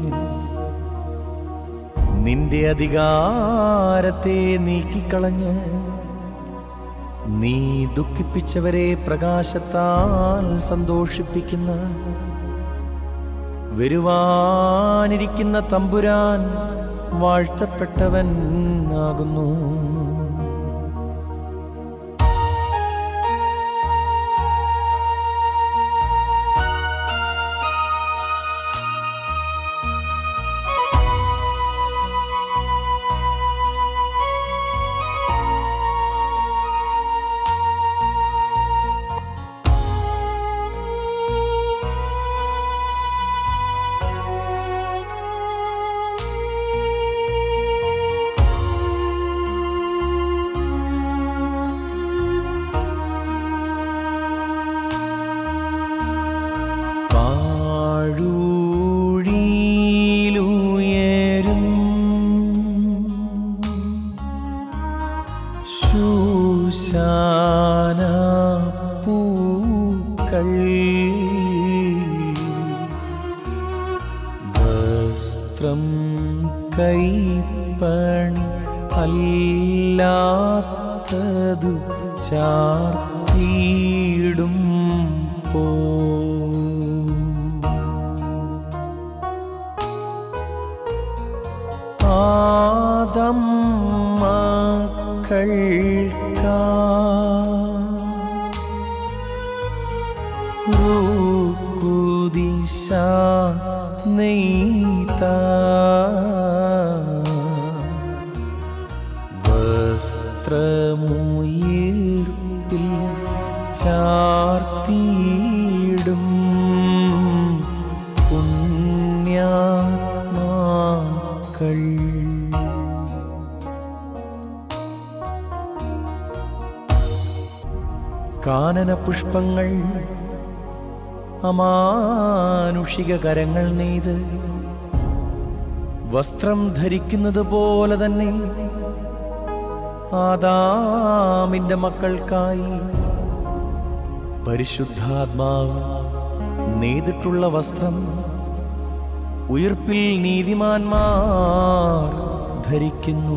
നിന്റെ അധികാരത്തെ നീക്കിക്കളഞ്ഞ് നീ ദുഃഖിപ്പിച്ചവരെ പ്രകാശത്താൽ സന്തോഷിപ്പിക്കുന്ന വരുവാനിരിക്കുന്ന തമ്പുരാൻ വാഴ്ത്തപ്പെട്ടവൻ ആകുന്നു പാഴൂഴിയിലുയരും ശൂശാന പൂക്കൾ വസ്ത്രം കൈപ്പണി അല്ലാത്തതു ചാർത്തിയിടും പോ ആദം മക്കൾക്കാ ൂക്കുദിശ നെയ്ത വസ്ത്രമുയർപ്പിൽ ചാർത്തിയിടും പുണ്യാത്മാക്കൾ കാനന പുഷ്പങ്ങൾ അമാനുഷിക കരങ്ങൾ നെയ്ത് വസ്ത്രം ധരിക്കുന്നത് പോലെ തന്നെ ആദാമിന്റെ മക്കൾക്കായി പരിശുദ്ധാത്മാവ് നെയ്തിട്ടുള്ള വസ്ത്രം ഉയർപ്പിൽ നീതിമാന്മാർ ധരിക്കുന്നു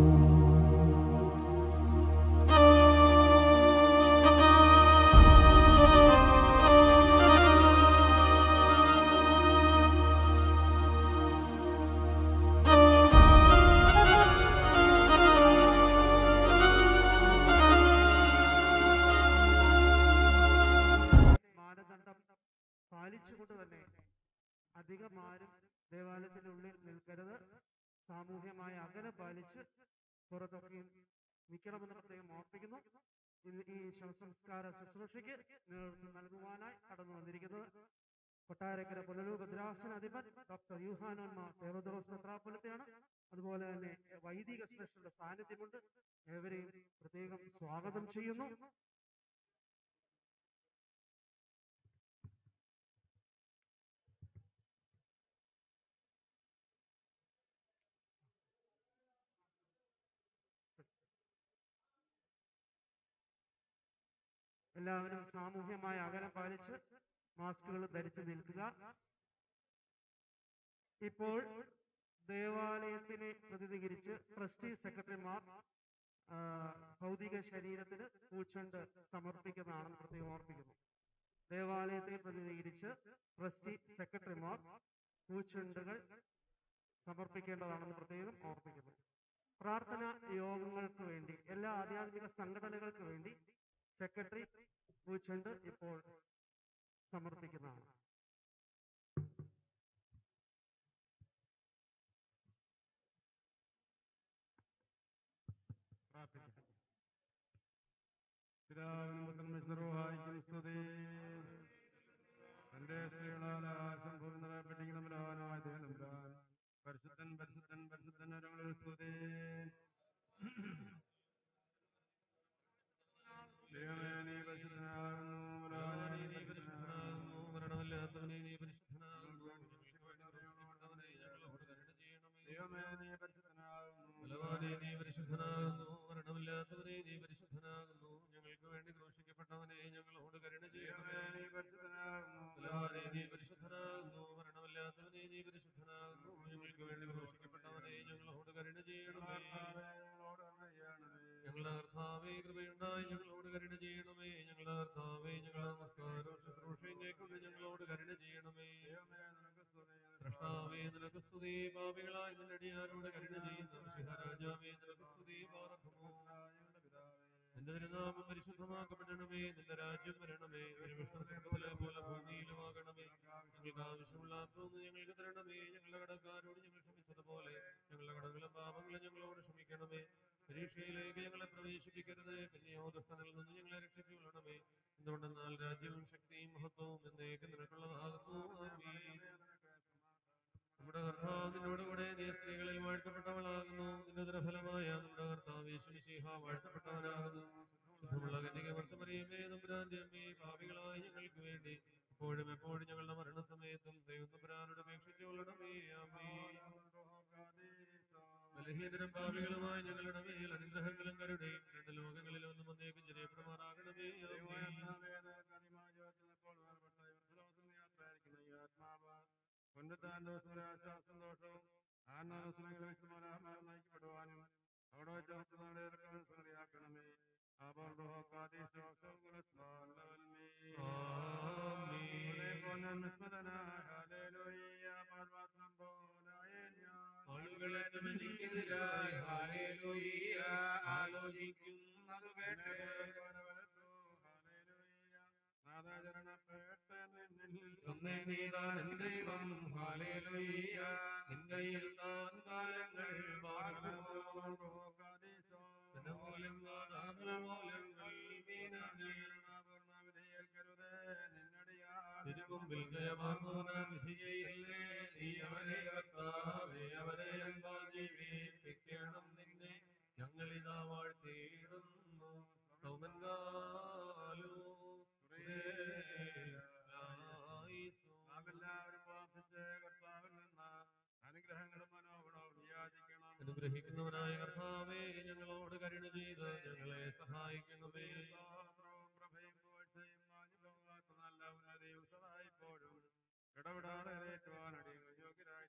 മാനദണ്ഡം പാലിച്ചുകൊണ്ട് തന്നെ അധികം ആരും ദേവാലയത്തിനുള്ളിൽ നിൽക്കരുത് സാമൂഹ്യമായ അകലം പാലിച്ച് പുറത്തൊക്കെ നിൽക്കണമെന്ന് പ്രത്യേകം ഓർപ്പിക്കുന്നു ഇന്ന് ഈ ശവസംസ്കാര ശുശ്രൂഷയ്ക്ക് നേതൃത്വം നൽകുവാനായി കടന്നു വന്നിരിക്കുന്നത് കൊട്ടാരക്കര പുനലൂർ ഭദ്രാസന അധിപൻ ഡോക്ടർ യൂഹാനോന്മ ദേവദോസ് മെത്രാപ്പൊലിത്തയാണ് അതുപോലെ തന്നെ വൈദിക ശ്രേഷ്ഠരുടെ സാന്നിധ്യമുണ്ട് ഏവരെയും പ്രത്യേകം സ്വാഗതം ചെയ്യുന്നു എല്ലാവരും സാമൂഹ്യമായ അകലം പാലിച്ച് മാസ്കുകൾ ധരിച്ചു നിൽക്കുക ഇപ്പോൾ ദേവാലയത്തിനെ പ്രതിനിധീകരിച്ച് ട്രസ്റ്റി സെക്രട്ടറിമാർ ആ, ഭൗതിക ശരീരത്തിന് പൂച്ചണ്ട് സമർപ്പിക്കുന്നതാണെന്ന് പ്രത്യേകം ഓർപ്പിക്കുന്നു ദേവാലയത്തെ പ്രതിനിധീകരിച്ച് ട്രസ്റ്റി സെക്രട്ടറിമാർ പൂച്ചെണ്ടുകൾ സമർപ്പിക്കേണ്ടതാണെന്ന് പ്രത്യേകം ഓർപ്പിക്കുന്നു പ്രാർത്ഥന യോഗങ്ങൾക്ക് വേണ്ടി എല്ലാ ആധ്യാത്മിക സംഘടനകൾക്ക് വേണ്ടി സെക്രട്ടറി പൂച്ചെണ്ട് ഇപ്പോൾ സമർപ്പിക്കുന്നതാണ് പ്രാർത്ഥിക്കാം പിതാവിനും പുത്രനും വിശ്വരൂഹായിക്കും സ്തുതി തന്റെ സ്ത്രീകളാൽ ആശം പൂർണ്ണപ്പെട്ടിരിക്കുന്ന ബലവാനായ ദേവനമ്പുരാൻ പരിശുദ്ധൻ പരിശുദ്ധൻ പരിശുദ്ധൻ ഒരങ്ങളിൽ സ്തുതി ദൈവമേ നീ പരിശുദ്ധനാകുന്നു ബലവാനായ നീ പരിശുദ്ധനാകുന്നു മരണമില്ലാത്തവനെ നീ പരിശുദ്ധനാകുന്നു ദൈവമേ നീ പരിശുദ്ധനാകുന്നു ബലവാനെ നീ പരിശുദ്ധനാകുന്നു മരണമില്ലാത്തവനെ നീ പരിശുദ്ധനാകുന്നു ഞങ്ങൾക്ക് വേണ്ടി ക്രൂശിക്കപ്പെട്ടവനെ ഞങ്ങളോട് കരുണ ചെയ്യണമേ നീ പരിശുദ്ധനാകുന്നു ബലവാനെ നീ പരിശുദ്ധനാകുന്നു മരണമില്ലാത്തവനെ നീ പരിശുദ്ധനാകുന്നു ഞങ്ങൾക്ക് വേണ്ടി ക്രൂശിക്കപ്പെട്ടവനെ ഞങ്ങളോട് കരുണ ചെയ്യണമേ ഞങ്ങളുടെ കർത്താവേ കൃപയുണ്ടായി ഞങ്ങളോട് കരുണ ചെയ്യണമേ ഞങ്ങളുടെ കർത്താവേ ഞങ്ങളുടെ നമസ്കാരവും ശുശ്രൂഷയും കൈക്കൊണ്ട് ഞങ്ങളോട് കരുണ ചെയ്യണമേ സൃഷ്ടാവേ നിനക്ക് സ്തുതി പാപികളായി നിന്റെ അടിയാരോട് കരുണ ചെയ്യുന്ന ശിഹരാജാവേ നിനക്ക് സ്തുതി പാർക്കുമോ നിന്റെ തിരുനാമം പരിശുദ്ധമാക്കപ്പെടണമേ നിന്റെ രാജ്യം വരണമേ ഒരു വിഷ്ണുസിംഹത്തിലെ പോലെ ഭൂമിയിലുമാകണമേ ഞങ്ങൾക്ക് ആവശ്യമുള്ള അപ്പൊന്ന് ഞങ്ങൾക്ക് തരണമേ ഞങ്ങളുടെ കടക്കാരോട് ഞങ്ങൾ ക്ഷമിച്ചതുപോലെ ഞങ്ങളുടെ കടങ്ങളും പാപങ്ങളും ഞങ്ങളോട് ക്ഷമിക്കണമേ പരീക്ഷയിലേക്ക് ഞങ്ങളെ പ്രവേശിപ്പിക്കരുത് പിന്നെയോ ദുഷ്ടനിൽ നിന്ന് ഞങ്ങളെ രക്ഷിച്ചുകൊള്ളണമേ എന്തുകൊണ്ടെന്നാൽ രാജ്യവും ശക്തിയും മഹത്വവും എന്നേക്ക് നിനക്കുള്ളതാകുന്നു ആമീൻ നമ്മുടെ കർത്താവ് നിന്നോട് കൂടെ നീ സ്ത്രീകളിൽ വാഴ്ത്തപ്പെട്ടവളാകുന്നു നിന്റെ ദുരഫലമായ നമ്മുടെ കർത്താവ് യേശുമിശിഹ വാഴ്ത്തപ്പെട്ടവനാകുന്നു ശുദ്ധമുള്ള കന്യക വർത്തമറിയമേ തമ്പുരാന്റെ അമ്മേ പാപികളായ ഞങ്ങൾക്ക് വേണ്ടി ഇപ്പോഴും എപ്പോഴും ഞങ്ങളുടെ മരണസമയത്തും ദൈവം തമ്പുരാനോട് അപേക്ഷിച്ചു കൊള്ളണമേ ആമീൻ ബലഹീനരും പാപികളുമായ ഞങ്ങളുടെ മേൽ അനുഗ്രഹങ്ങളും കരുണയും രണ്ട് ലോകങ്ങളിലും ഒന്നും ഒന്നേക്കും ജനപ്പെടുമാറാകണമേ സന്തോഷവും ആത്മാവസരങ്ങൾ വ്യക്തമാരാമാരും നയിക്കപ്പെടുവാനും അവിടെ വെച്ച് സംഗതിയാക്കണമേ ആളുകളെ നമുക്കെതിരായി ഹാലേലൂയ ആലോചിക്കുന്നത് കേട്ട് ഒന്നേ നീതാൻ എൻ ദൈവം ഹാലേലൂയ നിന്റെയിൽ താൻ കാലങ്ങൾ മൂലം മൂലങ്ങൾ തിരുമുമ്പിൽ ജയമാർന്നവനാൻ വിധിയയില്ലേ നീ അവരെ കർത്താവേ അവരെ അൻപാൽ ജീവിപ്പിക്കണം നിന്നെ ഞങ്ങളിതാ വാഴ്ത്തിയിടുന്നു സൗമൻകാലോ നാം എല്ലാവരും പ്രാർത്ഥിച്ച് കർത്താവിൽ നിന്ന് അനുഗ്രഹങ്ങളും മനോഗുണ അനുഗ്രഹിക്കുന്നവനായ കർത്താവേ ഞങ്ങളോട് കരുണ ചെയ്ത് ഞങ്ങളെ സഹായിക്കണമേ ഇടപെടാതെ ഏറ്റവും അടിയങ്ങൾ യോഗ്യരായി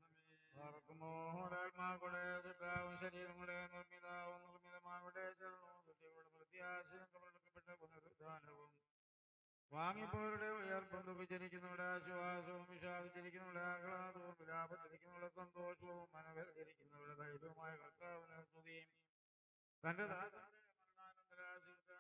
തീരണമേ ശരീരങ്ങളെ നിർമ്മിതാവും നിർമ്മിതമാവിടെ ചരണവും സത്യങ്ങളുടെ പ്രത്യാശയും കബറടക്കപ്പെട്ട പുനരുദ്ധാനവും വാങ്ങിപ്പോരുടെ ഉയർപ്പും ദുഃഖിച്ചിരിക്കുന്നവരുടെ ആശ്വാസവും വിഷാദിച്ചിരിക്കുന്നവരുടെ ആഹ്ലാദവും വിലാപത്തിരിക്കുന്നവരുടെ സന്തോഷവും മനോഹരിച്ചിരിക്കുന്നവരുടെ ധൈര്യവുമായ കർത്താവിനെ സ്തുതിയും തന്റെ ദാസന്റെ മരണാനന്തരാശിക്കാൻ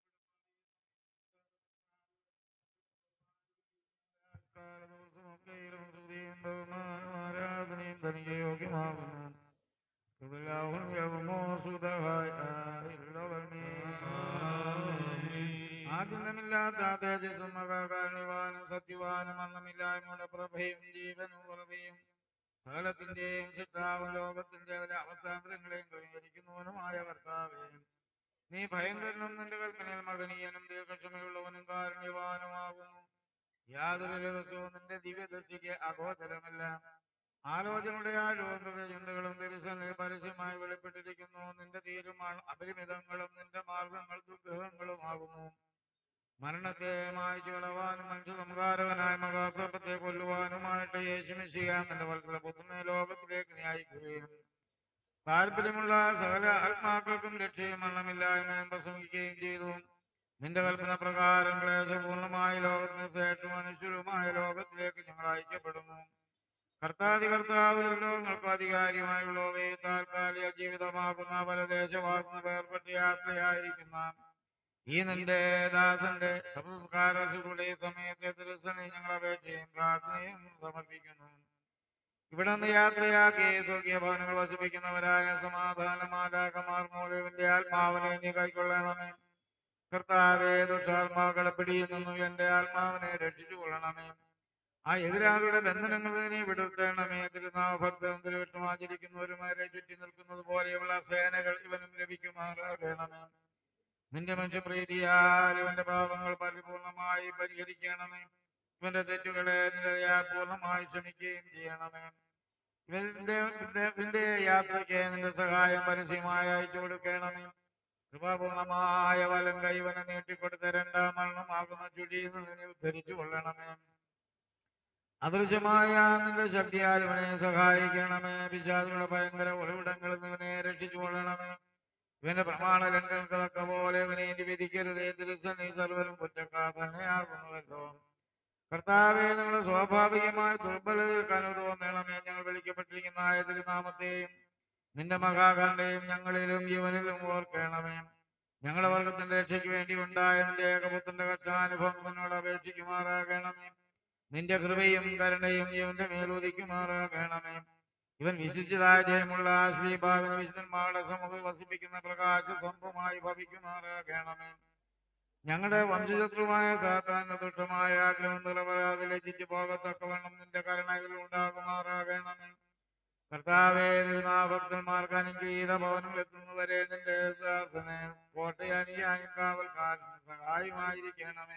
കാലദിവസമൊക്കെയിലും സ്തുതിയും ബഹുമാനവും ആരാധനയും തനിക്ക് യോഗ്യമാകുന്നു കൃപലാവും യവമോ സുതഹായ ആരുള്ളവർമേ ആദ്യമില്ലാത്ത തേജസ്സും മഹാകാരണിവാനും സത്യവാനും അന്നമില്ലായ്മയുടെ പ്രഭയും ജീവനും ഉറവയും സകലത്തിന്റെയും ചിത്രാവും ലോകത്തിന്റെ അവസ്ഥാന്തരങ്ങളെയും ക്രമീകരിക്കുന്നവനുമായ കർത്താവേ നീ ഭയങ്കരനും നിന്റെ കൽപ്പനയിൽ മകനീയനും ദീർഘക്ഷമയുള്ളവനും കാരുണ്യവാനുമാകുന്നു യാതൊരു ദിവസവും നിന്റെ ദിവ്യദൃഷ്ടിക്ക് അഗോചരമല്ല ആലോചനയുടെ ആഴവും ചിന്തകളും തിരുസനിൽ പരസ്യമായി വെളിപ്പെട്ടിരിക്കുന്നു നിന്റെ തീരുമാനം അപരിമിതങ്ങളും നിന്റെ മാർഗങ്ങൾ ദുർഗ്രഹങ്ങളുമാകുന്നു മരണത്തെ മായ്ച്ചു കളവാനും മനുഷ്യ സംഹാരകനായ മഹാസർപ്പത്തെ കൊല്ലുവാനുമായിട്ട് യേശുമിശിയാം എന്റെ വത്സല പുത്രനെ ലോകത്തിലേക്ക് ന്യായിക്കുകയും താല്പര്യമുള്ള സകല ആത്മാക്കൾക്കും രക്ഷയും മരണമില്ലായ്മയും പ്രസംഗിക്കുകയും ചെയ്തു നിന്റെ കൽപ്പന പ്രകാരം ക്ലേശപൂർണമായ ലോകത്തിന് ശ്രേഷ്ഠ മനുഷ്യരുമായ ലോകത്തിലേക്ക് ഞങ്ങൾ അയക്കപ്പെടുന്നു കർത്താതി കർത്താവ് ലോകങ്ങൾക്ക് അധികാരിയുമായുള്ളവയെ താൽക്കാലിക ജീവിതമാകുന്ന പരദേശമാകുന്ന വേർപെട്ട യാത്രയായിരിക്കുന്ന ഈ നിന്റെ ദാസന്റെ സംസ്കാരങ്ങളുടെ സമയത്തെ തിരുസനെ ഞങ്ങൾ അപേക്ഷയും പ്രാർത്ഥനയും സമർപ്പിക്കുന്നു ഇവിടെ നിന്ന് യാത്രയാക്കി സ്വർഗീയ ഭവനങ്ങൾ വസിപ്പിക്കുന്നവരായ സമാധാനമാലാകമാർ മൂലവിന്റെ ആത്മാവിനെ നീ കൈക്കൊള്ളണമേ കർത്താവെ ദുഷ്ടാത്മാക്കളെ പിടിയിൽ നിന്നും എന്റെ ആത്മാവിനെ രക്ഷിച്ചു കൊള്ളണമേ ആ എതിരാളിയുടെ ബന്ധനങ്ങളെ നീ വിടുത്തണമേ തിരുനാമ ഭക്തരും തിരുവിഷ്ണു ആചരിക്കുന്നവരുമാരെ ചുറ്റി നിൽക്കുന്നത് പോലെയുള്ള സേനകൾ ഇവനും ലഭിക്കുമാറാകണമേ നിന്റെ മനുഷ്യപ്രീതിയാൽ ഇവന്റെ പാപങ്ങൾ പരിപൂർണമായി പരിഹരിക്കണമേ ഇവന്റെ തെറ്റുകളെ നിരയാ പൂർണ്ണമായി ക്ഷമിക്കുകയും ചെയ്യണമേ ഇവന്റെ ഇവന്റെ- ഇവന്റെ യാത്രയ്ക്ക് നിന്റെ സഹായം പരസ്യമായി അയച്ചു കൊടുക്കണമേ കൃപാപൂർണമായ വലം കൈവനെ നീട്ടിക്കൊടുത്ത രണ്ടാം മരണമാകുന്ന ചുഴിയിൽ നിന്ന് ഉദ്ധരിച്ചു കൊള്ളണമേ അദൃശ്യമായ നിന്റെ ശക്തിയാൽ ഇവനെ സഹായിക്കണമേ പിശാചുകളുടെ ഭയങ്കര ഉറവിടങ്ങളിൽ നിന്ന് ഇവനെ രക്ഷിച്ചു കൊള്ളണമേ ഇവന്റെ പ്രമാണ ലംഘനങ്ങൾക്ക് തക്ക പോലെ ഇവനെ ഇനി വിധിക്കരുതേ തിരുസന്നി സർവരും കുറ്റക്കാർ തന്നെയാകുന്നുവല്ലോ കർത്താവെ ഞങ്ങളുടെ സ്വാഭാവികമായ ദുർബലതയിൽ കനുതോന്നണമേ ഞങ്ങൾ വിളിക്കപ്പെട്ടിരിക്കുന്ന ആയ തിരുനാമത്തെയും നിന്റെ മഹാകണ്ഠയും ഞങ്ങളിലും ജീവനിലും ഓർക്കണമേ ഞങ്ങളുടെ വർഗത്തിന്റെ രക്ഷയ്ക്ക് വേണ്ടി ഉണ്ടായ നിന്റെ ഏകപുത്രന്റെ കഷ്ടാനുഭവങ്ങളോട് അപേക്ഷിക്കുമാറാകണമേ നിന്റെ കൃപയും കരുണയും ഇവന്റെ മേലുദിക്കുമാറാകണമേ ഇവൻ വിശിച്ചതായ ജയമുള്ള ശ്രീഭാവിന് വിശുദ്ധന്മാരുടെ സമൂഹം വസിപ്പിക്കുന്ന പ്രകാശ സംഭവമായി ഭവിക്കുമാറാകണമേ ഞങ്ങളുടെ വംശശത്രുവായ സാത്താന്റെ ദുഷ്ടമായ ആഗ്രഹം നിലവരാതെ ലജ്ജിച്ചു പോകത്തക്കവണ്ണം നിന്റെ കരുണകൾ ഉണ്ടാകുമാറാകണമേ കർത്താവേ ഭക്തന്മാർക്ക് അനുഗ്രഹീത ഭവനങ്ങൾ എത്തുന്നവരെ നിന്റെ ദാസനെ കോട്ടയാനിയായും കാവൽക്കാരനും സഹായമായിരിക്കണമേ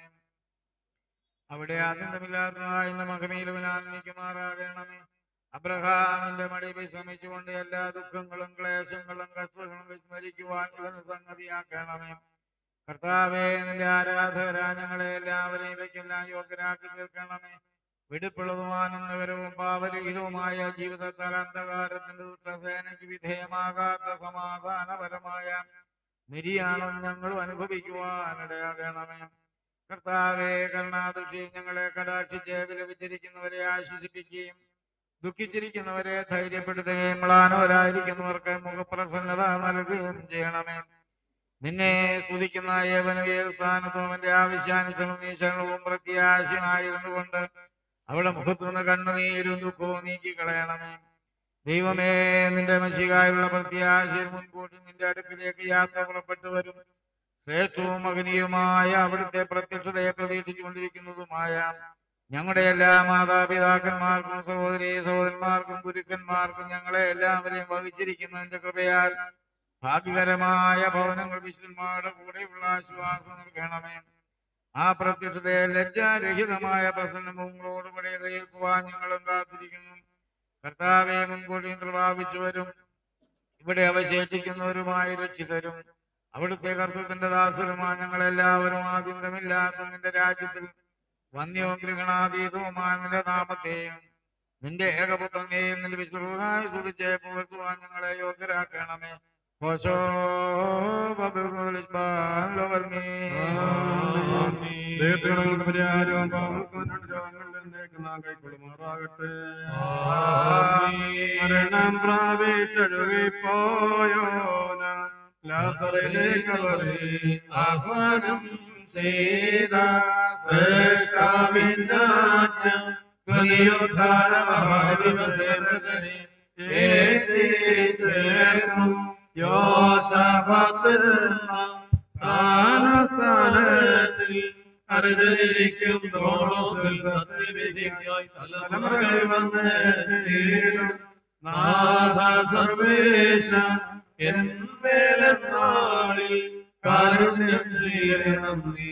അവിടെ ആനന്ദമില്ലാത്തതായ ഇന്ന് മകമയിലും ആനന്ദിക്കുമാറാകണമേ അബ്രഹാമിന്റെ മടി വിശ്രമിച്ചുകൊണ്ട് എല്ലാ ദുഃഖങ്ങളും ക്ലേശങ്ങളും കഷ്ടങ്ങളും വിസ്മരിക്കുവാൻ ഇവന് സംഗതിയാക്കണമേ കർത്താവേ നിന്റെ ആരാധകരാ ഞങ്ങളെ എല്ലാവരെയും ഇവയ്ക്കെല്ലാം യോഗ്യരാക്കി തീർക്കണമേ വെടിപ്പുള്ളതും ആനന്ദകരവും പാവരഹിതവുമായ ജീവിതത്താൽ അന്ധകാരത്തിന്റെ ദുഷ്ടസേനയ്ക്ക് വിധേയമാകാത്ത സമാധാനപരമായ നിര്യാണം ഞങ്ങളും അനുഭവിക്കുവാനിടയാകണമേ കർത്താവേ കരുണാദൃഷ്ടി ഞങ്ങളെ കടാക്ഷിച്ച് വിലപിച്ചിരിക്കുന്നവരെ ആശ്വസിപ്പിക്കുകയും ദുഃഖിച്ചിരിക്കുന്നവരെ ധൈര്യപ്പെടുത്തുകയും മ്ലാനവരായിരിക്കുന്നവർക്ക് മുഖപ്രസന്നത നൽകുകയും ചെയ്യണമേ നിന്നെ സ്തുതിക്കുന്ന ഏവനവേ സ്ഥാനത്തും അവന്റെ ആവശ്യാനുസരണം നീ ശരണവും പ്രത്യാശയുമായിരുന്നുകൊണ്ട് അവളുടെ മുഖത്തുനിന്ന് കണ്ണുനീരും ദുഃഖവും നീക്കി കളയണമേ ദൈവമേ നിന്റെ മഷികായുള്ള പ്രത്യാശയിൽ മുൻകൂട്ടി നിന്റെ അടുക്കിലേക്ക് യാത്ര പുറപ്പെട്ടു വരും ശ്രേഷ്ഠവും മകനീയവുമായ അവിടുത്തെ പ്രത്യക്ഷതയെ പ്രതീക്ഷിച്ചുകൊണ്ടിരിക്കുന്നതുമായ ഞങ്ങളുടെ എല്ലാ മാതാപിതാക്കന്മാർക്കും സഹോദരി സഹോദരന്മാർക്കും ഗുരുക്കന്മാർക്കും ഞങ്ങളെ എല്ലാവരെയും വഹിച്ചിരിക്കുന്നതിന്റെ കൃപയാൽ ഭാഗ്യകരമായ ഭവനങ്ങൾ വിശുദ്ധന്മാരുടെ കൂടെയുള്ള ആശ്വാസം നൽകണമേ ആ പ്രത്യക്ഷതയെ ലജ്ജാരഹിതമായ പ്രസന്നമുകളോടുകൂടെ എതിരേൽക്കുവാൻ ഞങ്ങളും കാത്തിരിക്കുന്നു കർത്താവെ മുൻകൂട്ടി പ്രാപിച്ചു വരും ഇവിടെ അവശേഷിക്കുന്നവരുമായ രക്ഷിതരും അവിടുത്തെ കർത്തൃത്തിന്റെ ദാസരുമായ ഞങ്ങളെല്ലാവരും ആദ്യന്തമില്ലാത്ത നിന്റെ രാജ്യത്തിൽ വന്യവും ഗൃഹണാതീതവുമായ നിന്റെ നാമത്തെയും നിന്റെ ഏകപുത്രനെയും നിന്റെ വിശ്വനായി സ്തുതിച്ച് പുകഴ്ത്തുവാൻ ഞങ്ങളെ യോഗ്യരാക്കണമേ ഓശോ ദൈവത്തിനുള്ള പരിഹാരവും പാവങ്ങളുടെ രോഗങ്ങളിലേക്ക് നാം കൈക്കൊള്ളുമാറാകട്ടെ മരണം പ്രാപിച്ചൊഴുകിപ്പോയോന ലാസറിലേക്കവരെ ആഹ്വാനം ചെയ്ത ശ്രേഷ്ഠാവിനാജ്ഞ പുനരുദ്ധാരമഹാദിവസേവകരെ ഏറ്റിച്ചേർന്നു യോശഭദ്രന്ന സ്ഥാനസ്ഥാനത്തിൽ അർജനിരിക്കും തോളോസിൽ സത്യവിധിക്കായി തലമുറകൾ വന്ന് തേടും നാഥ സർവേശ എന്മേലെന്നാളിൽ കാരുണ്യം ചെയ്യണം നീ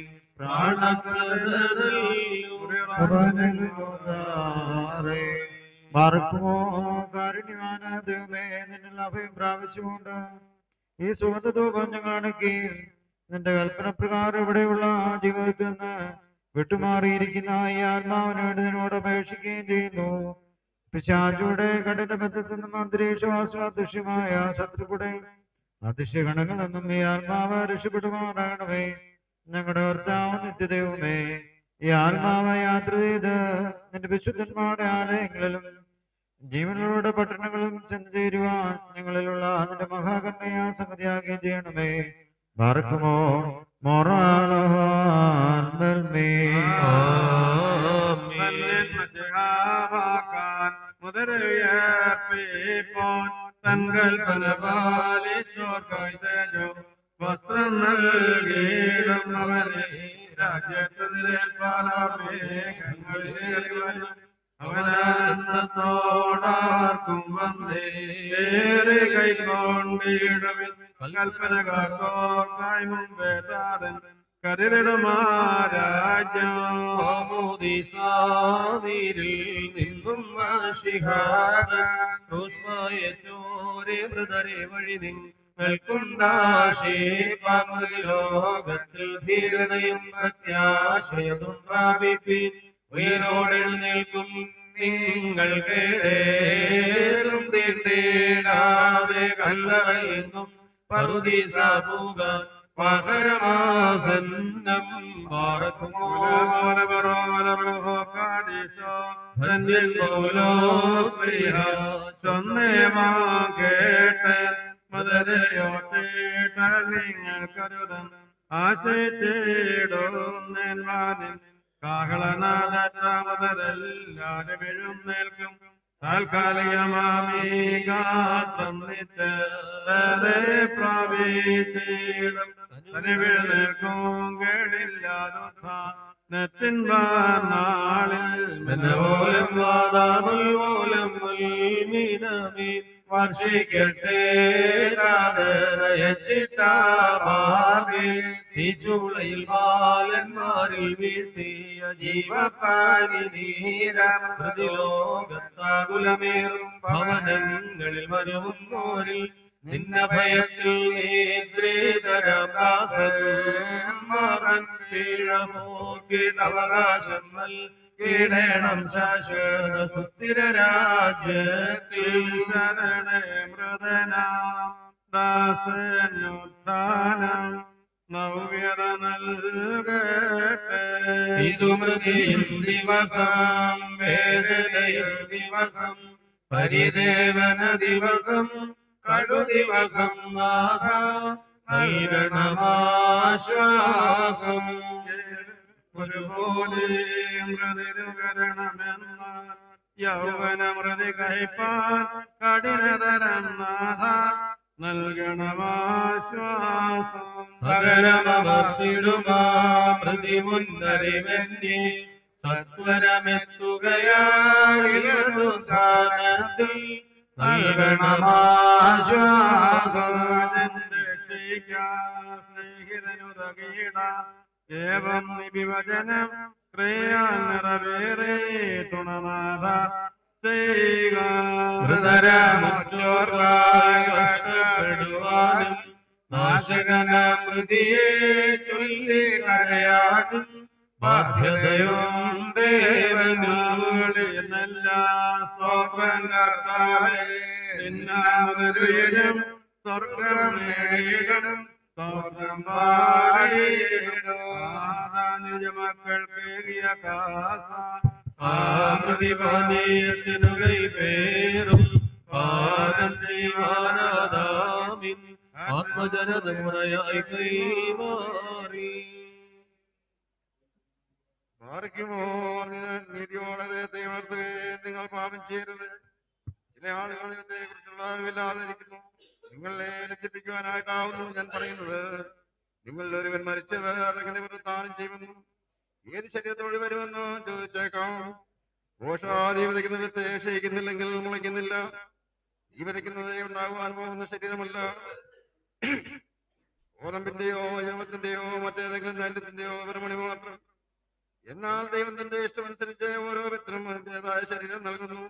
പ്രാണക്കഥ മറക്കുമോ കാരുണ്യമാനതുമേ നിന്നുള്ള അഭയം പ്രാപിച്ചുകൊണ്ട് ഈ സുഗന്ധധൂപം ഞങ്ങൾ അണക്കി നിന്റെ കൽപ്പന പ്രകാരം ഇവിടെയുള്ള ജീവിതത്തിൽ നിന്ന് വിട്ടുമാറിയിരിക്കുന്ന ഈ ആത്മാവിനോട് നിന്നോട് അപേക്ഷിക്കുകയും ചെയ്യുന്നു പിശാചുടെ കഠിന ബന്ധത്തിൽ നിന്നും അന്തരീക്ഷവാസം അദൃശ്യമായ ശത്രുക്കളുടെ അദൃശ്യഗണങ്ങളിൽ നിന്നും ഈ ആത്മാവ് രക്ഷപ്പെടുമാറാകണമേ ഞങ്ങളുടെ ഭർത്താവ് നിത്യദൈവമേ ഈ ആത്മാവ് യാത്ര ചെയ്ത് നിന്റെ വിശുദ്ധന്മാരുടെ ആലയങ്ങളിലും ജീവനുകളുടെ പട്ടണങ്ങളും ചെന്ന് ചേരുവാൻ ഞങ്ങളിലുള്ള നിന്റെ മഹാകന്മയ സംഗതിയാകുകയും ചെയ്യണമേ മറക്കുമോ മൊറാളമേ മുതലുയർപ്പിപ്പോൻ തൻ കൽപ്പന പാലിച്ചോർക്കായി തേജോ വസ്ത്രം നൽകിയിടും അവനെ രാജ്യത്തിലേൽപ്പാലാമേഘങ്ങളിലേറിവരും അവനാനന്ദത്തോടാർക്കും വന്നേറെ കൈക്കൊണ്ടിടുവിൽ കൽപ്പന കാക്കോർക്കായി മുമ്പേ താരൻ കരുതിടുമാരാജ്യമോദീസാതിരിൽ നിന്നും ൂഷ്മായോരെ മൃതരെ വഴി നിങ്ങൾക്കുണ്ടാശേപാമതി ലോകത്തിൽ ധീരതയും പ്രത്യാശയതും പ്രാപിപ്പീൻ ഉയരോടെഴുന്നേൽക്കും നിങ്ങൾ കേടേറും തീണ്ടേടാതെ കല്ലറയെങ്ങും പറുദീസ പോകാൻ വാസരമാസന്നം ധന്യൻ പോലോ ശ്രീഹ ചൊന്നേമാ കേട്ട് മദരയോട്ടേട്ട നിങ്ങൾ കരുതൻ ആശയിച്ചിടുന്നേൻവാനിൻ കാഹളനാഥമതരെല്ലാരും എഴുന്നേൽക്കും താൽക്കാലികമാമീ ഗാത്രം നിറ്റേ പ്രാപിച്ചിടും തനിവിഴുന്നേൽക്കും കേടില്ലാതും നാളിൽ മെനോലം വാദാമുൽ മൂലം മീനമീ വർഷിക്കട്ടെ ചിട്ടാകെ തീച്ചുളയിൽ ബാലന്മാരിൽ വീഴ്ത്തിയ ജീവപ്പാനി നീരമൃതിലോകത്താകുലമേറും ഭവനങ്ങളിൽ വരുവും പോരിൽ നിന്ന ഭയത്തിൽ നേതൃതരദാസൻ കീഴമോക്കിടവകാശം നൽകിടണം ശാശ്വത സുസ്ഥിര രാജ്യത്തിൽ ശരണേ മൃദനാം ദാസനുത്ഥാനം നവ്യത നൽകട്ടെ ഇതു മൃതിയും ദിവസം വേദനയും ദിവസം പരിദേവന ദിവസം കടു ദിവസം നാഥ നൽകണമാശ്വാസം ഒരുപോലെ മൃതിരുകരണമെന്ന യൗവന മൃതി കൈപ്പാൻ കഠിനതരം നാഥ നൽകണമാശ്വാസം സകലമവർത്തിടുമാ പ്രതിമുന്നറിവന്യേ സത്വരമെത്തുകയാളിയതു ദാനത്തിൽ നൽകണമാശ്വാസം സ്നേഹിതനുതകീട ഏവം വിഭജനം ക്രിയാൽ നിറവേറേ തുണനാഥ ചെയ്യുക ഹൃദരമുറ്റോർക്കായി നാശകനാമൃതിയെ ചൊല്ലി കരയാനും ബാധ്യതയും ദേവനോട് എന്നല്ല സ്തോത്രം കർത്താവേ നിന്നാമതുയരും സ്വർഗം നേടിയിടണം സ്തോത്രം പാടിയിടണം ആദാനുജ മക്കൾക്കേകിയ കാസ ആ പ്രതിപാനീയത്തിനു കൈപേറും പാദം ചെയ്യുവാനാദാമിൻ ആത്മജനതമുറയായി കൈമാറി മാറിക്കുമോ നീതിയോടെ ദൈവത്തെ നിങ്ങൾ പാപം ചെയ്യരുത് ചില ആളുകൾ ഇതേ കുറിച്ചുള്ള അറിവില്ലാതിരിക്കുന്നു നിങ്ങളെ ലജ്ജിപ്പിക്കുവാനായിട്ടാവുന്നു ഞാൻ പറയുന്നത് നിങ്ങൾ ഒരുവൻ മരിച്ചവർ അതെങ്ങനെ ദാനം ചെയ്യുമെന്നു ഏത് ശരീരത്തോട് വരുമെന്നോ ചോദിച്ചേക്കാം ഘോഷാദി വിതയ്ക്കുന്ന വിത്ത് ക്ഷയിക്കുന്നില്ലെങ്കിൽ മുളയ്ക്കുന്നില്ല ഈ വിതയ്ക്കുന്നതേ ഉണ്ടാകുവാൻ പോകുന്ന ശരീരമല്ല ഗോതമ്പിന്റെയോ യമത്തിന്റെയോ മറ്റേതെങ്കിലും ധാന്യത്തിന്റെയോ പരമണി മാത്രം എന്നാൽ ദൈവത്തിന്റെ ഇഷ്ടമനുസരിച്ച് ഓരോ വ്യക്തിനും അതിൻ്റെതായ ശരീരം നൽകുന്നു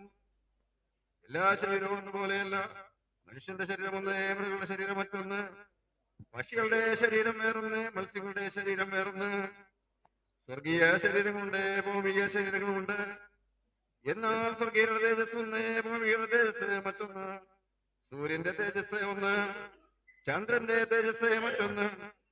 എല്ലാ ശരീരവും ഒന്നുപോലെയല്ല മനുഷ്യന്റെ ശരീരം ഒന്ന് മൃഗങ്ങളുടെ ശരീരം മറ്റൊന്ന് പക്ഷികളുടെ ശരീരം വേറൊന്ന് മത്സ്യങ്ങളുടെ ശരീരം വേറൊന്ന് സ്വർഗീയ ശരീരമുണ്ട് ഭൗമിക ശരീരങ്ങളുമുണ്ട് എന്നാൽ സ്വർഗീയരുടെ തേജസ് ഒന്ന് ഭൂമിയുടെ തേജസ് മറ്റൊന്ന് സൂര്യന്റെ തേജസ് ഒന്ന് ചന്ദ്രന്റെ തേജസ് മറ്റൊന്ന്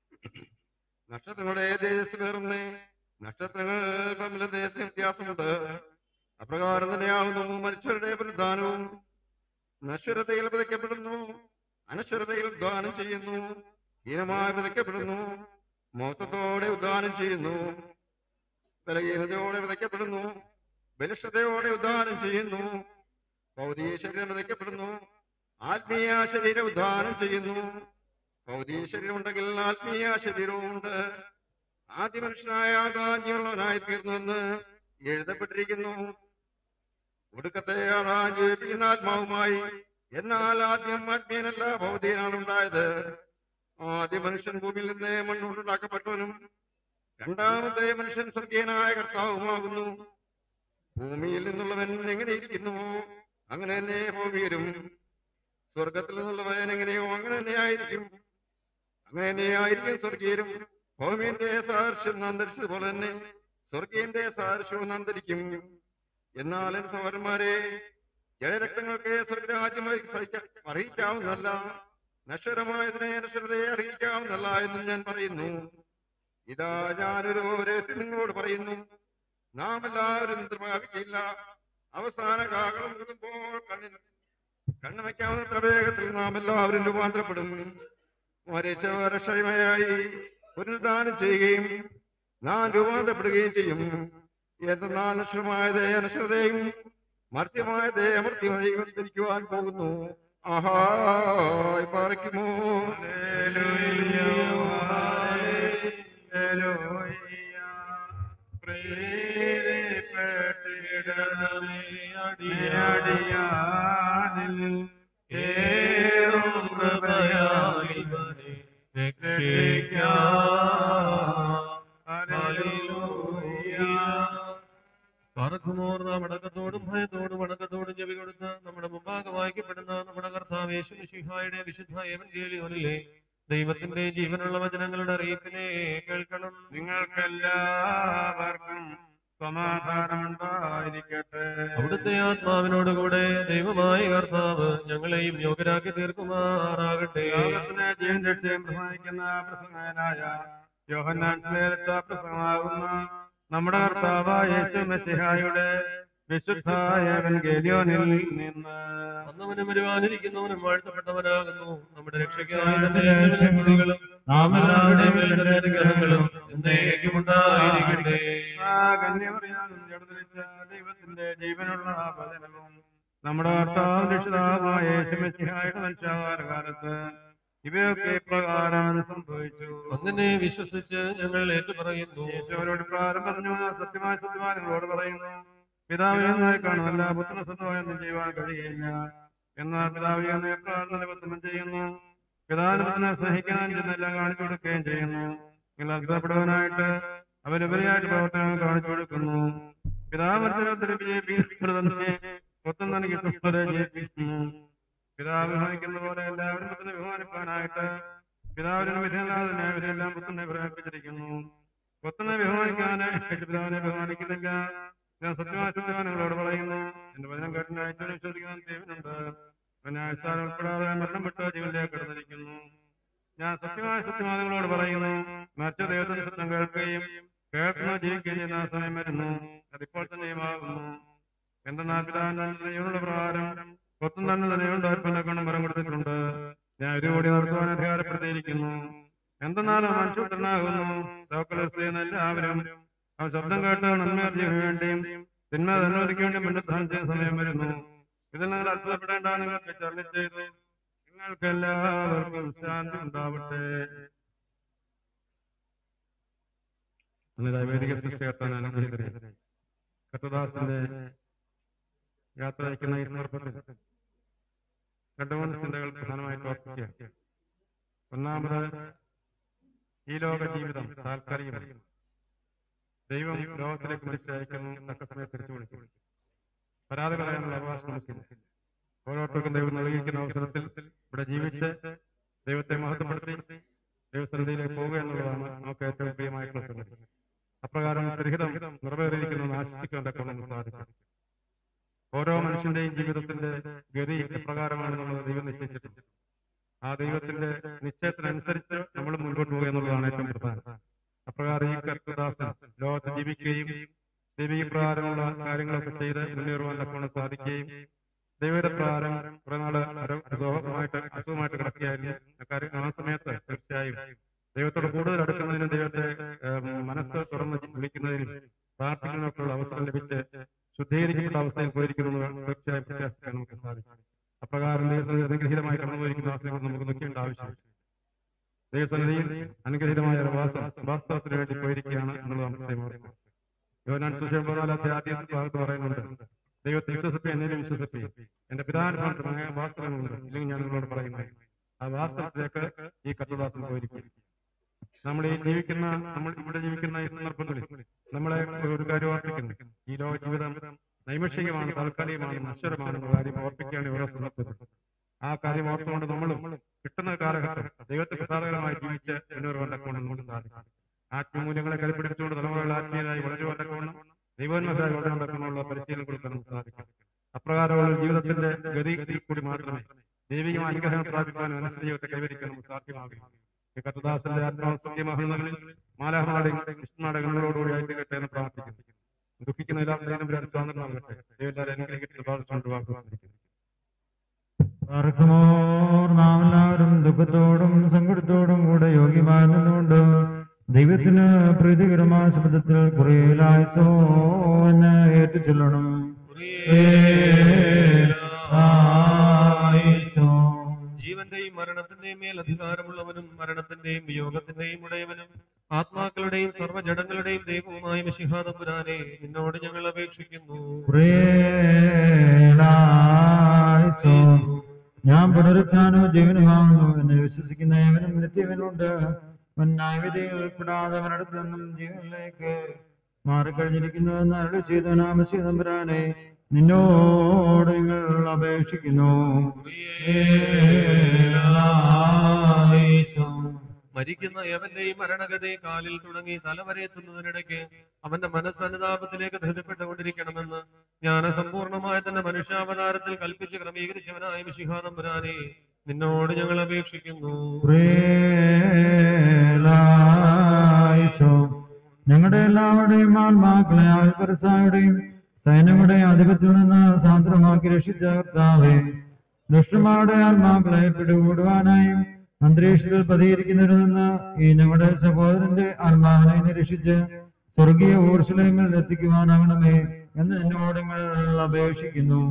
നക്ഷത്രങ്ങളുടെ തേജസ് വേറൊന്ന് നക്ഷത്രങ്ങൾ തമ്മിൽ ദേശ വ്യത്യാസമുണ്ട് അപ്രകാരം തന്നെയാവുന്നു മരിച്ചവരുടെ പുനരുദ്ധാനവും നശ്വരതയിൽ വിതയ്ക്കപ്പെടുന്നു അനശ്വരതയിൽ ഉദ്ധാനം ചെയ്യുന്നു ഹീനമായി വിതയ്ക്കപ്പെടുന്നു മൗത്തത്തോടെ ഉദ്ധാനം ചെയ്യുന്നു ബലഹീനതയോടെ വിതയ്ക്കപ്പെടുന്നു ബലിഷ്ഠതയോടെ ഉദ്ധാനം ചെയ്യുന്നു ഭൗതിക ശരീരം വിതയ്ക്കപ്പെടുന്നു ആത്മീയ ശരീരം ഉദ്ധാനം ചെയ്യുന്നു ഭൗതിക ശരീരം ഉണ്ടെങ്കിൽ ആത്മീയ ശരീരവും ഉണ്ട് ആദ്യ മനുഷ്യനായ ആദാജ്യമുള്ളവനായി തീർന്നുവെന്ന് എഴുതപ്പെട്ടിരിക്കുന്നു ഒടുക്കത്തെ ആദാ ജീവിപ്പിക്കുന്ന ആത്മാവുമായി എന്നാൽ ആദ്യം ആത്മീയനല്ല ഭൗതികനാണ് ഉണ്ടായത് ആദ്യ മനുഷ്യൻ ഭൂമിയിൽ നിന്ന് മണ്ണുകൊണ്ടുണ്ടാക്കപ്പെട്ടവനും രണ്ടാമത്തെ മനുഷ്യൻ സ്വർഗീയനായ കർത്താവുമാകുന്നു ഭൂമിയിൽ നിന്നുള്ളവൻ എങ്ങനെ ഇരിക്കുന്നുവോ അങ്ങനെ തന്നെ ഭൂമിയിലും സ്വർഗത്തിൽ നിന്നുള്ളവൻ എങ്ങനെയോ അങ്ങനെ തന്നെ ആയിരിക്കും അങ്ങനെ തന്നെ ആയിരിക്കും സ്വർഗീയരും ഭൂമിന്റെ സാദൃശ്യം അന്തരിച്ചതുപോലെ തന്നെ സ്വർഗീയന്റെ സാദൃശ്യവും അന്തരിക്കും എന്നാൽ എന്റെ സഹോദരന്മാരെ ജലരക്തങ്ങൾക്ക് സ്വർഗരാജ്യം സഹിക്ക- അറിയിക്കാവുന്നല്ല നശ്വരമായതിനെ നശ്വരതയെ അറിയിക്കാവുന്നല്ല എന്നും ഞാൻ പറയുന്നു ഇതാ ഞാനൊരു രഹസ്യം നിങ്ങളോട് പറയുന്നു നാം എല്ലാവരും നിർഭാവിക്കില്ല അവസാന കാകളം മുഴുകുമ്പോൾ കണ്ണിന് കണ്ണു വയ്ക്കാവുന്നത്ര വേഗത്തിൽ നാം എല്ലാവരും രൂപാന്തരപ്പെടും മരിച്ചവർ ക്ഷയമയായി പുനരുദ്ധാനം ചെയ്യുകയും നാം രൂപാന്തരപ്പെടുകയും ചെയ്യും എന്നാൽ നശ്വരമായത് അനശ്വരതയും മർത്യമായത് അമർത്യമായും ധരിക്കുവാൻ പോകുന്നു ആഹാ പാറയ്ക്കുമോ പ്രേരിപ്പെട്ടിടണമേ അടിയടിയാനിൽ ഏറും കൃപയാൽ ഇവനെ പറക്കുമോർ നാം അടക്കത്തോടും ഭയത്തോടും അടക്കത്തോടും ചെവി കൊടുത്ത് നമ്മുടെ മുമ്പാകെ വായിക്കപ്പെടുന്ന നമ്മുടെ കർത്താവ് യേശുമിശിഹായുടെ വിശുദ്ധ എവൻഗേലിയോനിലെ ദൈവത്തിന്റെ ജീവനുള്ള വചനങ്ങളുടെ അറിയിപ്പിനെ കേൾക്കണം നിങ്ങൾക്കെല്ലാവർക്കും സമാധാനമുണ്ടായിരിക്കട്ടെ അവിടുത്തെ ആത്മാവിനോടുകൂടെ ദൈവമായ കർത്താവ് ഞങ്ങളെയും യോഗ്യരാക്കി തീർക്കുമാറാകട്ടെ ലോകത്തിന് ജീവൻ രക്ഷയും പ്രസംഗിക്കുന്ന പ്രസംഗനായ യോഹന്നാൻ സ്ലേലച്ച പ്രസംഗമാകുന്ന നമ്മുടെ കർത്താവായ യേശു മെസ്സിഹായുടെ വിശുദ്ധ ഏവൻഗേലിയോനിൽ നിന്ന് വന്നവനും വരുവാനിരിക്കുന്നവനും വാഴ്ത്തപ്പെട്ടവനാകുന്നു നമ്മുടെ രക്ഷയ്ക്കായി തന്നെ യേശുവിന്റെ സ്തുതികളും നാം എല്ലാവരുടെയും മേലുള്ള അനുഗ്രഹങ്ങളും എന്നേക്കും ഉണ്ടായിരിക്കട്ടെ ആ കന്യമറിയാനും ജഡധരിച്ച ദൈവത്തിന്റെ ജീവനുള്ള വചനവും നമ്മുടെ കർത്താവ് രക്ഷിതാവായ യേശു മെസ്സിഹായുടെ മനുഷ്യാകാര കാലത്ത് ഇവയൊക്കെ പ്രകാരം സംഭവിച്ചു അങ്ങനെ വിശ്വസിച്ച് ഞങ്ങൾ ഏറ്റുപറയുന്നു യേശുവിനോട് പ്രാരം പറഞ്ഞു ഞാൻ സത്യമായ സത്യമായ നിങ്ങളോട് പറയുന്നു പിതാവിനായി കാണുമല്ല പുത്രന സ്വന്തമായൊന്നും ചെയ്യുവാൻ കഴിയില്ല എന്നാൽ പിതാവ് എന്ന എപ്രകാരം നിവർത്തനം ചെയ്യുന്നു പിതാവിനെ സ്നേഹിക്കാൻ ചെന്നെല്ലാം കാണിച്ചു കൊടുക്കുകയും ചെയ്യുന്നു നിങ്ങൾ അത്ഭുതപ്പെടുവാനായിട്ട് അവരുപരിയായിട്ട് പ്രവർത്തനങ്ങൾ കാണിച്ചു കൊടുക്കുന്നു പിതാവ് മത്സരത്തിൽ വിജയിപ്പിക്കുന്നതന്നെ പുത്രൻ നൽകി സ്വസ്ഥത ജയിപ്പിക്കുന്നു പിതാവ് ബഹുമാനിക്കുന്ന പോലെ എല്ലാവരും പുത്രനെ ബഹുമാനിക്കാനായിട്ട് പിതാവിനും വിധിയല്ലാതെ ന്യായവിധിയെല്ലാം പുത്രനെ പ്രേരിപ്പിച്ചിരിക്കുന്നു പുത്രനെ ബഹുമാനിക്കാന് പിതാവിനെ ബഹുമാനിക്കുന്നില്ല ഞാൻ സത്യവാസത്യവാൻ നിങ്ങളോട് പറയുന്നു എന്റെ വചനം കേട്ട് അയച്ചു വിശ്വസിക്കാൻ ദൈവനുണ്ട് ന്യായസ്ഥാനം ഉൾപ്പെടാതെ മരണം വിട്ട് ജീവനിലേക്ക് കടന്നിരിക്കുന്നു ഞാൻ സത്യമായ സത്യമായ നിങ്ങളോട് പറയുന്നു മറ്റു ദൈവത്തിന്റെ ശബ്ദം കേൾക്കുകയും കേൾക്കുന്ന ജീവിക്കുകയും ചെയ്യുന്ന ആ സമയം വരുന്നു അതിപ്പോൾ തന്നെയുമാകുന്നു എന്തെന്നാൽ പിതാവിന്റെ ദൈവമുള്ള പ്രകാരം പുത്രൻ തന്നെ ദൈവം താല്പര്യം വരം കൊടുത്തിട്ടുണ്ട് ഞാൻ ഒരു കോടി നടത്തുവാൻ അധികാരപ്പെടുത്തിയിരിക്കുന്നു എന്തെന്നാൽ അവൻ മനുഷ്യപുത്രനാകുന്നു സൗക്കലസ് ചെയ്യുന്ന എല്ലാവരും അവൻ ശബ്ദം കേട്ട് നന്മയർജിക്ക് വേണ്ടിയും തിന്മ അനുവദിക്ക് വേണ്ടിയും പുനരുദ്ധാനം ചെയ്യുന്ന സമയം വരുന്നു ഇതിൽ നിങ്ങൾ അത്ഭുതപ്പെടേണ്ട നിങ്ങൾക്ക് ചർച്ച ചെയ്തു നിങ്ങൾക്ക് എല്ലാവർക്കും ശാന്തി ഉണ്ടാവട്ടെ വേദിക സൃഷ്ടികർത്താൻ അനുഗ്രഹിക്കട്ടെ കത്തദാസിന്റെ യാത്ര അയക്കുന്ന ഈ സന്ദർഭത്തിൽ രണ്ടു മൂന്ന് ചിന്തകൾ പ്രധാനമായിട്ട് ഓർപ്പിക്കുക ഒന്നാമത് ഈ ലോക ജീവിതം താൽക്കാലികമാണ് ദൈവം ലോകത്തിലേക്ക് മനുഷ്യയക്കുന്നു തക്ക സമയത്ത് തിരിച്ചു വിളിക്കും പരാതി പറയാനുള്ള അവകാശം നമുക്കില്ല ഓരോരുത്തർക്കും ദൈവം നൽകിയിരിക്കുന്ന അവസരത്തിൽ ഇവിടെ ജീവിച്ച് ദൈവത്തെ മഹത്വപ്പെടുത്തി ദൈവസന്നിധിയിലേക്ക് പോവുക എന്നുള്ളതാണ് നമുക്ക് ഏറ്റവും പ്രിയമായിട്ടുള്ള സംഗതി അപ്രകാരം ദുരിതം നിറവേറിയിരിക്കുന്നു ആശ്വസിക്കാൻ തക്ക നമുക്ക് സാധിക്കും ഓരോ മനുഷ്യന്റെയും ജീവിതത്തിന്റെ ഗതി എപ്രകാരമാണ് നമ്മൾ ദൈവം നിശ്ചയിച്ചിട്ടുണ്ട് ആ ദൈവത്തിന്റെ നിശ്ചയത്തിനനുസരിച്ച് നമ്മൾ മുൻപോട്ട് പോകുക എന്നുള്ളതാണ് ഏറ്റവും പ്രധാനം അപ്രകാരം ഈ കർത്തദാസൻ ലോകത്ത് ജീവിക്കുകയും ദൈവിക പ്രകാരമുള്ള കാര്യങ്ങളൊക്കെ ചെയ്ത് മുന്നേറുവാൻ തക്കവണ്ണം സാധിക്കുകയും ദൈവയുടെ പ്രകാരം കുറെ നാള് അസുഖമായിട്ട് അസുഖമായിട്ട് കിടക്കുകയായിരുന്നു അക്കാര്യം ആ സമയത്ത് തീർച്ചയായും ദൈവത്തോട് കൂടുതൽ അടുക്കുന്നതിനും ദൈവത്തെ മനസ്സ് തുറന്ന് വിളിക്കുന്നതിനും പ്രാർത്ഥിക്കുന്നതിനൊക്കെയുള്ള അവസരം ലഭിച്ച് ശുദ്ധീകരിക്കപ്പെട്ട അവസ്ഥയിൽ പോയിരിക്കുന്നു തീർച്ചയായും പ്രത്യാശിക്കാൻ നമുക്ക് സാധിക്കും അപ്രകാരം ദൈവസന്നിധി അനുഗ്രഹീതമായി കടന്നുപോയിരിക്കുന്ന അവസരങ്ങൾ നമുക്ക് നോക്കേണ്ട ആവശ്യമില്ല ദൈവസന്നിധിയിൽ അനുഗ്രഹീതമായ ഒരു വാസം വാസ്തവത്തിന് വേണ്ടി പോയിരിക്കുകയാണ് എന്നുള്ളത് നമുക്ക് യോനാൻ സുശേഷം പതിനാലാമത്തെ ആദ്യ ഭാഗത്ത് പറയുന്നുണ്ട് ദൈവത്തെ വിശ്വസിപ്പി എന്നെ വിശ്വസിപ്പി എന്റെ പിതാവിന്റെ വാസ്തവങ്ങളുണ്ട് ഇല്ലെങ്കിൽ ഞാൻ നിങ്ങളോട് പറയുന്നത് ആ വാസ്തവത്തിലേക്ക് ഈ കത്തുദാസൻ പോയിരിക്കും നമ്മൾ ഈ ജീവിക്കുന്ന നമ്മൾ ഇവിടെ ജീവിക്കുന്ന ഈ സന്ദർഭങ്ങളിൽ നമ്മളെ ഒരു കാര്യം ഓർപ്പിക്കുന്നു ഈ ലോക ജീവിതം നൈമിഷികമാണ് താൽക്കാലികമാണ് നശ്വരമാണെന്ന കാര്യം ഓർപ്പിക്കുകയാണ് ഓരോ സന്ദർഭത്തിൽ ആ കാര്യം ഓർത്തുകൊണ്ട് നമ്മളും കിട്ടുന്ന കാലഘട്ടം ദൈവത്തെ പ്രസാദകരമായി ജീവിച്ച് മുന്നേറുവാൻ തക്കവണ്ണം നമുക്ക് സാധിക്കും ആത്മമൂല്യങ്ങളെ കരുപിടിച്ചുകൊണ്ട് തലമുറകൾ ആത്മീയരായി വളരുവാൻ തക്കവണ്ണം ദൈവോന്മതായി വളരാൻ തക്കമുള്ള പരിശീലനം കൊടുക്കാൻ നമുക്ക് സാധിക്കും അപ്രകാരമുള്ള ജീവിതത്തിന്റെ ഗതിയിൽ കൂടി മാത്രമേ ദൈവിക അനുഗ്രഹം പ്രാപിക്കാനും അനുസരിച്ചത്തെ കൈവരിക്കാൻ നമുക്ക് സാധ്യമാകും ഈ കത്തുദാസന്റെ ആത്മാസത്യമാകുന്നതിൽ മാലാഹമാടെയും വിഷ്ണുനാടകങ്ങളോടുകൂടി ആയിട്ടിക്കട്ടെ എന്ന് പ്രാർത്ഥിക്കുന്നു ദുഃഖിക്കുന്ന എല്ലാവരും സ്വാതന്ത്ര്യം നൽകട്ടെ ദൈവം എല്ലാവരും അനുഗ്രഹിക്കട്ടെ പ്രാർത്ഥിച്ചുകൊണ്ട് വാക്കുവന്നിരിക്കുന്നു പാർക്കുമോർ നാം എല്ലാവരും ദുഃഖത്തോടും സങ്കടത്തോടും കൂടെ യോഗ്യമായി നിന്നുകൊണ്ട് ദൈവത്തിന് പ്രീതികരമായ ശബ്ദത്തിൽ കുറേലായസോ എന്ന് ഏറ്റു ചൊല്ലണം ജീവന്റെയും മരണത്തിന്റെയും മേൽ അധികാരമുള്ളവനും മരണത്തിന്റെയും വിയോഗത്തിന്റെയും ഉടയവനും ആത്മാക്കളുടെയും സർവ്വജടങ്ങളുടെയും ദൈവവുമായ മിശിഹാതപുരാനെ നിന്നോട് ഞങ്ങൾ അപേക്ഷിക്കുന്നു കുറേലായസോ ഞാൻ പുനരുത്ഥാനവും ജീവനുമാകുന്നു എന്നെ വിശ്വസിക്കുന്ന ഏവനും നിത്യവനുണ്ട് അവൻ ന്യായവിധിയിൽ ഉൾപ്പെടാതെ അവനടുത്ത് നിന്നും ജീവനിലേക്ക് മാറിക്കഴിഞ്ഞിരിക്കുന്നു എന്ന് അരുളി ചെയ്ത നാമശീതമ്പരാനെ നിന്നോട് നിങ്ങൾ അപേക്ഷിക്കുന്നു മരിക്കുന്ന എവന്റെയും മരണഗതി കാലിൽ തുടങ്ങി തലവരെ എത്തുന്നതിനിടയ്ക്ക് അവന്റെ മനസ്സനുതാപത്തിലേക്ക് ധൃതിപ്പെട്ടുകൊണ്ടിരിക്കണമെന്ന് ജ്ഞാനസമ്പൂർണമായ തന്റെ മനുഷ്യാവതാരത്തിൽ കൽപ്പിച്ച് ക്രമീകരിച്ചവനായ മിശിഹാതമ്പുരാനെ നിന്നോട് ഞങ്ങൾ അപേക്ഷിക്കുന്നു ായിസോ ഞങ്ങളുടെ എല്ലാവരുടെയും ആത്മാക്കളെ ആൽപരസായുടെയും സൈന്യങ്ങളുടെ ആധിപത്യത്തിൽ നിന്ന് സാന്ദ്രമാക്കി രക്ഷിച്ച കർത്താവേ ദുഷ്ടന്മാരുടെ ആത്മാക്കളെ പിടികൂടുവാനായും അന്തരീക്ഷത്തിൽ പതിയിരിക്കുന്നവരിൽ നിന്ന് ഈ ഞങ്ങളുടെ സഹോദരന്റെ ആത്മാവിനെ നിരീക്ഷിച്ച് സ്വർഗീയ ഊർശലയങ്ങൾ എത്തിക്കുവാനാകണമേ എന്ന് എന്നോട് നിങ്ങൾ അപേക്ഷിക്കുന്നു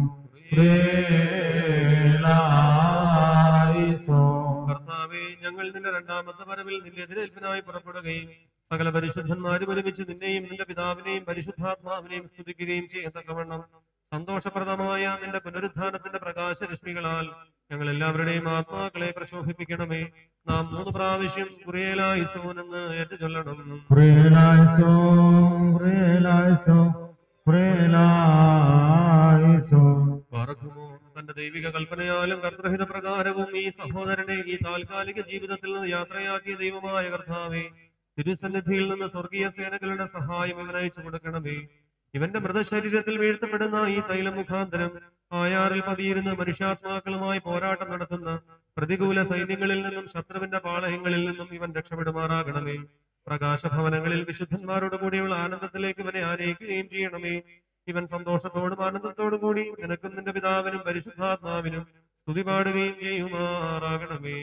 കർത്താവേ ഞങ്ങൾ നിന്റെ രണ്ടാമത്തെ വരവിൽ നിന്റെ എതിരേൽപ്പിനായി പുറപ്പെടുകയും സകല പരിശുദ്ധന്മാരും ഒരുമിച്ച് നിന്നെയും നിന്റെ പിതാവിനെയും പരിശുദ്ധാത്മാവിനെയും സ്തുതിക്കുകയും ചെയ്യത്തക്കവണ്ണം സന്തോഷപ്രദമായ നിന്റെ പുനരുദ്ധാനത്തിന്റെ പ്രകാശരശ്മികളാൽ ഞങ്ങൾ എല്ലാവരുടെയും ആത്മാക്കളെ പ്രശോഭിപ്പിക്കണമേ നാം മൂന്ന് പ്രാവശ്യം കുറേലായിസോൻ എന്ന് ഏറ്റുചൊല്ലണം Prelaso, prelaso, prelaso. പാർക്കുമോ തന്റെ ദൈവിക കൽപ്പനയാലും കർത്തൃഹിത പ്രകാരവും ഈ സഹോദരനെ ഈ താൽക്കാലിക ജീവിതത്തിൽ നിന്ന് യാത്രയാക്കിയ ദൈവമായ കർത്താവേ തിരുസന്നിധിയിൽ നിന്ന് സ്വർഗീയ സേനകളുടെ സഹായം ഇവനയച്ചു കൊടുക്കണമേ ഇവന്റെ മൃതശരീരത്തിൽ വീഴ്ത്തപ്പെടുന്ന ഈ തൈലം മുഖാന്തരം ആയാറിൽ പതിയിരുന്ന മനുഷ്യാത്മാക്കളുമായി പോരാട്ടം നടത്തുന്ന പ്രതികൂല സൈന്യങ്ങളിൽ നിന്നും ശത്രുവിന്റെ പാളയങ്ങളിൽ നിന്നും ഇവൻ രക്ഷപ്പെടുമാറാകണമേ പ്രകാശഭവനങ്ങളിൽ വിശുദ്ധന്മാരോട് കൂടിയുള്ള ആനന്ദത്തിലേക്ക് ഇവനെ ആനയിക്കുകയും ചെയ്യണമേ ഇവൻ സന്തോഷത്തോടും ആനന്ദത്തോടും കൂടി നിനക്കും നിന്റെ പിതാവിനും പരിശുദ്ധാത്മാവിനും സ്തുതി പാടുകയും ചെയ്യുമാറാകണമേ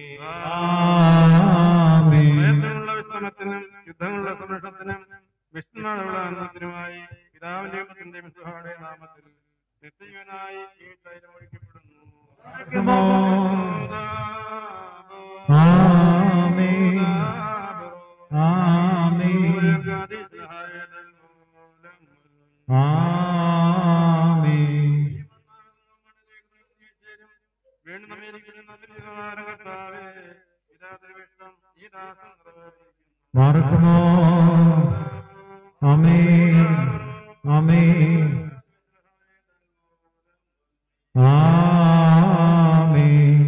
ഭയത്തിനുള്ള വിശ്രമത്തിനും യുദ്ധങ്ങളുടെ സംരക്ഷണത്തിനും വിഷ്ണുനാളുള്ള ആനന്ദത്തിനുമായി പിതാവിന്റെ പുത്രന്റെ മിസ്സുഹാടെ നാമത്തിൽ നിത്യജീവനായി ഈ തൈലം ഒഴിക്കപ്പെടുന്നു ആമേൻ ആമേൻ ആമേൻ വീണ്ടും അമേരിക്കയിൽ കർത്താവേ പിതാവിന്റെ വിഷ്ണം ഈ ദാസം മറക്കുമോ ആമേൻ ആമേൻ ആമേൻ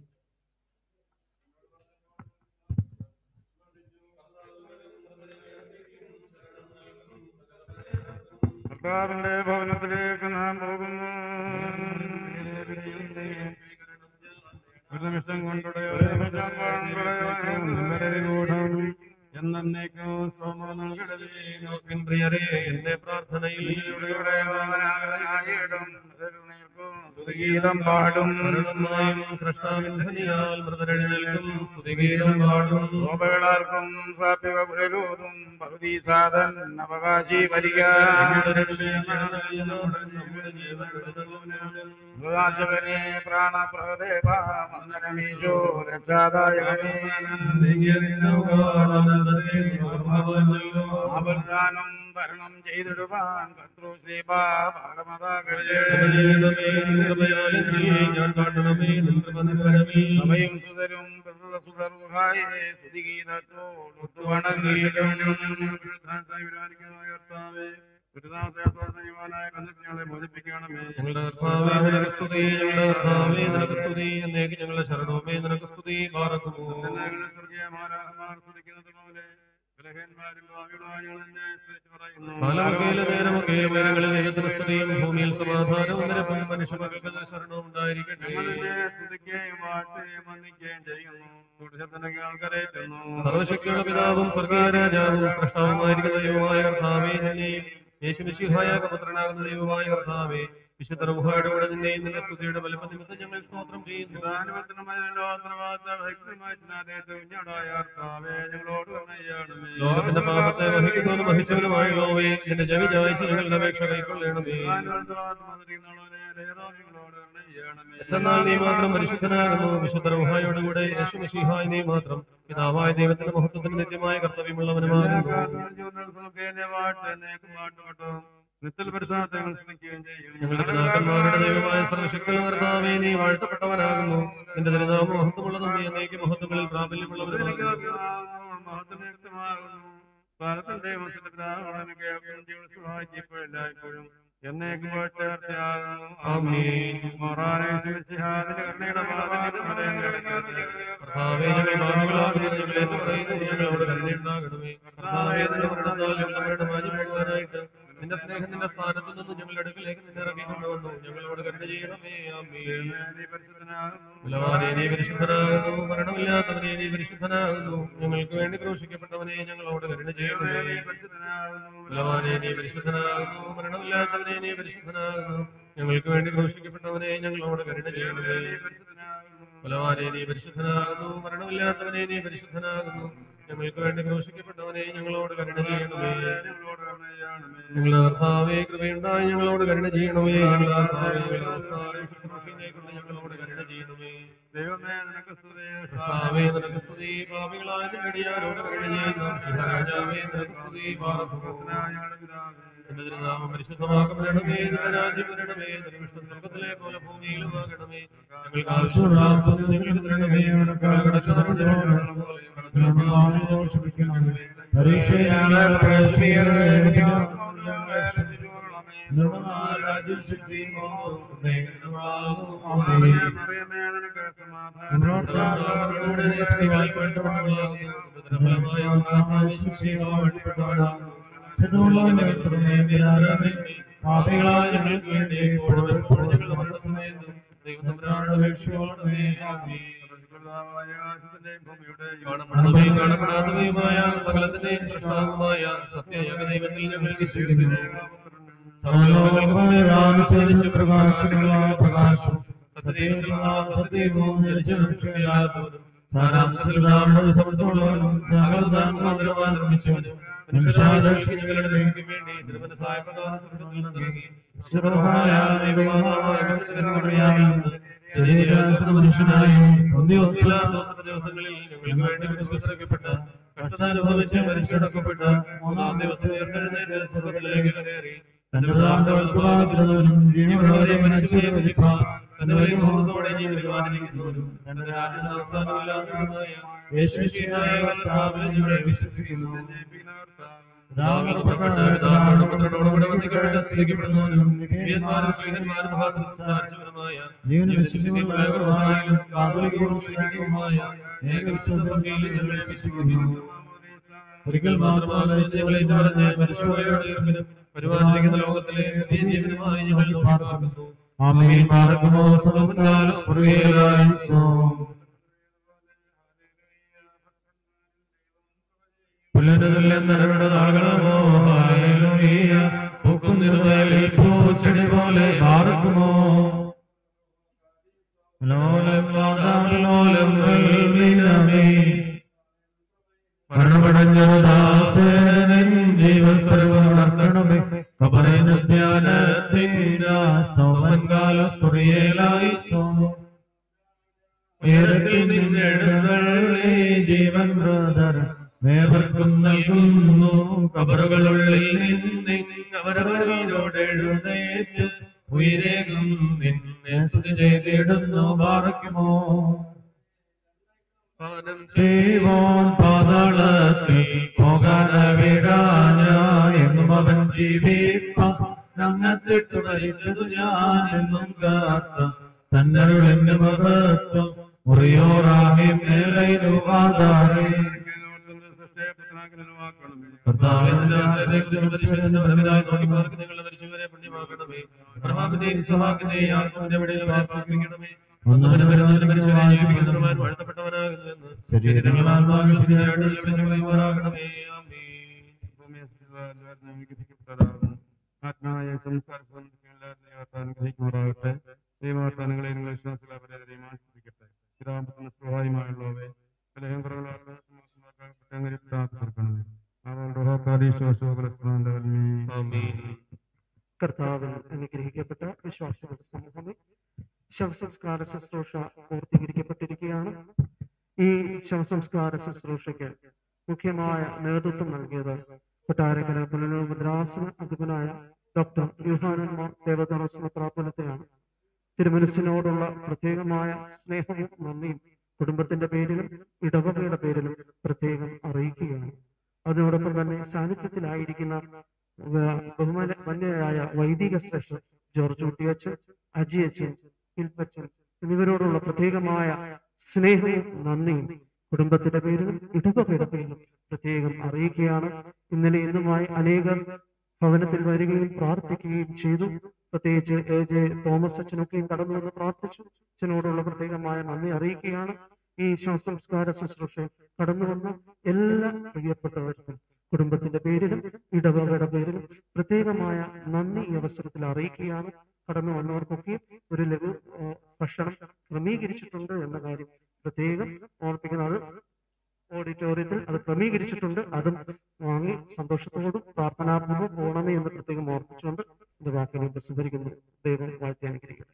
കർത്താവിന്റെ ഭവനത്തിലേക്ക് നാം പോകുന്നു ഒരു നിമിഷം കൊണ്ടുടയോടും എന്നേക്കും സോമ നൽകടവേ പ്രിയരെ എന്റെ പ്രാർത്ഥനയിൽ സ്തുതിഗീതം പാടും മരണമായും സൃഷ്ടാവിൻ ധനിയാൽ മൃതരെഴുന്നേൽക്കും സ്തുതിഗീതം പാടും ഗോപകളാർക്കും സാത്വിക പുരരൂതും പകുതീസാധൻ അവകാശി വരിക പ്രകാശകനെ പ്രാണപ്രദേവ വന്ദനമീശോ രക്ഷാദായകനെ അപർദാനം ഭരണം ചെയ്തിടുവാൻ കർത്തൃ ശ്രീപാ ഞാൻ കാണണമേ നിൻകൃപനിർവരമേ സഭയും സുതരും സുതർഹായേ സ്തുതിഗീതത്തോടൊത്തു വണങ്ങിയിടും ഞങ്ങളെ മോചിപ്പിക്കണമേ ഞങ്ങളുടെ കർത്താവേ നിനക്ക് സ്തുതി ഞങ്ങളുടെ കർത്താവേ നിനക്ക് സ്തുതി എന്നേക്ക് ഞങ്ങളുടെ ശരണവുമേ നിനക്ക് സ്തുതി പാറക്കുമോ കാലമൊക്കെയിലും നേരമൊക്കെയിലും ഉയരങ്ങളിൽ ദൈവത്തിന് സ്തുതിയും ഭൂമിയിൽ സമാധാനവും നിരപ്പും മനുഷ്യമകൾക്ക് ശരണവും ഉണ്ടായിരിക്കട്ടെ സർവശക്തിയുള്ള പിതാവും സ്വർഗീയ രാജാവും സൃഷ്ടാവുമായിരിക്കുന്ന ദൈവമായ കർത്താവേ നിന്നെയും യേശുമിശിഹായ പുത്രനാകുന്ന ദൈവമായ കർത്താവേ വിശുദ്ധ റൂഹായുടെ കൂടെ നിന്നെയും നിന്റെ സ്തുതിയുടെ വലുപ്പ നിമിത്തം ഞങ്ങൾ സ്തോത്രം ചെയ്യുന്നു ലോകത്തിന്റെ പാപത്തെ വഹിക്കുന്നവനും വഹിച്ചവനുമായ ലോവേ നിന്റെ ജവി ജായിച്ച് ഞങ്ങളുടെ അപേക്ഷ കൈക്കൊള്ളണമേ എന്നാൽ നീ മാത്രം പരിശുദ്ധനാകുന്നു വിശുദ്ധ റൂഹായോട് കൂടെ യേശുമിശിഹായ നീ മാത്രം പിതാവായ ദൈവത്തിന്റെ മഹത്വത്തിന് നിത്യമായ കർത്തവ്യമുള്ളവനുമാകുന്നു ഞങ്ങളുടെ പിതാക്കന്മാരുടെ ദൈവമായ സർവശക്തിയുള്ള കർത്താവേ നീ വാഴ്ത്തപ്പെട്ടവനാകുന്നു നിന്റെ തിരുനാമ മഹത്വമുള്ളതും നീ എന്നേക്ക് മഹത്വങ്ങളിൽ പ്രാബല്യമുള്ളവരുമാകുന്നു എല്ലായ്പ്പോഴും എന്നേക്കും ചേർച്ചയാകും ആമേൻ. കർത്താവേ ഞങ്ങൾ പാപികളാകുന്നത് ഞങ്ങൾ എന്ന് പറയുന്നത് ഞങ്ങളോട് കരുണയുണ്ടാകണമേ കർത്താവേ നിന്റെ മരണത്താൽ ഞങ്ങളുടെ മരണം മാഞ്ഞു പോകുവാനായിട്ട് നിന്റെ സ്നേഹം നിന്റെ സ്ഥാനത്ത് നിന്ന് ഞങ്ങളുടെ അടുക്കിലേക്ക് നിന്നെ ഇറക്കിക്കൊണ്ടുവന്നു ഞങ്ങളോട് കരുണ ചെയ്യണമേ ആമേൻ ബലവാനെ നീ പരിശുദ്ധനാകുന്നു മരണമില്ലാത്തവനെ നീ പരിശുദ്ധനാകുന്നു ഞങ്ങൾക്ക് വേണ്ടി ക്രൂശിക്കപ്പെട്ടവനെ ഞങ്ങളോട് കരുണ ചെയ്യണമേ ബലവാനെ നീ പരിശുദ്ധനാകുന്നു മരണമില്ലാത്തവനെ നീ പരിശുദ്ധനാകുന്നു ഞങ്ങൾക്ക് വേണ്ടി ക്രൂശിക്കപ്പെട്ടവനെ ഞങ്ങളോട് കരുണ ചെയ്യണമേ ബലവാനെ നീ പരിശുദ്ധനാകുന്നു മരണമില്ലാത്തവനെ നീ പരിശുദ്ധനാകുന്നു ഞങ്ങൾക്ക് വേണ്ടി ക്രൂശിക്കപ്പെട്ടവനെ ഞങ്ങളോട് കരുണ ചെയ്യണമേ ഞങ്ങളുടെ കർത്താവേ കൃപയുണ്ടായി ഞങ്ങളോട് കരുണ ചെയ്യണമേ ഞങ്ങളുടെ കർത്താവേ ഞങ്ങളുടെ നമസ്കാരം ശുശ്രൂഷയെ കൊണ്ട് ഞങ്ങളോട് കരുണ ചെയ്യണമേ ദൈവമേ നിനക്ക് സ്തുതി കർത്താവേ നിനക്ക് സ്തുതി പാപികളായ നിന്നടിയാരോട് കരുണ ചെയ്യുന്ന ശിവരാജാവേ നിനക്ക് സ്തുതി എന്റെ തിരുനാമം പരിശുദ്ധമാക്കപ്പെടണമേ നിന്റെ രാജ്യം വരണമേ നിന്റെ വിഷ്ണു സ്വർഗത്തിലെ പോലെ ഭൂമിയിലും ആകണമേ ഞങ്ങൾക്ക് ആവശ്യമുള്ള അപ്പം ഞങ്ങൾക്ക് തരണമേ ഞങ്ങളുടെ കടക്കാരുടെ ഞങ്ങളോട് പോലെ പരീക്ഷയാണ് പ്രവേശിക്കരുത് രാജ്യം ശക്തിയും ആമേൻ എന്നോട് നീ സ്ത്രീകളിൽ വേണ്ടവളാകുന്നു ഫലമായ ശുദ്ധമുള്ളവന്റെ വിത്രമേ മേലാരാമേ പാപികളായ ഞങ്ങൾക്ക് വേണ്ടി എപ്പോഴും എപ്പോഴും ഞങ്ങളുടെ മരണസമയത്തും ദൈവം തമ്പുരാനോട് അപേക്ഷിക്കണമേ ആമേൻ കാണപ്പെടുന്നവയും കാണപ്പെടാത്തവയുമായ സകലത്തിന്റെയും സൃഷ്ടാവുമായ സത്യയോഗ ദൈവത്തിൽ ഞങ്ങൾ വിശ്വസിക്കുന്നു പ്രകാശമുള്ള പ്രകാശം സത്യദൈവവും ജനിച്ചില്ലാത്തവരും സാരാംശമുള്ളവരും സമൃദ്ധമുള്ളവരും സകലദാനമാതരമായി നിർമ്മിച്ചവനും മനുഷ്യാദർശികളുടെ രക്ഷയ്ക്ക് വേണ്ടി തിരുമനസായ പ്രകാശം നൽകി വിശുദ്ധമായ ദൈവമാതാവായ വിശുദ്ധനായി ശരീരത്തിൽ മനുഷ്യനായി ഒന്നിയോസില്ലാത്ത ദിവസങ്ങളിൽ ഞങ്ങൾക്ക് വേണ്ടി വിശ്വസിക്കപ്പെട്ട കഷ്ടതാനുഭവിച്ച് മരിച്ചടക്കപ്പെട്ട് മൂന്നാം ദിവസം ഉയർത്തെഴുന്നേറ്റ് സ്വർഗത്തിലേക്ക് കയറി തന്റെ പിതാവിന്റെ വലത്തുഭാഗത്തിരുന്നവനും ജീവനുള്ളവരെ മനുഷ്യരെ വിധിപ്പാൻ തന്റെ വലിയ മുഖത്തോടെ ജീവനുവാനിരിക്കുന്നവരും തന്റെ രാജ്യത്തിന് അവസാനമില്ലാത്തതുമായ യേശുശിഹായ കർത്താവിനെ ഞങ്ങൾ വിശ്വസിക്കുന്നു പിതാവിനോടുകൂടെ വന്ദിക്കപ്പെട്ട് സ്തുതിക്കപ്പെടുന്നവനും ദിവ്യന്മാരും ശ്രീഹന്മാരും മഹാസംസാരിച്ചവനുമായ ജീവനും കാതോലികവും ശ്രീകവുമായ ഏകവിശുദ്ധ സഭയിൽ ഞങ്ങൾ വിശ്വസിക്കുന്നു ഒരിക്കൽ മാത്രമാണ് ഞങ്ങളെ പറഞ്ഞ് മനുഷ്യയോട് ഈർപ്പിനും വരുവാനിരിക്കുന്ന ലോകത്തിലെ പുതിയ ജീവനുമായി ഞങ്ങൾ നോക്കിപ്പാർക്കുന്നു ആമേൻ പാർക്കുമോ സമകാലം സ്വർഗീയരായിസോ പുല്ലനതുല്യം നരവിടെ താകളമോ ഹാലേലൂയ പൂക്കും നിറുതലിൽ പൂച്ചെടി പോലെ പാർക്കുമോ ലോലം വാദാലോലം വെൽമിനമേ മരണമടഞ്ഞതാസേനൻ ജീവസ്വരൂപം ഉണർത്തണമേ ഉയരത്തിൽ നിന്നെഴുന്നള്ളി ജീവൻ ബ്രദർ മേവർക്കും നൽകുന്നു കബറുകളുള്ളിൽ നിന്നെ അവരവരോട് എഴുന്നേറ്റ് ഉയരേകും നിന്നെ സ്തുതി ചെയ്തിടുന്നു പാറയ്ക്കുമോ ജീവോൻ പാതാളത്തിൽ പോകാൻ വിടാന എന്നും അവൻ ജീവിപ്പ ഞങ്ങത്തിട്ട് മരിച്ചതു ഞാൻ എന്നും കാത്ത തന്നരുളിന്റെ മഹത്വം മുറിയോറാഹി മേലൈനുവാദാറേ ഒന്നവന് വരുന്നവന് മനുഷ്യനെ ജീവിപ്പിക്കുന്നവരുമാൻ വാഴ്ത്തപ്പെട്ടവനാകുന്നുവെന്ന് ശരീരങ്ങൾ ആത്മാവിൽ ശരിയായിട്ട് വിളിച്ചുകൊള്ളുമാറാകണമേ ആത്മാവായ സംസ്കാര അനുഗ്രഹിക്കുമാറാകട്ടെ ദൈവവാർത്താനങ്ങളെ നിങ്ങൾ വിശ്വാസത്തിലാപരാധരെയും ആശ്രയിക്കട്ടെ പിതാമ്പത്തിന് സഹായമായുള്ളവേ കലഹം കുറവുള്ള തീർക്കണമേ കർത്താവിൽ അനുഗ്രഹിക്കപ്പെട്ട വിശ്വാസികളുടെ സമൂഹമേ ശവസംസ്കാര ശുശ്രൂഷ പൂർത്തീകരിക്കപ്പെട്ടിരിക്കുകയാണ് ഈ ശവസംസ്കാര ശുശ്രൂഷയ്ക്ക് മുഖ്യമായ നേതൃത്വം നൽകിയത് കൊട്ടാരക്കര പുനലൂർ മദ്രാസന അധിപനായ ഡോക്ടർ യുഹാനന്മാർ ദേവദാസ മെത്രാപ്പൊലത്തെയാണ് തിരുമനസിനോടുള്ള പ്രത്യേകമായ സ്നേഹവും നന്ദിയും കുടുംബത്തിന്റെ പേരിലും ഇടവകയുടെ പേരിലും പ്രത്യേകം അറിയിക്കുകയാണ് അതിനോടൊപ്പം തന്നെ സാന്നിധ്യത്തിലായിരിക്കുന്ന വ- ബഹുമാന വന്യരായ വൈദിക ശ്രേഷ്ഠ ജോർജ് കുട്ടിയച്ചൻ അജിയച്ചൻ ഇൽപ്പച്ചൻ എന്നിവരോടുള്ള പ്രത്യേകമായ സ്നേഹവും നന്ദിയും കുടുംബത്തിന്റെ പേരിലും ഇടവകയുടെ പേരിലും പ്രത്യേകം അറിയിക്കുകയാണ് ഇന്നലെ ഇന്നുമായി അനേകർ ഭവനത്തിൽ വരികയും പ്രാർത്ഥിക്കുകയും ചെയ്തു പ്രത്യേകിച്ച് എ ജെ തോമസ് അച്ഛനൊക്കെയും കടന്നു വന്ന് പ്രാർത്ഥിച്ചു അച്ഛനോടുള്ള പ്രത്യേകമായ നന്ദി അറിയിക്കുകയാണ് ഈ ശവസംസ്കാര ശുശ്രൂഷ കടന്നു വന്ന എല്ലാ പ്രിയപ്പെട്ടവർക്കും കുടുംബത്തിന്റെ പേരിലും ഇടവകയുടെ പേരിലും പ്രത്യേകമായ നന്ദി ഈ അവസരത്തിൽ അറിയിക്കുകയാണ് കടന്നു വന്നവർക്കൊക്കെ ഒരു ലഘു ആ, ഭക്ഷണം ക്രമീകരിച്ചിട്ടുണ്ട് എന്ന കാര്യം പ്രത്യേകം ഓർപ്പിക്കുന്നത് ഓഡിറ്റോറിയത്തിൽ അത് ക്രമീകരിച്ചിട്ടുണ്ട് അതും വാങ്ങി സന്തോഷത്തോടും പ്രാർത്ഥനാപൂർവ്വം പോകണമേ എന്ന് പ്രത്യേകം ഓർപ്പിച്ചുകൊണ്ട് എന്റെ വാക്കിനെ പ്രസിദ്ധീകരിക്കുന്നു ദൈവം വാഴ്ത്തി അനുഗ്രഹിക്കട്ടെ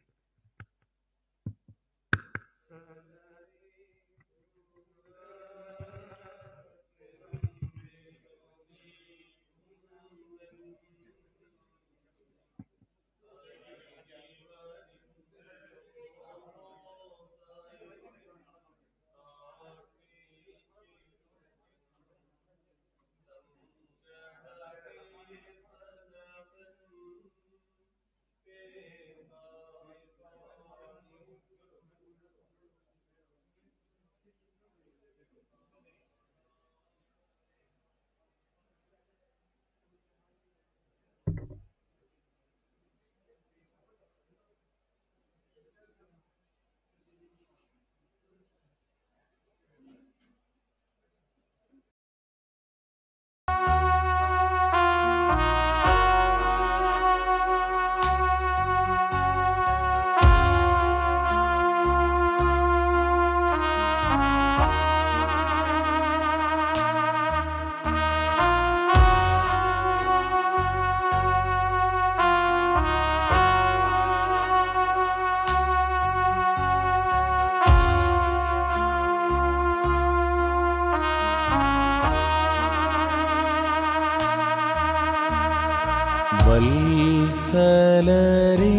വത്സലരേ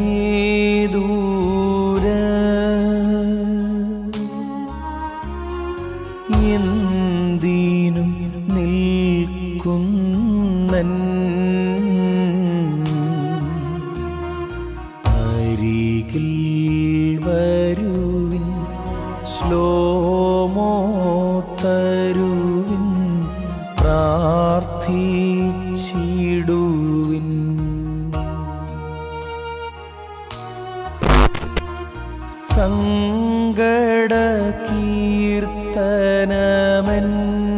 ദൂര എന്തിനും നിൽക്കുന്നൻ അരികിൽ വരുവിൻ ശ്ലോമോ തരുവിൻ പ്രാർത്ഥിച്ചിടുവിൻ സങ്കട കീർത്തനമൻ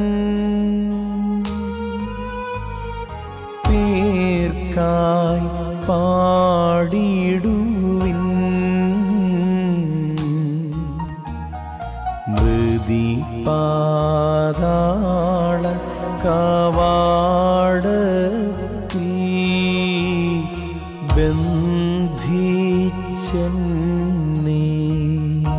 പേർക്കായി പാടിടുവിൻ മൃതി പാതാള കവാടത്തിൽ ബന്ധിച്ചെന്നേ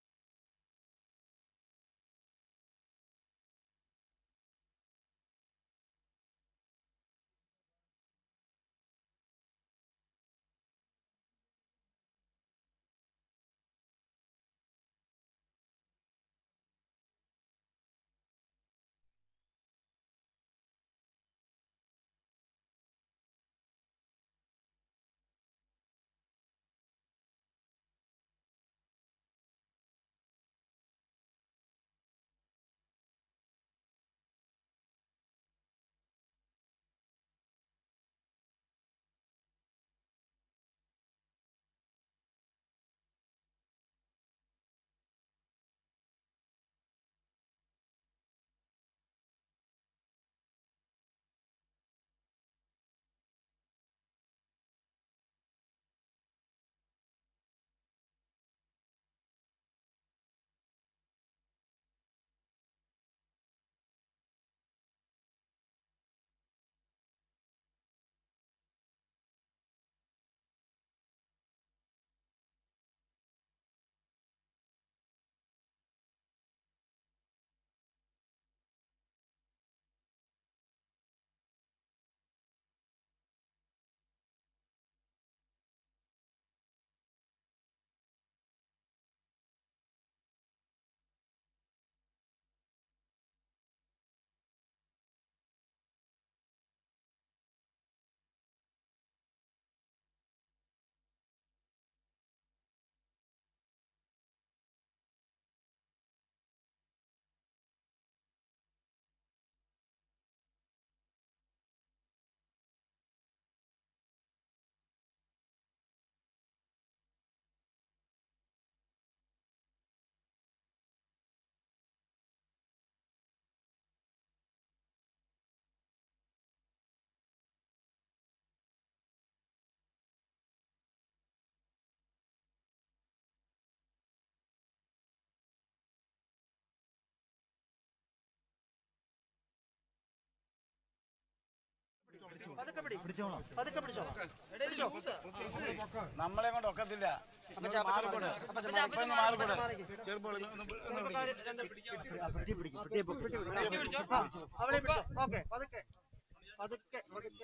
നമ്മളെ കൊണ്ട് ഒക്കത്തില്ല അപ്പച്ചാ, അപ്പച്ചാ, മാറിക്കൂടെ അപ്പച്ചാ, അപ്പച്ചാ, ഇപ്പൊ മാറി, മാറിക്കൂടെ മാറി. ചെറുപ്പം ഒന്ന് ഒന്ന് ചെറുപ്പക്കാര് പിടിക്ക്. രണ്ട് പിടിക്ക്, പിടിക്ക്, പിടിക്ക്, പിടിക്ക്, പിടിക്ക്, പിടിക്ക്. ആ, അവിടെ പിടിച്ചോ. ഓക്കേ, പതുക്കെ. പതുക്കെ, പതുക്കെ.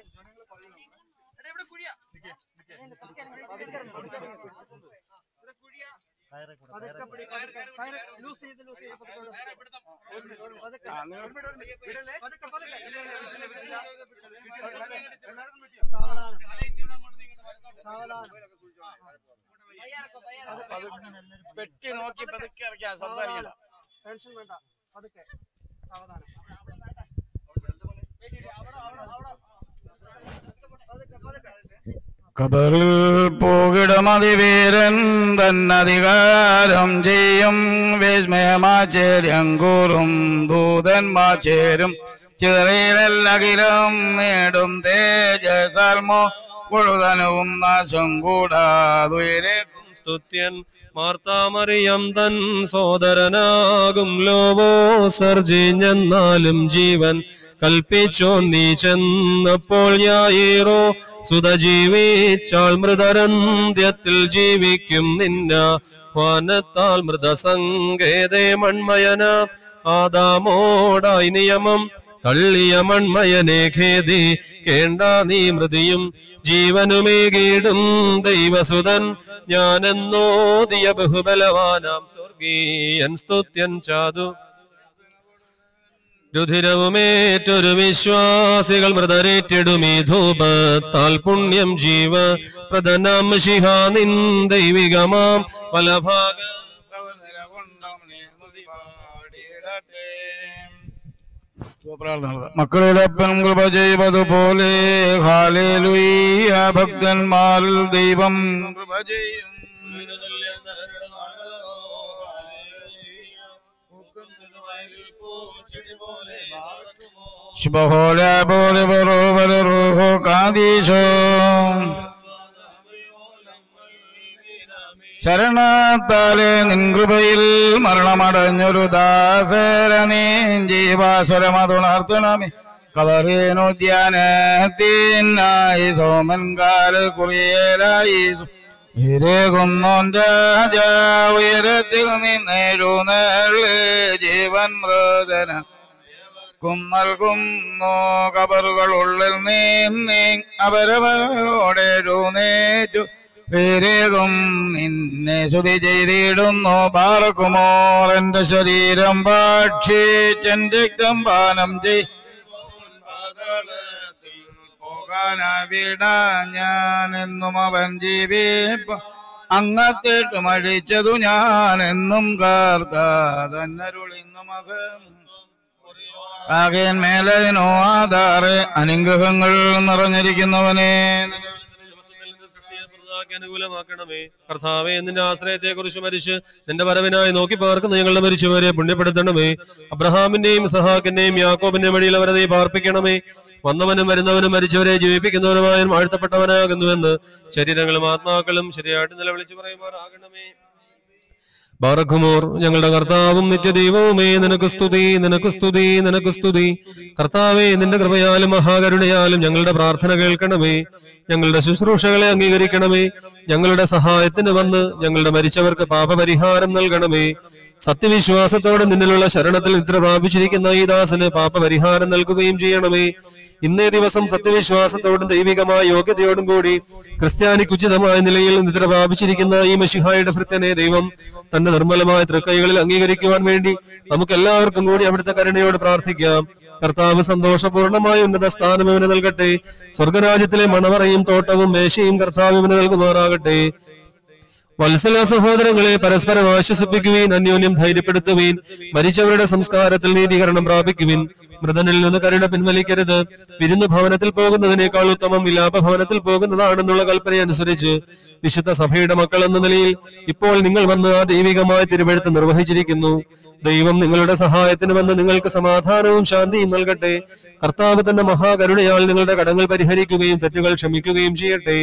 എടാ, ഇവിടെ കുഴിയാ. പതുക്കെ ഇറങ്ങ്, പതുക്കെ ഇറങ്ങ്, പതുക്കെ ഇറങ്ങ്. ഇവിടെ കുഴിയാ. പതുക്കെ പിടി, പതുക്കെ. കയറ് ലൂസ് ചെയ്ത്, ലൂസ് ചെയ്ത് പതുക്കെ വിടും. പതുക്കെ. ആ, നിങ്ങൾ- വിടല്ലേ? പതുക്കെ, പതുക്കെ. ഇല്ല, ഇല്ല, ഇല്ല, ഇല്ല, ഇല്ല. എല്ലാവർക്കും പിടിച്ചോ. സാവധാനം. സാവധാനം. അത് പെട്ടി നോക്കി പതുക്കെ ഇറക്കിയാ സംസാരിക്കണ്ട ടെൻഷൻ വേണ്ട പതുക്കെ സാവധാനം അവിടെ അവിടെ അവിടെ കബറിൽ പോകിടം അതിവീരൻ തന്നധികാരം ചെയ്യും വിസ്മയമാചേര്യം കൂറും ദൂതന്മാചേരും ചിതറിയിലകിലും നേടും തേജസാൽമോ മുഴുവനവും നാശം കൂടാതുയരെ സ്തുത്യൻ മാർത്താമറിയം തൻ സോദരനാകും ലോവോ സർജിഞ്ഞെന്നാലും ജീവൻ കൽപ്പിച്ചോ നീ ചെന്നപ്പോൾ ഞായീറോ സുത ജീവിച്ചാൾ മൃതരന്ത്യത്തിൽ ജീവിക്കും നിന്ന വാനത്താൽ മൃതസങ്കേതേ മൺമയന ആദാമോടായി നിയമം തള്ളിയ മൺമയനെ ഖേദി കേണ്ട നീ മൃതിയും ജീവനുമേകീടും ദൈവസുതൻ ഞാനെന്നോദിയ ബഹുബലവാനാം സ്വർഗീയൻ സ്തുത്യൻ ചാതു രുധിരവുമേറ്റൊരു വിശ്വാസികൾ മൃതരേറ്റിടുമീ ധൂപത്താൽ പുണ്യം ജീവ പ്രധനാം ശിഹ നിൻ ദൈവികമാം ഫലഭാഗ മക്കളിലപ്പൻ കൃപ ചെയ്വതുപോലെ ഹാലേലുയ്യ ഭക്തന്മാരിൽ ദൈവം കൃപ ചെയ്യും ശുഭഹോല പോലെ ബറോബറോ കാദീശോ ശരണത്താലെ നിൻ കൃപയിൽ മരണമടഞ്ഞൊരു ദാസര നീ ജീവാസുരമതുണർത്തണമേ കവറേനുദ്യാനത്തിനായി സോമൻ കാല കുറിയേലായി വിരകുന്നോൻ രാജ ഉയരത്തിൽ നിന്നെഴുന്നള്ളി ജീവൻ മൃതന ക്കും നൽകുന്നു കബറുകൾ ഉള്ളിൽ നീ അവരവരോടെ എഴുന്നേറ്റു പേരേകും നിന്നെ സ്തുതി ചെയ്തിടുന്നു പാർക്കുമോർ എന്റെ ശരീരം ഭക്ഷിച്ചെന്റെ രക്തം പാനം ചെയ് പോകാനാവിട ഞാൻ എന്നും അവൻ ജീവിപ്പ അങ്ങത്തേട്ട് മഴിച്ചതു ഞാൻ എന്നും കാർത്ത തന്നരുളിന്നു മകൻ ആകേൻ മേലനോ ആധാറ് അനുഗ്രഹങ്ങൾ നിറഞ്ഞിരിക്കുന്നവനെ അനുകൂലമാക്കണമേ കർത്താവെ നിന്റെ ആശ്രയത്തെ കുറിച്ച് മരിച്ച് നിന്റെ വരവിനായി നോക്കി പാർക്കുന്ന ഞങ്ങളുടെ മരിച്ചവരെ പുണ്യപ്പെടുത്തണമേ അബ്രഹാമിന്റെയും സഹാക്കിന്റെയും യാക്കോബിന്റെയും വഴിയിൽ അവരെ നീ പാർപ്പിക്കണമേ വന്നവനും വരുന്നവനും മരിച്ചവരെ ജീവിപ്പിക്കുന്നവനുമായും വാഴ്ത്തപ്പെട്ടവനാകുന്നുവെന്ന് ശരീരങ്ങളും ആത്മാക്കളും ശരിയായിട്ട് നിലവിളിച്ചു പറയുമാറാകണമേ ബാറഖുമോർ ഞങ്ങളുടെ കർത്താവും നിത്യദൈവവുമേ നിനക്ക് സ്തുതി നിനക്ക് സ്തുതി നിനക്ക് സ്തുതി കർത്താവേ നിന്റെ കൃപയാലും മഹാകരുണയാലും ഞങ്ങളുടെ പ്രാർത്ഥന കേൾക്കണമേ ഞങ്ങളുടെ ശുശ്രൂഷകളെ അംഗീകരിക്കണമേ ഞങ്ങളുടെ സഹായത്തിന് വന്ന് ഞങ്ങളുടെ മരിച്ചവർക്ക് പാപപരിഹാരം നൽകണമേ സത്യവിശ്വാസത്തോടെ നിന്നിലുള്ള ശരണത്തിൽ നിദ്ര പ്രാപിച്ചിരിക്കുന്ന ഈ ദാസന് പാപപരിഹാരം നൽകുകയും ചെയ്യണമേ ഇന്നേ ദിവസം സത്യവിശ്വാസത്തോടും ദൈവികമായ യോഗ്യതയോടും കൂടി ക്രിസ്ത്യാനിക്ക് ഉചിതമായ നിലയിൽ നിദ്ര പ്രാപിച്ചിരിക്കുന്ന ഈ മഷിഹായുടെ ഭൃത്യനെ ദൈവം തന്റെ നിർമ്മലമായ തൃക്കൈകളിൽ അംഗീകരിക്കുവാൻ വേണ്ടി നമുക്ക് എല്ലാവർക്കും കൂടി അവിടുത്തെ കരുണയോട് പ്രാർത്ഥിക്കാം കർത്താവ് സന്തോഷപൂർണമായ ഉന്നത സ്ഥാനം ഇവന് നൽകട്ടെ സ്വർഗരാജ്യത്തിലെ മണവറയും തോട്ടവും മേശയും കർത്താവ് ഇവന് നൽകുമാറാകട്ടെ വത്സല സഹോദരങ്ങളെ പരസ്പരം ആശ്വസിപ്പിക്കുവീൻ അന്യോന്യം ധൈര്യപ്പെടുത്തുവീൻ മരിച്ചവരുടെ സംസ്കാരത്തിൽ നീതീകരണം പ്രാപിക്കുവിൻ മൃതനിൽ നിന്ന് കരുണ പിൻവലിക്കരുത് വിരുന്ന് ഭവനത്തിൽ പോകുന്നതിനേക്കാൾ ഉത്തമം വിലാപ ഭവനത്തിൽ പോകുന്നതാണെന്നുള്ള കൽപ്പന അനുസരിച്ച് വിശുദ്ധ സഭയുടെ മക്കൾ എന്ന നിലയിൽ ഇപ്പോൾ നിങ്ങൾ വന്ന് ആ ദൈവികമായ തിരുവഴുത്ത് നിർവഹിച്ചിരിക്കുന്നു ദൈവം നിങ്ങളുടെ സഹായത്തിന് വന്ന് നിങ്ങൾക്ക് സമാധാനവും ശാന്തിയും നൽകട്ടെ കർത്താവ് തന്റെ മഹാകരുണയാൽ നിങ്ങളുടെ കടങ്ങൾ പരിഹരിക്കുകയും തെറ്റുകൾ ക്ഷമിക്കുകയും ചെയ്യട്ടെ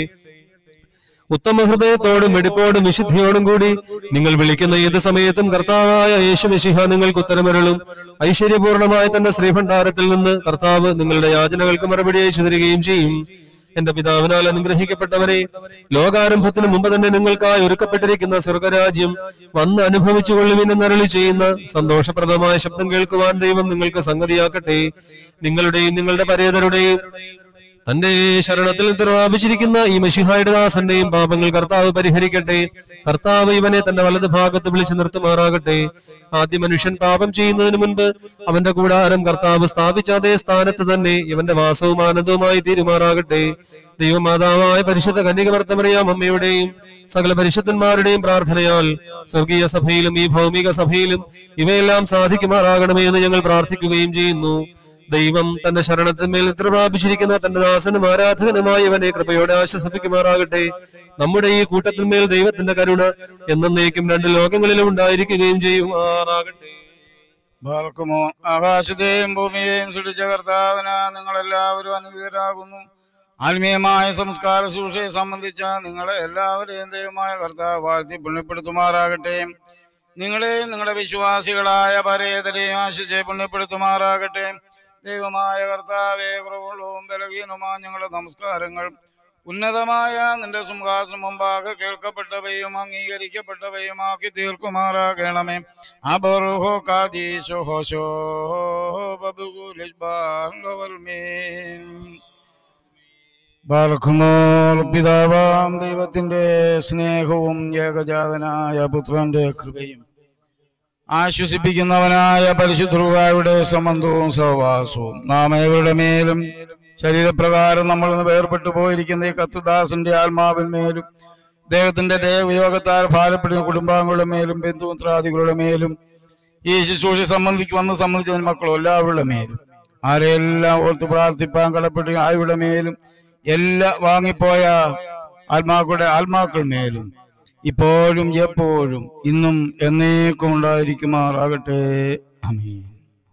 ഉത്തമ ഹൃദയത്തോടും വെടിപ്പോടും വിശുദ്ധിയോടും കൂടി നിങ്ങൾ വിളിക്കുന്ന ഏത് സമയത്തും കർത്താവായ യേശു മിശിഹ നിങ്ങൾക്ക് ഉത്തരമരുളും ഐശ്വര്യപൂർണമായ തന്റെ ശ്രീഭണ്ഡാരത്തിൽ നിന്ന് കർത്താവ് നിങ്ങളുടെ യാചനകൾക്ക് മറുപടി അയച്ചു തരികയും ചെയ്യും എന്റെ പിതാവിനാൽ അനുഗ്രഹിക്കപ്പെട്ടവരെ ലോകാരംഭത്തിന് മുമ്പ് തന്നെ നിങ്ങൾക്കായി ഒരുക്കപ്പെട്ടിരിക്കുന്ന സ്വർഗരാജ്യം വന്ന് അനുഭവിച്ചു കൊള്ളുവിനെന്ന് അരളി ചെയ്യുന്ന സന്തോഷപ്രദമായ ശബ്ദം കേൾക്കുവാൻ ദൈവം നിങ്ങൾക്ക് സംഗതിയാക്കട്ടെ നിങ്ങളുടെയും നിങ്ങളുടെ പരേതരുടെയും തന്റെ ശരണത്തിൽ പ്രാപിച്ചിരിക്കുന്ന ഈ മഷിഹായുടെ ദാസന്റെയും പാപങ്ങൾ കർത്താവ് പരിഹരിക്കട്ടെ കർത്താവ് ഇവനെ തന്റെ വലത് ഭാഗത്ത് വിളിച്ചു നിർത്തുമാറാകട്ടെ ആദ്യ മനുഷ്യൻ പാപം ചെയ്യുന്നതിന് മുൻപ് അവന്റെ കൂടാരം കർത്താവ് സ്ഥാപിച്ച അതേ സ്ഥാനത്ത് തന്നെ ഇവന്റെ വാസവും ആനന്ദവുമായി തീരുമാറാകട്ടെ ദൈവമാതാവായ പരിശുദ്ധ കന്യകമർത്തമറിയാം അമ്മയുടെയും സകല പരിശുദ്ധന്മാരുടെയും പ്രാർത്ഥനയാൽ സ്വർഗീയ സഭയിലും ഈ ഭൗമിക സഭയിലും ഇവയെല്ലാം സാധിക്കുമാറാകണമേ എന്ന് ഞങ്ങൾ പ്രാർത്ഥിക്കുകയും ചെയ്യുന്നു ദൈവം തന്റെ ശരണത്തിന്മേൽ ഇത്ര പ്രാപിച്ചിരിക്കുന്ന തന്റെ ദാസനും ആരാധകനുമായ ഇവനെ കൃപയോടെ ആശ്വസിപ്പിക്കുമാറാകട്ടെ നമ്മുടെ ഈ കൂട്ടത്തിന്മേൽ ദൈവത്തിന്റെ കരുണ എന്നേക്കും രണ്ട് ലോകങ്ങളിലും ഉണ്ടായിരിക്കുകയും ചെയ്യുമാറാകട്ടെ ബാർക്കുമോ ആകാശത്തെയും ഭൂമിയെയും സൃഷ്ടിച്ച കർത്താവിന് നിങ്ങളെല്ലാവരും അനുഗ്രഹരാകുന്നു ആത്മീയമായ സംസ്കാര സൂക്ഷയെ സംബന്ധിച്ച നിങ്ങളെ എല്ലാവരെയും ദൈവമായ കർത്താവ് വാഴ്ത്തി പുണ്യപ്പെടുത്തുമാറാകട്ടെ നിങ്ങളെയും നിങ്ങളുടെ വിശ്വാസികളായ പരേതരെയും ആശിച്ച് പുണ്യപ്പെടുത്തുമാറാകട്ടെ ദൈവമായ കർത്താവെ കുറവുള്ളവും ബലഹീനവുമായ ഞങ്ങളുടെ നമസ്കാരങ്ങൾ ഉന്നതമായ നിന്റെ സിംഹാസനം മുമ്പാകെ കേൾക്കപ്പെട്ടവയും അംഗീകരിക്കപ്പെട്ടവയുമാക്കി തീർക്കുമാറാകണമേ അബർഹോ കാദീശോ ഹോശോ ബബുകുലിസ്ബാർമീൻ ബാലക്കുമോൾ പിതാവാം ദൈവത്തിന്റെ സ്നേഹവും ഏകജാതനായ പുത്രന്റെ കൃപയും ആശ്വസിപ്പിക്കുന്നവനായ പരിശുദ്ധയുടെ സംബന്ധവും സഹവാസവും നാം ഏവരുടെ മേലും ശരീരപ്രകാരം നമ്മൾ നിന്ന് വേർപെട്ടു പോയിരിക്കുന്ന ഈ കത്തുദാസന്റെ ആത്മാവിന്മേലും അദ്ദേഹത്തിന്റെ ദേവയോഗത്താൽ ഭാരപ്പെടുന്ന കുടുംബാംഗങ്ങളുടെ മേലും ബന്ധുമിത്രാദികളുടെ മേലും ഈ ശുശ്രൂഷ സംബന്ധിക്ക് വന്ന് സംബന്ധിച്ച മക്കളും എല്ലാവരുടെ മേലും ആരെയെല്ലാം ഓർത്ത് പ്രാർത്ഥിപ്പാൻ കടപ്പെട്ട് ആരുടെ മേലും എല്ലാ വാങ്ങിപ്പോയ ആത്മാക്കളുടെ ആത്മാക്കൾ മേലും ഇപ്പോഴും എപ്പോഴും ഇന്നും എന്നേക്കും ഉണ്ടായിരിക്കുമാറാകട്ടെ ആമേൻ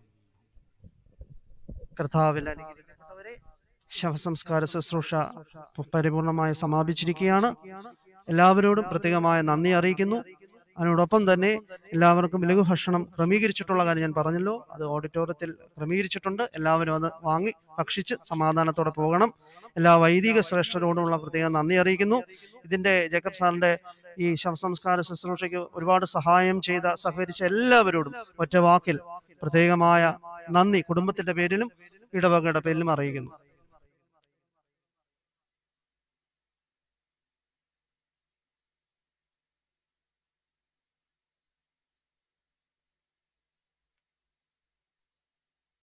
കർത്താവിൽ അനുഗ്രഹിക്കപ്പെട്ടവരെ ശവസംസ്കാര ശുശ്രൂഷ പരിപൂർണമായി സമാപിച്ചിരിക്കുകയാണ് എല്ലാവരോടും പ്രത്യേകമായ നന്ദി അറിയിക്കുന്നു അതിനോടൊപ്പം തന്നെ എല്ലാവർക്കും ലഘുഭക്ഷണം ക്രമീകരിച്ചിട്ടുള്ള കാര്യം ഞാൻ പറഞ്ഞല്ലോ അത് ഓഡിറ്റോറിയത്തിൽ ക്രമീകരിച്ചിട്ടുണ്ട് എല്ലാവരും അത് വാങ്ങി ഭക്ഷിച്ച് സമാധാനത്തോടെ പോകണം എല്ലാ വൈദിക ശ്രേഷ്ഠരോടുമുള്ള പ്രത്യേകം നന്ദി അറിയിക്കുന്നു ഇതിന്റെ ജേക്കബ് സാറിന്റെ ഈ ശവസംസ്കാര ശുശ്രൂഷയ്ക്ക് ഒരുപാട് സഹായം ചെയ്ത സഹകരിച്ച എല്ലാവരോടും ഒറ്റ വാക്കിൽ പ്രത്യേകമായ നന്ദി കുടുംബത്തിന്റെ പേരിലും ഇടവകയുടെ പേരിലും അറിയിക്കുന്നു